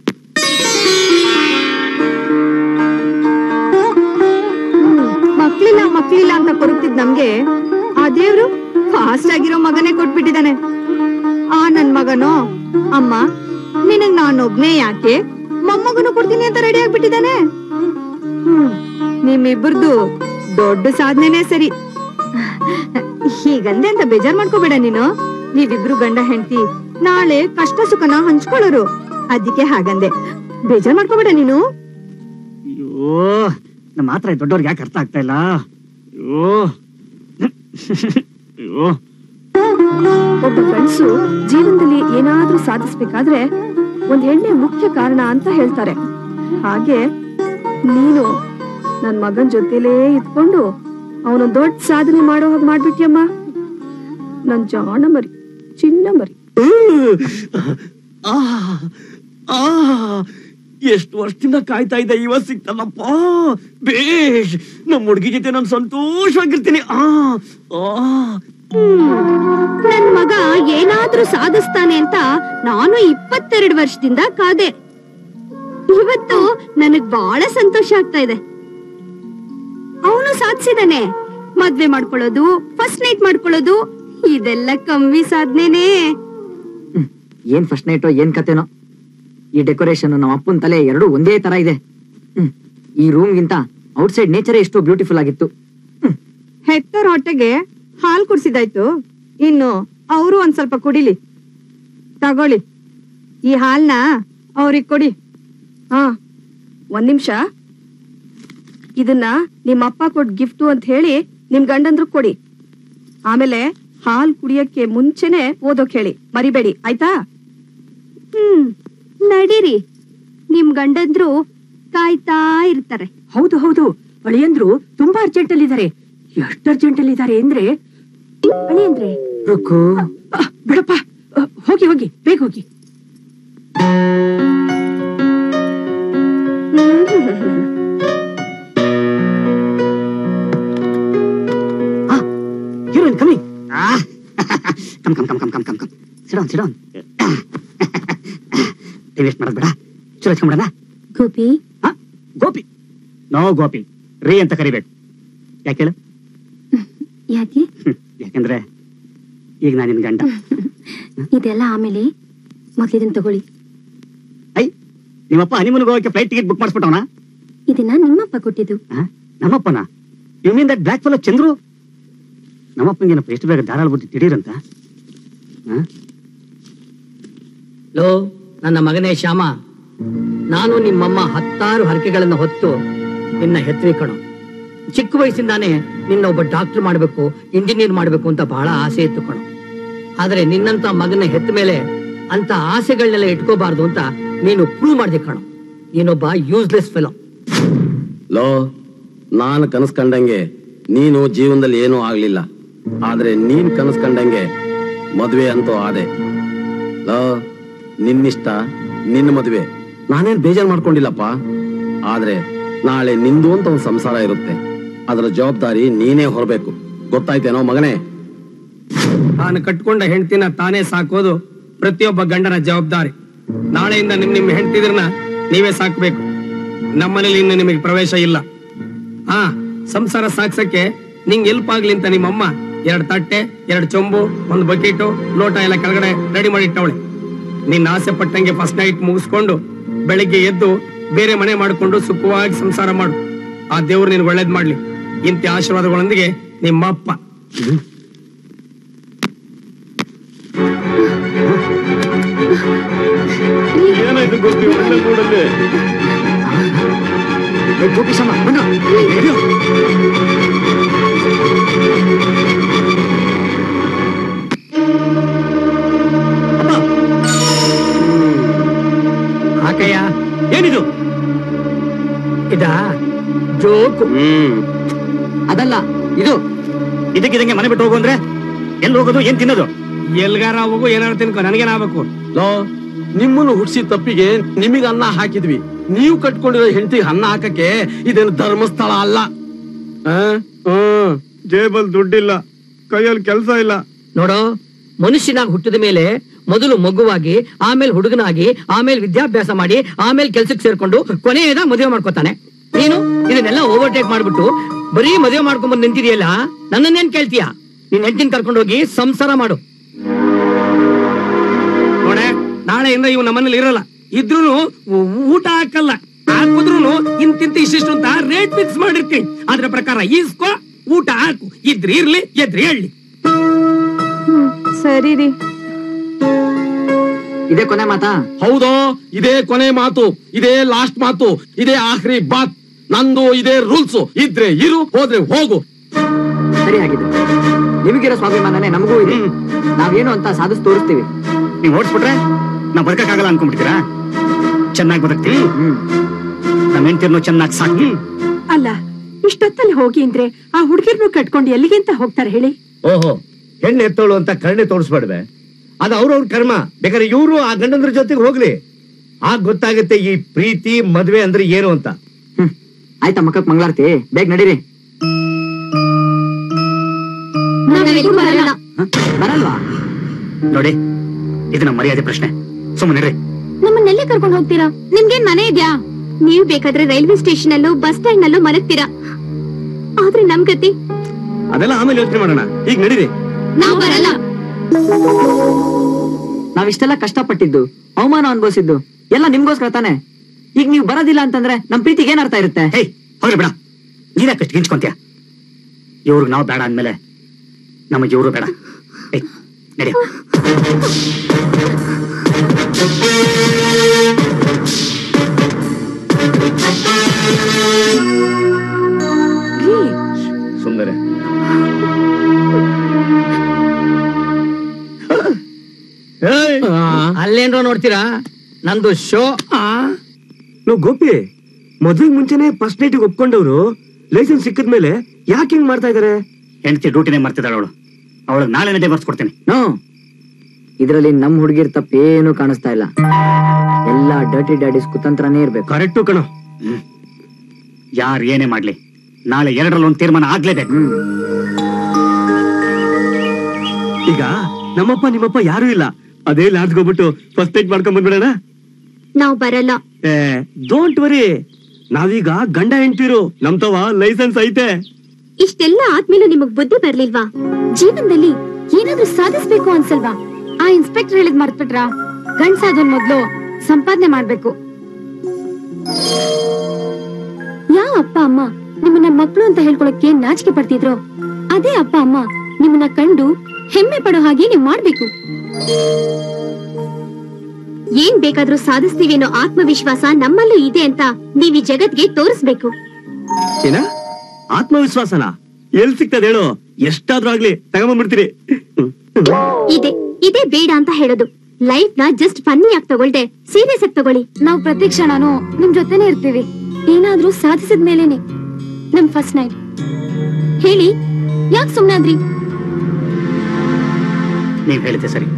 ಮಕ್ಳಿಲ್ಲ ಮಕ್ಳಿಲ್ಲ ಅಂತ ಕೊರಗ್ತಿದ್ ನಮ್ಗೆ ಆ ದೇವ್ರು ಫಾಸ್ಟ್ ಆಗಿರೋ ಮಗನೇ ಕೊಟ್ಬಿಟ್ಟಿದಾನೆ ಆ ನನ್ ಮಗನೋ ಅಮ್ಮ ನಿನಗ್ ನಾನೊಬ್ನೇ ಯಾಕೆ ಮೊಮ್ಮಗನು ಕೊಡ್ತೀನಿ ಅಂತ ರೆಡಿ ಆಗ್ಬಿಟ್ಟಿದಾನೆ ಹ್ಮ್ ನಿಮ್ಮಿಬ್ಬರದು ದೊಡ್ಡ ಸಾಧನೆನೇ ಸರಿ ಹೀಗಂದೆ ಅಂತ ಬೇಜಾರ್ ಮಾಡ್ಕೋಬೇಡ ನೀನು ನೀವಿಬ್ರು ಗಂಡ ಹೆಂಡತಿ ನಾಳೆ ಕಷ್ಟ ಸುಖನ ಹಂಚ್ಕೊಳ್ಳೋರು ಅದಕ್ಕೆ ಹಾಗಂದೆ ಬೇಜಾರ್ ಮಾಡ್ಕೋಬೇಡ ನೀನು ಅಯ್ಯೋ ನಮ್ಮ ಮಾತ್ರ ದೊಡ್ಡವ್ರಿಗೆ ಯಾಕೆ ಅರ್ಥ ಆಗ್ತಾ ಇಲ್ಲ ಅಯ್ಯೋ ಅಯ್ಯೋ ಒಬ್ಬ ಗಂಡಸು ಜೀವನದಲ್ಲಿ ಏನಾದ್ರೂ ಸಾಧಿಸ್ಬೇಕಾದ್ರೆ ಒಂದ್ ಎಣ್ಣೆ ಮುಖ್ಯ ಕಾರಣ ಅಂತ ಹೇಳ್ತಾರೆ ಹಾಗೆ ನೀನು ನನ್ ಮಗನ್ ಜೊತೆಲೇ ಇದ್ಕೊಂಡು ಅವನು ದೊಡ್ಡ ಸಾಧನೆ ಮಾಡೋ ಹಾಗೆ ಮಾಡ್ಬಿಟ್ಯಮ್ಮ ನನ್ ಜಾಣ ಮರಿ ಚಿನ್ನ ಮರಿ ಆ ಆ ಎಷ್ಟು ವರ್ಷದಿಂದ ಕಾಯ್ತಾ ಇದ್ದೆ ಇವತ್ ಸಿಕ್ತಲ್ಲಪ್ಪ ಬೇಷ್ ನಮ್ಮ ಹುಡುಗಿ ಜೊತೆ ನಾನು ಸಂತೋಷವಾಗಿರ್ತೀನಿ ಆ ಆ ನನ್ ಮಗ ಏನಾದ್ರೂ ಸಾಧಿಸ್ತಾನೆ ಅಂತ ನಾನು ಇಪ್ಪತ್ತೆರಡು ವರ್ಷದಿಂದ ಕಾದೆ ಇವತ್ತು ನನಗ್ ಬಹಳ ಸಂತೋಷ ಆಗ್ತಾ ಇದೆ ಅವನು ಸಾಧಿಸಿದಾನೆ ಮದ್ವೆ ಮಾಡ್ಕೊಳ್ಳೋದು ಫಸ್ಟ್ ನೈಟ್ ಮಾಡ್ಕೊಳ್ಳೋದು ಇದೆಲ್ಲ ಕಮ್ಮಿ ಸಾಧನೆನೇ ಏನ್ ಫಸ್ಟ್ ನೈಟೋ ಏನ್ ಕತೆನೋ ಈ ಡೆಕೋರೇಷನ್ ನಮ್ಮ ಅಪ್ಪನ ತಲೆ ಎರಡು ಒಂದೇ ತರ ಇದೆ ಹ್ಮ್. ಈ ರೂಮ್ ಗಿಂತ ಔಟ್ಸೈಡ್ ನೇಚರೇ ಎಷ್ಟು ಬ್ಯೂಟಿಫುಲ್ ಆಗಿತ್ತು ಹೆತ್ತೋರ್ ಹೊಟ್ಟೆಗೆ ಹಾಲ್ ಕುಡ್ಸಿದಾಯ್ತು ಇನ್ನು ಅವರು ಒಂದ್ ಸ್ವಲ್ಪ ಕುಡಿಲಿ ತಗೊಳ್ಳಿ ಈ ಹಾಲ್ನ ಅವ್ರಿಗೆ ಕೊಡಿ ಹಾ ಒಂದ್ ನಿಮಿಷ ಇದನ್ನ ನಿಮ್ಮ ಅಪ್ಪ ಕೊಟ್ ಗಿಫ್ಟು ಅಂತ ಹೇಳಿ ನಿಮ್ ಗಂಡಂದ್ರು ಕೊಡಿ ಆಮೇಲೆ ಹಾಲ್ ಕುಡಿಯಕ್ಕೆ ಮುಂಚೆನೆ ಓದೋಕ್ ಹೇಳಿ ಮರಿಬೇಡಿ ಆಯ್ತಾ ಹ್ಮ್ ನಡೀರಿ ನಿಮ್ ಗಂಡಂದ್ರು ಕಾಯ್ತಾ ಇರ್ತಾರೆ ಹೌದು ಹೌದು ಅಳಿಯಂದ್ರು ತುಂಬಾ ಅರ್ಜೆಂಟ್ ಅಲ್ಲಿ ಇದಾರೆ ಎಷ್ಟು ಅರ್ಜೆಂಟ್ ಅಲ್ಲಿ ಇದಾರೆ ಅಂದ್ರೆ ಅಳಿಯಂದ್ರೆ ರುಕ್ಕು ಆ, ಬಿಡಪ್ಪ ಆ, ಹೋಗಿ ಹೋಗಿ ಬೇಗ ಹೋಗಿ ಹೀರೋಯಿನ್ ಕಮ್ಮಿ come come come come come come come ಸಿಡೋನ್ ಸಿಡೋನ್ ವೇಸ್ಟ್ ಮಾಡೋದ್ ಬೇಡ ಚೂರು ಹಚ್ಕೊಂಬಿಡಣ ಗೋಪಿ ಗೋಪಿ ನೋ ಗೋಪಿ ರೀ ಅಂತ ಕರಿಬೇಕು ಯಾಕೆ ಹೇಳು ಯಾಕೆ ಹ್ಮ್, ಯಾಕಂದ್ರೆ ಈಗ ನಾನು ನಿನ್ ಗಂಡ ಇದೆಲ್ಲ ಆಮೇಲೆ ಮೊದ್ಲಿದನ್ ತಗೊಳ್ಳಿ ಐ ನಿಮ್ಮಪ್ಪ ಹನಿಮೂನ್ಗೆ ಹೋಗಕ್ಕೆ ಫ್ಲೈಟ್ ಟಿಕೆಟ್ ಬುಕ್ ಮಾಡಿಸ್ಬಿಟ್ಟವನ ಇದನ್ನ ನಿಮ್ಮಪ್ಪ ಕೊಟ್ಟಿದ್ದು ನಮ್ಮಪ್ಪನ you mean that black fellow Chandru ನಮ್ಮಪ್ಪಂಗೇನಪ್ಪ ಎಷ್ಟು ಬೇಗ ಧಾರಾಳ ಬುದ್ಧಿ ತಿಡೀರಂತ ಹಾ ಲೋ ನನ್ನ ಮಗನೇ ಶ್ಯಾಮ ನಾನು ನಿಮ್ಮಮ್ಮ ಹತ್ತಾರು ಹರಕೆಗಳನ್ನು ಹೊತ್ತು ನಿನ್ನ ಹೆತ್ತರಿ ಕಣೋ ಚಿಕ್ಕ ವಯಸ್ಸಿಂದಾನೇ ನಿನ್ನ ಒಬ್ಬ ಡಾಕ್ಟರ್ ಮಾಡಬೇಕು ಇಂಜಿನಿಯರ್ ಮಾಡಬೇಕು ಅಂತ ಬಹಳ ಆಸೆ ಇತ್ತು ಕಣೋ ಆದ್ರೆ ನಿನ್ನಂತ ಮಗನ ಹೆತ್ತ ಮೇಲೆ ಅಂತ ಆಸೆಗಳನ್ನೆಲ್ಲ ಇಟ್ಕೋಬಾರ್ದು ಅಂತ ನೀನು ಪ್ರೂವ್ ಮಾಡಿದೆ ಕಣೋ ನೀನೊಬ್ಬ ಯೂಸ್ಲೆಸ್ ಫೆಲೋ ಲೋ ನಾನು ಕನಸ್ ಕಂಡಂಗೆ ನೀನು ಜೀವನದಲ್ಲಿ ಏನೂ ಆಗ್ಲಿಲ್ಲ ಆದ್ರೆ ನೀನ್ ಕನಸ್ ಕಂಡಂಗೆ ಮದ್ವೆ ಅಂತೂ ಆದೆ ಲೋ ನಿನ್ನಿಷ್ಟ ನಿನ್ನ ಮದುವೆ ನಾನೇನ್ ಬೇಜಾರ್ ಮಾಡ್ಕೊಂಡಿಲ್ಲಪ್ಪ ಆದ್ರೆ ನಾಳೆ ನಿಂದು ಅಂತ ಒಂದು ಸಂಸಾರ ಇರುತ್ತೆ ಅದರ ಜವಾಬ್ದಾರಿ ನೀನೇ ಹೊರಬೇಕು ಗೊತ್ತಾಯ್ತೇನೋ ಮಗನೇ ತಾನು ಕಟ್ಕೊಂಡ ಹೆಂಡತಿನ ತಾನೇ ಸಾಕೋದು ಪ್ರತಿಯೊಬ್ಬ ಗಂಡನ ಜವಾಬ್ದಾರಿ ನಾಳೆಯಿಂದ ನಿಮ್ ನಿಮ್ ಹೆಂಡತಿದ್ರನ್ನ ನೀವೇ ಸಾಕ್ಬೇಕು ನಮ್ಮನೇಲಿ ಇನ್ನು ನಿಮಗೆ ಪ್ರವೇಶ ಇಲ್ಲ ಹಾ ಸಂಸಾರ ಸಾಕ್ಸಕ್ಕೆ ನಿಂಗೆ ಎಲ್ಪ್ ಆಗ್ಲಿ ಅಂತ ನಿಮ್ಮಮ್ಮ ಎರಡು ತಟ್ಟೆ ಎರಡು ಚೊಂಬು ಒಂದು ಬಕೆಟು ಲೋಟ ಎಲ್ಲ ಕೆಳಗಡೆ ರೆಡಿ ಮಾಡಿ ಇಟ್ಟವಳೆ ನಿನ್ನ ಆಸೆ ಪಟ್ಟಂಗೆ ಫಸ್ಟ್ ನೈಟ್ ಮುಗಿಸ್ಕೊಂಡು ಬೆಳಿಗ್ಗೆ ಎದ್ದು ಬೇರೆ ಮನೆ ಮಾಡಿಕೊಂಡು ಸುಖವಾಗಿ ಸಂಸಾರ ಮಾಡು ಆ ದೇವ್ರು ನೀನು ಒಳ್ಳೇದ್ ಮಾಡ್ಲಿ ಇಂಥ ಆಶೀರ್ವಾದಗಳೊಂದಿಗೆ ನಿಮ್ಮ ಅಪ್ಪ ಏನಾಯ್ತು ಗೋಪಿ ಒಳ್ಳೆ ಮೂಡಲ್ಲಿ ಗೋಪಿ ಸಮ ಬನ್ನಿ ಹಾಕಯ್ಯ ಏನಿದು ಇದಾ ಜೋಕು ಅದಲ್ಲ ಇದು ಇದಕ್ಕಿದಂಗೆ ಮನೆ ಬಿಟ್ಟು ಹೋಗು ಅಂದ್ರೆ ಎಲ್ಲಿ ಹೋಗೋದು ಏನ್ ತಿನ್ನೋದು ಎಲ್ಗಾರ ಹೋಗು ಏನಾರು ತಿನ್ಕೋ ನನಗೇನಾಗಬೇಕು ಲೋ ನಿಮ್ಮನ್ನು ಹುಡ್ಸಿ ತಪ್ಪಿಗೆ ನಿಮಗೆ ಅನ್ನ ಹಾಕಿದ್ವಿ ನೀವು ಕಟ್ಕೊಂಡಿರೋ ಹೆಂಡತಿಗೆ ಅನ್ನ ಹಾಕಕ್ಕೆ ಇದೇನು ಧರ್ಮಸ್ಥಳ ಅಲ್ಲ ಆ? ಹ್ಮ್ ಜೇಬಲ್ ದುಡ್ಡಿಲ್ಲ ಕೈಯಲ್ಲಿ ಕೆಲಸ ಇಲ್ಲ ನೋಡು ಮನುಷ್ಯನಾಗಿ ಹುಟ್ಟಿದ ಮೇಲೆ ಮೊದಲು ಮಗುವಾಗಿ ಆಮೇಲೆ ಹುಡುಗನಾಗಿ ಆಮೇಲೆ ವಿದ್ಯಾಭ್ಯಾಸ ಮಾಡಿ ಆಮೇಲೆ ಕೆಲ್ಸಕ್ಕೆ ಸೇರ್ಕೊಂಡು ಕೊನೆಯದ ಮದುವೆ ಮಾಡ್ಕೊತಾನೆ ನೀನು ಇದನ್ನೆಲ್ಲ ಓವರ್ಟೇಕ್ ಮಾಡ್ಬಿಟ್ಟು ಬರೀ ಮದುವೆ ಮಾಡ್ಕೊಂಡ್ಬಂದು ನಿಂತಿದೆಯಲ್ಲ ನನ್ನನ್ನೇನ್ ಕೇಳ್ತೀಯ ನೀನ್ ಹೆಂಡತಿನ ಕರ್ಕೊಂಡು ಹೋಗಿ ಸಂಸಾರ ಮಾಡು ನೋಡೆ ನಾಳೆಯಿಂದ ಇವ್ ನಮ್ಮನೇಲಿ ಇರಲ್ಲ ಇದ್ರೂನು ಊ- ಊಟ ಹಾಕಲ್ಲ ಹಾಕಿದ್ರು ಇಂತಿಂತ ಇಷ್ಟಿಷ್ಟು ಅಂತ ರೇಟ್ ಫಿಕ್ಸ್ ಮಾಡಿರ್ತೀನಿ ಅದ್ರ ಪ್ರಕಾರ ಈಸ್ಕೋ ಊಟ ಹಾಕು ಇದ್ರಿ ಇರ್ಲಿ ಎದ್ರಿ ಹೇಳಿ ಸರಿ ರೀ ಇದೇ ಕೊನೆ ಮಾತಾ ಹೌದು ಇದೇ ಕೊನೆ ಮಾತು ಇದೇ ಲಾಸ್ಟ್ ಮಾತು ಇದೇ ಆಖರಿ ಬಾತ್ ನಂದು ಇದೇ ರೂಲ್ಸ್ ಇದ್ರೆ ಇರು ಹೋದ್ರೆ ಹೋಗು ಸರಿ ಆಗಿದೆ ನಿಮಗಿರೋ ಸ್ವಾಭಿಮಾನನೇ ನಮಗೂ ಇದೆ ನಾವೇನು ಅಂತ ಸಾಧಿಸಿ ತೋರಿಸ್ತೀವಿ ನೀವು ಓಡಿಸ್ಬಿಟ್ರೆ ನಾವು ಬದುಕಕ್ಕಾಗಲ್ಲ ಅನ್ಕೊಂಡ್ಬಿಡ್ತೀರಾ ಚೆನ್ನಾಗಿ ಬದುಕ್ತೀವಿ ನಮ್ಮ ಹೆಂಡತಿರ್ನು ಚೆನ್ನಾಗಿ ಸಾಕಿ ಅಲ್ಲ ಇಷ್ಟೊತ್ತಲ್ಲಿ ಹೋಗಿ ಅಂದ್ರೆ ಆ ಹುಡುಗಿರ್ನು ಕಟ್ಕೊಂಡು ಎಲ್ಲಿಗೆ ಅಂತ ಹೋಗ್ತಾರೆ ಹೇಳಿ ಓಹೋ ಹೆಣ್ಣು ಎತ್ತೋಳು ಅಂತ ಕರುಣೆ ತೋರಿಸ್ಬಾರ್ದೆ ಅದು ಅವ್ರವ್ರ ಕರ್ಮ ಬೇಕಾದ್ರೆ ಇವರು ಆ ಗಂಡಂದ್ರ ಜೊತೆಗೆ ಹೋಗ್ಲಿ ಆಗ ಗೊತ್ತಾಗುತ್ತೆ ಈ ಪ್ರೀತಿ ಮದ್ವೆ ಅಂದ್ರೆ ಏನು ಅಂತ ಆಯ್ತಾ ಮಕ್ಕಕ್ ಮಂಗಳಾರತಿ ಬೇಗ ನಡೀರಿ ಬರಲ್ಲ ಬರಲ್ವಾ ನೋಡಿ ಇದು ನಮ್ಮ ಮರ್ಯಾದೆ ಪ್ರಶ್ನೆ ಸುಮ್ಮನೆ ನಮ್ಮನ್ನೆಲ್ಲೇ ಕರ್ಕೊಂಡು ಹೋಗ್ತೀರಾ ನಿಮ್ಗೇನ್ ಮನೆ ಇದ್ಯಾ ನೀವ್ ಬೇಕಾದ್ರೆ ರೈಲ್ವೆ ಸ್ಟೇಷನ್ ಅಲ್ಲೂ ಬಸ್ ಸ್ಟ್ಯಾಂಡ್ ನಲ್ಲೂ ಮಲಗ್ತೀರಾ ಆದ್ರೆ ನಮ್ ಗತಿ ಅದೆಲ್ಲ ಆಮೇಲೆ ಯೋಚನೆ ಮಾಡೋಣ ಈಗ ನಡೀರಿ ನಾವ್ ಬರಲ್ಲ ನಾವಿಷ್ಟೆಲ್ಲ ಕಷ್ಟಪಟ್ಟಿದ್ದು ಅವಮಾನ ಅನ್ಭವಿಸಿದ್ದು ಎಲ್ಲ ನಿಮ್ಗೋಸ್ಕರ ತಾನೆ ಈಗ ನೀವು ಬರೋದಿಲ್ಲ ಅಂತಂದ್ರೆ ನಮ್ ಪ್ರೀತಿಗೆ ಏನ್ ಅರ್ಥ ಇರುತ್ತೆ ಹೋಗ್ರಿ ಬೇಡ ನೀನ್ಯಾಕಷ್ಟು ಗಿಂಚ್ಕೊಂತೀಯ ಇವ್ರಿಗೆ ನಾವು ಬೇಡ ಅಂದ್ಮೇಲೆ ನಮಗೆ ಇವರು ಬೇಡ ಏಯ್ ನಡಿ ಸುಂದರ ಅಲ್ಲೇನ್ರೋ ನೋಡ್ತೀರಾ ನಂದು ಶೋ ನಾವು ಗೋಪಿ ಮದುವೆ ಮುಂಚೆನೆ ಫಸ್ಟ್ ನೈಟ್ ಒಪ್ಕೊಂಡವ್ರು ಲೈಸೆನ್ಸ್ ಸಿಕ್ಕಿದ್ಮೇಲೆ ಯಾಕೆ ಹಿಂಗ್ ಮಾಡ್ತಾ ಇದಾರೆ ಹೆಂಡತಿ ಡ್ಯೂಟಿನೇ ಮಾಡ್ತಿದ್ದಾಳೆ ಅವಳು ಅವಳಿಗೆ ನಾಳೆ ಡೈವರ್ಸ್ ಕೊಡ್ತೀನಿ ನೋ ಇದ್ರಲ್ಲಿ ನಮ್ ಹುಡುಗಿರ್ ತಪ್ಪೇನು ಕಾಣಿಸ್ತಾ ಇಲ್ಲ ಎಲ್ಲ ಡರ್ಟಿ ಡ್ಯಾಡೀಸ್ ಕುತಂತ್ರನೇ ಇರ್ಬೇಕು ಕರೆಕ್ಟು ಕಣ ಯಾರು ಏನೇ ಮಾಡ್ಲಿ ನಾಳೆ ಎರಡರಲ್ಲಿ ಒಂದು ತೀರ್ಮಾನ ಆಗ್ಲೇಬೇಕು ಈಗ ನಮ್ಮಪ್ಪ ನಿಮ್ಮಪ್ಪ ಯಾರು ಇಲ್ಲ ಅದೇ ಲಾಡ್ಜ್ಗೆ ಹೋಗ್ಬಿಟ್ಟು ಫಸ್ಟ್ ನೈಟ್ ಮಾಡ್ಕೊಂಡ್ ಬಂದ್ಬಿಡೋಣ ನಾವ್ ಬರಲ್ಲ ಏ ಡೋಂಟ್ ವರಿ ನಾವೀಗ ಗಂಡ ಹೆಂಡ್ತಿರು ನಮ್ತವ ಲೈಸೆನ್ಸ್ ಐತೆ ಇಷ್ಟೆಲ್ಲ ಆದ್ಮೇಲೂ ನಿಮಗ್ ಬುದ್ಧಿ ಬರ್ಲಿಲ್ವಾ ಜೀವನದಲ್ಲಿ ಏನಾದ್ರೂ ಸಾಧಿಸ್ಬೇಕು ಅನ್ಸಲ್ವಾ ಆ ಇನ್ಸ್ಪೆಕ್ಟರ್ ಹೇಳಿದ್ ಮರ್ತ್ಬಿಟ್ರಾ ಗಂಡ್ಸಾದನ್ ಮೊದ್ಲು ಸಂಪಾದನೆ ಮಾಡ್ಬೇಕು ಯಾವ ಅಪ್ಪ ಅಮ್ಮ ನಿಮ್ಮನ್ನ ಮಕ್ಳು ಅಂತ ಹೇಳ್ಕೊಳಕ್ಕೆ ನಾಚಿಕೆ ಪಡ್ತಿದ್ರು ಅದೇ ಅಪ್ಪ ಅಮ್ಮ ನಿಮ್ಮನ್ನ ಕಂಡು ಹೆಮ್ಮೆ ಪಡೋ ಹಾಗೆ ನೀವ್ ಮಾಡ್ಬೇಕು ಏನ್ ಬೇಕಾದ್ರೂ ಸಾಧಿಸ್ತೀವಿ ಅನ್ನೋ ಆತ್ಮವಿಶ್ವಾಸ ನಮ್ಮಲ್ಲೂ ಇದೆ ಅಂತ ನೀವ್ ಈ ಜಗತ್ಗೆ ತೋರಿಸ್ಬೇಕು ಏನ ಆತ್ಮವಿಶ್ವಾಸನ ಎಲ್ ಸಿಗ್ತದೆ ಹೇಳು ಎಷ್ಟಾದ್ರೂ ಆಗ್ಲಿ ತಗೊಂಬಂದ್ಬಿಡ್ತೀರಿ ಇದೆ ಇದೇ ಬೇಡ ಅಂತ ಹೇಳೋದು ಲೈಫ್ ನ ಜಸ್ಟ್ ಫನ್ನಿ ಆಗಿ ತಗೊಳ್ದೆ ಸೀರಿಯಸ್ ಆಗಿ ತಗೊಳ್ಳಿ ನಾವು ಪ್ರತಿ ಕ್ಷಣನೂ ನಿಮ್ ಜೊತೆನೆ ಇರ್ತೀವಿ ಏನಾದ್ರೂ ಸಾಧಿಸಿದ ಮೇಲೇನೆ ನಮ್ ಫಸ್ಟ್ ನೈಟ್ ಹೇಳಿ ಯಾಕೆ ಸುಮ್ನಾದ್ರಿ ನೀವ್ ಹೇಳಿದ್ದೆ ಸರಿ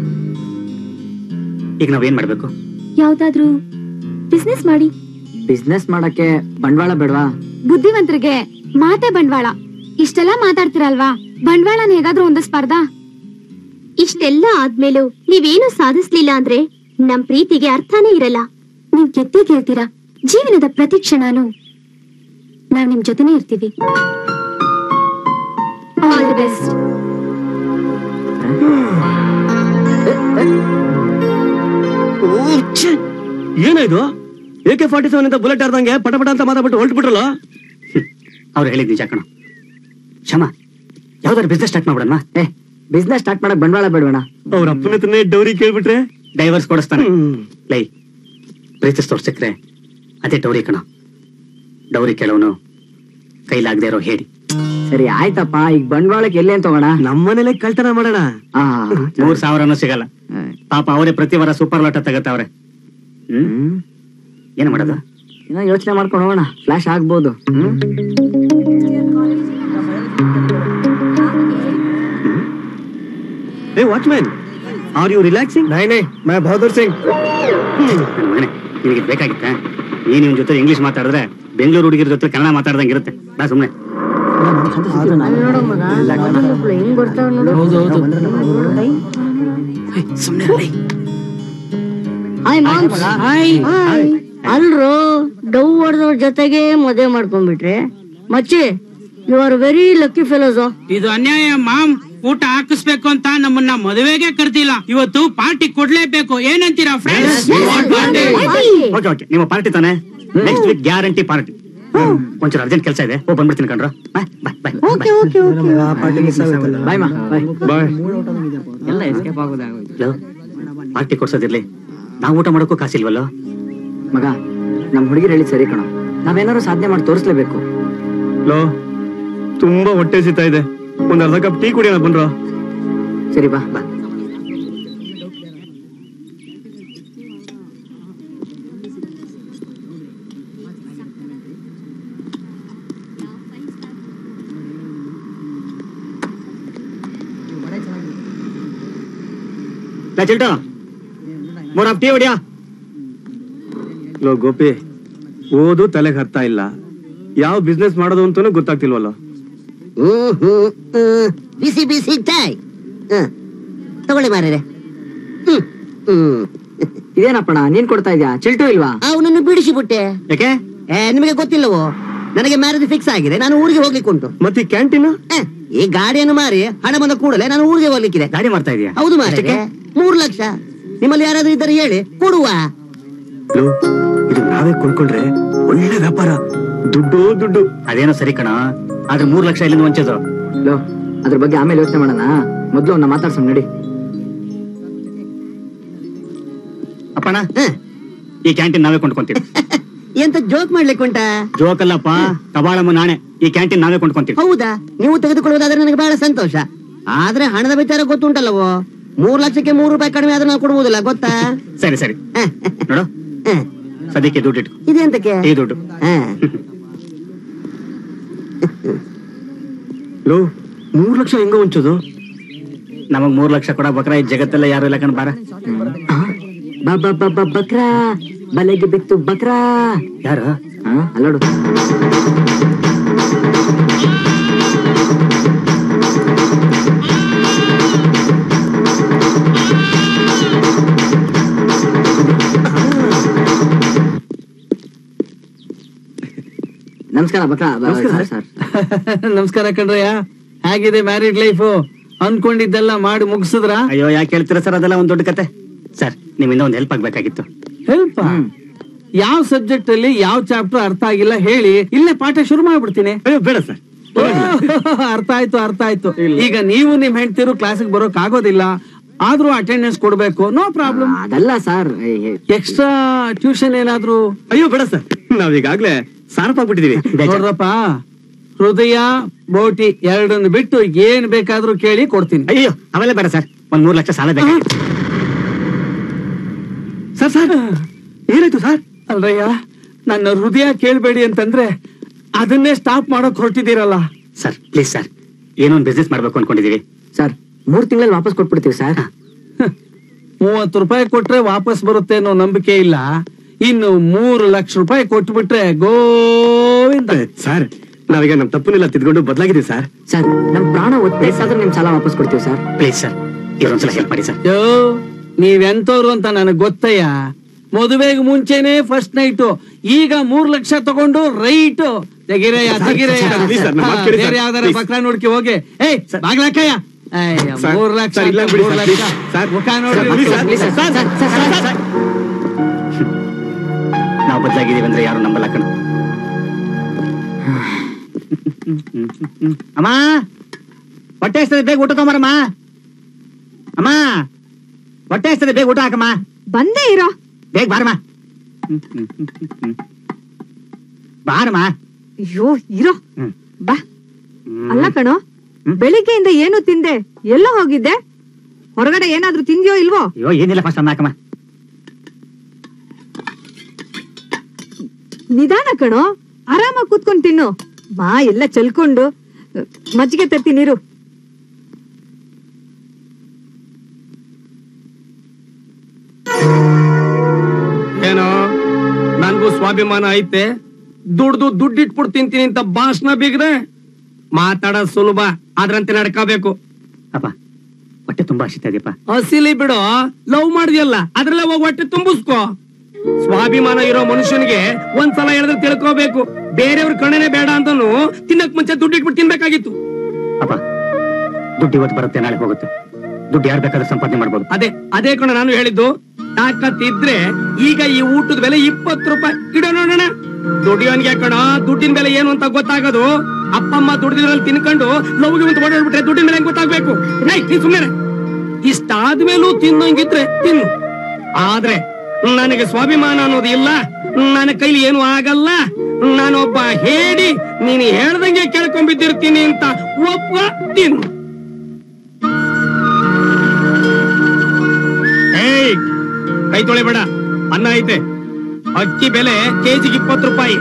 ಈಗ ನಾವೇನ್ ಮಾಡ್ಬೇಕು ಯಾವ್ದಾದ್ರೂ ಬಿಸ್ನೆಸ್ ಮಾಡಿ ಬಿಸ್ನೆಸ್ ಮಾಡಕ್ಕೆ ಬಂಡವಾಳ ಬೇಡವಾ ಬುದ್ಧಿವಂತರಿಗೆ ಮಾತೆ ಬಂಡವಾಳ ಇಷ್ಟೆಲ್ಲ ಮಾತಾಡ್ತಿರಲ್ವಾ ಬಂಡವಾಳನ ಹೇಗಾದ್ರೂ ಒಂದು ಸ್ಪರ್ಧಾ ಇಷ್ಟೆಲ್ಲ ಆದ್ಮೇಲೂ ನೀವೇನು ಸಾಧಿಸ್ಲಿಲ್ಲ ಅಂದ್ರೆ ನಮ್ ಪ್ರೀತಿಗೆ ಅರ್ಥನೇ ಇರಲ್ಲ ನೀವ್ ಗೆದ್ದೇ ಗೆಲ್ತೀರಾ ಜೀವನದ ಪ್ರತಿ ಕ್ಷಣನೂ ನಾವ್ ನಿಮ್ ಜೊತೆನೇ ಇರ್ತೀವಿ ಆಲ್ ದಿ ಬೆಸ್ಟ್ ಏನಾಯ್ತು ಎ ಕೆ ಫಾರ್ಟಿ ಸೆವೆನ್ ಅಂತ ಬುಲೆಟ್ ಆರ್ದಂಗೆ ಪಟ ಪಟ ಅಂತ ಮಾತಾಡ್ಬಿಟ್ಟು ಹೊರಟ್ಬಿಟ್ರಲ್ಲ ಅವ್ರು ಹೇಳಿದ್ ನಿಜ ಕಣ ಕ್ಷಮ ಯಾವ್ದಾದ್ರು ಬಿಸ್ನೆಸ್ ಸ್ಟಾರ್ಟ್ ಮಾಡ್ಬಿಡಣ ಏ ಬಿಸ್ನೆಸ್ ಸ್ಟಾರ್ಟ್ ಮಾಡಕ್ ಬಂಡವಾಳ ಬೇಡವಣ ಅವ್ರ ಅಪ್ಪನ ಹತ್ರನೇ ಡೌರಿ ಕೇಳ್ಬಿಟ್ರೆ ಡೈವರ್ಸ್ ಕೊಡಿಸ್ತಾನೆ ಲೈ ಪ್ರೀತಿಸ್ತವ್ರು ಸಿಕ್ರೆ ಅದೇ ಡೌರಿ ಕಣ ಡೌರಿ ಕೆಲವನು ಕೈಲಾಗದೆ ಇರೋ ಹೇಳಿ ಸರಿ ಆಯ್ತಪ್ಪ ಈಗ ಬಂಡವಾಳಕ್ಕೆ ಎಲ್ಲೇನ್ ತಗೋಣ ನಮ್ಮನೇಲೆ ಕಳ್ತನ ಮಾಡೋಣ ಮೂರ್ ಸಾವಿರನೂ ಸಿಗಲ್ಲ ಪಾಪ ಅವರೇ ಪ್ರತಿ ವಾರ ಸೂಪರ್ ಲಾಟ ತಗತ್ತವ್ರೆ ಹ್ಮ್ ಏನ್ ಮಾಡೋದು ಏನೋ ಯೋಚನೆ ಮಾಡ್ಕೊಂಡು ಹೋಗೋಣ ಫ್ಲಾಶ್ ಆಗ್ಬೋದು ಹ್ಮ್ ಏ ವಾಚ್ಮ್ಯಾನ್ ಆರ್ ಯು ರಿಲ್ಯಾಕ್ಸಿಂಗ್ ನೈ ನೈ ಮೈ ಬಹದ್ದೂರ್ ಸಿಂಗ್ ನನ್ ಮಗನೇ ನಿನಗೆ ಇದ್ ಬೇಕಾಗಿತ್ತ ನೀನ್ ಇವನ್ ಜೊತೆ ಇಂಗ್ಲಿಷ್ ಮಾತಾಡಿದ್ರೆ ಬೆಂಗಳೂರು ಹುಡುಗಿರ ಜೊತೆ ಕನ್ನಡ ಮಾತಾಡ್ದಂಗೆ ಇರುತ್ತೆ ಬಾ ಸುಮ್ನೆ ಹೆಂಗ್ ಬರ್ತಾವ ನೋಡು ಹಾಯ್ ಮಾಮ್ಸ್ ಹಾಯ್ ಅಲ್ರು ಡವ್ ಹೊಡೆದವ್ರ ಜೊತೆಗೆ ಮದುವೆ ಮಾಡ್ಕೊಂಡ್ಬಿಟ್ರೆ ಮಚ್ಚಿ you are very lucky fellows ಇದು ಅನ್ಯಾಯ ಮಾಮ್ ಊಟ ಹಾಕಿಸ್ಬೇಕು ಅಂತ ನಮ್ಮನ್ನ ಮದುವೆಗೆ ಕರ್ದಿಲ್ಲ ಇವತ್ತು ಪಾರ್ಟಿ ಕೊಡ್ಲೇಬೇಕು ಏನಂತೀರಾ ಫ್ರೆಂಡ್ಸ್ ಓಕೆ ಓಕೆ ನಿಮ್ಮ ಪಾರ್ಟಿ ತಾನೆ ನೆಕ್ಸ್ಟ್ ವೀಕ್ ಗ್ಯಾರಂಟಿ ಪಾರ್ಟಿ ಒಂಚೂರು ಅರ್ಜೆಂಟ್ ಕೆಲಸ ಇದೆ ಹೋಗಿ ಬಂದ್ಬಿಡ್ತೀನಿ ಕಣ್ರ ಬಾಯ್ ಬಾಯ್ ಬಾಯ್ ಓಕೆ ಓಕೆ ಬಾಯ್ ಮಾ ಬಾಯ್ ಬಾಯ್ ಎಲ್ಲ ಎಸ್ಕೇಪ್ ಆಗೋದಾಗೋಯ್ತು ಪಾರ್ಟಿ ಕೊಡ್ಸೋದಿರ್ಲಿ ನಾವು ಊಟ ಮಾಡೋಕ್ಕೂ ಕಾಸಿಲ್ವಲ್ಲ ಮಗ ನಮ್ ಹುಡುಗಿರು ಹೇಳಿ ಸರಿ ಕಣ ನಾವೇನಾದ್ರು ಸಾಧನೆ ಮಾಡಿ ತೋರಿಸ್ಲೇಬೇಕು ಲೋ ತುಂಬಾ ಹೊಟ್ಟೆ ಸಿಗ್ತಾ ಇದೆ ಒಂದ್ ಅರ್ಧ ಕಪ್ ಟೀ ಕುಡಿಯೋಣ ಬನ್ರೋ ಸರಿ ಬಾ ಬಾ ಚಿಲ್ಟ ಮೂರ್ ಟೀ ಹೊಡಿಯಾ ಲೋ ಗೋಪಿ ಓದು ತಲೆಗೆ ಹತ್ತಾ ಇಲ್ಲ ಯಾವ ಬಿಸ್ನೆಸ್ ಮಾಡೋದು ಅಂತಾನು ಗೊತ್ತಾಗ್ತಿಲ್ವಲ್ಲ ಹ್ಮ್ ಹ್ಮ್ ಹ್ಮ್. ಬಿಸಿ ಬಿಸಿ ಚಾಯ್ ಹ್ಮ್. ತಗೊಳ್ಳಿ ಮಾರ್ರೆ ಹ್ಮ್ ಹ್ಮ್ ಇದೇನಪ್ಪಣ ನೀನ್ ಕೊಡ್ತಾ ಇದ್ಯಾ ಚಿಲ್ಟು ಇಲ್ವಾ ಅವನನ್ನು ಬಿಡಿಸಿ ಬಿಟ್ಟೆ ಯಾಕೆ ಏ ನಿಮಗೆ ಗೊತ್ತಿಲ್ಲವೋ ನನಗೆ ಮ್ಯಾರೇಜ್ ಫಿಕ್ಸ್ ಆಗಿದೆ ನಾನು ಊರಿಗೆ ಹೋಗ್ಲಿಕ್ಕೆ ಉಂಟು ಮತ್ತೆ ಕ್ಯಾಂಟೀನ್ ಈ ಗಾಡಿಯನ್ನು ಮಾರಿ ಹಣ ಬಂದ ಕೂಡಲೇ ನಾನು ಊರಿಗೆ ಹೋಗ್ಲಿಕ್ಕಿದೆ ಗಾಡಿ ಮಾಡ್ತಾ ಇದೀಯಾ ಹೌದು ಮಾರೇ ಮೂರು ಲಕ್ಷ ನಿಮ್ಮಲ್ಲಿ ಯಾರಾದ್ರೂ ಇದ್ದರೆ ಹೇಳಿ ಕೊಡುವ ಲೋ ಇದು ನಾವೇ ಕೊಂಡ್ಕೊಂಡ್ರೆ ಒಳ್ಳೆ ವ್ಯಾಪಾರ ದುಡ್ಡು ದುಡ್ಡು ಅದೇನೋ ಸರಿ ಕಣ ಆದ್ರೆ ಮೂರ್ ಲಕ್ಷ ಇಲ್ಲಿಂದ ವಂಚೋದು ಲೋ ಅದ್ರ ಬಗ್ಗೆ ಆಮೇಲೆ ಯೋಚನೆ ಮಾಡೋಣ ಮೊದ್ಲು ಅವ್ನ ಮಾತಾಡ್ಸೋಣ ನಡಿ ಅಪ್ಪಣ ಈ ಕ್ಯಾಂಟೀನ್ ನಾವೇ ಕೊಂಡ್ಕೊಂತೀವಿ ಎಂತ ಜೋಕ್ ಮಾಡ್ಲಿಕ್ಕೆ ಉಂಟಾ ಜೋಕಲ್ಲಪ್ಪ ಕಬಾಳಮ್ಮ ನಾಣೆ ಈ ಕ್ಯಾಂಟೀನ್ ನಾವೇ ಕೊಂಡ್ಕೊಂತೀವಿ ಹೌದಾ ನೀವು ತೆಗೆದುಕೊಳ್ಳುವುದಾದ್ರೆ ನನಗೆ ಬಹಳ ಸಂತೋಷ ಆದ್ರೆ ಹಣದ ವಿಚಾರ ಗೊತ್ತುಂಟಲ್ಲವೋ ಮೂರ್ ಲಕ್ಷಕ್ಕೆ ಮೂರು ರೂಪಾಯಿ ಕಡಿಮೆ ಆದ್ರೆ ನಾವು ಕೊಡುವುದಿಲ್ಲ ಗೊತ್ತಾ ಸರಿ ಸರಿ ನೋಡು ಸದ್ಯಕ್ಕೆ ದುಡ್ಡು ಇಟ್ಕೊ ಇದೆಂತಕ್ಕೆ ಈ ದುಡ್ಡು ಲೋ ಮೂರ್ ಲಕ್ಷ ಹೆಂಗ ಹೊಂಚೋದು ನಮಗ್ ಮೂರ್ ಲಕ್ಷ ಕೊಡ ಬಕ್ರ ಈ ಜಗತ್ತೆಲ್ಲ ಯಾರು ಇಲ್ಲ ಕಣ ಬಾರ ಬಕ್ರಾ ಬಲೆಗೆ ಬಿತ್ತು ಬಕ್ರಾ ಯಾರು ಅಲ್ಲೋಡು ನಮಸ್ಕಾರ ಬಕ್ರಾ ನಮಸ್ಕಾರ. ಸರ್ ನಮಸ್ಕಾರ ಕಣ್ರಯ್ಯ ಹೇಗಿದೆ ಮ್ಯಾರಿಡ್ ಲೈಫ್ ಅನ್ಕೊಂಡಿದ್ದೆಲ್ಲ ಮಾಡಿ ಮುಗಿಸಿದ್ರ ಅಯ್ಯೋ ಯಾಕೆ ಹೇಳ್ತೀರಾ ಸರ್ ಅದೆಲ್ಲ ಒಂದ್ ದೊಡ್ಡ ಕತೆ ಸರ್ ನಿಮ್ಮಿಂದ ಒಂದ್ ಹೆಲ್ಪ್ ಆಗ್ಬೇಕಾಗಿತ್ತು ಹೆಲ್ಪ ಯಾವ ಸಬ್ಜೆಕ್ಟ್ ಅಲ್ಲಿ ಯಾವ ಚಾಪ್ಟರ್ ಅರ್ಥ ಆಗಿಲ್ಲ ಹೇಳಿ ಇಲ್ಲೇ ಪಾಠ ಶುರು ಮಾಡ್ಬಿಡ್ತೀನಿ ಅಯ್ಯೋ ಬೇಡ ಸರ್ ಅರ್ಥ ಆಯ್ತು ಅರ್ಥ ಆಯ್ತು ಈಗ ನೀವು ನಿಮ್ ಹೆಂಡ್ತಿರು ಕ್ಲಾಸಿಗೆ ಬರೋಕ್ ಆಗೋದಿಲ್ಲ ಆದ್ರೂ ಅಟೆಂಡೆನ್ಸ್ ಕೊಡ್ಬೇಕು ನೋ ಪ್ರಾಬ್ಲಮ್ ಅದಲ್ಲ ಸರ್ ಎಕ್ಸ್ಟ್ರಾ ಟ್ಯೂಷನ್ ಏನಾದ್ರು ಅಯ್ಯೋ ಬೇಡ ಸರ್ ನಾವೀಗಾಗ್ಲೇ ಸಾರಪ್ ಆಗ್ಬಿಟ್ಟಿದೀವಿ ನೋಡ್ರಪ್ಪ ಹೃದಯ ಬೋಟಿ ಎರಡನ್ನು ಬಿಟ್ಟು ಏನ್ ಬೇಕಾದ್ರೂ ಕೇಳಿ ಕೊಡ್ತೀನಿ ಅಯ್ಯೋ ಅವೆಲ್ಲ ಬೇಡ ಸರ್ ಒಂದ್ ಮೂರ್ ಲಕ್ಷ ಸಾಲ ಬೇಕಾಗಿತ್ತು ಸರ್ ಸರ್ ಏನಾಯ್ತು ಸರ್ ಅಲ್ರಯ್ಯ ನನ್ನ ಹೃದಯ ಕೇಳ್ಬೇಡಿ ಅಂತಂದ್ರೆ ಅದನ್ನೇ ಸ್ಟಾಪ್ ಮಾಡಕ್ ಹೊರಟಿದ್ದೀರಲ್ಲ ಸರ್ ಪ್ಲೀಸ್ ಸರ್ ಏನೋ ಒಂದು ಬಿಸ್ನೆಸ್ ಮಾಡ್ಬೇಕು ಅನ್ಕೊಂಡಿದೀವಿ ಸರ್ ಮೂರ್ ತಿಂಗಳಲ್ಲಿ ವಾಪಸ್ ಕೊಟ್ಬಿಡ್ತೀವಿ ಸರ್ ಮೂವತ್ತು ರೂಪಾಯಿ ಕೊಟ್ರೆ ವಾಪಸ್ ಬರುತ್ತೆ ಅನ್ನೋ ನಂಬಿಕೆ ಇಲ್ಲ ಇನ್ನು ಮೂರು ಲಕ್ಷ ರೂಪಾಯಿ ಕೊಟ್ಬಿಟ್ರೆ ಗೋವಿಂದ ಸರ್ ನಾವೀಗ ನಮ್ ತಪ್ಪನ್ನೆಲ್ಲ ತಿದ್ಕೊಂಡು ಬದಲಾಗಿದ್ದೀವಿ ಸರ್ ಸರ್ ನಮ್ ಪ್ರಾಣ ಒತ್ತಾಯಿಸಾದ್ರೆ ನಿಮ್ ಸಾಲ ವಾಪಸ್ ಕೊಡ್ತೀವಿ ಸರ್ ಪ್ಲೀಸ್ ಸರ್ ಇದೊಂದ್ಸಲ ಹೆಲ್ಪ್ ಮಾಡಿ ಸರ್ ಯೋ ನೀವೆಂತವ್ರು ಅಂತ ನನಗ್ ಗೊತ್ತಯ್ಯ ಮದುವೆಗೆ ಮುಂಚೆನೆ ಫಸ್ಟ್ ನೈಟ್ ಈಗ ಮೂರ್ ಲಕ್ಷ ತಗೊಂಡು ರೈಟ್ ತೆಗಿರಯ್ಯ ಸರ್, ತೆಗಿರಯ್ಯ ಸರ್, please ಸರ್, ನಮ್ಮ ಮಾತ್ ಕೇಳಿ ಸರ್, ಬೇರೆ ಯಾವ್ದಾರ please. ಬಕ್ರ ನೋಡ್ಕಿ ಹೋಗಿ ಏಯ್ ಬಾಗ್ಲಾಕಯ್ಯ ಸರ್, ಮೂರ್ ಲಕ್ಷ ಸರ್, ಇಲ್ಲ ಅಂತ ಬಿಡಿ ಮೂರ್ ಸರ್, ಲಕ್ಷ. ಸರ್, ಮುಖ ನೋಡ್ರಿ please sir, please sir, sir, sir, sir, sir, sir. ನಾವು ಬದಲಾಗಿದ್ದೀವಿ ಅಂದ್ರೆ ಯಾರು ನಂಬಲ್ಲ ಕಣ ಅಮ್ಮ ಹೊಟ್ಟೆ ಎಸ್ತದೆ ಬೇಗ ಊಟ ತಗೊಂಬರಮ್ಮ ಅಮ್ಮ ಹೊಟ್ಟೆ ಎಸ್ತದೆ ಬೇಗ ಊಟ ಹಾಕಮ್ಮ ಬಂದೇ ಇರೋ ಬೇಗ ಬಾರಮ್ಮ ಬಾರಮ್ಮ ಅಯ್ಯೋ ಇರೋ ಬಾ ಅಲ್ಲ ಕಣೋ ಬೆಳಿಗ್ಗೆಯಿಂದ ಏನು ತಿಂದೆ ಎಲ್ಲ ಹೋಗಿದ್ದೆ ಹೊರಗಡೆ ಏನಾದ್ರೂ ತಿಂದ್ಯೋ ಇಲ್ವೋ ಅಯ್ಯೋ ಏನಿಲ್ಲ ಫಸ್ಟ್ ಅನ್ನ ಹಾಕಮ್ಮ ನಿಧಾನ ಕಣೋ ಆರಾಮಾಗಿ ಕೂತ್ಕೊಂಡ್ ತಿನ್ನು ಬಾ ಎಲ್ಲ ಚಲ್ಕೊಂಡು ಮಜ್ಜಿಗೆ ತರ್ತೀನಿ ನೀರು ಏನೋ ನನ್ಗೂ ಸ್ವಾಭಿಮಾನ ಐತೆ ದುಡ್ದು ದುಡ್ಡು ಇಟ್ಬಿಟ್ಟು ತಿಂತೀನಿ ಅಂತ ಭಾಷಣ ಬಿಗ್ರೆ ಮಾತಾಡೋದ್ ಸುಲಭ ಅದ್ರಂತೆ ನಡ್ಕೋಬೇಕು ಅಪ್ಪ ಹೊಟ್ಟೆ ತುಂಬಾ ಹಸಿತಾ ಇದೆಯಪ್ಪ ಹಸಿಲಿ ಬಿಡು ಲವ್ ಮಾಡಿದ್ಯಲ್ಲ ಅದ್ರಲ್ಲೇ ಹೋಗಿ ಹೊಟ್ಟೆ ತುಂಬಿಸ್ಕೋ ಸ್ವಾಭಿಮಾನ ಇರೋ ಮನುಷ್ಯನಿಗೆ ಒಂದ್ಸಲ ಹೇಳಿದ್ರೆ ತಿಳ್ಕೋಬೇಕು ಬೇರೆಯವ್ರ ಕಣ್ಣನೆ ಬೇಡ ಅಂತಾನು ತಿನ್ನಕ್ ಮುಂಚೆ ದುಡ್ಡು ಇಟ್ಬಿಟ್ಟು ತಿನ್ಬೇಕಾಗಿತ್ತು ಅಪ್ಪ ದುಡ್ಡು ಇವತ್ತು ಬರುತ್ತೆ ನಾಳೆ ಹೋಗುತ್ತೆ ದುಡ್ಡು ಯಾರು ಬೇಕಾದ್ರೂ ಸಂಪಾದನೆ ಮಾಡ್ಬೋದು ಅದೇ ಅದೇ ಕಣ ನಾನು ಹೇಳಿದ್ದು ತಾಕತ್ತಿದ್ರೆ ಈಗ ಈ ಊಟದ ಬೆಲೆ ಇಪ್ಪತ್ತು ರೂಪಾಯಿ ಇಡೋ ನೋಡೋಣ ದುಡಿಯೋನ್ಗೆ ಕಣ ದುಡ್ಡಿನ ಬೆಲೆ ಏನು ಅಂತ ಗೊತ್ತಾಗೋದು ಅಪ್ಪಮ್ಮ ದುಡ್ದಿದ್ರಲ್ಲಿ ತಿನ್ಕೊಂಡು ಲವ್ಗೆ ಅಂತ ಓಡಾಡ್ಬಿಟ್ರೆ ದುಡ್ಡಿನ ಬೆಲೆ ಹೆಂಗ್ ಗೊತ್ತಾಗ್ಬೇಕು ನೈ ನೀನ್ ಸುಮ್ಮನೆ ಇಷ್ಟಾದ್ಮೇಲೂ ತಿನ್ನೋಂಗಿದ್ರೆ ತಿನ್ನು ಆದ್ರೆ ನನಗೆ ಸ್ವಾಭಿಮಾನ ಅನ್ನೋದು ಇಲ್ಲ ನನ್ನ ಕೈಲಿ ಏನು ಆಗಲ್ಲ ನಾನೊಬ್ಬ ಹೇಳಿ ನೀನು ಹೇಳ್ದಂಗೆ ಕೇಳ್ಕೊಂಡ್ಬಿದ್ದಿರ್ತೀನಿ ಅಂತ ಒಬ್ಬ ತಿನ್ನು ಏಯ್ ಕೈ ತೊಳೆಬೇಡ ಅನ್ನ ಐತೆ ಅಕ್ಕಿ ಬೆಲೆ ಕೆಜಿಗೆ ಇಪ್ಪತ್ತು ರೂಪಾಯಿ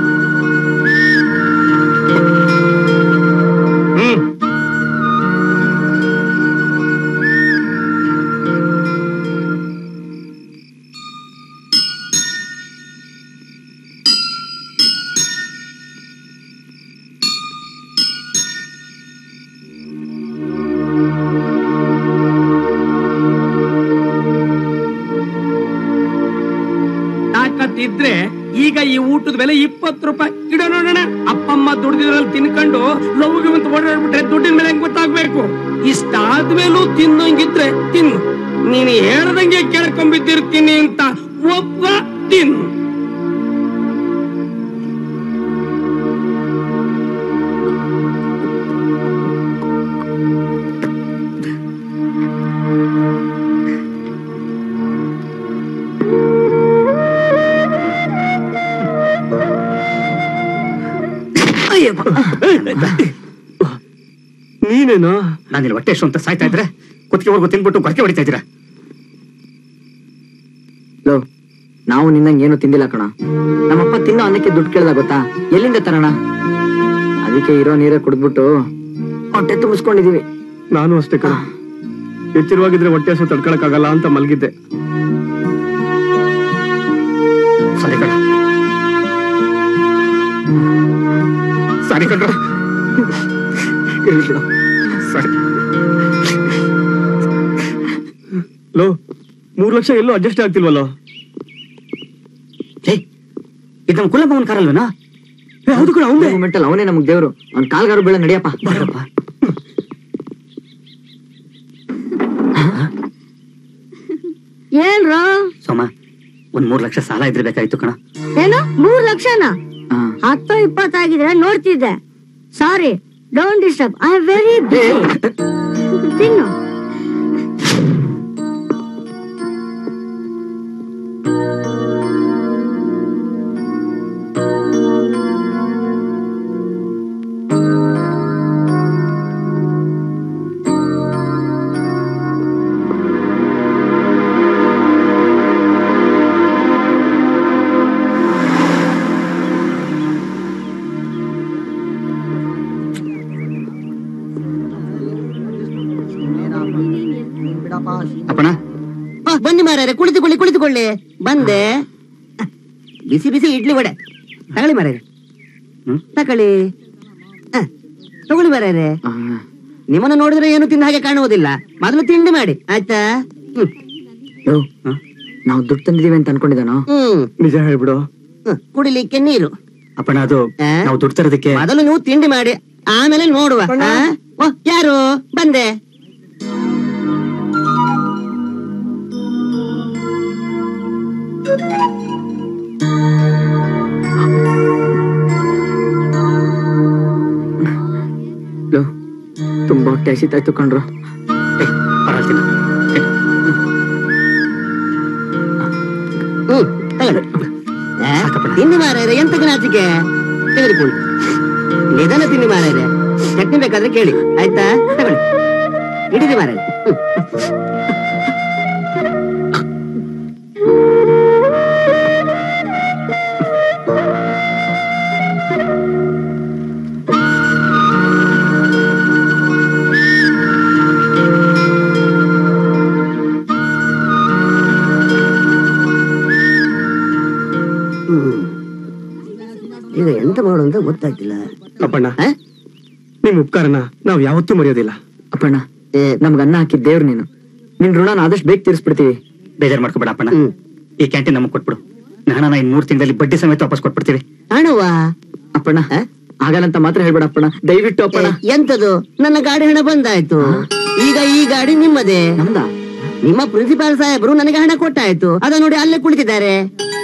ಹ್ಮ್ ತಾಕತ್ತಿದ್ರೆ ಈಗ ಈ ಊಟದ ಬೆಲೆ ಇಪ್ಪತ್ತು ರೂಪಾಯಿ ಇಡೋ ನೋಡೋಣ ಅಪ್ಪಮ್ಮ ದುಡ್ದಿದ್ರಲ್ಲಿ ತಿನ್ಕೊಂಡು ಲವ್ಗೆ ಅಂತ ಓಡಾಡ್ಬಿಟ್ರೆ ದುಡ್ಡಿನ ಮೇಲೆ ಹೆಂಗ್ ಗೊತ್ತಾಗ್ಬೇಕು ಇಷ್ಟಾದ್ಮೇಲೂ ತಿನ್ನೋಂಗಿದ್ರೆ ತಿನ್ನು ನೀನು ಹೇಳ್ದಂಗೆ ಕೇಳ್ಕೊಂಬಿದ್ದಿರ್ತೀನಿ ಅಂತ ಒಬ್ಬ ತಿನ್ನು ನೀನೇನು ನಾನು ಹೊಟ್ಟೆ ಎಷ್ಟು ಅಂತ ಸಾಯ್ತಾ ಇದ್ರೆ ಕುತ್ತಿಗೆವರೆಗೂ ತಿನ್ಬಿಟ್ಟು ಗೊರಕೆ ಹೊಡಿತಾ ಇದ್ದೀರಾ ಲೋ ನಾವು ನಿನ್ನಂಗ್ ಏನು ತಿಂದಿಲ್ಲ ಕಣ ನಮ್ಮಪ್ಪ ತಿನ್ನೋ ಅನ್ನಕ್ಕೆ ದುಡ್ಡು ಕೇಳ್ದ ಗೊತ್ತಾ ಎಲ್ಲಿಂದ ತರೋಣ ಅದಕ್ಕೆ ಇರೋ ನೀರೇ ಕುಡ್ದ್ಬಿಟ್ಟು ಹೊಟ್ಟೆ ತುಂಬಿಸ್ಕೊಂಡಿದೀವಿ ನಾನು ಅಷ್ಟೇ ಕಣ ಎಚ್ಚರವಾಗಿದ್ರೆ ಹೊಟ್ಟೆ ಹಸು ತಡ್ಕೊಳಕ್ಕಾಗಲ್ಲ ಅಂತ ಮಲಗಿದ್ದೆ ಸಾರಿ ಕಣ ಸಾರಿ ಕಣ್ರ ಸರಿ ಲೋ ಮೂರ್ ಲಕ್ಷ ಎಲ್ಲೂ ಅಡ್ಜಸ್ಟ್ ಆಗ್ತಿಲ್ವಲ್ಲೋ ಇದು ನಮ್ಮ ಕುಲಭವನ್ ಕಾರಲ್ವೇನಾ ಹೌದು ಕೂಡ ಅವನೇ ಮೂಮೆಂಟಲ್ಲಿ ಅವನೇ ನಮಗ್ ದೇವ್ರು ಅವ್ನ್ ಕಾಲ್ಗಾರು ಬೀಳ ನಡಿಯಪ್ಪ ಬಾರಪ್ಪ ಏನ್ರೋ ಸೋಮ ಒಂದ್ ಮೂರ್ ಲಕ್ಷ ಸಾಲ ಇದ್ರೆ ಬೇಕಾಯ್ತು ಕಣ ಏನು ಮೂರ್ ಲಕ್ಷನಾ ಹತ್ತು ಇಪ್ಪತ್ತಾಗಿದ್ರೆ ನೋಡ್ತಿದ್ದೆ sorry don't disturb I very ತಿನ್ನು ಅಪ್ಪಣ ಆ, ಬನ್ನಿ ಮಾರಾರೆ ಕುಳಿತುಕೊಳ್ಳಿ ಕುಳಿತುಕೊಳ್ಳಿ ಬಂದೆ ಬಿಸಿ ಬಿಸಿ ಇಡ್ಲಿ ವಡೆ ತಗೊಳ್ಳಿ ಮಾರಾರೆ ತಗೊಳ್ಳಿ ಆ, ತಗೊಳ್ಳಿ ಮಾರಾರೆ ನಿಮ್ಮನ್ನ ನೋಡಿದ್ರೆ ಏನು ತಿಂದ ಹಾಗೆ ಕಾಣುವುದಿಲ್ಲ ಮೊದಲು ತಿಂಡಿ ಮಾಡಿ ಆಯ್ತಾ ಹ್ಮ್ ಯೋ ನಾವು ದುಡ್ಡು ತಂದಿದೀವಿ ಅಂತ ಅನ್ಕೊಂಡಿದ್ದಾನೋ ಹ್ಮ್ ನಿಜ ಹೇಳ್ಬಿಡು ಹ್ಮ್. ಕುಡಿಲಿಕ್ಕೆ ನೀರು ಅಪ್ಪಣ ಅದು ನಾವು ದುಡ್ಡು ತರೋದಕ್ಕೆ ಮೊದಲು ನೀವು ತಿಂಡಿ ಮಾಡಿ ಆಮೇಲೆ ನೋಡುವ ಆ? ಓ ಯಾರು ಬಂದೆ ಲೋ, ತುಂಬಾ ಹೊಟ್ಟೆ ಹಸಿತಾಯ್ತು ಕಣ್ರು ಹ್ಮ್ ತಗೊಳ್ಳಿ ಆ, ತಿನ್ನಿ ಮಾರಾಯರೆ ಎಂತಕ್ಕೆ ನಾಚಿಕೆ ತೆಗೆದುಕೊಳ್ಳಿ ನಿಧಾನ ತಿನ್ನಿ ಮಾರಾಯರೆ ಚಟ್ನಿ ಬೇಕಾದ್ರೆ ಕೇಳಿ ಆಯ್ತಾ ತಗೊಳ್ಳಿ ಹಿಡಿದಿ ಮಾರಾಯ ಈಗ ಎಂತ ಮಾಡು ಅಂತ ಗೊತ್ತಾಗ್ತಿಲ್ಲ ಅಪ್ಪಣ್ಣ ನಿಮ್ ಉಪಕಾರನ ನಾವ್ ಯಾವತ್ತೂ ಮರೆಯೋದಿಲ್ಲ ಅಪ್ಪಣ್ಣ ನಮ್ಗ ಅನ್ನ ಹಾಕಿದ್ ದೇವ್ರು ನೀನು ನಿನ್ ಋಣನ ಆದಷ್ಟು ಬೇಗ ತೀರಿಸ್ಬಿಡ್ತೀವಿ ಬೇಜಾರ್ ಮಾಡ್ಕೋಬೇಡ ಅಪ್ಪಣ್ಣ ಈ ಕ್ಯಾಂಟೀನ್ ನಮಗ್ ಕೊಟ್ಬಿಡು ನಾನ ಇನ್ ಮೂರ್ ತಿಂಗಳಲ್ಲಿ ಬಡ್ಡಿ ಸಮೇತ ವಾಪಸ್ ಕೊಟ್ಬಿಡ್ತೀವಿ ಹಣವಾ ಅಪ್ಪಣ್ಣ ಆಗಲ್ಲ ಅಂತ ಮಾತ್ರ ಹೇಳ್ಬೇಡ ಅಪ್ಪಣ್ಣ ದಯವಿಟ್ಟು ಅಪ್ಪಣ್ಣ ಎಂತದು ನನ್ನ ಗಾಡಿ ಹಣ ಬಂದಾಯ್ತು ಈಗ ಈ ಗಾಡಿ ನಿಮ್ಮದೇ ನಿಮ್ಮ ಪ್ರಿನ್ಸಿಪಾಲ್ ಸಾಹೇಬರು ನನಗೆ ಹಣ ಕೊಟ್ಟಾಯ್ತು ಅದ ನೋಡಿ ಅಲ್ಲೇ ಕುಳಿತಿದ್ದಾರೆ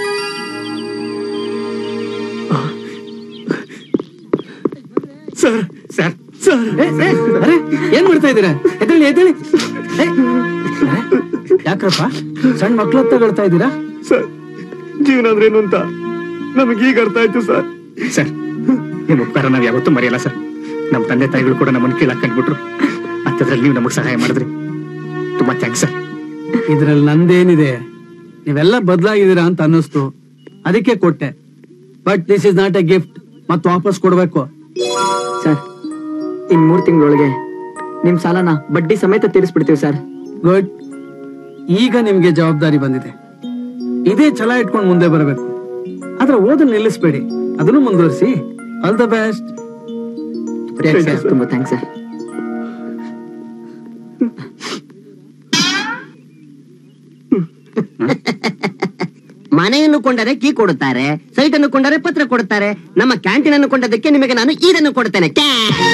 ಸರ್ ಸರ್ ಸರ್ ಅರೆ ಏನ್ ಮಾಡ್ತಾ ಇದೀರಾ ಎದ್ದೇಳಿ ಎದ್ದೇಳಿ ಏ, ಯಾಕ್ರಪ್ಪ ಸಣ್ಣ ಮಕ್ಳು ತಗೊಳ್ತಾ ಇದ್ದೀರಾ ಸರ್ ಜೀವನ ಅಂದ್ರೆ ಏನು ಅಂತ ನಮಗೆ ಈಗ ಅರ್ಥ ಆಯ್ತು ಸರ್ ಸರ್ ನಿಮ್ ಉಪಕಾರ ನಾವ್ ಯಾವತ್ತೂ ಮರೆಯಲ್ಲ ಸರ್ ನಮ್ ತಂದೆ ತಾಯಿಗಳು ಕೂಡ ನಮ್ಮನ್ನ ಕೀಳಾಕ್ ಕಂಡ್ಬಿಟ್ರು ಅಂತದ್ರಲ್ಲಿ ನೀವು ನಮಗ್ ಸಹಾಯ ಮಾಡಿದ್ರಿ ತುಂಬಾ ಥ್ಯಾಂಕ್ಸ್ ಸರ್ ಇದ್ರಲ್ಲಿ ನಂದೇನಿದೆ ನೀವೆಲ್ಲ ಬದಲಾಗಿದ್ದೀರಾ ಅಂತ ಅನ್ನಿಸ್ತು ಅದಕ್ಕೆ ಕೊಟ್ಟೆ but this is not a gift ಮತ್ ವಾಪಸ್ ಕೊಡ್ಬೇಕು ಸರ್ ಇನ್ ಮೂರ್ ತಿಂಗಳೊಳಗೆ ನಿಮ್ ಸಾಲನ ಬಡ್ಡಿ ಸಮೇತ ತೀರಿಸ್ಬಿಡ್ತೀವಿ ಸರ್ ಗುಡ್ ಈಗ ನಿಮ್ಗೆ ಜವಾಬ್ದಾರಿ ಬಂದಿದೆ ಇದೇ ಛಲ ಇಟ್ಕೊಂಡು ಮುಂದೆ ಬರಬೇಕು ಆದ್ರೆ ಓದನ್ನ ನಿಲ್ಲಿಸ್ಬೇಡಿ ಅದನ್ನು ಮುಂದುವರಿಸಿ ಆಲ್ ದ ಬೆಸ್ಟ್ ತುಂಬಾ ಥ್ಯಾಂಕ್ಸ್ ಸರ್ ಮನೆಯನ್ನು ಕೊಂಡರೆ ಕೀ ಕೊಡುತ್ತಾರೆ ಸೈಟ್ ಅನ್ನು ಕೊಂಡರೆ ಪತ್ರ ಕೊಡುತ್ತಾರೆ ನಮ್ಮ ಕ್ಯಾಂಟೀನ್ ಅನ್ನು ಕೊಂಡದಕ್ಕೆ ನಿಮಗೆ ನಾನು ಇದನ್ನು ಕೊಡುತ್ತೇನೆ ಕ್ಯಾ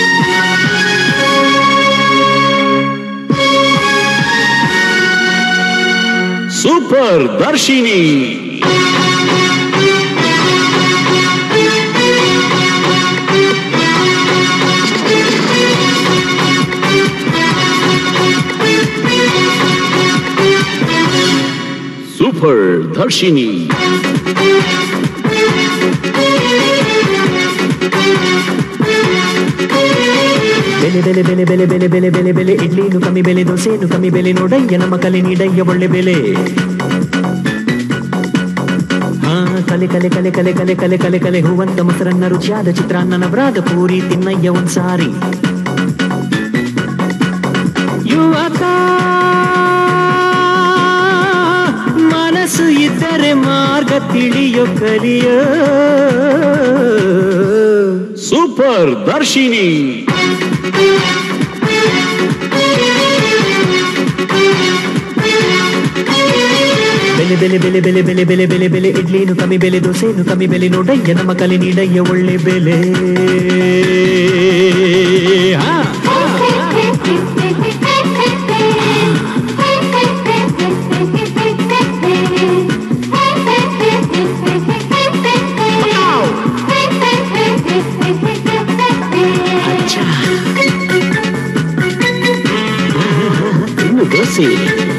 ಸೂಪರ್ ದರ್ಶಿನಿ ಸೂಪರ್ ದರ್ಶಿನಿ ಬೆಲೆ ಬೆಲೆ ಬೆಲೆ ಬೆಲೆ ಬೆಲೆ ಬೆಲೆ ಬೆಲೆ ಬೆಲೆ ಇಡ್ಲಿನು ಕಮ್ಮಿ ಬೆಲೆ ದೋಸೆನು ಕಮ್ಮಿ ಬೆಲೆ ನೋಡಯ್ಯ ನಮ್ಮ ಕಲೆ ನೀಡಯ್ಯ ಒಳ್ಳೆ ಬೆಲೆ ಹಾ ಕಲೆ ಕಲೆ ಕಲೆ ಕಲೆ ಕಲೆ ಕಲೆ ಕಲೆ ಕಲೆ ಹೂವಂತ ಮೊಸರನ್ನ ರುಚಿಯಾದ ಚಿತ್ರಾನ್ನ ನವರಾದ ಪೂರಿ ತಿನ್ನಯ್ಯ ಒಂದ್ಸಾರಿ ಯುವಕ ಮನಸ್ಸು ಇದ್ದರೆ ಮಾರ್ಗ ತಿಳಿಯೋ ಕಲಿಯೋ ಸೂಪರ್ ದರ್ಶಿನಿ ಬೆಲೆ ಬೆಲೆ ಬೆಲೆ ಬೆಲೆ ಬೆಲೆ ಬೆಲೆ ಬೆಲೆ ಬೆಲೆ ಇಡ್ಲಿನು ಕಮ್ಮಿ ಬೆಲೆ ದೋಸೆನು ಕಮ್ಮಿ ಬೆಲೆ ನೋಡಯ್ಯ ನಮ್ಮ ಕಲೆ ನೀಡಯ್ಯ ಒಳ್ಳೆ ಬೆಲೆ ಹಾ ಇನ್ನು ದೋಸೆ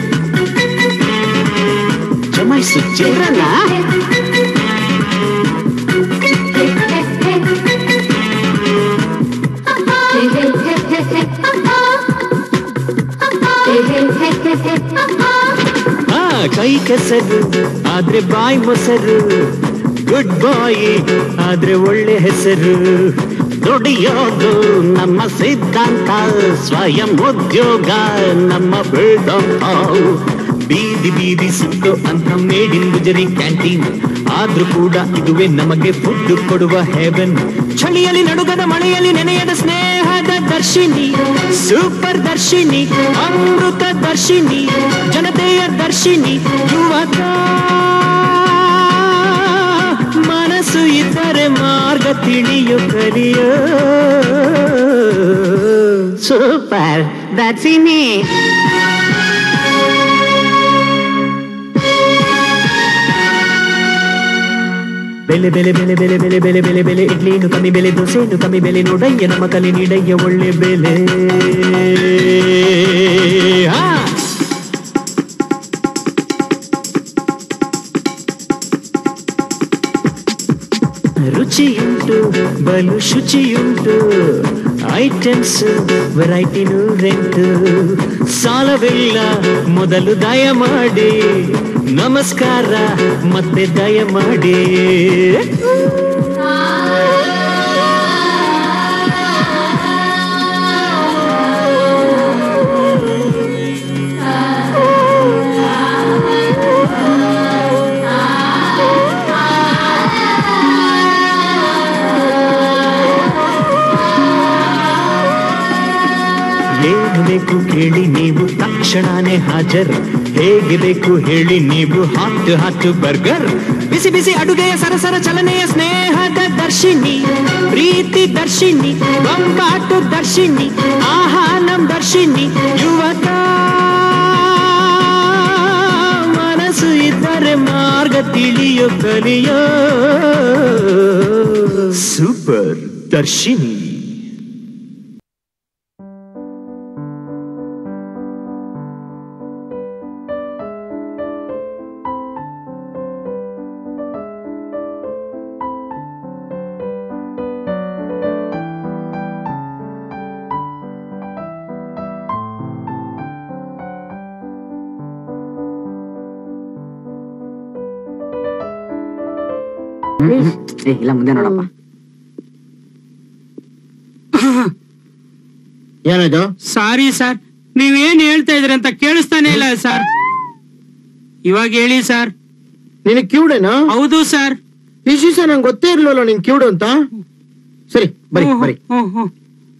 ಜಮಾಯಿಸು ಚಿತ್ರನ ಆ ಕೈ ಕೆಸರು ಆದ್ರೆ ಬಾಯಿ ಮೊಸರು ಗುಡ್ ಬಾಯ್ ಆದ್ರೆ ಒಳ್ಳೆ ಹೆಸರು ದುಡಿಯೋದು ನಮ್ಮ ಸಿದ್ಧಾಂತ ಸ್ವಯಂ ಉದ್ಯೋಗ ನಮ್ಮ ಬೇಡಂತ ಬೀದಿ ಬೀದಿ ಸಿಕ್ಕೋ ಅಂತ ಮೇಡ್ ಇನ್ ಗುಜರಿ ಕ್ಯಾಂಟೀನ್ ಆದ್ರೂ ಕೂಡ ಇದುವೇ ನಮಗೆ ಫುಡ್ ಕೊಡುವ ಹೆವೆನ್ ಚಳಿಯಲ್ಲಿ ನಡುಗದ ಮಳೆಯಲ್ಲಿ ನೆನೆಯದ ಸ್ನೇಹದ ದರ್ಶಿನಿ ಸೂಪರ್ ದರ್ಶಿನಿ ಅಮೃತ ದರ್ಶಿನಿ ಜನತೆಯ ದರ್ಶಿನಿ ಯುವಕ ಮನಸ್ಸು ಇದ್ದರೆ ಮಾರ್ಗ ತಿಳಿಯೋ ಕಲಿಯೋ ಸೂಪರ್ ದರ್ಶಿನಿ ಬೆಲೆ ಬೆಲೆ ಬೆಲೆ ಬೆಲೆ ಬೆಲೆ ಬೆಲೆ ಬೆಲೆ ಬೆಲೆ ಇಡ್ಲಿನು ಕಮ್ಮಿ ಬೆಲೆ ದೋಸೆನು ಕಮ್ಮಿ ಬೆಲೆ ನೋಡಯ್ಯ ನಮ್ಮ ಕಲಿ ನೀಡಯ್ಯ ಒಳ್ಳೆ ಬೆಲೆ ಹಾ ರುಚಿಯುಂಟು ಬಲು ಶುಚಿಯುಂಟು ಐಟಮ್ಸ್ ವೆರೈಟಿ ನೂರೆಂಟು ಸಾಲವಿಲ್ಲ ಮೊದಲು ದಯ ಮಾಡಿ ನಮಸ್ಕಾರ ಮತ್ತೆ ದಯ ಮಾಡಿ ಏನು ಬೇಕು ಕೇಳಿ ನೀವು ತಕ್ಷಣನೇ ಹಾಜರ್ ಹೇಗೆ ಬೇಕು ಹೇಳಿ ನೀವು ಹಾಟ್ ಹಾಟ್ ಬರ್ಗರ್ ಬಿಸಿ ಬಿಸಿ ಅಡುಗೆಯ ಸರಸರ ಚಲನೆಯ ಸ್ನೇಹದ ದರ್ಶಿನಿ ಪ್ರೀತಿ ದರ್ಶಿನಿ ಬೊಂಬಾಟು ದರ್ಶಿನಿ ಆಹಾ ನಮ್ ದರ್ಶಿನಿ ಯುವಕ ಮನಸ್ಸು ಇದ್ದರೆ ಮಾರ್ಗ ತಿಳಿಯೋ ಕಲಿಯೋ ಸೂಪರ್ ದರ್ಶಿನಿ ಏ ಇಲ್ಲ ಮುಂದೆ ನೋಡಪ್ಪ ಏನಾಯ್ತು ಸಾರಿ ಸರ್ ನೀವೇನ್ ಹೇಳ್ತಾ ಇದ್ರಿ ಅಂತ ಕೇಳಿಸ್ತಾನೆ ಇಲ್ಲ ಸರ್ ಇವಾಗ ಹೇಳಿ ಸರ್ ನಿನಗ್ ಕಿವುಡೇನಾ ಹೌದು ಸರ್ ಈ ಶಿಷ್ಯ ನಂಗೆ ಗೊತ್ತೇ ಇರ್ಲಿಲ್ಲ ನಿನ್ ಕಿವುಡು ಅಂತ ಸರಿ ಬರಿ ಬರಿ ಹ್ಮ್ ಹ್ಮ್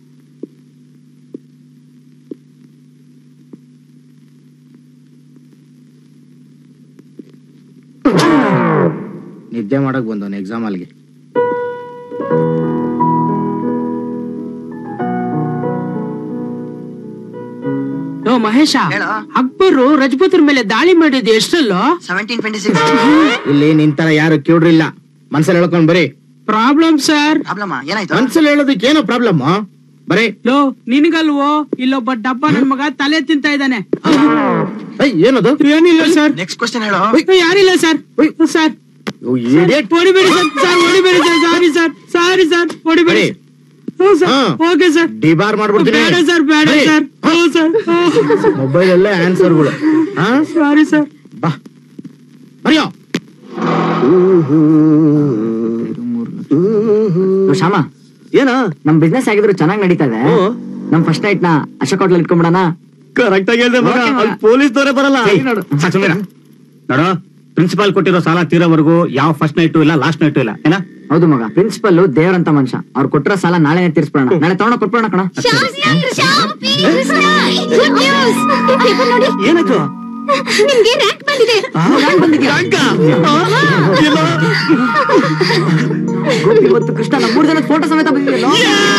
ನಿದ್ದೆ ಮಾಡಕ್ ಬಂದವನು ಎಕ್ಸಾಮ್ ಅಲ್ಲಿಗೆ ಓ ಮಹೇಶ ಅಕ್ಬರು ರಜಪೂತ್ರ ಮೇಲೆ ದಾಳಿ ಮಾಡಿದ್ದು ಎಷ್ಟಲ್ಲೋ ಸೆವೆಂಟೀನ್ ಟ್ವೆಂಟಿ ಸಿಕ್ಸ್ ಇಲ್ಲಿ ನಿಂತರ ಯಾರು ಕಿವುಡ್ರಿಲ್ಲ ಮನ್ಸಲ್ಲಿ ಹೇಳ್ಕೊಂಡ್ ಬರೀ ಪ್ರಾಬ್ಲಮ್ ಸರ್ ಪ್ರಾಬ್ಲಮ್ ಏನಾಯ್ತು ಮನ್ಸಲ್ಲಿ ಹೇಳೋದಕ್ಕೆ ಏನೋ ಪ್ರಾಬ್ಲಮ್ ಬರೀ ಲೋ ನಿನಗಲ್ವೋ ಇಲ್ಲೊಬ್ಬ ಡಬ್ಬ ನನ್ ಮಗ ತಲೆ ತಿಂತಾ ಇದ್ದಾನೆ ಏನದು ಏನಿಲ್ಲ ಸರ್ ನೆಕ್ಸ್ಟ್ ಕ್ವಶನ್ ಹೇಳೋ ಯಾರಿಲ್ಲ ಸರ್ ಸರ್ ಹೊಡಿಬೇಡಿ ಸರ್ ಸರ್ ಹೊಡಿಬೇಡಿ sir sorry sir sorry sir ಹೊಡಿಬೇಡಿ ಹ್ಞೂ ಸರ್ ಓಕೆ ಸರ್ ಡಿಬಾರ್ ಮಾಡ್ಬಿಡ್ತೀನಿ ಬೇಡ ಸರ್ ಬೇಡ ಬರೀ. ಸರ್ ಹ್ಞೂ ಸರ್ ಮೊಬೈಲ್ ಅಲ್ಲೇ ಆನ್ಸರ್ಗಳು ಹಾ ಸಾರಿ ಸರ್ ಬಾ ಬರೆಯೋ ಓ, ಶ್ಯಾಮ ಏನ ನಮ್ ಬಿಸ್ನೆಸ್ ಆಗಿದ್ರು ಚೆನ್ನಾಗಿ ನಡೀತಾ ಇದೆ ನಮ್ ಫಸ್ಟ್ ನೈಟ್ ನ ಅಶೋಕ್ ಹೋಟ್ಲಲ್ಲಿ ಇಟ್ಕೊಂಡ್ಬಿಡಣ ಕರೆಕ್ಟ್ ಆಗಿ ಹೇಳ್ದೆ ಮಗ ಅಲ್ಲಿ ಪೊಲೀಸ್ ದವರೇ ಬರಲ್ಲ ನೋಡು ನೋಡು ಪ್ರಿನ್ಸಿಪಾಲ್ ಕೊಟ್ಟಿರೋ ಸಾಲ ತೀರೋವರೆಗೂ ಯಾವ ಫಸ್ಟ್ ನೈಟು ಇಲ್ಲ ಲಾಸ್ಟ್ ನೈಟು ಇಲ್ಲ ಏನ ಹೌದು ಮಗ ಪ್ರಿನ್ಸಿಪಲ್ ದೇವರಂತ ಮನುಷ್ಯ ಅವ್ರು ಕೊಟ್ಟಿರೋ ಸಾಲ ನಾಳೆನೆ ತೀರ್ಸ್ಬಿಡೋಣ ನಾಳೆ ತಗೊಂಡ ಕೊಟ್ಬಿಡೋಣ ಕಣ ಏನಾಯ್ತು ನಿಮ್ಗೆ ರ್ಯಾಂಕ್ ಬಂದಿದೆ ಇವತ್ತು ಕೃಷ್ಣ ನಮ್ಮ ಮೂರ್ ಜನದ ಫೋಟೋ ಸಮೇತ ಬಂದಿದೆಯಲ್ಲ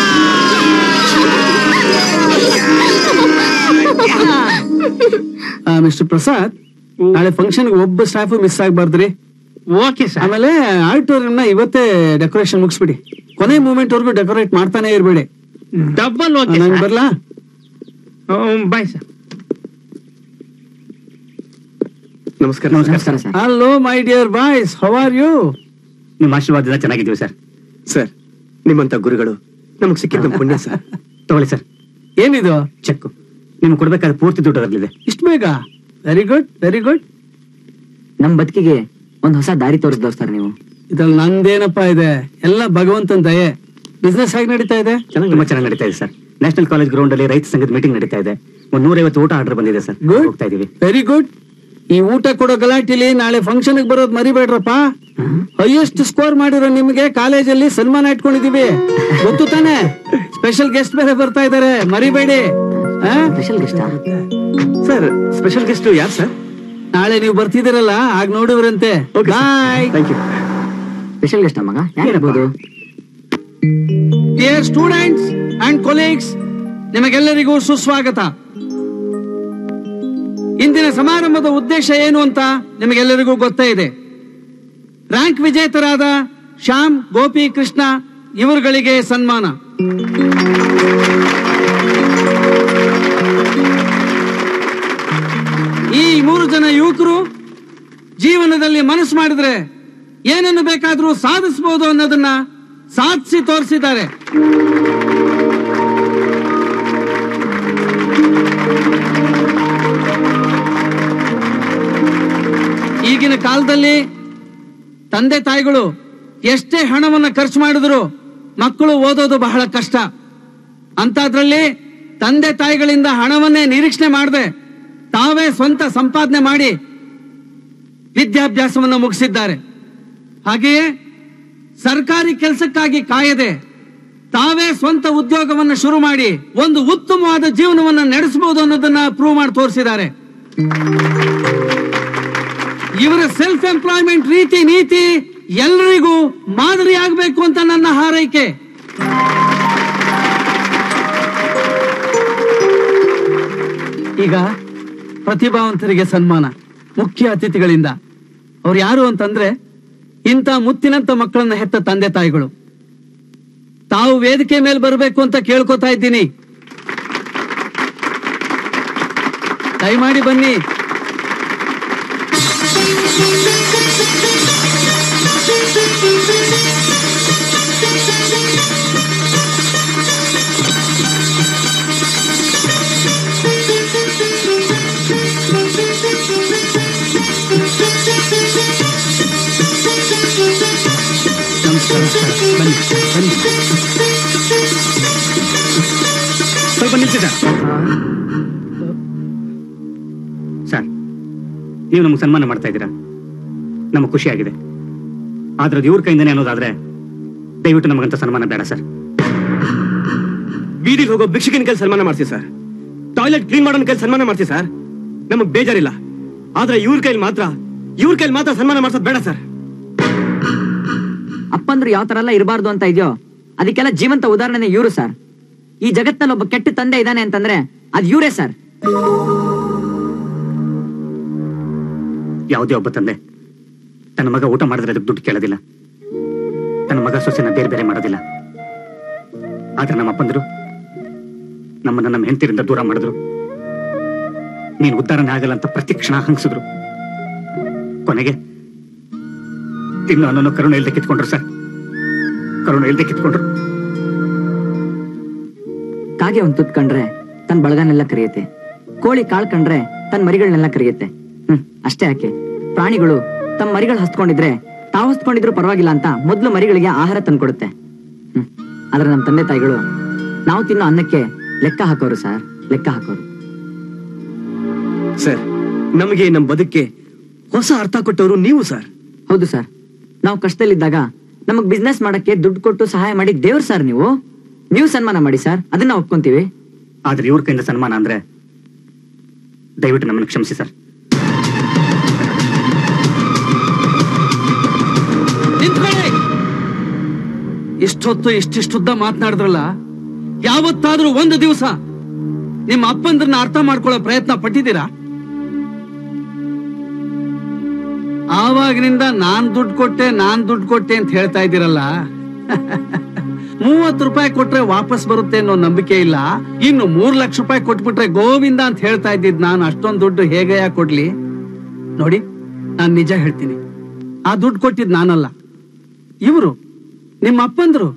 ಮಿಸ್ಟರ್ ಪ್ರಸಾದ್ ನಾಳೆ ಫಂಕ್ಷನ್ ಒಬ್ಬ ಸ್ಟಾಫ್ ಮಿಸ್ ಆಗ್ಬಾರ್ದ್ರಿ ಓಕೆ ಸರ್ ಆಮೇಲೆ ಆಡಿಟೋರಿಯಂ ನ ಇವತ್ತೇ ಡೆಕೋರೇಷನ್ ಮುಗಿಸ್ಬಿಡಿ ಕೊನೆ ಮೂಮೆಂಟ್ ವರ್ಗು ಡೆಕೋರೇಟ್ ಮಾಡ್ತಾನೆ ಇರ್ಬೇಡಿ ಡಬ್ಬಲ್ ಓಕೆ ನಂಗೆ ಬರ್ಲಾ ಬಾಯ್ ಸರ್ ನಮಸ್ಕಾರ ನಮಸ್ಕಾರ sir hello my dear boys how are you ನಿಮ್ಮ ಆಶೀರ್ವಾದದಿಂದ ಚೆನ್ನಾಗಿದ್ದೀವಿ ಸರ್ ಸರ್ ನಿಮ್ಮಂತ ಗುರುಗಳು ನಮಗ್ ಸಿಕ್ಕಿದ ನಮ್ ಪುಣ್ಯ ಸರ್ ತಗೊಳ್ಳಿ ಸರ್ ಏನಿದು ಚೆಕ್ ನಿಮ್ಗೆ ಕೊಡ್ಬೇಕಾದ ಪೂರ್ತಿ ದುಡ್ಡು ಅದರಲ್ಲಿದೆ ಇಷ್ಟು ಬೇಗ ವೆರಿ ಗುಡ್ ವೆರಿ ಗುಡ್ ನಮ್ ಬದುಕಿಗೆ ಒಂದ್ ಹೊಸ ದಾರಿ ತೋರಿಸ್ದವ್ ಸರ್ ನೀವು ಇದ್ರಲ್ಲಿ ನಂದೇನಪ್ಪ ಇದೆ ಎಲ್ಲ ಭಗವಂತನ ದಯೆ ಬಿಸ್ನೆಸ್ ಹೇಗೆ ನಡೀತಾ ಇದೆ ತುಂಬಾ ಚೆನ್ನಾಗಿ ನಡೀತಾ ಇದೆ ಸರ್ ನ್ಯಾಷನಲ್ ಕಾಲೇಜ್ ಗ್ರೌಂಡ್ ಅಲ್ಲಿ ರೈತ ಸಂಘದ ಮೀಟಿಂಗ್ ನಡೀತಾ ಇದೆ ಒಂದ್ ನೂರೈವತ್ತು ಊಟ ಆರ್ಡರ್ ಬಂದಿದೆ ಸರ್ ಹೋಗ್ತಾ ಇದೀವಿ ವೆರಿ ಗುಡ್ ಈ ಊಟ ಕೊಡೋ ಗಲಾಟಿಲಿ ನಾಳೆ ಫಂಕ್ಷನ್ ಬರೋದ್ ಮರಿಬೇಡ್ರಪ್ಪ ಹೈಯೆಸ್ಟ್ ಸ್ಕೋರ್ ಮಾಡಿರೋ ನಿಮ್ಗೆ ಕಾಲೇಜಲ್ಲಿ ಸನ್ಮಾನ ಇಟ್ಕೊಂಡಿದೀವಿ ಗೊತ್ತು ತಾನೆ ಸ್ಪೆಷಲ್ ಗೆಸ್ಟ್ ಬೇರೆ ಬರ್ತಾ ಇದಾರೆ ಮರಿಬೇಡಿ special guest sir special guest ಯಾರು ಸರ್ ನಾಳೆ ನೀವು ಬರ್ತಿದ್ದೀರಲ್ಲ ಆಗ ನೋಡುವ್ರಂತೆ bye thank you special guest ಮಗ ಯಾರಿರ್ಬೋದು ಡಿಯರ್ ಸ್ಟೂಡೆಂಟ್ಸ್ ಅಂಡ್ ಕೊಲೀಗ್ಸ್ ನಿಮಗೆಲ್ಲರಿಗೂ ಸುಸ್ವಾಗತ ಇಂದಿನ ಸಮಾರಂಭದ ಉದ್ದೇಶ ಏನು ಅಂತ ನಿಮಗೆಲ್ಲರಿಗೂ ಗೊತ್ತೇ ಇದೆ ರ್ಯಾಂಕ್ ವಿಜೇತರಾದ ಶ್ಯಾಮ್ ಗೋಪಿ ಕೃಷ್ಣ ಇವರುಗಳಿಗೆ ಸನ್ಮಾನ ಈ ಮೂರು ಜನ ಯುವಕರು ಜೀವನದಲ್ಲಿ ಮನಸ್ಸು ಮಾಡಿದ್ರೆ ಏನನ್ನು ಬೇಕಾದ್ರೂ ಸಾಧಿಸಬಹುದು ಅನ್ನೋದನ್ನ ಸಾಧಿಸಿ ತೋರಿಸಿದ್ದಾರೆ ಈಗಿನ ಕಾಲದಲ್ಲಿ ತಂದೆ ತಾಯಿಗಳು ಎಷ್ಟೇ ಹಣವನ್ನ ಖರ್ಚು ಮಾಡಿದ್ರು ಮಕ್ಕಳು ಓದೋದು ಬಹಳ ಕಷ್ಟ ಅಂತದ್ರಲ್ಲಿ ತಂದೆ ತಾಯಿಗಳಿಂದ ಹಣವನ್ನೇ ನಿರೀಕ್ಷಣೆ ಮಾಡದೆ ತಾವೇ ಸ್ವಂತ ಸಂಪಾದನೆ ಮಾಡಿ ವಿದ್ಯಾಭ್ಯಾಸವನ್ನು ಮುಗಿಸಿದ್ದಾರೆ ಹಾಗೆಯೇ ಸರ್ಕಾರಿ ಕೆಲಸಕ್ಕಾಗಿ ಕಾಯದೆ ತಾವೇ ಸ್ವಂತ ಉದ್ಯೋಗವನ್ನು ಶುರು ಮಾಡಿ ಒಂದು ಉತ್ತಮವಾದ ಜೀವನವನ್ನು ನಡೆಸಬಹುದು ಅನ್ನೋದನ್ನ ಪ್ರೂವ್ ಮಾಡಿ ತೋರಿಸಿದ್ದಾರೆ ಇವರ ಸೆಲ್ಫ್ ಎಂಪ್ಲಾಯ್ಮೆಂಟ್ ರೀತಿ ನೀತಿ ಎಲ್ಲರಿಗೂ ಮಾದರಿ ಆಗಬೇಕು ಅಂತ ನನ್ನ ಹಾರೈಕೆ ಈಗ ಪ್ರತಿಭಾವಂತರಿಗೆ ಸನ್ಮಾನ ಮುಖ್ಯ ಅತಿಥಿಗಳಿಂದ ಅವ್ರು ಯಾರು ಅಂತಂದ್ರೆ ಇಂಥ ಮುತ್ತಿನಂತ ಮಕ್ಕಳನ್ನ ಹೆತ್ತ ತಂದೆ ತಾಯಿಗಳು ತಾವು ವೇದಿಕೆ ಮೇಲೆ ಬರಬೇಕು ಅಂತ ಕೇಳ್ಕೊತಾ ಇದ್ದೀನಿ ದಯಮಾಡಿ ಬನ್ನಿ ನಮಸ್ಕಾರ ಬನ್ನಿ ಬನ್ನಿ ಸ್ವಲ್ಪ ನಿಲ್ಸಿ ಸರ್ ಸರ್ ನೀವು ನಮ್ಗೆ ಸನ್ಮಾನ ಮಾಡ್ತಾ ಇದ್ದೀರಾ ನಮಗೆ ಖುಷಿ ಆಗಿದೆ ಆದ್ರೆ ಅದು ಇವ್ರ ಕೈಯಿಂದನೇ ಅನ್ನೋದಾದ್ರೆ ದಯವಿಟ್ಟು ನಮಗಂತ ಸನ್ಮಾನ ಬೇಡ ಸರ್ ಬೀದಿಗೆ ಹೋಗೋ ಭಿಕ್ಷಕಿನ ಕೈಲಿ ಸನ್ಮಾನ ಮಾಡ್ತೀವಿ ಸರ್ ಟಾಯ್ಲೆಟ್ ಕ್ಲೀನ್ ಮಾಡೋನ್ ಕೈಲಿ ಸನ್ಮಾನ ಮಾಡ್ತೀವಿ ಸರ್ ನಮಗ್ ಬೇಜಾರಿಲ್ಲ ಆದ್ರೆ ಇವ್ರ ಕೈಲಿ ಮಾತ್ರ ಇವ್ರ ಕೈಲಿ ಮಾತ್ರ ಸನ್ಮಾನ ಮಾಡ್ಸೋದು ಬೇಡ ಸರ್ ಅಪ್ಪಂದ್ರು ಯಾವ ತರ ಎಲ್ಲ ಇರಬಾರ್ದು ಅಂತ ಇದೆಯೋ ಅದಕ್ಕೆಲ್ಲ ಜೀವಂತ ಉದಾಹರಣೆ ಇವ್ರು ಸರ್ ಈ ಜಗತ್ತಲ್ಲಿ ಒಬ್ಬ ಕೆಟ್ಟ ತಂದೆ ಇದ್ದಾನೆ ಅಂತಂದ್ರೆ ಅದ್ ಇವರೇ ಸರ್ ಯಾವುದೇ ಒಬ್ಬ ತಂದೆ ತನ್ನ ಮಗ ಊಟ ಮಾಡಿದ್ರೆ ಅದಕ್ಕೆ ದುಡ್ಡು ಕೇಳೋದಿಲ್ಲ ತನ್ನ ಮಗ ಸೊಸೆನ ಬೇರೆ ಬೇರೆ ಮಾಡೋದಿಲ್ಲ ಆದ್ರೆ ನಮ್ಮ ಅಪ್ಪಂದ್ರು ನಮ್ಮನ್ನ ನಮ್ಮ ಹೆಂಡತಿರಿಂದ ದೂರ ಮಾಡಿದ್ರು ನೀನು ಉದ್ಧಾರನೇ ಆಗಲ್ಲ ಅಂತ ಪ್ರತಿ ಕ್ಷಣ ಹಂಗಿಸಿದ್ರು ಕೊನೆಗೆ ತಿನ್ನು ಅನ್ನೋ ಕರುಣೆ ಇಲ್ದೆ ಕಿತ್ಕೊಂಡ್ರು ಸರ್ ಕರುಣೆ ಇಲ್ದೆ ಕಿತ್ಕೊಂಡ್ರು ಕಾಗೆ ಒಂದ್ ತುತ್ ಕಂಡ್ರೆ ತನ್ನ ಬಳಗನೆಲ್ಲ ಕರೆಯುತ್ತೆ ಕೋಳಿ ಕಾಳ್ ಕಂಡ್ರೆ ತನ್ನ ಮರಿಗಳನ್ನೆಲ್ಲ ಕರೆಯುತ್ತೆ ಹ್ಮ್ ಅಷ್ಟೇ ಯಾಕೆ ಪ್ರಾಣಿಗಳು ತಮ್ಮ ಮರಿಗಳು ಹಸ್ಕೊಂಡಿದ್ರೆ ತಾವು ಹಸ್ಕೊಂಡಿದ್ರು ಪರವಾಗಿಲ್ಲ ಅಂತ ಮೊದ್ಲು ಮರಿಗಳಿಗೆ ಆಹಾರ ತಂದ್ಕೊಡುತ್ತೆ ಹ್ಮ್ ಆದ್ರೆ ನಮ್ಮ ತಂದೆ ತಾಯಿಗಳು ನಾವು ತಿನ್ನೋ ಅನ್ನಕ್ಕೆ ಲೆಕ್ಕ ಹಾಕೋರು ಸರ್ ಲೆಕ್ಕ ಹಾಕೋರು ಸರ್ ನಮಗೆ ನಮ್ಮ ಬದುಕ್ಕೆ ಹೊಸ ಅರ್ಥ ಕೊಟ್ಟವರು ನೀವು ಸರ್ ಹೌದು ಸರ್ ನಾವು ಕಷ್ಟದಲ್ಲಿದ್ದಾಗ ನಮಗ್ ಬಿಸ್ನೆಸ್ ಮಾಡಕ್ಕೆ ದುಡ್ಡು ಕೊಟ್ಟು ಸಹಾಯ ಮಾಡಿ ದೇವ್ರ ಸರ್ ನೀವು ನೀವು ಸನ್ಮಾನ ಮಾಡಿ ಸರ್ ಅದನ್ನ ಒಪ್ಕೊಂತೀವಿ ಆದ್ರೆ ಇವ್ರ ಕೈಯಿಂದ ಸನ್ಮಾನ ಅಂದ್ರೆ ದಯವಿಟ್ಟು ನಮ್ಮನ್ನು ಕ್ಷಮಿಸಿ ಸರ್ ನಿಂತ್ಕೊಳ್ಳಿ ಇಷ್ಟೊತ್ತು ಇಷ್ಟಿಷ್ಟುದ್ದ ಮಾತನಾಡಿದ್ರಲ್ಲ ಯಾವತ್ತಾದ್ರೂ ಒಂದು ದಿವಸ ನಿಮ್ಮ ಅಪ್ಪಂದ್ರನ್ನ ಅರ್ಥ ಮಾಡ್ಕೊಳ್ಳೋ ಪ್ರಯತ್ನ ಪಟ್ಟಿದ್ದೀರಾ ಆವಾಗಿನಿಂದ ನಾನ್ ದುಡ್ಡು ಕೊಟ್ಟೆ ನಾನ್ ದುಡ್ಡು ಕೊಟ್ಟೆ ಅಂತ ಹೇಳ್ತಾ ಇದ್ದೀರಲ್ಲ ಮೂವತ್ತು ರೂಪಾಯಿ ಕೊಟ್ರೆ ವಾಪಸ್ ಬರುತ್ತೆ ಅನ್ನೋ ನಂಬಿಕೆ ಇಲ್ಲ ಇನ್ನು ಮೂರ್ ಲಕ್ಷ ರೂಪಾಯಿ ಕೊಟ್ಬಿಟ್ರೆ ಗೋವಿಂದ ಅಂತ ಹೇಳ್ತಾ ಇದ್ದಿದ್ ನಾನು ಅಷ್ಟೊಂದು ದುಡ್ಡು ಹೇಗೆ ಯಾಕೆ ಕೊಡ್ಲಿ ನೋಡಿ ನಾನ್ ನಿಜ ಹೇಳ್ತೀನಿ ಆ ದುಡ್ಡು ಕೊಟ್ಟಿದ್ ನಾನಲ್ಲ ಇವರು ನಿಮ್ಮ ಅಪ್ಪಂದ್ರು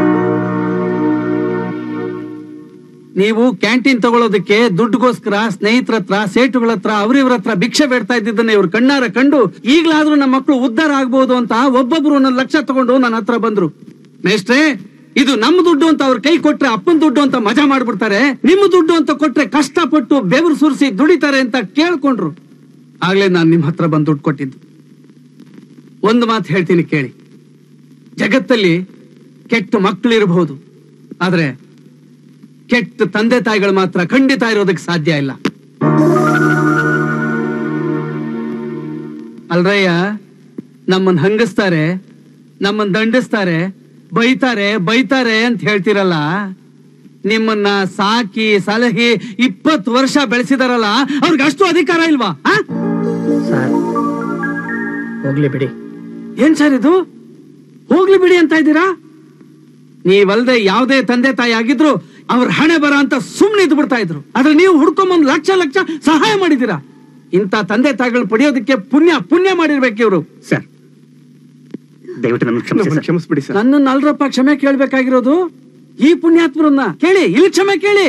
ನೀವು ಕ್ಯಾಂಟೀನ್ ತಗೊಳ್ಳೋದಕ್ಕೆ ದುಡ್ಡುಗೋಸ್ಕರ ಸ್ನೇಹಿತರ ಹತ್ರ ಸೇಟುಗಳ ಹತ್ರ ಅವ್ರಿವ್ರ ಹತ್ರ ಭಿಕ್ಷೆ ಬೇಡ್ತಾ ಇದ್ದಿದ್ದನ್ನ ಇವ್ರು ಕಣ್ಣಾರ ಕಂಡು ಈಗ್ಲಾದ್ರೂ ನಮ್ಮ ಮಕ್ಕಳು ಉದ್ಧಾರ ಆಗ್ಬೋದು ಅಂತ ಒಬ್ಬೊಬ್ರು ಒಂದೊಂದು ಲಕ್ಷ ತಗೊಂಡು ನನ್ನ ಹತ್ರ ಬಂದ್ರು ಮೇಷ್ಟ್ರೆ ಇದು ನಮ್ಮ ದುಡ್ಡು ಅಂತ ಅವ್ರ ಕೈ ಕೊಟ್ರೆ ಅಪ್ಪನ ದುಡ್ಡು ಅಂತ ಮಜಾ ಮಾಡ್ಬಿಡ್ತಾರೆ ನಿಮ್ಮ ದುಡ್ಡು ಅಂತ ಕೊಟ್ರೆ ಕಷ್ಟಪಟ್ಟು ಬೆವರು ಸುರಿಸಿ ದುಡಿತಾರೆ ಅಂತ ಕೇಳ್ಕೊಂಡ್ರು ಆಗ್ಲೇ ನಾನು ನಿಮ್ ಹತ್ರ ಬಂದು ದುಡ್ಡು ಕೊಟ್ಟಿದ್ದು ಒಂದು ಮಾತು ಹೇಳ್ತೀನಿ ಕೇಳಿ ಜಗತ್ತಲ್ಲಿ ಕೆಟ್ಟ ಮಕ್ಕಳಿರಬಹುದು ಆದ್ರೆ ಕೆಟ್ಟ ತಂದೆ ತಾಯಿಗಳು ಮಾತ್ರ ಖಂಡಿತ ಇರೋದಕ್ಕೆ ಸಾಧ್ಯ ಇಲ್ಲ ಅಲ್ರಯ್ಯ ನಮ್ಮನ್ ಹಂಗಿಸ್ತಾರೆ ನಮ್ಮನ್ ದಂಡಿಸ್ತಾರೆ ಬೈತಾರೆ ಬೈತಾರೆ ಅಂತ ಹೇಳ್ತಿರಲ್ಲ ನಿಮ್ಮನ್ನ ಸಾಕಿ ಸಲಹಿ ಇಪ್ಪತ್ತು ವರ್ಷ ಬೆಳೆಸಿದಾರಲ್ಲ ಅವ್ರಿಗೆ ಅಷ್ಟು ಅಧಿಕಾರ ಇಲ್ವಾ ಆ? ಸರ್ ಹೋಗ್ಲಿ ಬಿಡಿ ಏನ್ ಸರ್ ಇದು ಹೋಗ್ಲಿ ಬಿಡಿ ಅಂತ ಇದ್ದೀರಾ ನೀವಲ್ದೆ ಯಾವುದೇ ತಂದೆ ತಾಯಿ ಆಗಿದ್ರು ಅವ್ರ ಹಣೆ ಬರ ಅಂತ ಸುಮ್ನೆ ಇದ್ದು ಬಿಡ್ತಾ ಇದ್ರು ಆದ್ರೆ ನೀವು ಹುಡ್ಕೊಂಬಂದ್ ಲಕ್ಷ ಲಕ್ಷ ಸಹಾಯ ಮಾಡಿದ್ದೀರಾ ಇಂಥ ತಂದೆ ತಾಯಿಗಳು ಪಡೆಯೋದಕ್ಕೆ ಪುಣ್ಯ ಪುಣ್ಯ ಮಾಡಿರ್ಬೇಕು ಇವರು ಸರ್ ದಯವಿಟ್ಟು ನಮಗೆ ಕ್ಷಮಿಸಿ ಸರ್. ಕ್ಷಮಿಸ್ಬಿಡಿ ಸರ್ ನನ್ನನ್ನ ಅಲ್ರಪ್ಪ ಕ್ಷಮೆ ಕೇಳ್ಬೇಕಾಗಿರೋದು ಈ ಪುಣ್ಯಾತ್ಮರನ್ನ ಕೇಳಿ ಇಲ್ಲಿ ಕ್ಷಮೆ ಕೇಳಿ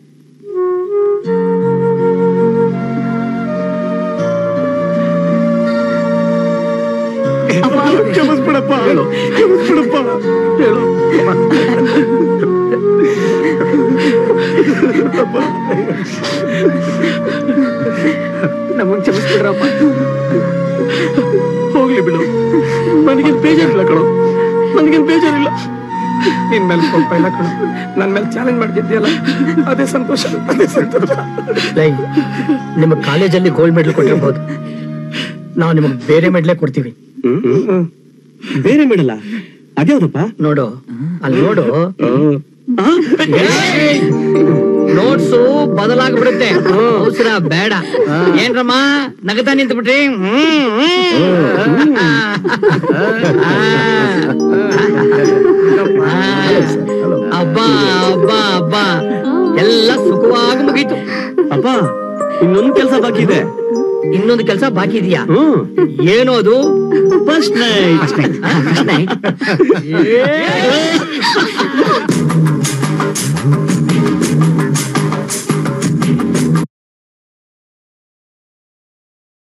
ಕ್ಷಮಿಸ್ಬಿಡಪ್ಪ ಕ್ಷಮಿಸ್ಬಿಡಪ್ಪ ಹೇಳು ನಮಗ್ ಕ್ಷಮಿಸ್ಬಿಡ್ರಪ್ಪ ಹೋಗ್ಲಿ ಬಿಡು ನನಗೇನ್ ಬೇಜಾರಿಲ್ಲ ಕಣೋ ನನಗೇನ್ ಬೇಜಾರಿಲ್ಲ ನಿನ್ ಮೇಲೆ ಕೋಪ ಇಲ್ಲ ಕಣೋ ನನ್ ಮೇಲೆ ಚಾಲೆಂಜ್ ಮಾಡ್ತಿದ್ಯಲ್ಲ ಅದೇ ಸಂತೋಷ ಅದೇ ಸಂತೋಷ ಲೈ ನಿಮ್ಮ ಕಾಲೇಜಲ್ಲಿ ಗೋಲ್ಡ್ ಮೆಡಲ್ ಕೊಟ್ಟಿರ್ಬೋದು ನಾವು ನಿಮಗೆ ಬೇರೆ ಮೆಡ್ಲೇ ಕೊಡ್ತೀವಿ ಬೇರೆ ಮೇಡಲ್ಲ ಅದ್ಯಾವ್ದಪ್ಪ ನೋಡು ಅಲ್ಲಿ ನೋಡು ನೋಟ್ಸು ಬದಲಾಗ್ಬಿಡುತ್ತೆ ಅವಸರ ಬೇಡ ಏನ್ರಮ್ಮ ನಗದ ನಿಂತು ಬಿಟ್ರಿ ಅಬ್ಬಾ ಅಬ್ಬಾ ಅಬ್ಬಾ ಎಲ್ಲ ಸುಖವಾಗಿ ಮುಗೀತು ಅಪ್ಪ ಇನ್ನೊಂದ್ ಕೆಲಸ ಬಾಕಿ ಇದೆ ಇನ್ನೊಂದು ಕೆಲಸ ಬಾಕಿ ಇದೆಯಾ ಏನು ಅದು ಫಸ್ಟ್ ನೈಟ್ First night.